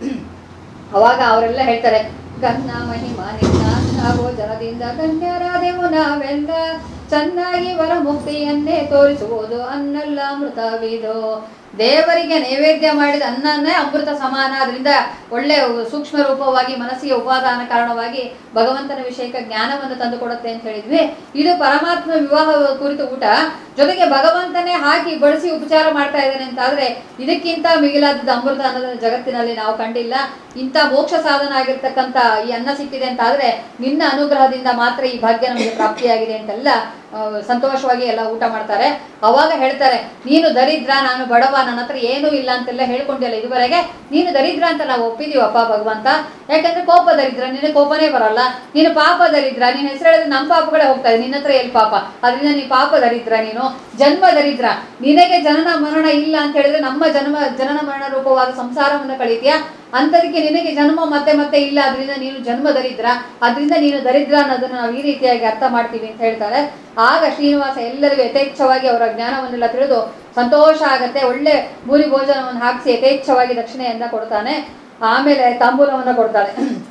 ಅವಾಗ ಅವರೆಲ್ಲ ಹೇಳ್ತಾರೆ ಗನ್ನ ಮಹಿಮಾ ನಿನ್ನ ನಾವು ಜನದಿಂದ ಧನ್ಯರಾದೆವು ನಾವೆಲ್ಲ ಚೆನ್ನಾಗಿ ವರ ಮುಕ್ತಿಯನ್ನೇ ತೋರಿಸುವುದು ಅನ್ನಲ್ಲ ಅಮೃತವಿದು ದೇವರಿಗೆ ನೈವೇದ್ಯ ಮಾಡಿದ ಅನ್ನನೇ ಅಮೃತ ಸಮಾನ ಅದರಿಂದ ಒಳ್ಳೆ ಸೂಕ್ಷ್ಮ ರೂಪವಾಗಿ ಮನಸ್ಸಿಗೆ ಉಪಾದಾನ ಕಾರಣವಾಗಿ ಭಗವಂತನ ವಿಷಯಕ್ಕೆ ಜ್ಞಾನವನ್ನು ತಂದು ಕೊಡುತ್ತೆ ಅಂತ ಹೇಳಿದ್ವಿ ಇದು ಪರಮಾತ್ಮ ವಿವಾಹ ಕುರಿತು ಊಟ ಜೊತೆಗೆ ಭಗವಂತನೇ ಹಾಕಿ ಬಡಿಸಿ ಉಪಚಾರ ಮಾಡ್ತಾ ಇದ್ದಾನೆ ಅಂತಾದ್ರೆ ಇದಕ್ಕಿಂತ ಮಿಗಿಲಾದದ್ದು ಅಮೃತ ಅನ್ನೋದನ್ನ ಜಗತ್ತಿನಲ್ಲಿ ನಾವು ಕಂಡಿಲ್ಲ ಇಂಥ ಮೋಕ್ಷ ಸಾಧನ ಆಗಿರ್ತಕ್ಕಂಥ ಈ ಅನ್ನ ಸಿಕ್ಕಿದೆ ಅಂತಾದ್ರೆ ನಿನ್ನ ಅನುಗ್ರಹದಿಂದ ಮಾತ್ರ ಈ ಭಾಗ್ಯ ನಮಗೆ ಪ್ರಾಪ್ತಿಯಾಗಿದೆ ಅಂತೆಲ್ಲ ಆ, ಸಂತೋಷವಾಗಿ ಎಲ್ಲ ಊಟ ಮಾಡ್ತಾರೆ ಅವಾಗ ಹೇಳ್ತಾರೆ ನೀನು ದರಿದ್ರ ನಾನು ಬಡವ ನನ್ನ ಹತ್ರ ಏನೂ ಇಲ್ಲ ಅಂತೆಲ್ಲ ಹೇಳ್ಕೊಂಡಿಲ್ಲ ಇದುವರೆಗೆ ನೀನು ದರಿದ್ರ ಅಂತ ನಾವು ಒಪ್ಪಿದೀವಪ್ಪ ಭಗವಂತ ಯಾಕಂದ್ರೆ ಕೋಪ ದರಿದ್ರ ನಿನ್ನ ಕೋಪನೇ ಬರಲ್ಲ ನೀನು ಪಾಪ ದರಿದ್ರ ನೀನು ಹೆಸರು ಹೇಳಿದ್ರೆ ನಮ್ಮ ಪಾಪಗಳೇ ಹೋಗ್ತಾ ಇದೆ ನಿನ್ನ ಹತ್ರ ಎಲ್ಲಿ ಪಾಪ ಅದರಿಂದ ನೀ ಪಾಪ ದರಿದ್ರ ನೀನು ಜನ್ಮ ದರಿದ್ರ ನಿನಗೆ ಜನನ ಮರಣ ಇಲ್ಲ ಅಂತ ಹೇಳಿದ್ರೆ ನಮ್ಮ ಜನ್ಮ ಜನನ ಮರಣ ರೂಪವಾದ ಸಂಸಾರವನ್ನು ಕಳೀತೀಯಾ ಅಂಥದಕ್ಕೆ ನಿನಗೆ ಜನ್ಮ ಮತ್ತೆ ಮತ್ತೆ ಇಲ್ಲ ಅದರಿಂದ ನೀನು ಜನ್ಮ ದರಿದ್ರ ಅದರಿಂದ ನೀನು ದರಿದ್ರ ಅನ್ನೋದನ್ನ ನಾವು ಈ ರೀತಿಯಾಗಿ ಅರ್ಥ ಮಾಡ್ತೀವಿ ಅಂತ ಹೇಳ್ತಾರೆ ಆಗ ಶ್ರೀನಿವಾಸ ಎಲ್ಲರಿಗೂ ಯಥೇಚ್ಛವಾಗಿ ಅವರ ಜ್ಞಾನವನ್ನೆಲ್ಲ ತಿಳಿದು ಸಂತೋಷ ಆಗತ್ತೆ ಒಳ್ಳೆ ಭೂರಿ ಭೋಜನವನ್ನು ಹಾಕಿಸಿ ಯಥೇಚ್ಛವಾಗಿ ದಕ್ಷಿಣೆಯನ್ನ ಕೊಡ್ತಾನೆ ಆಮೇಲೆ ತಾಂಬೂಲವನ್ನು ಕೊಡ್ತಾಳೆ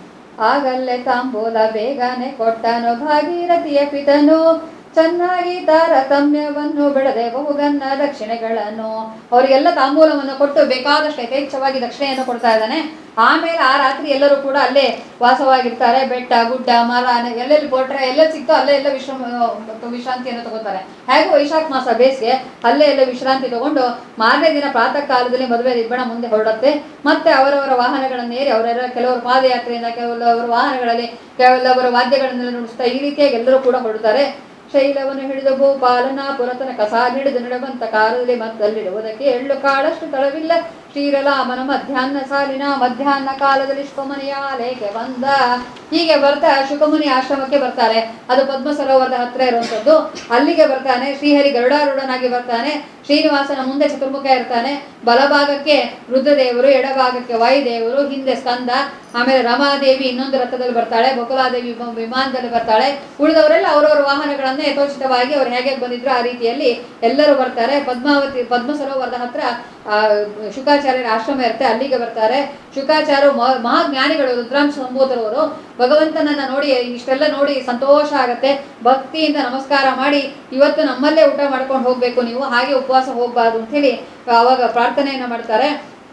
ಆಗಲ್ಲೇ ತಾಂಬೂಲ ಬೇಗನೆ ಕೊಟ್ಟನು ಭಾಗೀರಥಿಯ ಪಿತನು ಚೆನ್ನಾಗಿ ತಾರತಮ್ಯವನ್ನು ಬಿಡದೆ ಬಹುಗನ್ನ ದಕ್ಷಿಣೆಗಳನ್ನು ಅವರಿಗೆಲ್ಲ ತಾಂಬೂಲವನ್ನು ಕೊಟ್ಟು ಬೇಕಾದಷ್ಟು ಯಥೇಚ್ಛವಾಗಿ ದಕ್ಷಿಣೆಯನ್ನು ಕೊಡ್ತಾ ಇದ್ದಾನೆ ಆಮೇಲೆ ಆ ರಾತ್ರಿ ಎಲ್ಲರೂ ಕೂಡ ಅಲ್ಲೇ ವಾಸವಾಗಿರ್ತಾರೆ ಬೆಟ್ಟ ಗುಡ್ಡ ಮರ ನೆ- ಎಲ್ಲೆಲ್ಲಿ ಕೊಟ್ರೆ ಎಲ್ಲೆಲ್ಲಿ ಸಿಕ್ತೋ ಅಲ್ಲೇ ಎಲ್ಲ ವಿಶ್ರಮ ಮತ್ತು ವಿಶ್ರಾಂತಿಯನ್ನು ತಗೋತಾರೆ ಹೇಗೂ ವೈಶಾಖ ಮಾಸ ಬೇಸಿಗೆ ಅಲ್ಲೇ ಎಲ್ಲ ವಿಶ್ರಾಂತಿ ತಗೊಂಡು ಮಾರನೇ ದಿನ ಪ್ರಾತಃ ಕಾಲದಲ್ಲಿ ಮದುವೆ ದಿಬ್ಬಣ ಮುಂದೆ ಹೊರಡುತ್ತೆ ಮತ್ತೆ ಅವರವರ ವಾಹನಗಳನ್ನು ಏರಿ ಅವರೆಲ್ಲ ಕೆಲವರು ಪಾದಯಾತ್ರೆಯಿಂದ ಕೆಲವರು ವಾಹನಗಳಲ್ಲಿ ಕೆಲವರು ವಾದ್ಯಗಳನ್ನೆಲ್ಲ ನುಡಿಸ್ತಾ ಈ ರೀತಿಯಾಗಿ ಎಲ್ಲರೂ ಕೂಡ ಹೊರಡ್ತಾರೆ ಶೈಲವನ್ನು ಹಿಡಿದು ಭೂಪಾಲನ ಪುರತನ ಕಸ ಹಿಡಿದು ನಡೆವಂತ ಕಾಲದಲ್ಲಿ ಮತ್ತಲ್ಲಿಡುವುದಕ್ಕೆ ಎಳ್ಳು ಕಾಳಷ್ಟು ತಳವಿಲ್ಲ ಶ್ರೀರಲಾಮನ ಮಧ್ಯಾಹ್ನ ಸಾಲಿನ ಮಧ್ಯಾಹ್ನ ಕಾಲದಲ್ಲಿ ಶುಕಮುನಿಯ ಆಲಯಕ್ಕೆ ಬಂದ ಹೀಗೆ ಬರ್ತಾ ಶುಕಮುನಿ ಆಶ್ರಮಕ್ಕೆ ಬರ್ತಾರೆ ಅದು ಪದ್ಮ ಸರೋವರದ ಹತ್ರ ಇರುವಂತದ್ದು ಅಲ್ಲಿಗೆ ಬರ್ತಾನೆ ಶ್ರೀಹರಿ ಗರುಡಾರೂಢನಾಗಿ ಬರ್ತಾನೆ ಶ್ರೀನಿವಾಸನ ಮುಂದೆ ಚತುರ್ಮುಖ ಇರ್ತಾನೆ ಬಲಭಾಗಕ್ಕೆ ರುದ್ರದೇವರು ಎಡಭಾಗಕ್ಕೆ ವಾಯುದೇವರು ಹಿಂದೆ ಸ್ಕಂದ ಆಮೇಲೆ ರಮಾದೇವಿ ಇನ್ನೊಂದು ರಥದಲ್ಲಿ ಬರ್ತಾಳೆ ಬಕುಲಾದೇವಿ ಮ- ವಿಮಾನದಲ್ಲಿ ಬರ್ತಾಳೆ ಉಳಿದವರೆಲ್ಲ ಅವರವರ ವಾಹನಗಳನ್ನೇ ಯಥೋಚಿತವಾಗಿ ಅವ್ರು ಹೇಗೆ ಬಂದಿದ್ರು ಆ ರೀತಿಯಲ್ಲಿ ಎಲ್ಲರೂ ಬರ್ತಾರೆ ಪದ್ಮಾವತಿ ಪದ್ಮ ಸರೋವರದ ಹತ್ರ ಆ, ಶುಕಾಚಾರ್ಯರ ಆಶ್ರಮ ಇರುತ್ತೆ ಅಲ್ಲಿಗೆ ಬರ್ತಾರೆ ಶುಕಾಚಾರ್ಯರು ಮ- ಮಹಾಜ್ಞಾನಿಗಳು ರುದ್ರಾಂಶ ಸಂಬೋಧರವರು ಭಗವಂತನನ್ನ ನೋಡಿ ಇಷ್ಟೆಲ್ಲ ನೋಡಿ ಸಂತೋಷ ಆಗತ್ತೆ ಭಕ್ತಿಯಿಂದ ನಮಸ್ಕಾರ ಮಾಡಿ ಇವತ್ತು ನಮ್ಮಲ್ಲೇ ಊಟ ಮಾಡ್ಕೊಂಡು ಹೋಗ್ಬೇಕು ನೀವು ಹಾಗೆ ಉಪವಾಸ ಹೋಗ್ಬಾರ್ದು ಅಂತ ಹೇಳಿ ಅವಾಗ ಪ್ರಾರ್ಥನೆಯನ್ನ ಮಾಡ್ತಾರೆ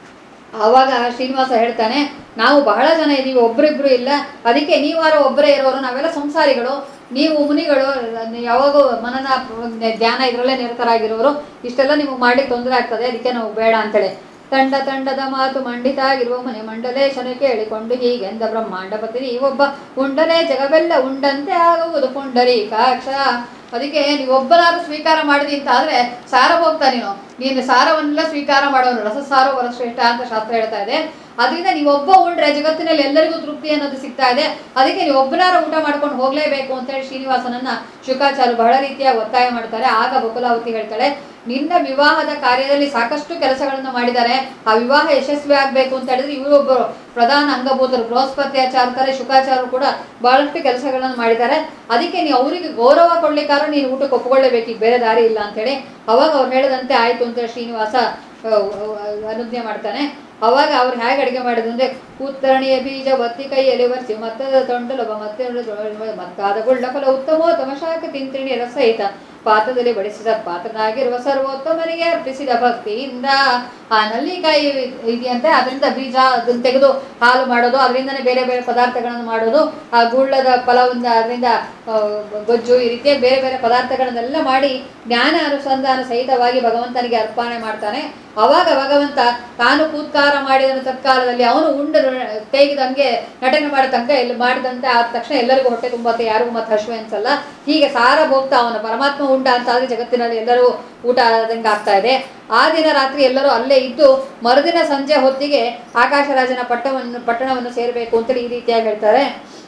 ಆವಾಗ ಶ್ರೀನಿವಾಸ ಹೇಳ್ತಾನೆ ನಾವು ಬಹಳ ಜನ ಇದ್ದೀವಿ ಒಬ್ರಿಬ್ರು ಇಲ್ಲ ಅದಕ್ಕೆ ನೀವಾರ ಒಬ್ಬರೇ ಇರೋರು ನಾವೆಲ್ಲ ಸಂಸಾರಿಗಳು ನೀವು ಮುನಿಗಳು ಯಾವಾಗೂ ಮನನ ಧ್ಯಾನ ಇದರಲ್ಲೇ ನಿರತರಾಗಿರೋರು ಇಷ್ಟೆಲ್ಲ ನಿಮಗೆ ಮಾಡ್ಲಿಕ್ಕೆ ತೊಂದರೆ ಆಗ್ತದೆ ಅದಕ್ಕೆ ನಾವು ಬೇಡ ಅಂತೇಳಿ ತಂಡ ತಂಡದ ಮಾತು ಮಂಡಿತಾಗಿರುವ ಮನೆ ಮಂಡಲೇಶನ ಕೇಳಿಕೊಂಡು ಹೀಗೆಂದ ಬ್ರಹ್ಮಾಂಡಪತಿ ನೀವೊಬ್ಬ ಉಂಡಲೇ ಜಗವೆಲ್ಲ ಉಂಡಂತೆ ಆಗುವುದು ಪುಂಡರೀಕಾಕ್ಷ ಅದಕ್ಕೆ ನೀವು ಒಬ್ಬನಾದ್ರೂ ಸ್ವೀಕಾರ ಮಾಡಿದಿ ಅಂತ ಆದ್ರೆ ಸಾರ ಹೋಗ್ತಾ ನೀನು ನೀನು ಸಾರವನ್ನೆಲ್ಲ ಸ್ವೀಕಾರ ಮಾಡೋನು ರಸಸಾರ ವರಶ್ರೇಷ್ಠ ಅಂತ ಶಾಸ್ತ್ರ ಹೇಳ್ತಾ ಇದೆ ಅದರಿಂದ ನೀವು ಒಬ್ಬ ಉಂಡ್ರೆ ಜಗತ್ತಿನಲ್ಲಿ ಎಲ್ಲರಿಗೂ ತೃಪ್ತಿ ಅನ್ನೋದು ಸಿಗ್ತಾ ಇದೆ ಅದಕ್ಕೆ ನೀವು ಒಬ್ಬನಾರ ಊಟ ಮಾಡ್ಕೊಂಡು ಹೋಗ್ಲೇಬೇಕು ಅಂತ ಹೇಳಿ ಶ್ರೀನಿವಾಸನನ್ನ ಶುಕಾಚಾರ್ಯ ಬಹಳ ರೀತಿಯಾಗಿ ಒತ್ತಾಯ ಮಾಡ್ತಾರೆ ಆಗ ಬಕುಲಾವತಿ ಹೇಳ್ತಾಳೆ ನಿನ್ನ ವಿವಾಹದ ಕಾರ್ಯದಲ್ಲಿ ಸಾಕಷ್ಟು ಕೆಲಸಗಳನ್ನು ಮಾಡಿದ್ದಾರೆ ಆ ವಿವಾಹ ಯಶಸ್ವಿ ಆಗ್ಬೇಕು ಅಂತ ಹೇಳಿದ್ರೆ ಇವರೊಬ್ಬರು ಪ್ರಧಾನ ಅಂಗಭೂತರು ಬೃಹಸ್ಪತ್ಯಾಚಾರ್ಯರು ಶುಕಾಚಾರ್ಯರು ಕೂಡ ಬಹಳಷ್ಟು ಕೆಲಸಗಳನ್ನು ಮಾಡಿದ್ದಾರೆ ಅದಕ್ಕೆ ನೀವು ಅವರಿಗೆ ಗೌರವ ಕೊಡ್ಲಿಕ್ಕಾರ ನೀನು ಊಟಕ್ಕೆ ಒಪ್ಕೊಳ್ಳೇಬೇಕು ಈಗ ಬೇರೆ ದಾರಿ ಇಲ್ಲ ಅಂತೇಳಿ ಅವಾಗ ಅವ್ರು ಹೇಳದಂತೆ ಆಯ್ತು ಅಂತ ಹೇಳಿ ಶ್ರೀನಿವಾಸ ಆ, ಆ, ಅನುಜ್ಞೆ ಮಾಡ್ತಾನೆ ಅವಾಗ ಅವ್ರು ಹೇಗೆ ಅಡುಗೆ ಮಾಡಿದ್ರು ಅಂದ್ರೆ ಕೂತ್ತರಣಿಯ ಬೀಜ ಒತ್ತಿ ಕೈಯಲ್ಲಿ ಒರೆಸಿ ಮತ್ತದ ತೊಂಡಲೊಬ್ಬ ಮತ್ತೆ ಮತ್ತಾದ ಗುಳ್ಳಫಲ ಉತ್ತಮೋತ್ತಮ ಶಾಖ ತಿಂತಿಣಿ ರಸಹಿತ ಪಾತ್ರದಲ್ಲಿ ಬಡಿಸಿದ ಪಾತ್ರನಾಗಿರುವ ಸರ್ವೋತ್ತಮನಿಗೆ ಅರ್ಪಿಸಿದ ಭಕ್ತಿಯಿಂದ ಆ ನಲ್ಲಿಕಾಯಿ ಇದೆಯಂತೆ ಅದರಿಂದ ಬೀಜ ಅದನ್ನ ತೆಗೆದು ಹಾಲು ಮಾಡೋದು ಅದರಿಂದನೇ ಬೇರೆ ಬೇರೆ ಪದಾರ್ಥಗಳನ್ನು ಮಾಡೋದು ಆ ಗುಳ್ಳದ ಫಲದಿಂದ ಅದರಿಂದ ಆ, ಗೊಜ್ಜು ಈ ರೀತಿಯ ಬೇರೆ ಬೇರೆ ಪದಾರ್ಥಗಳನ್ನೆಲ್ಲ ಮಾಡಿ ಜ್ಞಾನ ಅನುಸಂಧಾನ ಸಹಿತವಾಗಿ ಭಗವಂತನಿಗೆ ಅರ್ಪಣೆ ಮಾಡ್ತಾನೆ ಅವಾಗ ಭಗವಂತ ತಾನು ಕೂತ್ಕಾರ ಮಾಡಿದ ತತ್ಕಾಲದಲ್ಲಿ ಅವನು ಉಂಡು ತೆಗೆದಂಗೆ ನಟನೆ ಮಾಡಿದ ತನಕ ಇಲ್ಲಿ ಮಾಡಿದಂತೆ ಆದ ತಕ್ಷಣ ಎಲ್ಲರಿಗೂ ಹೊಟ್ಟೆ ತುಂಬತ್ತೆ ಯಾರಿಗೂ ಮತ್ತೆ ಹಶ್ವೆ ಅನ್ಸಲ್ಲ ಹೀಗೆ ಸಾರ ಭೋಗ್ತಾ ಅವನು ಪರಮಾತ್ಮ ಉಂಡ ಅಂತ ಆದ್ರೆ ಜಗತ್ತಿನಲ್ಲಿ ಎಲ್ಲರೂ ಊಟ ಆದಂಗೆ ಆಗ್ತಾ ಇದೆ ಆ ದಿನ ರಾತ್ರಿ ಎಲ್ಲರೂ ಅಲ್ಲೇ ಇದ್ದು ಮರುದಿನ ಸಂಜೆ ಹೊತ್ತಿಗೆ ಆಕಾಶರಾಜನ ಪಟ್ಟವನ್ನು ಪಟ್ಟಣವನ್ನು ಸೇರಬೇಕು ಅಂತೇಳಿ ಈ ರೀತಿಯಾಗಿ ಹೇಳ್ತಾರೆ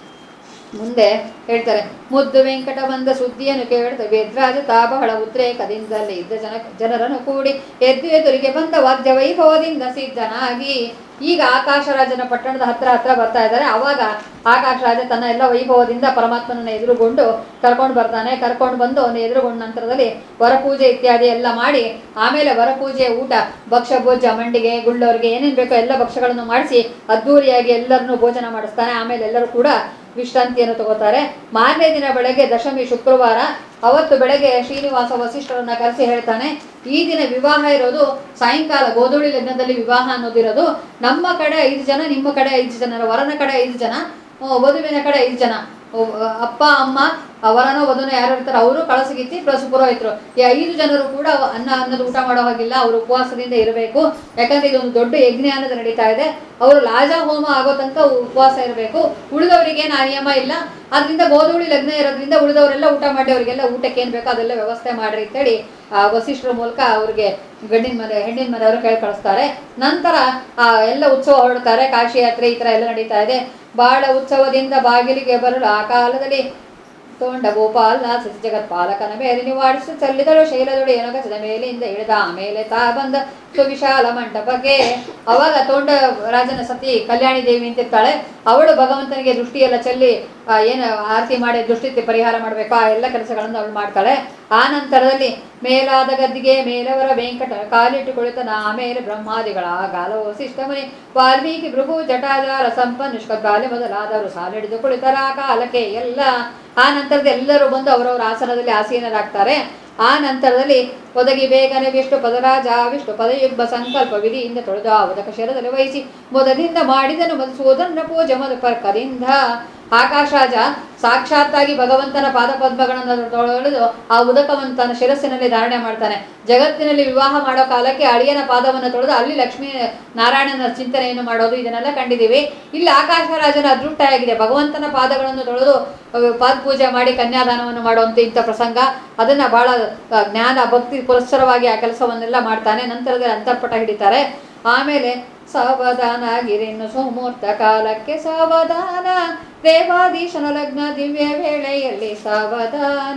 ಮುಂದೆ ಹೇಳ್ತಾರೆ ಮುದ್ದು ವೆಂಕಟ ಬಂದ ಸುದ್ದಿಯನ್ನು ಕೇಳಿದ ವೇದ್ರಾಜ ತಾ ಬಹಳ ಉದ್ರೇಕದಿಂದಲೇ ಇದ್ದ ಜನ ಜನರನ್ನು ಕೂಡಿ ಎದ್ದು ಎದುರಿಗೆ ಬಂದ ವಾದ್ಯ ವೈಭವದಿಂದ ಸಿದ್ಧನಾಗಿ ಈಗ ಆಕಾಶರಾಜನ ಪಟ್ಟಣದ ಹತ್ರ ಹತ್ರ ಬರ್ತಾ ಇದ್ದಾರೆ ಅವಾಗ ಆಕಾಶರಾಜ ತನ್ನ ಎಲ್ಲ ವೈಭವದಿಂದ ಪರಮಾತ್ಮನನ್ನ ಎದುರುಗೊಂಡು ಕರ್ಕೊಂಡು ಬರ್ತಾನೆ ಕರ್ಕೊಂಡು ಬಂದು ಅವನು ಎದುರುಗೊಂಡ ನಂತರದಲ್ಲಿ ವರಪೂಜೆ ಇತ್ಯಾದಿ ಎಲ್ಲ ಮಾಡಿ ಆಮೇಲೆ ವರಪೂಜೆ ಊಟ ಭಕ್ಷ್ಯ ಭೋಜ ಮಂಡಿಗೆ ಗುಳ್ಳೋರಿಗೆ ಏನೇನು ಬೇಕೋ ಎಲ್ಲ ಭಕ್ಷ್ಯಗಳನ್ನು ಮಾಡಿಸಿ ಅದ್ಧೂರಿಯಾಗಿ ಎಲ್ಲರನ್ನೂ ಭೋಜನ ಮಾಡಿಸ್ತಾನೆ ಆಮೇಲೆ ಎಲ್ಲರೂ ಕೂಡ ವಿಶ್ರಾಂತಿಯನ್ನು ತಗೋತಾರೆ ಮಾರನೇ ದಿನ ಬೆಳಗ್ಗೆ ದಶಮಿ ಶುಕ್ರವಾರ ಅವತ್ತು ಬೆಳಗ್ಗೆ ಶ್ರೀನಿವಾಸ ವಸಿಷ್ಠರನ್ನ ಕರೆಸಿ ಹೇಳ್ತಾನೆ ಈ ದಿನ ವಿವಾಹ ಇರೋದು ಸಾಯಂಕಾಲ ಗೋಧೂಳಿ ಲಗ್ನದಲ್ಲಿ ವಿವಾಹ ಅನ್ನೋದಿರೋದು ನಮ್ಮ ಕಡೆ ಐದು ಜನ ನಿಮ್ಮ ಕಡೆ ಐದು ಜನರ ವರನ ಕಡೆ ಐದು ಜನ ಆ, ವಧುವಿನ ಕಡೆ ಐದು ಜನ ಓ, ಅಪ್ಪ ಅಮ್ಮ ಆ ವರನೋ ವಧುನೋ ಯಾರು ಇರ್ತಾರೆ ಅವರು ಕಳಸಗಿತ್ತಿ ಪ್ಲಸ್ ಪುರೋಹಿತರು ಈ ಐದು ಜನರು ಕೂಡ ಅನ್ನ ಅನ್ನದ ಊಟ ಮಾಡೋ ಹಾಗಿಲ್ಲ ಅವರು ಉಪವಾಸದಿಂದ ಇರಬೇಕು ಯಾಕಂದ್ರೆ ಇದೊಂದು ದೊಡ್ಡ ಯಜ್ಞ ಅನ್ನೋದು ನಡೀತಾ ಇದೆ ಅವರು ಲಾಜ ಹೋಮ ಆಗೋ ತನಕ ಉಪವಾಸ ಇರಬೇಕು ಉಳಿದವರಿಗೆ ಆ ನಿಯಮ ಇಲ್ಲ ಅದರಿಂದ ಗೋಧೂಳಿ ಲಗ್ನ ಇರೋದ್ರಿಂದ ಉಳಿದವರೆಲ್ಲ ಊಟ ಮಾಡಿ ಅವರಿಗೆಲ್ಲ ಊಟಕ್ಕೆ ಏನು ಬೇಕೋ ಅದೆಲ್ಲ ವ್ಯವಸ್ಥೆ ಮಾಡ್ರಿ ಅಂತೇಳಿ ಆ ವಸಿಷ್ಠರ ಮೂಲಕ ಅವ್ರಿಗೆ ಗಂಡಿನ ಮನೆ ಹೆಣ್ಣಿನ ಮನೆಯವರು ಕೇಳಿ ಕಳಿಸ್ತಾರೆ ನಂತರ ಆ ಎಲ್ಲ ಉತ್ಸವ ಹೊರಡ್ತಾರೆ ಕಾಶಿ ಯಾತ್ರೆ ಈ ಥರ ಎಲ್ಲ ನಡೀತಾ ಇದೆ ಬಾಳ ಉತ್ಸವದಿಂದ ಬಾಗಿಲಿಗೆ ಬರಲು ಆ ಕಾಲದಲ್ಲಿ ತೋಂಡ ಗೋಪಾಲ ಸಸಿ ಜಗತ್ಪಾಲಕನ ಮೇಲೆ ನಿವಾಡಿಸಿ ಚಲ್ಲಿದಳು ಶೈಲದಳು ಏನಗಸದ ಮೇಲಿಂದ ಇಳಿದ ಆಮೇಲೆ ತಾ ಬಂದ ಸುವಿಶಾಲ ಮಂಟಪಕ್ಕೆ ಅವಾಗ ತೋಂಡ ರಾಜನ ಸತಿ ಕಲ್ಯಾಣಿ ದೇವಿ ಅಂತಿರ್ತಾಳೆ ಅವಳು ಭಗವಂತನಿಗೆ ದೃಷ್ಟಿಯೆಲ್ಲ ಚೆಲ್ಲಿ ಆ, ಏನು ಆರತಿ ಮಾಡಿ ದೃಷ್ಟಿ ಪರಿಹಾರ ಮಾಡಬೇಕು ಆ ಎಲ್ಲ ಕೆಲಸಗಳನ್ನು ಅವಳು ಮಾಡ್ತಾಳೆ ಆ ನಂತರದಲ್ಲಿ ಮೇಲಾದ ಗದ್ದಿಗೆ ಮೇಲವರ ವೆಂಕಟ ಕಾಲಿಟ್ಟು ಕುಳಿತನ ಆಮೇಲೆ ಬ್ರಹ್ಮಾದಿಗಳ ಗಾಲವು ಶಿಷ್ಟಮನಿ ವಾಲ್ಮೀಕಿ ಭೃಗು ಜಟಾಜಾಲ ಸಂಪನ್ನ ನಿಷ್ಕಗಾಲಿ ಮೊದಲಾದವರು ಸಾಲಿಡಿದು ಕುಳಿತರ ಆ ಕಾಲಕ್ಕೆ ಎಲ್ಲ ಆ ನಂತರದ ಎಲ್ಲರೂ ಬಂದು ಅವರವರ ಆಸನದಲ್ಲಿ ಆಸೀನರಾಗ್ತಾರೆ ಆ ನಂತರದಲ್ಲಿ ಒದಗಿ ಬೇಗನೆ ವಿಷ್ಣು ಪದರಾಜ ವಿಷ್ಣು ಪದಯುಗ್ಮ ಸಂಕಲ್ಪ ವಿಧಿಯಿಂದ ತೊಳೆದು ಆ ಉದಕ ಶರದಲ್ಲಿ ವಹಿಸಿ ಮೊದಲಿಂದ ಮಾಡಿದನು ಮಧುಸೂದನ ಪೂಜೆ ಮಧುಪರ್ಕದಿಂದ ಆಕಾಶರಾಜ ಸಾಕ್ಷಾತ್ತಾಗಿ ಭಗವಂತನ ಪಾದಪದ್ಮಗಳನ್ನು ತೊಳೆದು ಆ ಉದಕವನ್ನು ತನ್ನ ಶಿರಸ್ಸಿನಲ್ಲಿ ಧಾರಣೆ ಮಾಡ್ತಾನೆ ಜಗತ್ತಿನಲ್ಲಿ ವಿವಾಹ ಮಾಡೋ ಕಾಲಕ್ಕೆ ಅಳಿಯನ ಪಾದವನ್ನು ತೊಳೆದು ಅಲ್ಲಿ ಲಕ್ಷ್ಮೀ ನಾರಾಯಣನ ಚಿಂತನೆಯನ್ನು ಮಾಡೋದು ಇದನ್ನೆಲ್ಲ ಕಂಡಿದ್ದೀವಿ ಇಲ್ಲಿ ಆಕಾಶರಾಜನ ಅದೃಷ್ಟ ಆಗಿದೆ ಭಗವಂತನ ಪಾದಗಳನ್ನು ತೊಳೆದು ಅಹ್, ಪಾದ ಪೂಜೆ ಮಾಡಿ ಕನ್ಯಾದಾನವನ್ನು ಮಾಡುವಂಥ ಇಂಥ ಪ್ರಸಂಗ ಅದನ್ನ ಬಹಳ ಅಹ್, ಜ್ಞಾನ ಭಕ್ತಿ ಪುರಸ್ಸರವಾಗಿ ಆ ಕೆಲಸವನ್ನೆಲ್ಲ ಮಾಡ್ತಾನೆ ನಂತರದಲ್ಲಿ ಅಂತರ್ಪಟ ಹಿಡಿತಾರೆ ಆಮೇಲೆ ಸಾವಧಾನ ಗಿರಿನ್ನು ಸೋಮೂರ್ತ ಕಾಲಕ್ಕೆ ಸಾವಧಾನ ದೇವಾಧೀಶನ ಲಗ್ನ ದಿವ್ಯ ವೇಳೆಯಲ್ಲಿ ಸಾವಧಾನ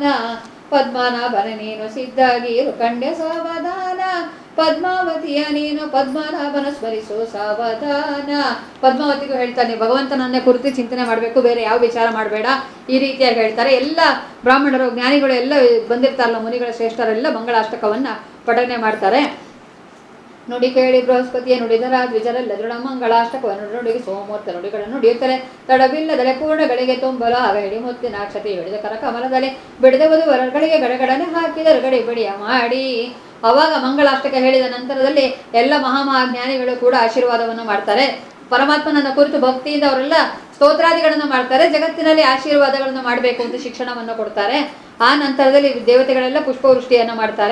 ಪದ್ಮನಾಭನ ನೀನು ಸಿದ್ಧಾಗಿರು ಕಂಡೆ ಸಾವಧಾನ ಪದ್ಮಾವತಿಯ ನೀನು ಪದ್ಮನಾಭನ ಸ್ಮರಿಸು ಸಾವಧಾನ ಪದ್ಮಾವತಿಗೂ ಹೇಳ್ತಾನೆ ಭಗವಂತನನ್ನೇ ಕುರಿತು ಚಿಂತನೆ ಮಾಡಬೇಕು ಬೇರೆ ಯಾವ ವಿಚಾರ ಮಾಡಬೇಡ ಈ ರೀತಿಯಾಗಿ ಹೇಳ್ತಾರೆ ಎಲ್ಲ ಬ್ರಾಹ್ಮಣರು ಜ್ಞಾನಿಗಳು ಎಲ್ಲ ಬಂದಿರ್ತಾರಲ್ಲ ಮುನಿಗಳ ಶ್ರೇಷ್ಠರೆಲ್ಲ ಮಂಗಳಾಷ್ಟಕವನ್ನ ಪಠನೆ ಮಾಡ್ತಾರೆ ನುಡಿ ಕೇಳಿ ಬೃಹಸ್ಪತಿಯ ನುಡಿದರ ದ್ವಿಜರೆಲ್ಲ ದೃಢ ಮಂಗಳಾಷ್ಟಕವನ್ನು ನುಡಿಗೆ ಸೋಮೂರ್ತ ನುಡಿಗಳನ್ನು ನುಡಿಯುತ್ತಾರೆ ತಡವಿಲ್ಲದಲೆ ಪೂರ್ಣಗಳಿಗೆ ತುಂಬಲು ಆಗ ಹಿಡಿ ಮುತ್ತಿನ ಅಕ್ಷತೆ ಹಿಡಿದ ಕರ ಕಮಲದಲ್ಲಿ ಬಿಡದ ವಧುವರಗಳಿಗೆ ಗಡಗಡನೆ ಹಾಕಿದರು ಗಡಿ ಬಡಿಯ ಮಾಡಿ ಅವಾಗ ಮಂಗಳಾಷ್ಟಕ ಹೇಳಿದ ನಂತರದಲ್ಲಿ ಎಲ್ಲ ಮಹಾಮಹಾ ಜ್ಞಾನಿಗಳು ಕೂಡ ಆಶೀರ್ವಾದವನ್ನು ಮಾಡ್ತಾರೆ ಪರಮಾತ್ಮನನ್ನ ಕುರಿತು ಭಕ್ತಿಯಿಂದ ಅವರೆಲ್ಲ ಸ್ತೋತ್ರಾದಿಗಳನ್ನು ಮಾಡ್ತಾರೆ ಜಗತ್ತಿನಲ್ಲಿ ಆಶೀರ್ವಾದಗಳನ್ನು ಮಾಡಬೇಕು ಅಂತ ಶಿಕ್ಷಣವನ್ನು ಕೊಡ್ತಾರೆ ಆ ನಂತರದಲ್ಲಿ ದೇವತೆಗಳೆಲ್ಲ ಪುಷ್ಪವೃಷ್ಟಿಯನ್ನು ಮಾಡ್ತಾರೆ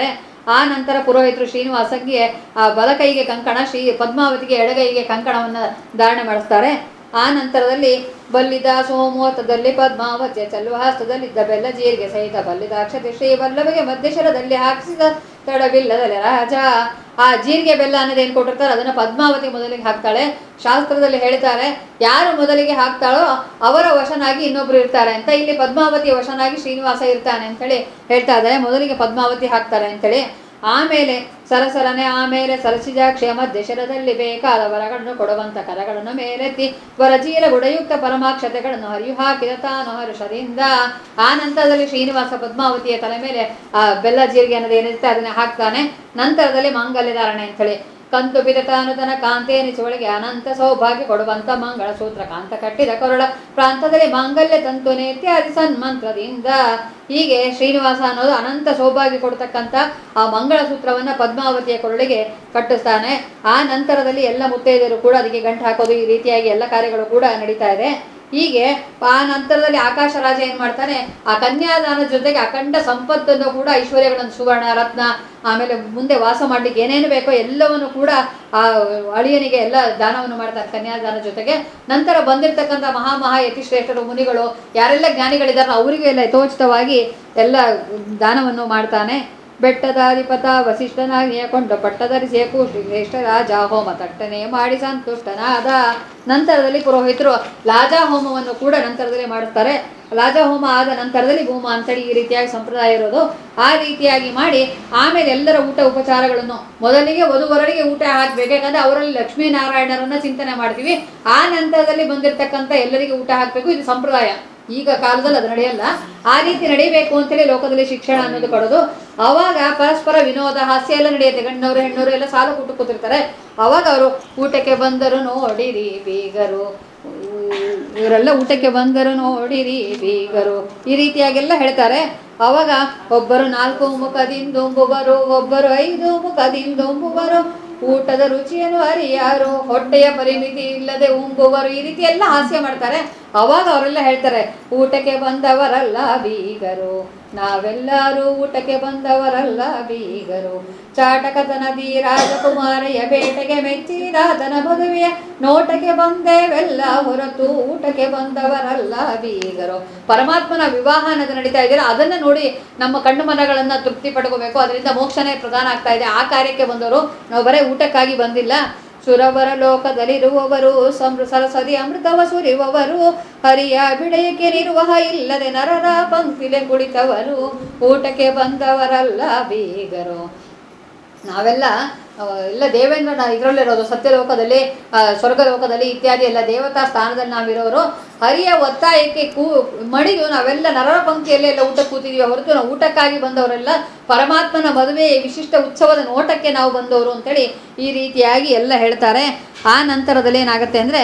ಆ ನಂತರ ಪುರೋಹಿತರು ಶ್ರೀನಿವಾಸಂಗೆ ಆ ಬಲಕೈಗೆ ಕಂಕಣ ಶ್ರೀ ಪದ್ಮಾವತಿಗೆ ಎಡಗೈಗೆ ಕಂಕಣವನ್ನು ಧಾರಣೆ ಮಾಡಿಸ್ತಾರೆ ಆ ನಂತರದಲ್ಲಿ ಬಲ್ಲಿದ ಸೋಮೋತ್ತದಲ್ಲಿ ಪದ್ಮಾವತಿಯ ಚಲುವಹಸ್ತದಲ್ಲಿದ್ದ ಬೆಲ್ಲ ಜೀರಿಗೆ ಸಹಿತ ಬಲ್ಲಿದ ಅಕ್ಷತೆ ಶ್ರೀ ವಲ್ಲಭಗೆ ಮಧ್ಯಶರದಲ್ಲಿ ಹಾಕಿಸಿದ ತಡವಿಲ್ಲದಲ್ಲಿ ರಾಜ ಆ ಜೀರಿಗೆ ಬೆಲ್ಲ ಅನ್ನೋದು ಏನು ಕೊಟ್ಟಿರ್ತಾರೆ ಅದನ್ನು ಪದ್ಮಾವತಿ ಮೊದಲಿಗೆ ಹಾಕ್ತಾಳೆ ಶಾಸ್ತ್ರದಲ್ಲಿ ಹೇಳ್ತಾರೆ ಯಾರು ಮೊದಲಿಗೆ ಹಾಕ್ತಾಳೋ ಅವರ ವಶನಾಗಿ ಇನ್ನೊಬ್ರು ಇರ್ತಾರೆ ಅಂತ ಇಲ್ಲಿ ಪದ್ಮಾವತಿಯ ವಶನಾಗಿ ಶ್ರೀನಿವಾಸ ಇರ್ತಾನೆ ಅಂತೇಳಿ ಹೇಳ್ತಾ ಇದ್ದಾರೆ ಮೊದಲಿಗೆ ಪದ್ಮಾವತಿ ಹಾಕ್ತಾರೆ ಅಂತೇಳಿ ಆಮೇಲೆ ಸರಸರನೆ ಆಮೇಲೆ ಸರಸಿಜಾಕ್ಷಿಯ ಮಧ್ಯಶರದಲ್ಲಿ ಬೇಕಾದ ವರಗಳನ್ನು ಕೊಡುವಂತ ಕರಗಳನ್ನು ಮೇಲೆತ್ತಿ ವರಜೀರ ಗುಡಯುಕ್ತ ಪರಮಾಕ್ಷತೆಗಳನ್ನು ಹರಿಯು ಹಾಕಿದ ತಾನು ಹರುಷದಿಂದ ಆ ನಂತರದಲ್ಲಿ ಶ್ರೀನಿವಾಸ ಪದ್ಮಾವತಿಯ ತಲೆ ಮೇಲೆ ಆ ಬೆಲ್ಲ ಜೀರಿಗೆ ಅನ್ನೋದು ಏನಿರುತ್ತೆ ಅದನ್ನ ಹಾಕ್ತಾನೆ ನಂತರದಲ್ಲಿ ಮಾಂಗಲ್ಯ ಧಾರಣೆ ಅಂತೇಳಿ ಕಂತು ಬಿದತಾನು ತನ ಕಾಂತೇನಿಸುವಳಿಗೆ ಅನಂತ ಸೌಭಾಗ್ಯ ಕೊಡುವಂತ ಮಂಗಳ ಸೂತ್ರ ಕಾಂತ ಕಟ್ಟಿದ ಕರುಳ ಪ್ರಾಂತದಲ್ಲಿ ಮಾಂಗಲ್ಯ ತಂತು ಇತ್ಯಾದಿ ಸನ್ಮಂತ್ರದಿಂದ ಹೀಗೆ ಶ್ರೀನಿವಾಸ ಅನ್ನೋದು ಅನಂತ ಸೌಭಾಗ್ಯ ಕೊಡ್ತಕ್ಕಂಥ ಆ ಮಂಗಳ ಸೂತ್ರವನ್ನ ಪದ್ಮಾವತಿಯ ಕೊರಳಿಗೆ ಕಟ್ಟಿಸ್ತಾನೆ ಆ ನಂತರದಲ್ಲಿ ಎಲ್ಲ ಮುತ್ತೈದೆಯರು ಕೂಡ ಅದಕ್ಕೆ ಗಂಟು ಹಾಕೋದು ಈ ರೀತಿಯಾಗಿ ಎಲ್ಲ ಕಾರ್ಯಗಳು ಕೂಡ ನಡೀತಾ ಇದೆ ಹೀಗೆ ಆ ನಂತರದಲ್ಲಿ ಆಕಾಶ ರಾಜ ಏನ್ ಮಾಡ್ತಾನೆ ಆ ಕನ್ಯಾದಾನದ ಜೊತೆಗೆ ಅಖಂಡ ಸಂಪತ್ತನ್ನು ಕೂಡ ಐಶ್ವರ್ಯಗಳನ್ನು ಸುವರ್ಣ ರತ್ನ ಆಮೇಲೆ ಮುಂದೆ ವಾಸ ಮಾಡ್ಲಿಕ್ಕೆ ಏನೇನು ಬೇಕೋ ಎಲ್ಲವನ್ನು ಕೂಡ ಆ ಅಳಿಯನಿಗೆ ಎಲ್ಲ ದಾನವನ್ನು ಮಾಡ್ತಾರೆ ಕನ್ಯಾದಾನ ಜೊತೆಗೆ ನಂತರ ಬಂದಿರತಕ್ಕಂಥ ಮಹಾಮಹಾ ಯತಿಶ್ರೇಷ್ಠರು ಮುನಿಗಳು ಯಾರೆಲ್ಲ ಜ್ಞಾನಿಗಳಿದಾರೋ ಅವರಿಗೂ ಎಲ್ಲ ಯಥೋಚಿತವಾಗಿ ಎಲ್ಲ ದಾನವನ್ನು ಮಾಡ್ತಾನೆ ಬೆಟ್ಟದಾಧಿಪತ ವಸಿಷ್ಠನಾಗಿಯ ಕೊಂಡ ಪಟ್ಟಧರಿಸಿಯ ಶ್ರೇಷ್ಠ ರಾಜ ಹೋಮ ತಟ್ಟನೆ ಮಾಡಿ ಸಂತುಷ್ಟನಾದ ನಂತರದಲ್ಲಿ ಪುರೋಹಿತರು ಲಾಜಾ ಹೋಮವನ್ನು ಕೂಡ ನಂತರದಲ್ಲಿ ಮಾಡುತ್ತಾರೆ ಲಾಜಾ ಹೋಮ ಆದ ನಂತರದಲ್ಲಿ ಭೂಮ ಅಂತೇಳಿ ಈ ರೀತಿಯಾಗಿ ಸಂಪ್ರದಾಯ ಇರೋದು ಆ ರೀತಿಯಾಗಿ ಮಾಡಿ ಆಮೇಲೆ ಎಲ್ಲರ ಊಟ ಉಪಚಾರಗಳನ್ನು ಮೊದಲಿಗೆ ವಧುವರರಿಗೆ ಊಟ ಹಾಕ್ಬೇಕು ಯಾಕಂದ್ರೆ ಅವರಲ್ಲಿ ಲಕ್ಷ್ಮೀನಾರಾಯಣರನ್ನ ಚಿಂತನೆ ಮಾಡ್ತೀವಿ ಆ ನಂತರದಲ್ಲಿ ಬಂದಿರತಕ್ಕಂಥ ಎಲ್ಲರಿಗೆ ಊಟ ಹಾಕಬೇಕು ಇದು ಸಂಪ್ರದಾಯ ಈಗ ಕಾಲದಲ್ಲಿ ಅದು ನಡೆಯಲ್ಲ ಆ ರೀತಿ ನಡೀಬೇಕು ಅಂತೇಳಿ ಲೋಕದಲ್ಲಿ ಶಿಕ್ಷಣ ಅನ್ನೋದು ಕೊಡೋದು ಅವಾಗ ಪರಸ್ಪರ ವಿನೋದ ಹಾಸ್ಯ ಎಲ್ಲ ನಡೆಯುತ್ತೆ ಗಂಡನವರು ಹೆಣ್ಣವರು ಎಲ್ಲ ಸಾಲ ಕೂತು ಕೂತಿರ್ತಾರೆ ಅವಾಗ ಅವರು ಊಟಕ್ಕೆ ಬಂದರು ನೋಡಿರಿ ಬೀಗರು ಇವರೆಲ್ಲ ಊಟಕ್ಕೆ ಬಂದರು ನೋಡಿರಿ ಬೀಗರು ಈ ರೀತಿಯಾಗೆಲ್ಲ ಹೇಳ್ತಾರೆ ಅವಾಗ ಒಬ್ಬರು ನಾಲ್ಕು ಮುಖದಿಂದುಂಬುವರು ಒಬ್ಬರು ಐದು ಮುಖದಿಂದುಂಬುವರು ಊಟದ ರುಚಿಯನ್ನು ಅರಿಯಾರು ಹೊಟ್ಟೆಯ ಪರಿಮಿತಿ ಇಲ್ಲದೆ ಉಂಬುವರು ಈ ರೀತಿ ಎಲ್ಲ ಹಾಸ್ಯ ಮಾಡ್ತಾರೆ ಅವಾಗ ಅವರೆಲ್ಲ ಹೇಳ್ತಾರೆ ಊಟಕ್ಕೆ ಬಂದವರಲ್ಲ ಬೀಗರು ನಾವೆಲ್ಲರೂ ಊಟಕ್ಕೆ ಬಂದವರಲ್ಲ ಬೀಗರು ಚಾಟಕತನದಿ ರಾಜಕುಮಾರಿಯ ಬೇಟೆಗೆ ಮೆಚ್ಚಿದಾತನ ಮದುವೆಯ ನೋಟಕ್ಕೆ ಬಂದೇವೆಲ್ಲ ಹೊರತು ಊಟಕ್ಕೆ ಬಂದವರಲ್ಲ ಬೀಗರು ಪರಮಾತ್ಮನ ವಿವಾಹ ಅನ್ನೋದು ನಡೀತಾ ಇದೆಯಲ್ಲ ಅದನ್ನ ನೋಡಿ ನಮ್ಮ ಕಣ್ಣು ಮನಗಳನ್ನ ತೃಪ್ತಿ ಪಡ್ಕೋಬೇಕು ಅದರಿಂದ ಮೋಕ್ಷನೇ ಪ್ರದಾನ ಆಗ್ತಾ ಇದೆ ಆ ಕಾರ್ಯಕ್ಕೆ ಬಂದವರು ನಾವು ಬರೇ ಊಟಕ್ಕಾಗಿ ಬಂದಿಲ್ಲ ಸುರವರ ಲೋಕದಲ್ಲಿರುವವರು ಸಮೃ ಸರಸದಿ ಅಮೃತವ ಸುರಿಯುವವರು ಹರಿಯ ಬಿಡೆಯಕ್ಕೆ ನಿರ್ವಹ ಇಲ್ಲದೆ ನರರ ಪಂಕ್ತಿಲೆ ಕುಳಿತವರು ಊಟಕ್ಕೆ ಬಂದವರಲ್ಲ ಬೀಗರು ನಾವೆಲ್ಲ ಆ, ಎಲ್ಲ ದೇವೇಂದ್ರನ ಇದರಲ್ಲಿರೋದು ಸತ್ಯಲೋಕದಲ್ಲಿ ಆ, ಸ್ವರ್ಗಲೋಕದಲ್ಲಿ ಇತ್ಯಾದಿ ಎಲ್ಲ ದೇವತಾ ಸ್ಥಾನದಲ್ಲಿ ನಾವಿರೋರು ಹರಿಯ ಒತ್ತಾಯಕ್ಕೆ ಕೂ ಮಡಿದು ನಾವೆಲ್ಲ ನರರ ಪಂಕ್ತಿಯಲ್ಲಿ ಎಲ್ಲ ಊಟ ಕೂತಿದೀವಿ ಹೊರತು ನಾವು ಊಟಕ್ಕಾಗಿ ಬಂದವರೆಲ್ಲ ಪರಮಾತ್ಮನ ಮದುವೆ ವಿಶಿಷ್ಟ ಉತ್ಸವದ ನೋಟಕ್ಕೆ ನಾವು ಬಂದವರು ಅಂತೇಳಿ ಈ ರೀತಿಯಾಗಿ ಎಲ್ಲ ಹೇಳ್ತಾರೆ ಆ ನಂತರದಲ್ಲಿ ಏನಾಗುತ್ತೆ ಅಂದರೆ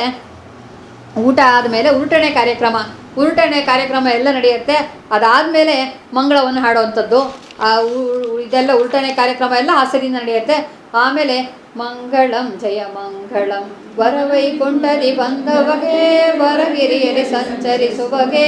ಊಟ ಆದಮೇಲೆ ಉರುಟಣೆ ಕಾರ್ಯಕ್ರಮ ಉರುಟಣೆ ಕಾರ್ಯಕ್ರಮ ಎಲ್ಲ ನಡೆಯುತ್ತೆ ಅದಾದಮೇಲೆ ಮಂಗಳವನ್ನು ಹಾಡುವಂಥದ್ದು ಆ ಉ- ಉ- ಇದೆಲ್ಲ ಉರುಟಣೆ ಕಾರ್ಯಕ್ರಮ ಎಲ್ಲ ಹಾಸ್ಯದಿಂದ ನಡೆಯುತ್ತೆ ಆಮೇಲೆ ಮಂಗಳಂ ಜಯ ಮಂಗಳಂ ವರವೈಕುಂಠದಿ ಬಂದವಗೆ ವರಗಿರಿಯಲಿ ಸಂಚರಿಸುವಗೆ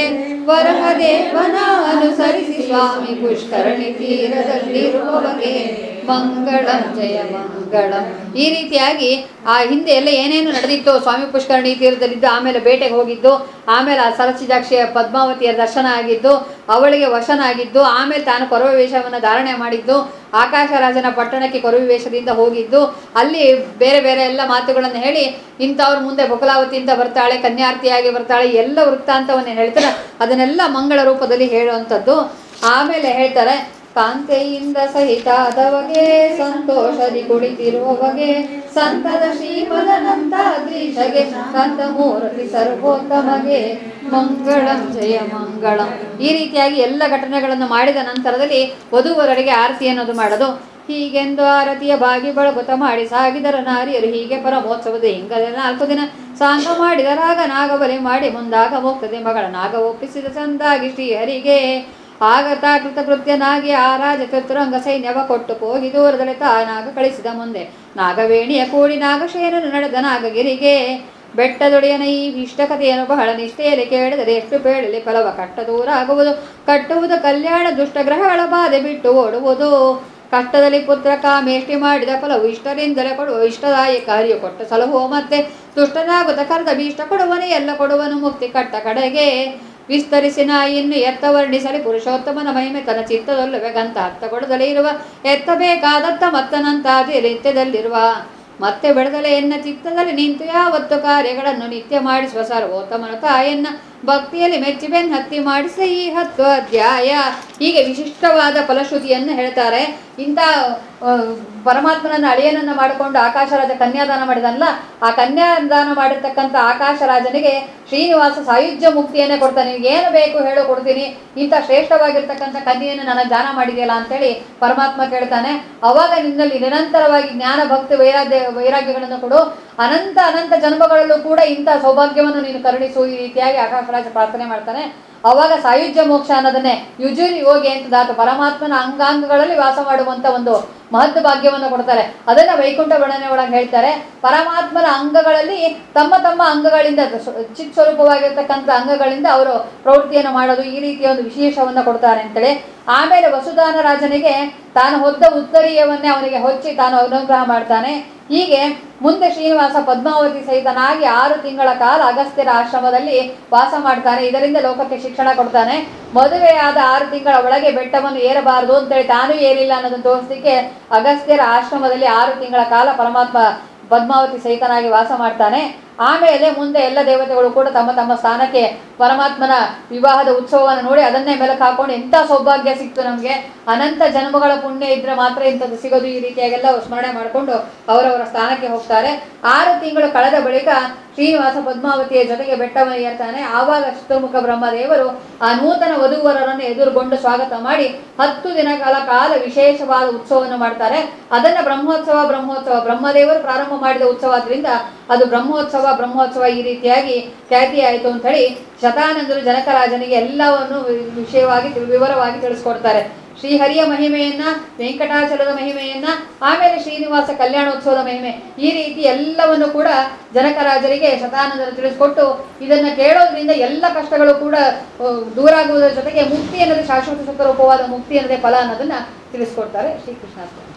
ವರಹದೇವನ ಅನುಸರಿಸಿ ಸ್ವಾಮಿ ಪುಷ್ಕರಣಿ ತೀರದಲ್ಲಿರುವವಗೆ ಮಂಗಳಂ ಜಯ ಮಂಗಳಂ ಈ ರೀತಿಯಾಗಿ ಆ ಹಿಂದೆ ಎಲ್ಲ ಏನೇನು ನಡೆದಿತ್ತು ಸ್ವಾಮಿ ಪುಷ್ಕರಣಿ ತೀರದಲ್ಲಿದ್ದು ಆಮೇಲೆ ಬೇಟೆಗೆ ಹೋಗಿದ್ದು ಆಮೇಲೆ ಆ ಸರಸಿಜಾಕ್ಷಿಯ ಪದ್ಮಾವತಿಯ ದರ್ಶನ ಆಗಿದ್ದು ಅವಳಿಗೆ ವಶನಾಗಿದ್ದು ಆಮೇಲೆ ತಾನು ಕೊರವ ವೇಷವನ್ನು ಧಾರಣೆ ಮಾಡಿದ್ದು ಆಕಾಶರಾಜನ ಪಟ್ಟಣಕ್ಕೆ ಕೊರವಿ ವೇಷದಿಂದ ಹೋಗಿದ್ದು ಅಲ್ಲಿ ಬೇರೆ ಬೇರೆ ಎಲ್ಲ ಮಾತುಗಳನ್ನು ಹೇಳಿ ಇಂಥವ್ರ ಮುಂದೆ ಬಕುಲಾವತಿಯಿಂದ ಬರ್ತಾಳೆ ಕನ್ಯಾರ್ತಿಯಾಗಿ ಬರ್ತಾಳೆ ಎಲ್ಲ ವೃತ್ತಾಂತವನ್ನು ಹೇಳ್ತಾರೆ ಅದನ್ನೆಲ್ಲ ಮಂಗಳ ರೂಪದಲ್ಲಿ ಹೇಳುವಂಥದ್ದು ಆಮೇಲೆ ಹೇಳ್ತಾರೆ ಕಾಂತೆಯಿಂದ ಸಹಿತಾದವಗೆ ಸಂತೋಷದಿ ಕುಳಿತಿರುವವಗೆ ಸಂತದ ಶ್ರೀಮದನಂತಾದ್ರೀಶಗೆ ಕಂದ ಮೂರ್ತಿ ಸರ್ವೋತ್ತಮಗೆ ಮಂಗಳಂ ಜಯ ಮಂಗಳಂ ಈ ರೀತಿಯಾಗಿ ಎಲ್ಲ ಘಟನೆಗಳನ್ನು ಮಾಡಿದ ನಂತರದಲ್ಲಿ ವಧುವರರಿಗೆ ಆರತಿ ಅನ್ನೋದು ಮಾಡೋದು ಹೀಗೆಂದು ಆರತಿಯ ಬಾಗಿ ಬಳಗುತ ಮಾಡಿ ಸಾಗಿದರ ನಾರಿಯರು ಹೀಗೆ ಪರಮೋತ್ಸವದ ಹಿಂಗದ ನಾಲ್ಕು ದಿನ ಸಾಂಗ ಮಾಡಿದರಾಗ ನಾಗಬಲಿ ಮಾಡಿ ಮುಂದಾಗ ಹೋಗ್ತದೆ ಮಗಳ ನಾಗ ಒಪ್ಪಿಸಿದ ಚಂದಾಗಿ ಶ್ರೀಹರಿಗೆ ಆಗ ತಾ ಕೃತಕೃತ್ಯನಾಗಿ ಆ ರಾಜ ಚತುರಂಗ ಸೈನ್ಯವ ಕೊಟ್ಟು ಹೋಗಿ ದೂರದಲ್ಲಿ ತಾ ನಾಗ ಕಳಿಸಿದ ಮುಂದೆ ನಾಗವೇಣಿಯ ಕೂಡಿ ನಾಗಶೇನನು ನಡೆದ ನಾಗಗಿರಿಗೆ ಬೆಟ್ಟದೊಡೆಯನ ಈ ಇಷ್ಟ ಕಥೆಯನ್ನು ಬಹಳ ನಿಷ್ಠೆಯಲ್ಲಿ ಕೇಳಿದರೆ ಎಷ್ಟು ಬೇಡಲಿ ಫಲವ ಕಟ್ಟ ದೂರ ಆಗುವುದು ಕಟ್ಟುವುದು ಕಲ್ಯಾಣ ದುಷ್ಟಗ್ರಹಗಳ ಬಾಧೆ ಬಿಟ್ಟು ಓಡುವುದು ಕಷ್ಟದಲ್ಲಿ ಪುತ್ರ ಕಾಮೇಷ್ಟಿ ಮಾಡಿದ ಫಲವು ಇಷ್ಟರಿಂದಲೇ ಕೊಡುವ ಇಷ್ಟದಾಯಿ ಕಾರ್ಯ ಕೊಟ್ಟ ಸಲಹುವ ಮತ್ತೆ ದುಷ್ಟನಾಗುತ್ತ ಕರೆದ ಭೀಷ್ಟ ಕೊಡುವನೇ ಎಲ್ಲ ಕೊಡುವನು ಮುಕ್ತಿ ಕಟ್ಟ ಕಡೆಗೆ ವಿಸ್ತರಿಸಿ ನಾ ಇನ್ನು ಎತ್ತ ವರ್ಣಿಸಲಿ ಪುರುಷೋತ್ತಮನ ಮಹಿಮೆ ತನ್ನ ಚಿತ್ತದಲ್ಲವೇ ಗಂತ ಅತ್ತ ಕೊಡದಲೇ ಇರುವ ಎತ್ತಬೇಕಾದತ್ತ ಮತ್ತನಂತಾದಿ ನಿತ್ಯದಲ್ಲಿರುವ ಮತ್ತೆ ಬೆಳೆದಲೆ ಎನ್ನ ಚಿತ್ತದಲ್ಲಿ ನಿಂತು ಯಾವತ್ತು ಕಾರ್ಯಗಳನ್ನು ನಿತ್ಯ ಮಾಡಿಸುವ ಸರ್ವೋತ್ತಮನ ತಾಯನ್ನ ಭಕ್ತಿಯಲ್ಲಿ ಮೆಚ್ಚಿ ಬೆನ್ ಹತ್ತಿ ಮಾಡಿಸಿ ಈ ಹತ್ತು ಅಧ್ಯಾಯ ಹೀಗೆ ವಿಶಿಷ್ಟವಾದ ಫಲಶ್ರುತಿಯನ್ನು ಹೇಳ್ತಾರೆ ಇಂಥ ಆ, ಪರಮಾತ್ಮನನ್ನ ಅಳಿಯನನ್ನ ಮಾಡಿಕೊಂಡು ಆಕಾಶರಾಜ ಕನ್ಯಾದಾನ ಮಾಡಿದನಲ್ಲ ಆ ಕನ್ಯಾದಾನ ಮಾಡಿರ್ತಕ್ಕಂಥ ಆಕಾಶರಾಜನಿಗೆ ಶ್ರೀನಿವಾಸ ಸಾಯುಜ್ಯ ಮುಕ್ತಿಯನ್ನೇ ಕೊಡ್ತಾನೆ ನಿನಗೆ ಏನು ಬೇಕು ಹೇಳು ಕೊಡ್ತೀನಿ ಇಂಥ ಶ್ರೇಷ್ಠವಾಗಿರ್ತಕ್ಕಂಥ ಕನ್ಯೆಯನ್ನು ನನಗೆ ದಾನ ಮಾಡಿದೆಯಲ್ಲ ಅಂತೇಳಿ ಪರಮಾತ್ಮ ಕೇಳ್ತಾನೆ ಅವಾಗ ನಿನ್ನಲ್ಲಿ ನಿರಂತರವಾಗಿ ಜ್ಞಾನ ಭಕ್ತಿ ವೈರಾಗ್ಯ ವೈರಾಗ್ಯಗಳನ್ನು ಕೊಡು ಅನಂತ ಅನಂತ ಜನ್ಮಗಳಲ್ಲೂ ಕೂಡ ಇಂಥ ಸೌಭಾಗ್ಯವನ್ನು ನೀನು ಕರುಣಿಸು ಈ ರೀತಿಯಾಗಿ ಆಕಾಶರಾಜ ಪ್ರಾರ್ಥನೆ ಮಾಡ್ತಾನೆ ಅವಾಗ ಸಾಯುಜ್ಯ ಮೋಕ್ಷ ಅನ್ನೋದನ್ನೇ ಯುಜುರಿ ಯೋಗಿ ಅಂತ ದಾತು ಪರಮಾತ್ಮನ ಅಂಗಾಂಗಗಳಲ್ಲಿ ವಾಸ ಮಾಡುವಂತ ಒಂದು ಮಹತ್ ಭಾಗ್ಯವನ್ನು ಕೊಡ್ತಾರೆ ಅದನ್ನ ವೈಕುಂಠ ವರ್ಣನೆ ಒಳಗೆ ಹೇಳ್ತಾರೆ ಪರಮಾತ್ಮನ ಅಂಗಗಳಲ್ಲಿ ತಮ್ಮ ತಮ್ಮ ಅಂಗಗಳಿಂದ ಸ್ವ- ಚಿತ್ ಸ್ವರೂಪವಾಗಿರ್ತಕ್ಕಂಥ ಅಂಗಗಳಿಂದ ಅವರು ಪ್ರವೃತ್ತಿಯನ್ನು ಮಾಡೋದು ಈ ರೀತಿಯ ಒಂದು ವಿಶೇಷವನ್ನು ಕೊಡ್ತಾರೆ ಅಂತೇಳಿ ಆಮೇಲೆ ವಸುದಾನ ರಾಜನಿಗೆ ತಾನು ಹೊದ್ದ ಉತ್ತರೀಯವನ್ನೇ ಅವನಿಗೆ ಹೊಚ್ಚಿ ತಾನು ಅನುಗ್ರಹ ಮಾಡ್ತಾನೆ ಹೀಗೆ ಮುಂದೆ ಶ್ರೀನಿವಾಸ ಪದ್ಮಾವತಿ ಸಹಿತನಾಗಿ ಆರು ತಿಂಗಳ ಕಾಲ ಅಗಸ್ತ್ಯರ ಆಶ್ರಮದಲ್ಲಿ ವಾಸ ಮಾಡ್ತಾನೆ ಇದರಿಂದ ಲೋಕಕ್ಕೆ ಶಿಕ್ಷಣ ಕೊಡ್ತಾನೆ ಮದುವೆಯಾದ ಆರು ತಿಂಗಳ ಒಳಗೆ ಬೆಟ್ಟವನ್ನು ಏರಬಾರದು ಅಂತೇಳಿ ತಾನೂ ಏರಿಲ್ಲ ಅನ್ನೋದನ್ನು ತೋರಿಸಲಿಕ್ಕೆ ಅಗಸ್ತ್ಯರ ಆಶ್ರಮದಲ್ಲಿ ಆರು ತಿಂಗಳ ಕಾಲ ಪರಮಾತ್ಮ ಪದ್ಮಾವತಿ ಸಹಿತನಾಗಿ ವಾಸ ಮಾಡ್ತಾನೆ ಆಮೇಲೆ ಮುಂದೆ ಎಲ್ಲ ದೇವತೆಗಳು ಕೂಡ ತಮ್ಮ ತಮ್ಮ ಸ್ಥಾನಕ್ಕೆ ಪರಮಾತ್ಮನ ವಿವಾಹದ ಉತ್ಸವವನ್ನು ನೋಡಿ ಅದನ್ನೇ ಮೆಲುಕು ಹಾಕೊಂಡು ಎಂಥ ಸೌಭಾಗ್ಯ ಸಿಕ್ತು ನಮಗೆ ಅನಂತ ಜನ್ಮಗಳ ಪುಣ್ಯ ಇದ್ರೆ ಮಾತ್ರ ಇಂಥದ್ದು ಸಿಗೋದು ಈ ರೀತಿಯಾಗೆಲ್ಲ ಸ್ಮರಣೆ ಮಾಡಿಕೊಂಡು ಅವರವರ ಸ್ಥಾನಕ್ಕೆ ಹೋಗ್ತಾರೆ ಆರು ತಿಂಗಳು ಕಳೆದ ಬಳಿಕ ಶ್ರೀನಿವಾಸ ಪದ್ಮಾವತಿಯ ಜೊತೆಗೆ ಬೆಟ್ಟವನ್ನು ಏರ್ತಾನೆ ಆವಾಗ ಚತುರ್ಮುಖ ಬ್ರಹ್ಮದೇವರು ಆ ನೂತನ ವಧುವರರನ್ನು ಎದುರುಗೊಂಡು ಸ್ವಾಗತ ಮಾಡಿ ಹತ್ತು ದಿನಗಳ ಕಾಲ ವಿಶೇಷವಾದ ಉತ್ಸವವನ್ನು ಮಾಡ್ತಾರೆ ಅದನ್ನ ಬ್ರಹ್ಮೋತ್ಸವ ಬ್ರಹ್ಮೋತ್ಸವ ಬ್ರಹ್ಮದೇವರು ಪ್ರಾರಂಭ ಮಾಡಿದ ಉತ್ಸವ ಆದ್ರಿಂದ ಅದು ಬ್ರಹ್ಮೋತ್ಸವ ಬ್ರಹ್ಮೋತ್ಸವ ಈ ರೀತಿಯಾಗಿ ಖ್ಯಾತಿ ಆಯಿತು ಅಂತ ಹೇಳಿ ಶತಾನಂದರು ಜನಕರಾಜನಿಗೆ ಎಲ್ಲವನ್ನು ವಿ- ವಿಷಯವಾಗಿ ತಿ- ವಿವರವಾಗಿ ತಿಳಿಸ್ಕೊಡ್ತಾರೆ ಶ್ರೀಹರಿಯ ಮಹಿಮೆಯನ್ನ ವೆಂಕಟಾಚಲದ ಮಹಿಮೆಯನ್ನ ಆಮೇಲೆ ಶ್ರೀನಿವಾಸ ಕಲ್ಯಾಣೋತ್ಸವದ ಮಹಿಮೆ ಈ ರೀತಿ ಎಲ್ಲವನ್ನು ಕೂಡ ಜನಕರಾಜರಿಗೆ ಶತಾನಂದರು ತಿಳಿಸ್ಕೊಟ್ಟು ಇದನ್ನ ಕೇಳೋದ್ರಿಂದ ಎಲ್ಲ ಕಷ್ಟಗಳು ಕೂಡ ಆ, ದೂರ ಆಗುವುದರ ಜೊತೆಗೆ ಮುಕ್ತಿ ಅನ್ನೋದು ಶಾಶ್ವತ ಸುಖ ರೂಪವಾದ ಮುಕ್ತಿ ಅನ್ನೋದೇ ಫಲ ಅನ್ನೋದನ್ನ ತಿಳಿಸ್ಕೊಡ್ತಾರೆ ಶ್ರೀಕೃಷ್ಣ